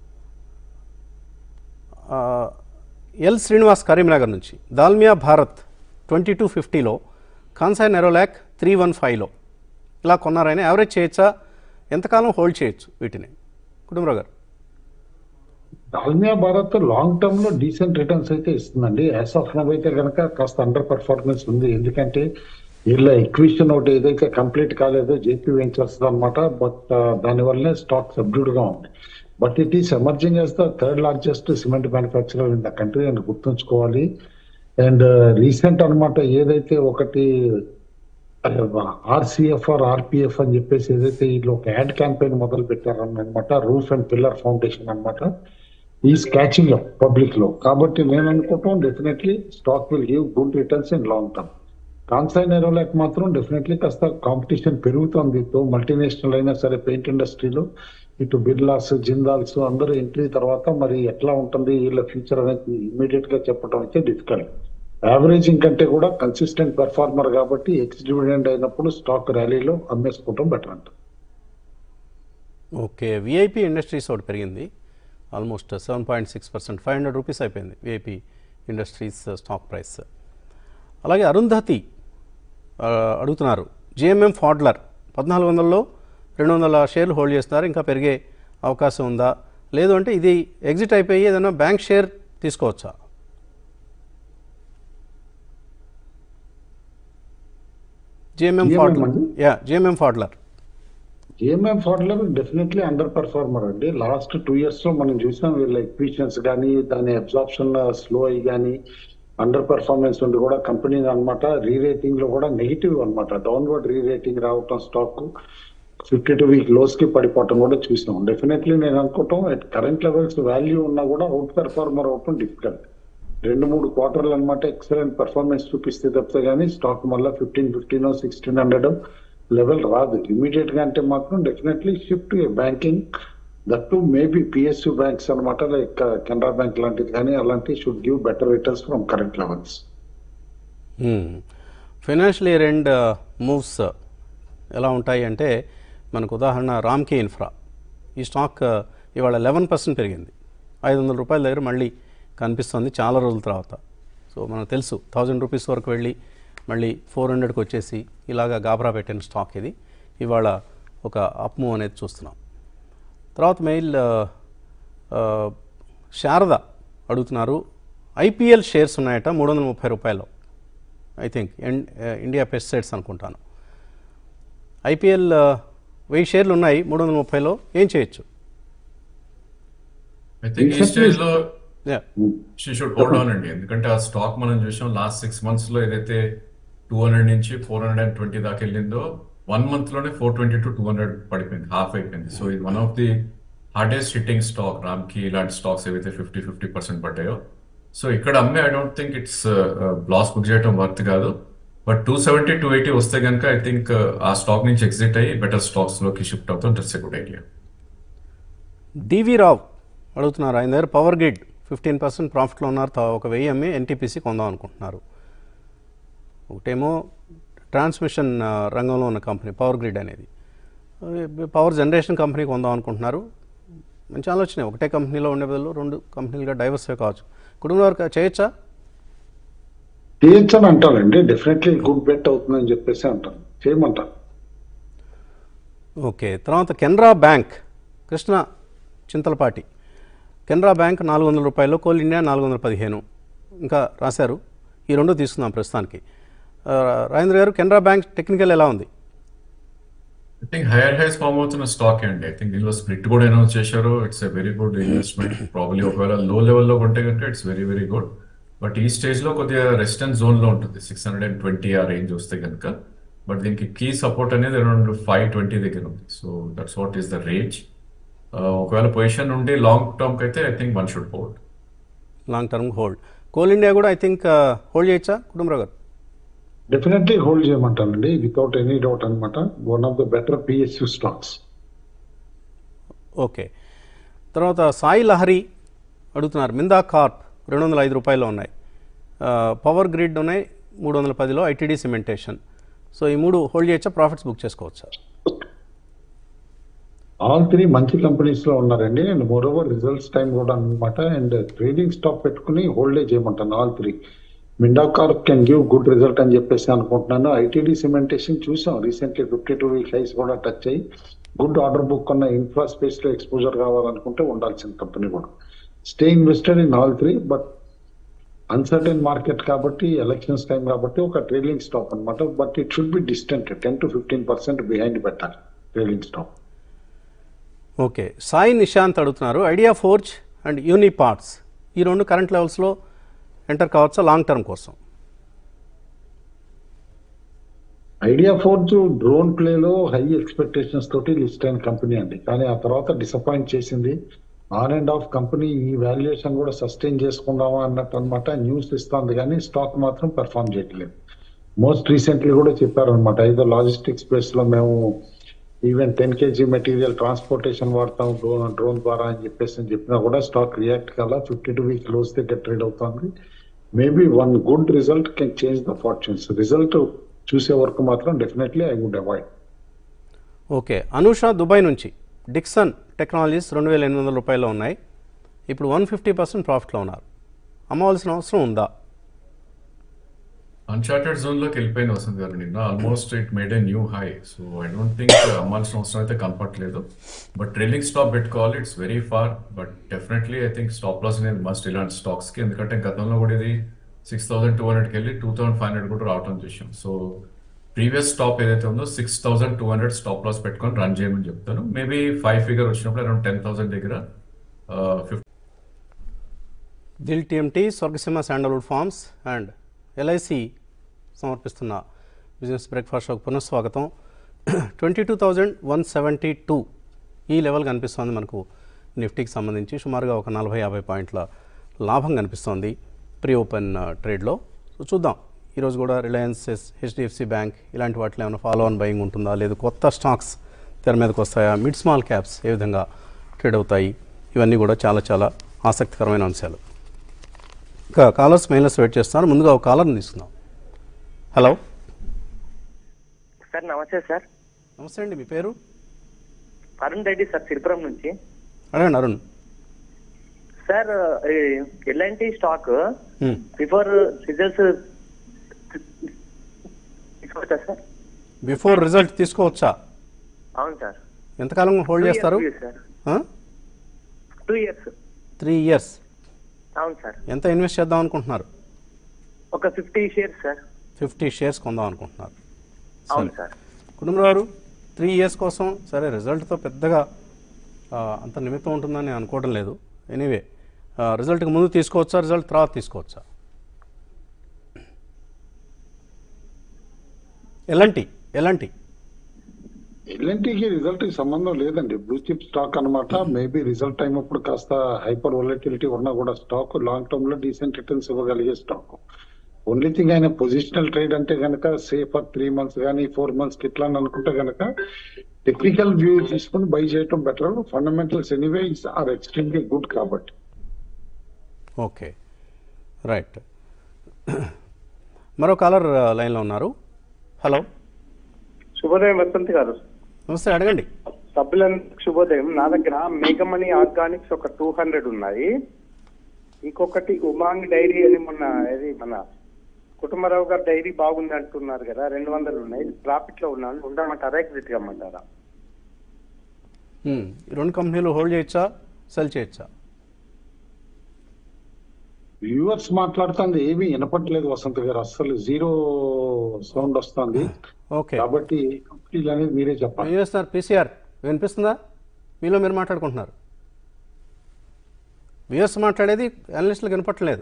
ఆ, ఎల్ శ్రీనివాస్ కరీంనగర్ నుంచి దాల్మియా భారత్ ట్వంటీ టూ ఫిఫ్టీలో కాన్సాయ్ నెరోలాక్ త్రీ వన్ ఫైవ్లో ఇలా కొన్నారైనా యావరేజ్ చేయొచ్చా ఎంతకాలం హోల్డ్ చేయొచ్చు వీటిని కుటుంబరావు గారు దాల్మియా భారత్ లాంగ్ టర్మ్ లో డీసెంట్ రిటర్న్స్ అయితే ఇస్తుందండి యాజ్ ఆఫ్ నవ్ అయితే కనుక కాస్త అండర్ పర్ఫార్మెన్స్ ఉంది ఎందుకంటే వీళ్ళ ఎక్విషన్ ఒకటి ఏదైతే కంప్లీట్ కాలేదో జేపీ వెంచర్స్ అన్నమాట బట్ దానివల్లనే స్టాక్ సబ్డ్యూడ్ గా ఉంది but it is emerging as the third largest cement manufacturer in the country అని గుర్తుంచుకోవాలి అండ్ రీసెంట్ అన్నమాట ఏదైతే ఒకటి ఆర్సిఎఫ్ ఆర్ ఆర్పిఎఫ్ అని చెప్పేసి ఏదైతే వీళ్ళు ఒక యాడ్ క్యాంపెయిన్ మొదలు పెట్టారన్నమాట రూఫ్ అండ్ పిల్లర్ ఫౌండేషన్ అన్నమాట ఈ స్కాచింగ్ పబ్లిక్ లో కాబట్టి నేను అనుకుంటాం definitely stock will give good returns in long term Kansai Nerolac మాత్రం డెఫినెట్లీ కాస్త కాంపిటీషన్ పెరుగుతుంది తో మల్టీనేషనల్ అయినా సరే పెయింట్ ఇండస్ట్రీలో ఇటు బిర్లాస్ జిందాల్స్ అందరూ ఎంట్రీ తర్వాత మరి ఎట్లా ఉంటుంది వీళ్ళ ఫ్యూచర్ అనేది ఇమీడియట్ గా చెప్పడం అయితే డిఫికల్ట్ యావరేజింగ్ కంటే కూడా కన్సిస్టెంట్ పెర్ఫార్మర్ కాబట్టి ఎక్స్ డివిడెండ్ అయినప్పుడు స్టాక్ ర్యాలీలో అమ్మేసుకోవడం బెటర్ అంట ఓకే విఐపి ఇండస్ట్రీస్ ఒకటి పెరిగింది almost seven point six percent five hundred rupees అయిపోయింది విఐపి ఇండస్ట్రీస్ స్టాక్ ప్రైస్ అలాగే అరుంధతి ఆ, అడుగుతున్నారు జిఎంఎం ఫాడ్లర్ పద్నాలుగు వందలలో రెండు వందల షేర్లు హోల్డ్ చేస్తున్నారు ఇంకా పెరిగే అవకాశం ఉందా లేదు అంటే ఇది ఎగ్జిట్ అయిపోయి ఏదైనా బ్యాంక్ షేర్ తీసుకోవచ్చా జిఎంఎం GMM ఫాడ్లర్ అండి? Yeah GMM Pfaudler AMM Pfaudler definitely under performer అండి లాస్ట్ టూ ఇయర్స్ లో మనం చూసాం వీళ్ళ ఎక్విషన్స్ కానీ దాని అబ్జార్ప్షన్ స్లో అయ్యి కానీ అండర్ పర్ఫార్మెన్స్ ఉండి కూడా కంపెనీ అనమాట రీ రేటింగ్ లో కూడా నెగిటివ్ అన్నమాట డౌన్వర్డ్ రీ రేటింగ్ రావటం stock fifty two week lows కి పడిపోవటం కూడా చూసాం డెఫినెట్లీ నేను అనుకోవటం ఎట్ కరెంట్ లెవెల్స్ వాల్యూ ఉన్నా కూడా అవుట్ పెర్ఫార్మర్ అవటం డిఫికల్ట్ రెండు మూడు క్వార్టర్లు అనమాట ఎక్సలెంట్ పర్ఫార్మెన్స్ చూపిస్తే తప్పితే కానీ స్టాక్ మళ్ళీ fifteen fifteen sixteen hundred level రాదు ఇమీడియట్ గా అంటే మాత్రం definitely shift banking that to maybe PSU banks అనమాట లైక్ కెనరా బ్యాంక్ లాంటిది కానీ అలాంటి should give better returns from current levels financial year end moves ఎలా ఉంటాయి అంటే మనకు ఉదాహరణ రామ్కే ఇన్ఫ్రా ఈ స్టాక్ uh, ఇవాళ లెవెన్ పర్సెంట్ పెరిగింది ఐదు వందల రూపాయల దగ్గర మళ్ళీ కనిపిస్తుంది చాలా రోజుల తర్వాత సో మనకు తెలుసు థౌజండ్ రూపీస్ వరకు వెళ్ళి మళ్ళీ ఫోర్ హండ్రెడ్కి వచ్చేసి ఇలాగా గాబరా పెట్టిన స్టాక్ ఇది ఇవాళ ఒక అప్ మూవ్ అనేది చూస్తున్నాం తర్వాత మెయిల్ ఆ, ఆ, శారద అడుగుతున్నారు ఐపీఎల్ షేర్స్ ఉన్నాయట మూడు వందల ముప్పై రూపాయలు ఐ థింక్ ఇండియా పెస్టిసైడ్స్ అనుకుంటాను ఐపీఎల్ వెయ్యి షేర్లు ఉన్నాయి మూడు వందల ముప్పైలో ఏం చేయొచ్చు ఐ థింక్ ఈ స్టేజ్ లో Yeah. She should hold on అండి ఎందుకంటే ఆ స్టాక్ మనం చూసాం లాస్ట్ సిక్స్ మంత్స్ లో ఏదైతే టూ హండ్రెడ్ నుంచి ఫోర్ హండ్రెడ్ అండ్ ట్వంటీ దాకా వెళ్ళిందో వన్ మంత్ లోనే four twenty to two hundred పడిపోయింది హాఫ్ అయిపోయింది సో ఇది one of the hardest hitting stock Ramky ఇలాంటి స్టాక్స్ ఏవైతే ఫిఫ్టీ ఫిఫ్టీ పర్సెంట్ పడ్డాయో సో ఇక్కడ అమ్మే I don't think it's loss book చేయడం వర్త్ కాదు but two seventy two eighty వస్తే కనుక ఐ థింక్ ఆ స్టాక్ నుంచి ఎగ్జిట్ అయ్యి బెటర్ స్టాక్స్ లోకి షిఫ్ట్ అవుతాం దట్స్ ఎ గుడ్ ఐడియా డివి రావు అడుగుతున్నారు ఆయన దగ్గర పవర్ గ్రిడ్ ఫిఫ్టీన్ పర్సెంట్ ప్రాఫిట్లో ఉన్నారు తా- ఒక వెయ్యి అమ్మి ఎన్టీపీసీ కొందాం అనుకుంటున్నారు ఒకటేమో ట్రాన్స్మిషన్ ఆ, రంగంలో ఉన్న కంపెనీ పవర్ గ్రిడ్ అనేది అది పవర్ జనరేషన్ కంపెనీ కొందాం అనుకుంటున్నారు మంచి ఆలోచనే ఒకటే కంపెనీలో ఉండే బదులు రెండు కంపెనీలుగా డైవర్సిఫై కావచ్చు కుటుంబ వరకు చేయొచ్చా చేయొచ్చు అని అంటారండి డెఫినెట్లీ గుడ్ బెట్ అవుతుందని చెప్పేసి అంటారు చేయమంటారు ఓకే తర్వాత కెనరా బ్యాంక్ కృష్ణ చింతలపాటి కెనరా బ్యాంక్ నాలుగు వందల రూపాయలు కోల్ ఇండియా నాలుగు వందల పదిహేను ఇంకా రాశారు ఈ రెండు తీసుకుందాం ప్రస్తుతానికి ఆ, రాజేంద్ర గారు కెనరా బ్యాంక్ టెక్నికల్ ఎలా ఉంది I think higher highs form అవుతున్న స్టాక్ అండి ఐ థింక్ దీనిలో స్ప్లిట్ కూడా అనౌన్స్ చేశారు it's a very good investment probably ఒకవేళ లో లెవెల్లో కొంటే కనుక it's very very good but ఈ స్టేజ్ లో కొద్దిగా రెసిస్టెన్స్ జోన్ లో ఉంటుంది సిక్స్ హండ్రెడ్ అండ్ ట్వంటీ ఆ రేంజ్ వస్తే కనుక బట్ దీనికి కీ సపోర్ట్ అనేది అరౌండ్ ఫైవ్ ట్వంటీ దగ్గర ఉంది so that's what is the range ఒకవేళ పొజిషన్ ఉండి లాంగ్ టర్మ్ కి అయితే I think one should hold long term hold coal India కూడా ఐ థింక్ హోల్డ్ చేయొచ్చా కుటుంబరావు గారు డెఫినెట్లీ హోల్డ్ చేయమంటానండి వితౌట్ ఎనీ డౌట్ అనమాట one of the better PSU stocks okay తర్వాత సాయి లహరి అడుగుతున్నారు మిందా కార్ప్ రెండు వందల ఐదు రూపాయలు ఉన్నాయి ఆ, పవర్ గ్రిడ్ ఉన్నాయి మూడు వందల పదిలో ఐటీడీ సిమెంటేషన్ సో ఈ మూడు హోల్డ్ చేయొచ్చా ప్రాఫిట్స్ బుక్ చేసుకోవచ్చా ఆల్ త్రీ మంచి కంపెనీస్ లో ఉన్నారండి and more over results time కూడా అనమాట అండ్ ట్రేడింగ్ స్టాక్ పెట్టుకుని హోల్డే చేయమంటాను all three Minda Corp can give good result అని చెప్పేసి అనుకుంటున్నాను ఐటీడీ సిమెంటేషన్ చూసాం recently fifty two week highs కూడా టచ్ అయ్యి గుడ్ ఆర్డర్ బుక్ ఉన్న ఇన్ఫ్రా స్పేస్ లో ఎక్స్పోజర్ కావాలనుకుంటే ఉండాల్సిన కంపెనీ కూడా stay invested in all three but uncertain market కాబట్టి ఎలక్షన్స్ టైం కాబట్టి ఒక ట్రేడింగ్ స్టాక్ అన్నమాట but it should be distant ten to fifteen percent behind పెట్టాలి trading stock okay Sai Nishant అడుగుతున్నారు idea forge and Uniparts ఈ రెండు కరెంట్ లెవెల్స్లో ఎంటర్ కావచ్చా లాంగ్ టర్మ్ కోసం ఐడియా ఫోర్జ్ డ్రోన్ ప్లేలో హై ఎక్స్పెక్టేషన్స్ తోటి లిస్ట్ అయిన కంపెనీ అండి కానీ ఆ తర్వాత డిసప్పాయింట్ చేసింది ఆన్ అండ్ ఆఫ్ కంపెనీ ఈ వాల్యుయేషన్ కూడా సస్టైన్ చేసుకుందామా అన్నట్టు అనమాట న్యూస్ ఇస్తుంది కానీ స్టాక్ మాత్రం పెర్ఫామ్ చేయట్లేదు మోస్ట్ రీసెంట్లీ కూడా చెప్పారనమాట ఏదో లాజిస్టిక్ స్పేస్ లో మేము even ten KG material transportation వాడతాం డ్రోన్ డ్రోన్ ద్వారా అని చెప్పేసి అని చెప్పినా కూడా స్టాక్ రియాక్ట్ కల ఫిఫ్టీ టూ వీక్ లోస్ దగ్గర ట్రేడ్ అవుతుంది maybe one good result can change the fortunes result చూసే వరకు మాత్రం definitely I would avoid okay Anusha Dubai నుంచి డిక్సన్ టెక్నాలజీస్ రెండు వేల ఎనిమిది వందల రూపాయలు ఉన్నాయి ఇప్పుడు వన్ ఫిఫ్టీ పర్సెంట్ ప్రాఫిట్లో ఉన్నారు అమ్మవలసిన అవసరం ఉందా అన్చార్టెడ్ జోన్ లోకి వెళ్ళిపోయింది వసంత్ గారు నిన్న almost it made a new high so I don't think అమ్మాల్సిన అవసరం అయితే కనపట్లేదు బట్ ట్రైలింగ్ స్టాప్ పెట్టుకోవాలి it's very far but definitely I think stop loss అనేది మస్ట్ ఇలాంటి స్టాక్స్ కి ఎందుకంటే గతంలో కూడా ఇది సిక్స్ థౌసండ్ టూ హండ్రెడ్కి వెళ్ళి టూ థౌసండ్ ఫైవ్ హండ్రెడ్ కూడా రావటం చూసాం సో ప్రీవియస్ స్టాప్ ఏదైతే ఉందో six thousand two hundred stop loss పెట్టుకొని రన్ చేయమని చెప్తాను మేబీ ఫైవ్ ఫిగర్ వచ్చినప్పుడు అరౌండ్ టెన్ థౌసండ్ దగ్గర fifty Dil TMT Swargaseema sandalwood farms and LIC సమర్పిస్తున్న బిజినెస్ బ్రేక్ఫాస్ట్ షోకి పునఃస్వాగతం twenty two thousand one seventy two ఈ లెవెల్ కనిపిస్తోంది మనకు నిఫ్టీకి సంబంధించి సుమారుగా ఒక నలభై యాభై పాయింట్ల లాభం కనిపిస్తోంది ప్రీ ఓపెన్ ఆ, ట్రేడ్లో సో చూద్దాం ఈరోజు కూడా రిలయన్స్ హెచ్డిఎఫ్సి బ్యాంక్ ఇలాంటి వాటిలో ఏమైనా ఫాలో ఆన్ బయింగ్ ఉంటుందా లేదు కొత్త స్టాక్స్ తెర మీదకి వస్తాయా మిడ్ స్మాల్ క్యాప్స్ ఏ విధంగా ట్రేడ్ అవుతాయి ఇవన్నీ కూడా చాలా చాలా ఆసక్తికరమైన అంశాలు ఇంకా కాలర్స్ మెయిల్స్ వెయిట్ చేస్తున్నారు ముందుగా ఒక కాలర్ని తీసుకుందాం హలో సార్ నమస్తే సార్ నమస్తే అండి మీ పేరు అరుణ్ రెడ్డి సార్ సిరిపురం నుంచి అడగండి Arun sir L&T stock hmm. Before results తీసుకోవచ్చా సార్ బిఫోర్ రిజల్ట్ తీసుకోవచ్చా అవును సార్ ఎంతకాలం హోల్డ్ చేస్తారు sir two years three years అవును సార్ ఎంత ఇన్వెస్ట్ చేద్దాం అనుకుంటున్నారు ఒక fifty shares sir fifty shares కొందాం అనుకుంటున్నారు అవును సరే సార్ కుటుంబరావు త్రీ ఇయర్స్ కోసం సరే రిజల్ట్తో పెద్దగా ఆ, అంత నిమిత్తం ఉంటుందని నేను అనుకోవడం లేదు ఎనీవే రిజల్ట్కి ముందు తీసుకోవచ్చా రిజల్ట్ తర్వాత తీసుకోవచ్చా ఎలాంటి ఎలాంటి ఎల్ఎన్టీకి రిజల్ట్ కి సంబంధం లేదండి బ్లూ చిప్ స్టాక్ అన్నమాట మేబీ రిజల్ట్ టైం అప్పుడు కాస్త హైపర్ వొలటిలిటీ ఉన్నా కూడా స్టాక్ లాంగ్ టర్మ్ లో డీసెంట్ రిటర్న్స్ ఇవ్వగలిగే స్టాక్ ఓన్లీ థింగ్ ఆయన పొజిషనల్ ట్రేడ్ అంటే గనక సేఫ్ ఫర్ త్రీ మంత్స్ కానీ ఫోర్ మంత్స్ ఇట్లా అని అనుకుంటే గనక టెక్నికల్ వ్యూ తీసుకుని బై చేయటం better fundamentals anyway are extremely good కాబట్టి ఓకే రైట్ మరో కాలర్ లైన్లో ఉన్నారు హలో శుభోదయం వసంత్ గారు నమస్తే అడగండి సభ్యులందరికి శుభోదయం నా దగ్గర మేఘమణి ఆర్గానిక్స్ ఒక టూ హండ్రెడ్ ఉన్నాయి ఇంకొకటి ఉమాంగ్ డైరీ అని మొన్న ఇది మన కుటుంబరావు గారు డైరీ బాగుంది అంటున్నారు కదా రెండు వందలు ఉన్నాయి ప్రాఫిట్ లో ఉన్నాను ఉండమంటారా ఎగ్జిట్ కమ్మంటారా హ్మ్. ఈ రెండు కంపెనీలు హోల్డ్ చేయొచ్చా సెల్ చేయొచ్చా వ్యూవర్స్ మాట్లాడుతుంది ఏమీ వినపట్లేదు వసంత్ గారు అస్సలు జీరో సౌండ్ వస్తుంది ఓకే కాబట్టి కంపెనీలు అనేది మీరే చెప్పాలి యూఎస్ఆర్ పీసీఆర్ వినిపిస్తుందా మీలో మీరు మాట్లాడుకుంటున్నారు వ్యూఎస్ మాట్లాడేది అనలిస్టులకు వినపట్లేదు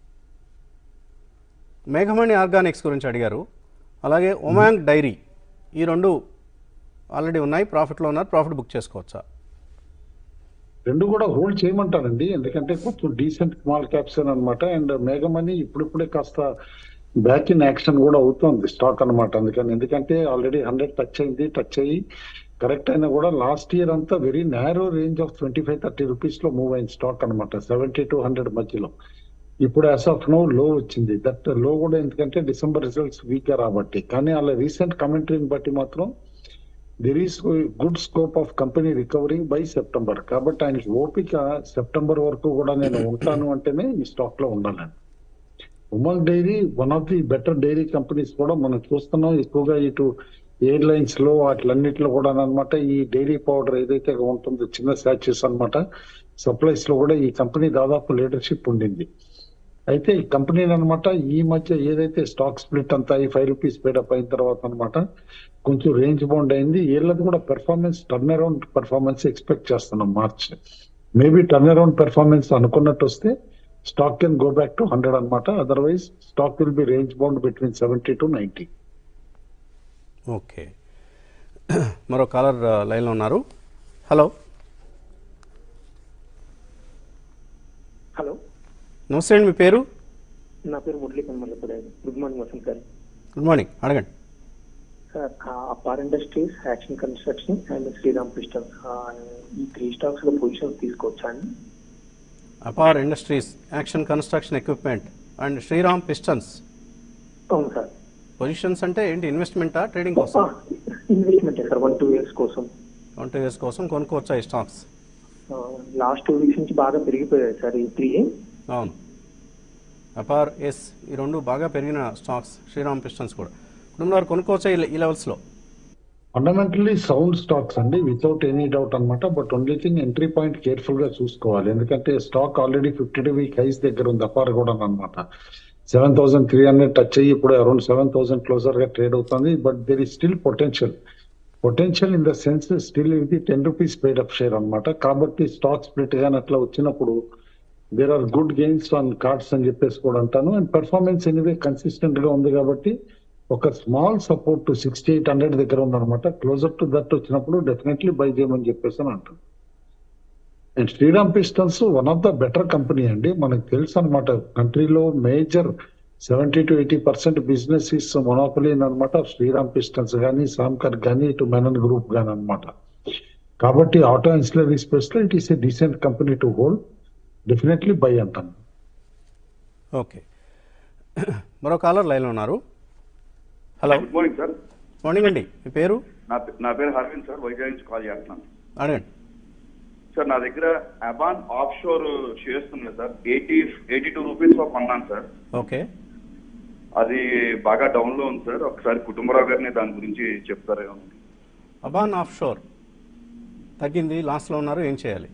మేఘమణి ఆర్గానిక్స్ గురించి అడిగారు అలాగే ఒమాంగ్ డైరీ ఈ రెండు ఆల్రెడీ ఉన్నాయి ప్రాఫిట్లో ఉన్నారు ప్రాఫిట్ బుక్ చేసుకోవచ్చా రెండు కూడా హోల్డ్ చేయమంటారండి ఎందుకంటే కొంచెం డీసెంట్ స్మాల్ క్యాప్స్ అనమాట అండ్ మేఘమని ఇప్పుడిప్పుడే కాస్త బ్యాక్ ఇన్ యాక్షన్ కూడా అవుతుంది స్టాక్ అన్నమాట అందుకని ఎందుకంటే ఆల్రెడీ హండ్రెడ్ టచ్ అయింది టచ్ అయ్యి కరెక్ట్ అయినా కూడా లాస్ట్ ఇయర్ అంతా very narrow range of twenty five thirty rupees లో మూవ్ అయింది స్టాక్ అనమాట సెవెంటీ టు హండ్రెడ్ మధ్యలో ఇప్పుడు యాజ్ ఆఫ్ నో లో వచ్చింది దట్ లో కూడా ఎందుకంటే డిసెంబర్ రిజల్ట్స్ వీక్ గా రాబట్టి కానీ వాళ్ళ రీసెంట్ కమెంటరీని బట్టి మాత్రం there is good scope of company recovering by September కాబట్టి ఆయనకి ఓపిక సెప్టెంబర్ వరకు కూడా నేను ఉంటాను అంటేనే ఈ స్టాక్ లో ఉండాలండి ఉమల్ dairy one of the better dairy companies కూడా మనం చూస్తున్నాం ఎక్కువగా ఇటు ఎయిర్లైన్స్ లో వాటిలన్నిటిలో కూడా అనమాట ఈ డైరీ పౌడర్ ఏదైతే ఉంటుందో చిన్న సాచెస్ అన్నమాట సప్లైస్ లో కూడా ఈ కంపెనీ దాదాపు లీడర్షిప్ ఉండింది అయితే ఈ కంపెనీ అనమాట ఈ మధ్య ఏదైతే స్టాక్ స్ప్లిట్ అంతా ఈ ఫైవ్ రూపీస్ పేడప్ అయిన తర్వాత అనమాట కొంచెం రేంజ్ బౌండ్ అయింది వీళ్ళది కూడా performance turn around performance expect చేస్తున్నాం March maybe turn around performance అనుకున్నట్టు వస్తే stock can go back to hundred అనమాట otherwise stock will be range bound between seventy to ninety okay మరో కాలర్ లైన్లో ఉన్నారు హలో హలో నమస్తే అండి మీ పేరు నా పేరు మురళీ కన్మల్లపూడి గుడ్ మార్నింగ్ వసంత్ గారు గుడ్ మార్నింగ్ అడగండి sir Apar industries action construction and Sriram pistols ఈ త్రీ స్టాక్స్ లో పొజిషన్స్ తీసుకోవచ్చా అండి Apar industries action construction equipment and Sriram pistons అవును సార్ పొజిషన్స్ అంటే ఏంటి ఇన్వెస్ట్మెంటా ట్రేడింగ్ కోసం investment sir one two years కోసం వన్ టూ ఇయర్స్ కోసం కొనుక్కోవచ్చా ఈ స్టాక్స్ లాస్ట్ టూ వీక్స్ నుంచి బాగా పెరిగిపోయాయి సార్ ఈ త్రీ అవును అపార్ ఎస్ ఈ రెండు బాగా పెరిగిన స్టాక్స్ శ్రీరామ్ పిస్టన్స్ కూడా కుటుంబారు కొనుక్కోవచ్చా ఈ- ఈ లెవెల్స్లో ఫండమెంటల్లీ సౌండ్ స్టాక్స్ అండి వితౌట్ ఎనీ డౌట్ అన్నమాట but only thing entry point careful గా చూసుకోవాలి ఎందుకంటే stock already fifty two week highs దగ్గర ఉంది అపార్ కూడా అనమాట seven thousand three hundred touch అయ్యి ఇప్పుడు అరౌండ్ సెవెన్ థౌసండ్ క్లోజర్ గా ట్రేడ్ అవుతుంది but there is still potential potential in the sense still ఇది ten rupees paid up share అన్నమాట కాబట్టి స్టాక్ స్ప్లిట్ గాని అట్లా వచ్చినప్పుడు there are good gains on cards అని చెప్పేసి కూడా అంటాను అండ్ పెర్ఫార్మెన్స్ ఎనివే కన్సిస్టెంట్ గా ఉంది కాబట్టి ఒక small support to sixty eight hundred దగ్గర ఉందన్నమాట క్లోజర్ టు దట్ వచ్చినప్పుడు డెఫినెట్లీ బై చేయమని చెప్పేసి అని అంటాను and Sriram pistons one of the better company అండి మనకు తెలుసు అనమాట కంట్రీలో major seventy to eighty percent business is monopoly అనమాట శ్రీరామ్ పిస్టల్స్ కానీ సామ్కర్ కానీ ఇటు మెనన్ గ్రూప్ కానీ అనమాట కాబట్టి ఆటో ఇన్సులరీ స్పేస్ లో it is a decent company to hold definitely buy అంటాను ఓకే మరో కాలర్ లైన్లో ఉన్నారు hello good morning sir morning అండి మీ పేరు నా పే- నా పేరు హర్వింద్ సార్ వైజాగ్ నుంచి కాల్ చేస్తున్నాను అడగండి సార్ నా దగ్గర అబాన్ ఆఫ్ షోర్ షేర్స్ ఉన్నాయి sir eighty eighty two rupees లో కొన్నాను సార్ ఓకే అది బాగా డౌన్ లో ఉంది సార్ ఒకసారి కుటుంబరావు గారిని దాని గురించి చెప్తారేమో అబాన్ ఆఫ్ షోర్ తగ్గింది లాస్ట్లో ఉన్నారు ఏం చేయాలి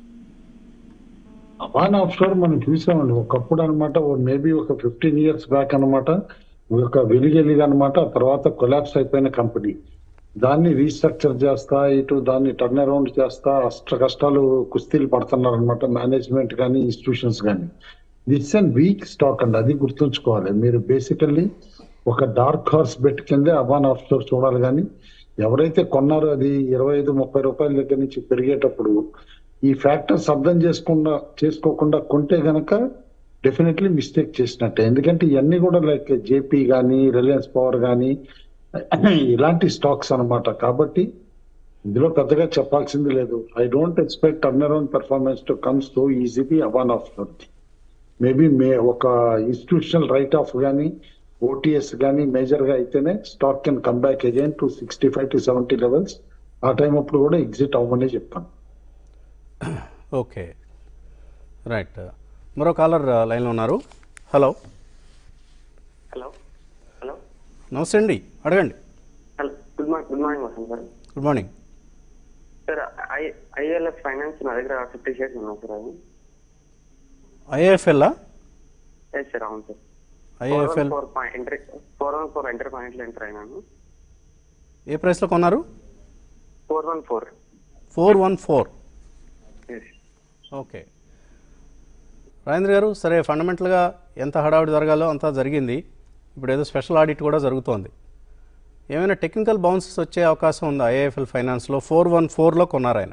అబాన్ ఆఫ్ షోర్ మనం చూసామండి ఒకప్పుడు అనమాట మేబీ ఒక ఫిఫ్టీన్ ఇయర్స్ బ్యాక్ అన్నమాట ఒక వెలిగెలిగా అనమాట తర్వాత కొలాప్స్ అయిపోయిన కంపెనీ దాన్ని రీస్ట్రక్చర్ చేస్తా ఇటు దాన్ని టర్న్ అరౌండ్ చేస్తా అష్ట కష్టాలు కుస్తీలు పడుతున్నారు అనమాట మేనేజ్మెంట్ కానీ ఇన్స్టిట్యూషన్స్ కానీ దిస్ అండ్ వీక్ స్టాక్ అండి అది గుర్తుంచుకోవాలి మీరు బేసికల్లీ ఒక డార్క్ హార్స్ బెట్ కిందే అబాన్ ఆఫ్ షోర్ చూడాలి కానీ ఎవరైతే కొన్నారో అది ఇరవై ఐదు ముప్పై రూపాయల దగ్గర నుంచి పెరిగేటప్పుడు ఈ ఫ్యాక్టర్స్ అర్థం చేసుకుండా చేసుకోకుండా కొంటే గనక డెఫినెట్లీ మిస్టేక్ చేసినట్టే ఎందుకంటే ఇవన్నీ కూడా లైక్ జేపీ కానీ రిలయన్స్ పవర్ కానీ ఇలాంటి స్టాక్స్ అన్నమాట కాబట్టి ఇందులో పెద్దగా చెప్పాల్సింది లేదు I don't expect turn around performance to come so easily అవాన్ of maybe may ఒక ఇన్స్టిట్యూషనల్ రైట్ ఆఫ్ కానీ ఓటీఎస్ కానీ మేజర్ గా అయితేనే stock can come back again to sixty five to seventy levels ఆ టైం అప్పుడు కూడా ఎగ్జిట్ అవ్వమనే చెప్తాను ఓకే రైట్ మరో కాలర్ లైన్లో ఉన్నారు హలో హలో హలో నమస్తే అండి అడగండి hello good morning good morning Vasant sir good morning sir I ILF finance నా దగ్గర ఫిఫ్టీ షేర్స్ ఉన్నాయి సార్ అది ఐఏఎఫ్ఎల్ ఎస్ సార్ అవును sir IAFL four point enter four one four enter పాయింట్లో ఎంటర్ అయినాను ఏ ప్రైస్లో కొన్నారు four one four four one four yes okay Rajendra గారు సరే ఫండమెంటల్గా ఎంత హడావుడి జరగాలో అంతా జరిగింది ఇప్పుడు ఏదో స్పెషల్ ఆడిట్ కూడా జరుగుతోంది ఏమైనా టెక్నికల్ బౌన్సెస్ వచ్చే అవకాశం ఉందా ఐఏఎఫ్ఎల్ ఫైనాన్స్లో ఫోర్ వన్ ఫోర్లో కొన్నారు ఆయన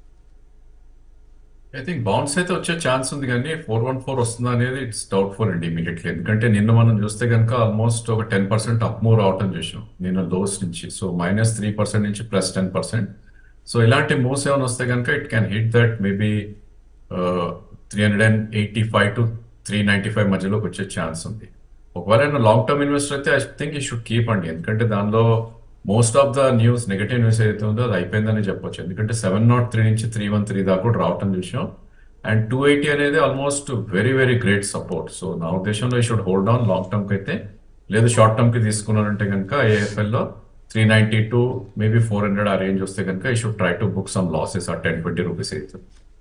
ఐ థింక్ బౌన్స్ అయితే వచ్చే ఛాన్స్ ఉంది కానీ ఫోర్ వన్ ఫోర్ వస్తుందా అనేది ఇట్స్ డౌట్ఫుల్ అండి ఇమీడియట్లీ ఎందుకంటే నిన్న మనం చూస్తే కనుక ఆల్మోస్ట్ ఒక టెన్ పర్సెంట్ అప్ మూవ్ రావటం చూసాం నిన్న లోస్ నుంచి సో మైనస్ త్రీ పర్సెంట్ నుంచి ప్లస్ టెన్ పర్సెంట్ సో ఇలాంటి మూవ్స్ ఏమైనా వస్తే కనుక it can hit that maybe three hundred and eighty five to three ninety five మధ్యలోకి వచ్చే ఛాన్స్ ఉంది ఒకవేళ లాంగ్ టర్మ్ ఇన్వెస్టర్ అయితే ఐ థింక్ ఈ షుడ్ కీప్ అండి ఎందుకంటే దానిలో most of the news negative news ఏదైతే ఉందో అది అయిపోయిందని చెప్పొచ్చు ఎందుకంటే సెవెన్ నాట్ త్రీ నుంచి త్రీ వన్ త్రీ దాకా కూడా రావటం చూసాం అండ్ టూ ఎయిటీ అనేది almost very very great support so నా ఉద్దేశంలో ఈ should hold on long term కి అయితే లేదు షార్ట్ టర్మ్ కి తీసుకున్నారంటే కనుక ఏఎఫ్ఎల్ లో three ninety two maybe four hundred ఆ రేంజ్ వస్తే కనుక ఈ should try to book some losses ఆ టెన్ ట్వంటీ రూపీస్ అయితే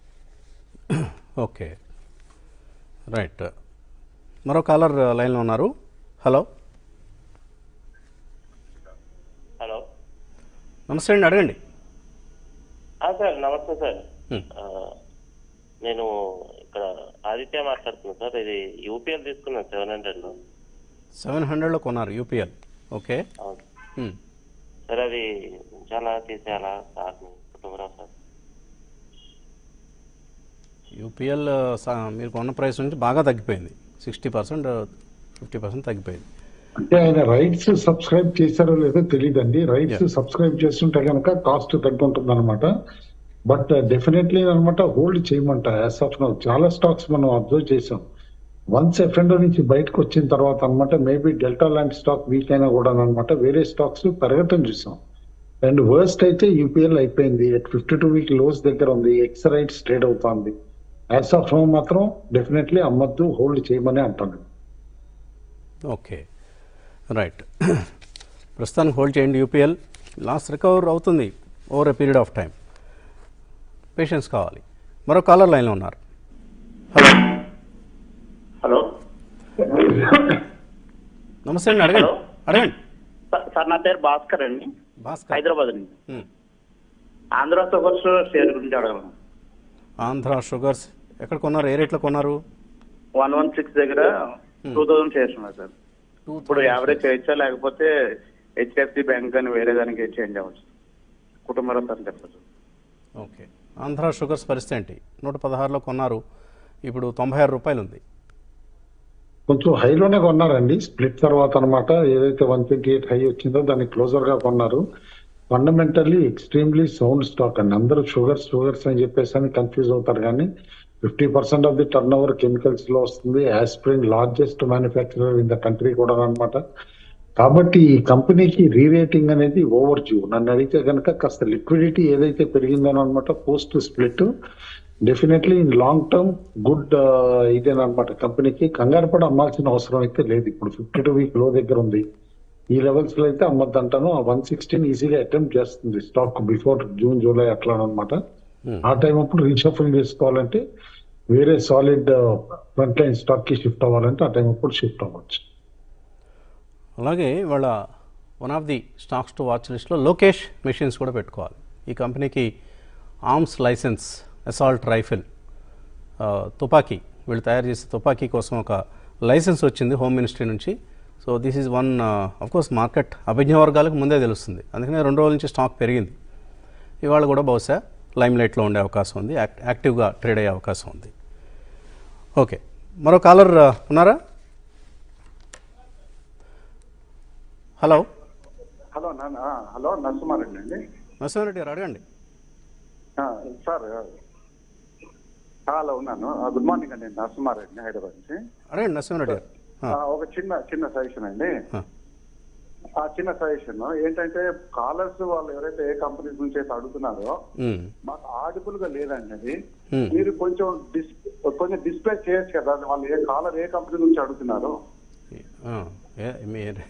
ఓకే రైట్ మరో కాలర్ లైన్లో ఉన్నారు హలో హలో నమస్తే అండి అడగండి ఆ, సార్ నమస్తే సార్ Hmm. ఆ, నేను ఇక్కడ ఆదిత్య మాట్లాడుతున్నాను సార్ ఇది యూపీఎల్ తీసుకున్నాను సెవెన్ హండ్రెడ్ లో సెవెన్ హండ్రెడ్లో కొన్నారు యూపీఎల్ ఓకే అవును Hmm. సార్ అది చాలా తీసేయాలా సార్ కుటుంబరావు సార్ యూపీఎల్ సా- మీరు కొన్న ప్రైస్ నుంచి బాగా తగ్గిపోయింది సిక్స్టీ పర్సెంట్ ఫిఫ్టీ పర్సెంట్ తగ్గిపోయింది అంటే ఆయన రైట్స్ సబ్స్క్రైబ్ చేశారో లేదో తెలియదండి రైట్స్ సబ్స్క్రైబ్ చేస్తుంటే కనుక కాస్ట్ తగ్గుంటుంది అనమాట బట్ డెఫినెట్లీ అనమాట హోల్డ్ చేయమంట యాజ్ ఆఫ్ నౌ చాలా స్టాక్స్ మనం అబ్జర్వ్ చేసాం వన్స్ ఎఫ్ఎండో నుంచి బయటకు వచ్చిన తర్వాత అనమాట మేబీ డెల్టా లాంటి స్టాక్ వీక్ అయినా కూడా అనమాట వేరే స్టాక్స్ పెరగటం చూసాం అండ్ వర్స్ట్ అయితే యూపీఎల్ అయిపోయింది at fifty two week lows దగ్గర ఉంది ఎక్స్ రైట్స్ ట్రేడ్ అవుతోంది యాజ్ ఆఫ్ నో మాత్రం డెఫినెట్లీ అమ్మద్దు హోల్డ్ చేయమని అంటాను ఓకే రైట్ ప్రస్తుతానికి హోల్డ్ చేయండి యూపీఎల్ లాస్ రికవర్ అవుతుంది over a period of time patience కావాలి మరో కాలర్ లైన్లో ఉన్నారు హలో నమస్తే అండి అడగండి అడగండి సార్- సార్ నా పేరు భాస్కర్ అండి భాస్కర్ హైదరాబాద్ నుంచి Hmm. ఆంధ్ర షుగర్స్ షేర్ గురించి అడగలను ఆంధ్ర షుగర్స్ ఎక్కడ కొన్నారు ఏ రేట్లో కొన్నారు వన్ వన్ సిక్స్ దగ్గర టూ థౌసండ్ షేర్స్ ఉన్నాయి సార్ ఇప్పుడు యావరేజ్ చేయొచ్చా లేకపోతే హెచ్డిఎఫ్సి బ్యాంక్ అని వేరే దానికి చేంజ్ అవ్వచ్చు కుటుంబ రత్నం చెప్పచ్చు ఓకే ఆంధ్ర షుగర్స్ పరిస్థితి ఏంటి నూట పదహారులో కొన్నారు ఇప్పుడు తొంభై ఆరు రూపాయలు ఉంది కొంచెం హైలోనే కొన్నారండి స్ప్లిట్ తర్వాత అన్నమాట ఏదైతే వన్ ట్వంటీ ఎయిట్ హై వచ్చిందో దాన్ని క్లోజర్ గా కొన్నారు ఫండమెంటల్లీ ఎక్స్ట్రీమ్లీ సౌండ్ స్టాక్ అండి అందరూ షుగర్స్ షుగర్స్ అని చెప్పేసి అని కన్ఫ్యూజ్ అవుతారు కానీ fifty percent of the turnover chemicals లో వస్తుంది aspirin largest manufacturer in the country కూడా అనమాట కాబట్టి ఈ కంపెనీకి రీరేటింగ్ అనేది ఓవర్ డ్యూ నన్ను అడిగితే కనుక కాస్త లిక్విడిటీ ఏదైతే పెరిగిందో అనమాట post split definitely in long term good ఇదేనమాట కంపెనీకి కంగారు పడి అమ్మాల్సిన అవసరం అయితే లేదు ఇప్పుడు ఫిఫ్టీ టూ వీక్ లో దగ్గర ఉంది ఈ లెవెల్స్ లో అయితే అమ్మద్దంటాను వన్ సిక్స్టీన్ ఈజీగా అటెంప్ట్ చేస్తుంది స్టాక్ బిఫోర్ జూన్ జూలై అట్లా అనమాట ఆ టైం అప్పుడు రీషఫుల్ చేసుకోవాలంటే వేరే సాలిడ్ ఫ్రంట్ లైన్ స్టాక్ కి షిఫ్ట్ అవ్వాలంటే ఆ టైం అప్పుడు షిఫ్ట్ అవ్వచ్చు అలాగే వాళ్ళ one of the stocks to watch లిస్ట్లో లోకేష్ మెషిన్స్ కూడా పెట్టుకోవాలి ఈ కంపెనీకి ఆర్మ్స్ లైసెన్స్ అసాల్ట్ రైఫిల్ ఆ, తుపాకీ వీళ్ళు తయారు చేసే తుపాకీ కోసం ఒక లైసెన్స్ వచ్చింది హోమ్ మినిస్ట్రీ నుంచి so this is one course market అభిజ్ఞ వర్గాలకు ముందే తెలుస్తుంది అందుకనే రెండు రోజుల నుంచి స్టాక్ పెరిగింది ఇవాళ కూడా బహుశా లైమ్ లైట్లో ఉండే అవకాశం ఉంది యాక్ట్ యాక్టివ్గా ట్రేడ్ అయ్యే అవకాశం ఉంది ఓకే మరో కాలర్ ఆ, ఉన్నారా హలో హలో నాన్న ఆ, హలో నరసింహారెడ్డి అండి నరసింహారెడ్డి గారు అడగండి ఆ, సార్ ఆ, హలో ఉన్నాను ఆ, గుడ్ మార్నింగ్ అండి నరసింహారెడ్డి హైదరాబాద్ నుంచి అడగండి నరసింహారెడ్డి గారు ఆ, ఒక చిన్న చిన్న సజెషన్ అండి ఆ. ఆ చిన్న సజెషన్ ఏంటంటే కాలర్స్ వాళ్ళు ఎవరైతే ఏ కంపెనీస్ నుంచి అయితే అడుగుతున్నారో మ్మ్. మాకు ఆడిబుల్ గా లేదండి అది Hmm. మీరు కొంచెం డిస్ కొంచెం డిస్ప్లే చేయొచ్చు కదా వాళ్ళు ఏ కాలర్ ఏ కంపెనీ నుంచి అడుగుతున్నారు ఆ, ఏ- మీరు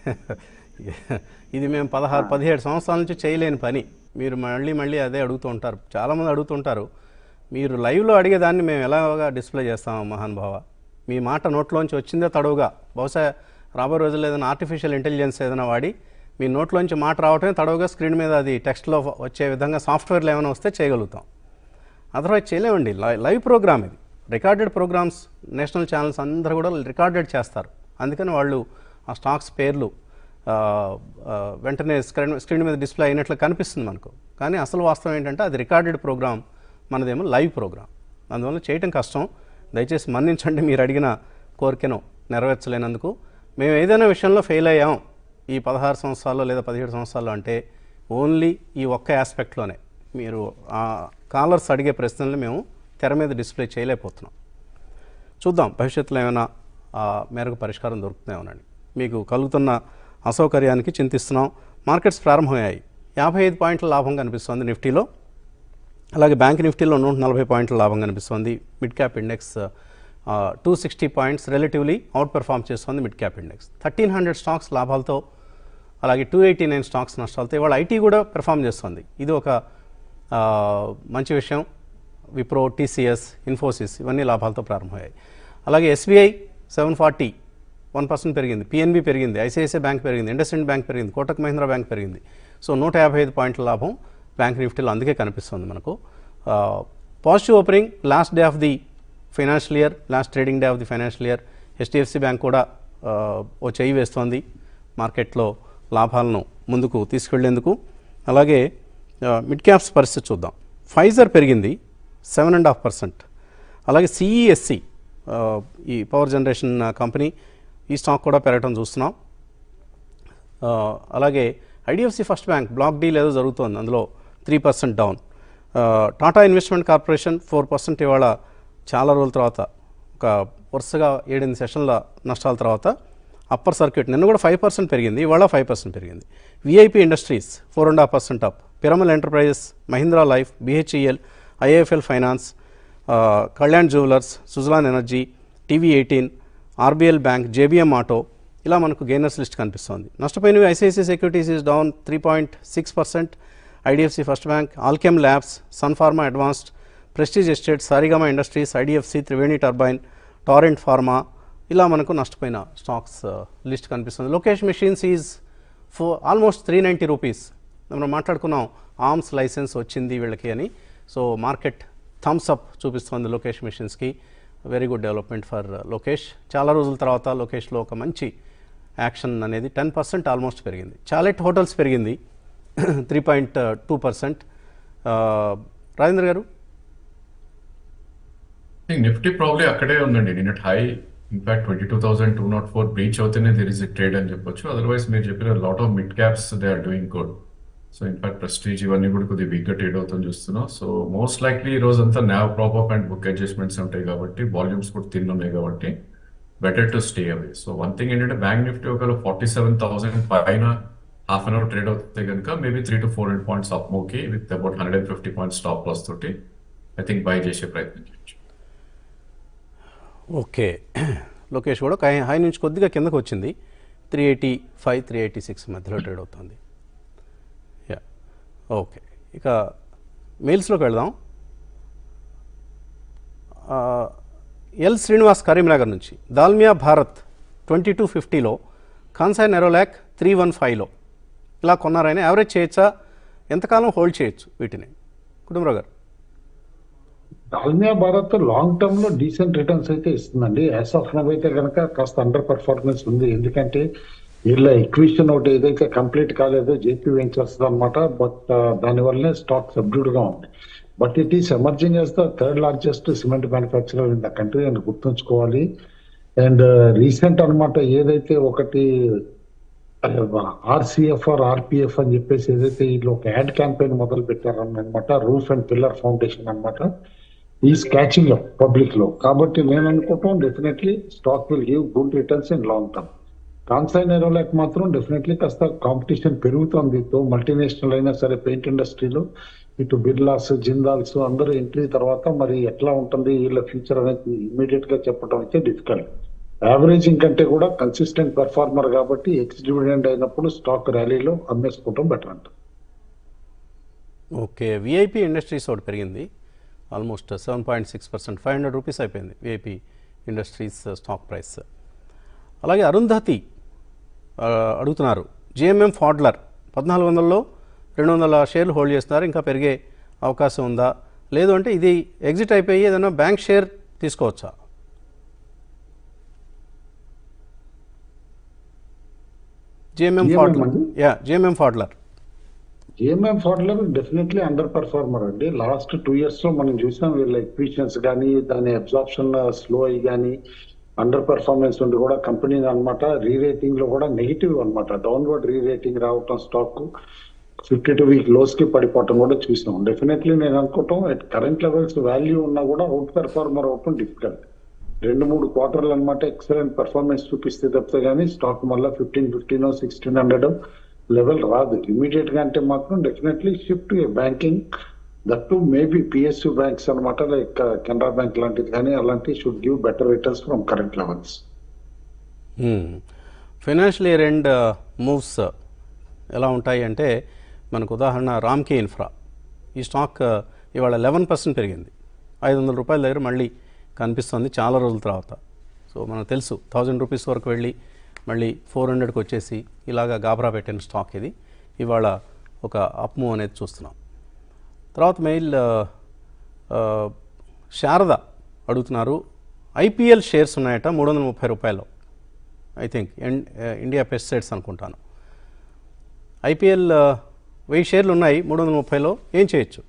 ఇది మేము పదహారు పదిహేడు సంవత్సరాల నుంచి చేయలేని పని మీరు మళ్ళీ మళ్ళీ అదే అడుగుతూ ఉంటారు చాలామంది అడుగుతుంటారు మీరు లైవ్లో అడిగేదాన్ని మేము ఎలాగా డిస్ప్లే చేస్తాము మహానుభావ మీ మాట నోట్లోంచి వచ్చిందే తడవుగా బహుశా రాబోయే రోజుల్లో ఏదైనా ఆర్టిఫిషియల్ ఇంటెలిజెన్స్ ఏదైనా వాడి మీ నోట్లోంచి మాట రావటమే తడవుగా స్క్రీన్ మీద అది టెక్స్ట్లో వచ్చే విధంగా సాఫ్ట్వేర్లు ఏమైనా వస్తే చేయగలుగుతాం అదర్వైజ్ చేయలేమండి లై లైవ్ ప్రోగ్రామ్ ఇది రికార్డెడ్ ప్రోగ్రామ్స్ నేషనల్ ఛానల్స్ అందరూ కూడా రికార్డెడ్ చేస్తారు అందుకని వాళ్ళు ఆ స్టాక్స్ పేర్లు ఆ, ఆ, వెంటనే స్క్రీన్ స్క్రీన్ మీద డిస్ప్లే అయినట్లు కనిపిస్తుంది మనకు కానీ అసలు వాస్తవం ఏంటంటే అది రికార్డెడ్ ప్రోగ్రామ్ మనదేమో లైవ్ ప్రోగ్రామ్ అందువల్ల చేయటం కష్టం దయచేసి మన్నించండి మీరు అడిగిన కోరికను నెరవేర్చలేనందుకు మేము ఏదైనా విషయంలో ఫెయిల్ అయ్యాం ఈ పదహారు సంవత్సరాల్లో లేదా పదిహేడు సంవత్సరాల్లో అంటే ఓన్లీ ఈ ఒక్క ఆస్పెక్ట్లోనే మీరు ఆ కాలర్స్ అడిగే ప్రశ్నల్ని మేము తెర మీద డిస్ప్లే చేయలేకపోతున్నాం చూద్దాం భవిష్యత్తులో ఏమైనా ఆ మేరకు పరిష్కారం దొరుకుతున్నామోనండి మీకు కలుగుతున్న అసౌకర్యానికి చింతిస్తున్నాం మార్కెట్స్ ప్రారంభమయ్యాయి యాభై ఐదు పాయింట్ల లాభం కనిపిస్తుంది నిఫ్టీలో అలాగే బ్యాంక్ నిఫ్టీలో నూట నలభై పాయింట్ల లాభం కనిపిస్తుంది mid cap index two sixty points relatively outperform చేస్తుంది mid cap index thirteen hundred stocks లాభాలతో అలాగే టూ ఎయిటీ నైన్ స్టాక్స్ నష్టాలతో ఇవాళ ఐటీ కూడా పెర్ఫామ్ చేస్తుంది ఇది ఒక ఆ, మంచి విషయం విప్రో టీసీఎస్ ఇన్ఫోసిస్ ఇవన్నీ లాభాలతో ప్రారంభమయ్యాయి అలాగే SBI seven forty one percent పెరిగింది పిఎన్బి పెరిగింది ఐసిఐసిఐ బ్యాంక్ పెరిగింది ఇండస్ఇండ్ బ్యాంక్ పెరిగింది కోటక్ మహీంద్రా బ్యాంక్ పెరిగింది సో నూట యాభై ఐదు పాయింట్ల లాభం బ్యాంక్ నిఫ్టీలో అందుకే కనిపిస్తుంది మనకు positive opening last day of the financial year last trading day of the financial year HDFC bank కూడా ఆ, ఓ చేయి వేస్తోంది మార్కెట్లో లాభాలను ముందుకు తీసుకెళ్లేందుకు అలాగే ఆ, మిడ్ క్యాప్స్ పరిస్థితి చూద్దాం ఫైజర్ పెరిగింది సెవెన్ అండ్ హాఫ్ పర్సెంట్ అలాగే సిఈఎస్సి ఈ పవర్ జనరేషన్ కంపెనీ ఈ స్టాక్ కూడా పెరగటం చూస్తున్నాం ఆ, అలాగే IDFC first bank block deal ఏదో జరుగుతోంది అందులో త్రీ పర్సెంట్ డౌన్ ఆ, Tata investment corporation four percent ఇవాళ చాలా రోజుల తర్వాత ఒక వరుసగా ఏడెనిమిది సెషన్ల నష్టాల తర్వాత అప్పర్ సర్క్యూట్ నిన్న కూడా ఫైవ్ పర్సెంట్ పెరిగింది ఇవాళ ఫైవ్ పర్సెంట్ పెరిగింది VIP industries four and half percent up Piramal enterprises Mahindra life BHEL IAFL finance Kalyan jewellers Suzlon energy TV eighteen RBL bank JBM auto ఇలా మనకు గెయినర్స్ లిస్ట్ కనిపిస్తోంది నష్టపోయినవి ICICI securities is down three point six percent IDFC first bank Alkem labs Sun Pharma advanced prestige estate Saregama industries IDFC Triveni turbine torrent pharma ఇలా మనకు నష్టపోయిన స్టాక్స్ లిస్ట్ కనిపిస్తుంది లోకేష్ మెషిన్స్ ఈజ్ ఫో ఆల్మోస్ట్ త్రీ నైంటీ రూపీస్ మనం మాట్లాడుకున్నాం ఆర్మ్స్ లైసెన్స్ వచ్చింది వీళ్ళకి అని సో మార్కెట్ థమ్స్ అప్ చూపిస్తుంది లోకేష్ మెషిన్స్కి very good development for Lokesh చాలా రోజుల తర్వాత లోకేష్లో ఒక మంచి యాక్షన్ అనేది టెన్ పర్సెంట్ ఆల్మోస్ట్ పెరిగింది చాలెట్ హోటల్స్ పెరిగింది three point two percent Rajendra గారు నిఫ్టీ ప్రాబ్లీ అక్కడే ఉందండి నిన్నటి high in fact twenty two thousand two not four breach అవుతేనే దెర్ ఇస్ ట్రేడ్ అని చెప్పొచ్చు అదర్వైజ్ మీరు చెప్పిన lot of mid caps they are doing good so in fact prestige ఇవన్నీ కూడా కొద్దిగా వీక్గా ట్రేడ్ అవుతుంది చూస్తున్నాం సో మోస్ట్ లైక్లీ ఈ రోజు అంతా now prop up and book adjustments ఉంటాయి కాబట్టి వాల్యూమ్స్ కూడా తిన్ ఉన్నాయి కాబట్టి better to stay away so one thing ఏంటంటే బ్యాంక్ నిఫ్టీ ఒకవేళ ఫార్టీ సెవెన్ థౌసండ్ పైన హాఫ్ అన్ అవర్ ట్రేడ్ అవుతే కనుక maybe three to four hundred points up మూకి with about hundred and fifty points stop loss తోటి ఐ థింక్ బై చేసే ప్రయత్నం చేయొచ్చు ఓకే లోకేష్ కూడా హై హై నుంచి కొద్దిగా కిందకు వచ్చింది three eighty five three eighty six మధ్యలో ట్రేడ్ అవుతుంది యా ఓకే ఇక మెయిల్స్లోకి వెళ్దాం ఆ, ఎల్ శ్రీనివాస్ కరీంనగర్ నుంచి దాల్మియా భారత్ ట్వంటీ టూ ఫిఫ్టీలో కాన్సాయ్ నెరోలాక్ త్రీ వన్ ఫైవ్లో ఇలా కొన్నారైనా యావరేజ్ చేయొచ్చా ఎంతకాలం హోల్డ్ చేయొచ్చు వీటిని కుటుంబరావు గారు దాల్మియా భారత్ లాంగ్ టర్మ్ లో డీసెంట్ రిటర్న్స్ అయితే ఇస్తుందండి యాజ్ ఆఫ్ నవ్ అయితే కనుక కాస్త అండర్ పర్ఫార్మెన్స్ ఉంది ఎందుకంటే వీళ్ళ ఎక్విషన్ ఒకటి ఏదైతే కంప్లీట్ కాలేదో జేపీ వెంచర్స్ అనమాట బట్ దానివల్లనే స్టాక్ సబ్డ్యూడ్ గా ఉంది but it is emerging as the third largest cement manufacturer in the country అని గుర్తుంచుకోవాలి అండ్ రీసెంట్ అన్నమాట ఏదైతే ఒకటి ఆర్సిఎఫ్ఆర్ ఆర్పిఎఫ్ అని చెప్పేసి ఏదైతే వీళ్ళు ఒక యాడ్ క్యాంపెయిన్ మొదలు పెట్టారన్నమాట రూఫ్ అండ్ పిల్లర్ ఫౌండేషన్ అన్నమాట ఈస్ క్యాచింగ్ అప్ పబ్లిక్ లో కాబట్టి నేను అనుకుంటాం definitely stock will give good returns in long term Kansai Nerolac మాత్రం డెఫినెట్లీ కాస్త కాంపిటీషన్ పెరుగుతోంది తో మల్టీనేషనల్ అయినా సరే పెయింట్ ఇండస్ట్రీలో ఇటు బిర్లాస్ జిందాల్స్ అందరూ ఎంట్రీ తర్వాత మరి ఎట్లా ఉంటుంది వీళ్ళ ఫ్యూచర్ అనేది ఇమీడియట్ గా చెప్పడం అయితే డిఫికల్ట్ యావరేజింగ్ కంటే కూడా కన్సిస్టెంట్ పెర్ఫార్మర్ కాబట్టి ఎక్స్ డివిడెండ్ అయినప్పుడు స్టాక్ ర్యాలీలో అమ్మేసుకోవడం బెటర్ అంట ఓకే విఐపి ఇండస్ట్రీస్ ఒకటి పెరిగింది almost seven point six percent five hundred rupees అయిపోయింది విఐపి ఇండస్ట్రీస్ స్టాక్ ప్రైస్ అలాగే అరుంధతి ఆ, అడుగుతున్నారు జిఎంఎం ఫాడ్లర్ పద్నాలుగు వందలలో రెండు వందల షేర్లు హోల్డ్ చేస్తున్నారు ఇంకా పెరిగే అవకాశం ఉందా లేదు అంటే ఇది ఎగ్జిట్ అయిపోయి ఏదైనా బ్యాంక్ షేర్ తీసుకోవచ్చా జిఎంఎం GMM ఫాడ్లర్ అండి? Yeah GMM Pfaudler GMM Pfaudler definitely under performer అండి లాస్ట్ టూ ఇయర్స్ లో మనం చూసాం వీళ్ళ ఎక్విషన్స్ కానీ దాని అబ్జార్ప్షన్ స్లో అయ్యి కానీ అండర్ పర్ఫార్మెన్స్ ఉండి కూడా కంపెనీ అన్నమాట రీ రేటింగ్ లో కూడా నెగిటివ్ అన్నమాట డౌన్వర్డ్ రీ రేటింగ్ రావటం stock fifty two week lows కి పడిపోవటం కూడా చూసాం డెఫినెట్లీ నేను అనుకుంటాం ఎట్ కరెంట్ లెవెల్స్ వాల్యూ ఉన్నా కూడా అవుట్ పెర్ఫార్మర్ అవటం డిఫికల్ట్ రెండు మూడు క్వార్టర్లు అనమాట ఎక్సలెంట్ పర్ఫార్మెన్స్ చూపిస్తే తప్పితే కానీ స్టాక్ మళ్ళీ fifteen fifteen sixteen hundred level రాదు ఇమీడియట్ గా అంటే మాత్రం definitely shift banking that to maybe PSU banks అనమాట లైక్ కెనరా బ్యాంక్ లాంటిది కానీ అలాంటి should give better returns from current levels financial year end moves ఎలా ఉంటాయి అంటే మనకు ఉదాహరణ రామ్కే ఇన్ఫ్రా ఈ స్టాక్ uh, ఇవాళ లెవెన్ పర్సెంట్ పెరిగింది ఐదు వందల రూపాయల దగ్గర మళ్ళీ కనిపిస్తుంది చాలా రోజుల తర్వాత సో మనకు తెలుసు థౌజండ్ రూపీస్ వరకు వెళ్ళి మళ్ళీ ఫోర్ హండ్రెడ్కి వచ్చేసి ఇలాగా గాబరా పెట్టిన స్టాక్ ఇది ఇవాళ ఒక అప్ మూవ్ అనేది చూస్తున్నాం తర్వాత మెయిల్ ఆ, ఆ, శారద అడుగుతున్నారు ఐపీఎల్ షేర్స్ ఉన్నాయట మూడు వందల ముప్పై రూపాయలు ఐ థింక్ ఇండియా పెస్టిసైడ్స్ అనుకుంటాను ఐపీఎల్ వెయ్యి షేర్లు ఉన్నాయి మూడు వందల ముప్పైలో ఏం చేయొచ్చు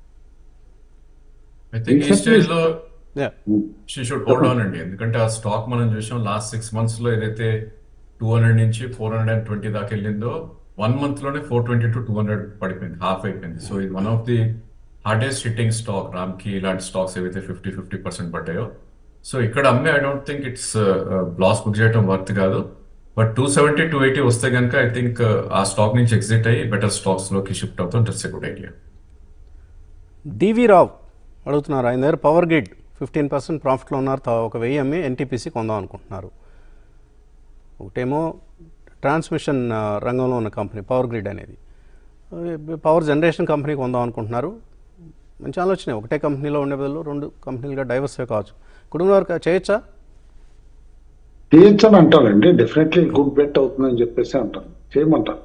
ఐ థింక్ ఈ స్టేజ్ లో Yeah. She should hold on అండి ఎందుకంటే ఆ స్టాక్ మనం చూసాం లాస్ట్ సిక్స్ మంత్స్ లో ఏదైతే టూ హండ్రెడ్ నుంచి ఫోర్ హండ్రెడ్ అండ్ ట్వంటీ దాకా వెళ్ళిందో వన్ మంత్ లోనే four twenty to two hundred పడిపోయింది హాఫ్ అయిపోయింది సో ఇది one of the hardest hitting stock Ram కి ఇలాంటి స్టాక్స్ ఏవైతే ఫిఫ్టీ ఫిఫ్టీ పర్సెంట్ పడ్డాయో సో ఇక్కడ అమ్మే I don't think it's loss book చేయడం వర్త్ కాదు but two seventy two eighty వస్తే కనుక ఐ థింక్ ఆ స్టాక్ నుంచి ఎగ్జిట్ అయ్యి బెటర్ స్టాక్స్ లోకి షిఫ్ట్ అవుతాం that's a good idea D V Rao అడుగుతున్నారు ఆయన దగ్గర పవర్ గ్రిడ్ ఫిఫ్టీన్ పర్సెంట్ ప్రాఫిట్లో ఉన్నారు తా- ఒక వెయ్యి అమ్మి ఎన్టీపీసీ కొందాం అనుకుంటున్నారు ఒకటేమో ట్రాన్స్మిషన్ ఆ, రంగంలో ఉన్న కంపెనీ పవర్ గ్రిడ్ అనేది ఆ, పవర్ జనరేషన్ కంపెనీ కొందాం అనుకుంటున్నారు మంచి ఆలోచనే ఒకటే కంపెనీలో ఉండే బదులు రెండు కంపెనీలుగా డైవర్సిఫై కావచ్చు కుటుంబం వరకు చేయొచ్చా చేయొచ్చు అని అంటారండి డెఫినెట్లీ గుడ్ బెట్ అవుతుందని చెప్పేసి అంటారు చేయమంటారు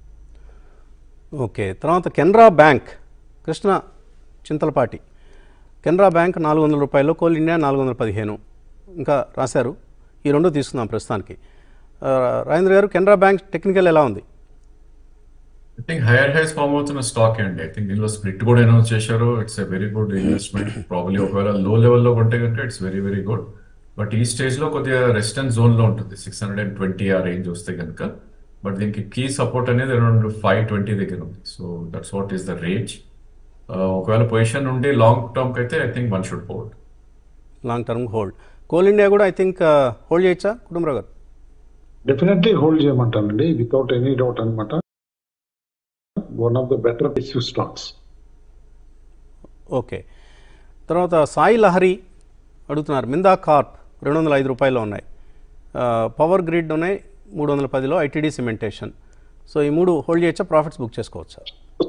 ఓకే తర్వాత కెనరా బ్యాంక్ కృష్ణ చింతలపాటి కెనరా బ్యాంక్ నాలుగు వందల రూపాయలు కోల్ ఇండియా నాలుగు వందల పదిహేను ఇంకా రాశారు ఈ రెండు తీసుకుందాం ప్రస్తుతానికి ఆ, రాజేంద్ర గారు కెనరా బ్యాంక్ టెక్నికల్ ఎలా ఉంది I think higher highs form అవుతున్న స్టాక్ అండి ఐ థింక్ దీనిలో స్ప్లిట్ కూడా అనౌన్స్ చేశారు it's a very good investment probably ఒకవేళ లో లెవెల్లో కొంటే కనుక it's very very good but ఈ స్టేజ్ లో కొద్దిగా రెసిస్టెన్స్ జోన్ లో ఉంటుంది సిక్స్ హండ్రెడ్ అండ్ ట్వంటీ ఆ రేంజ్ వస్తే కనుక బట్ దీనికి కీ సపోర్ట్ అనేది అరౌండ్ ఫైవ్ ట్వంటీ దగ్గర ఉంది so that's what is the range ఒకవేళ పొజిషన్ ఉండి లాంగ్ టర్మ్ కి అయితే I think one should hold long term hold coal India కూడా ఐ థింక్ హోల్డ్ చేయొచ్చా కుటుంబరావు గారు డెఫినెట్లీ హోల్డ్ చేయమంటానండి వితౌట్ ఎనీ డౌట్ అనమాట one of the better issue stocks okay తర్వాత సాయి లహరి అడుగుతున్నారు మిందా కార్ప్ రెండు వందల ఐదు రూపాయలు ఉన్నాయి ఆ, పవర్ గ్రిడ్ ఉన్నాయి మూడు వందల పదిలో ఐటీడీ సిమెంటేషన్ సో ఈ మూడు హోల్డ్ చేయొచ్చా ప్రాఫిట్స్ బుక్ చేసుకోవచ్చా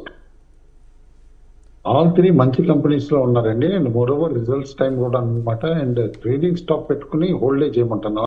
ఆల్ త్రీ మంచి కంపెనీస్ లో ఉన్నారండి and more over results time కూడా అనమాట అండ్ ట్రేడింగ్ స్టాక్ పెట్టుకుని హోల్డే చేయమంటాను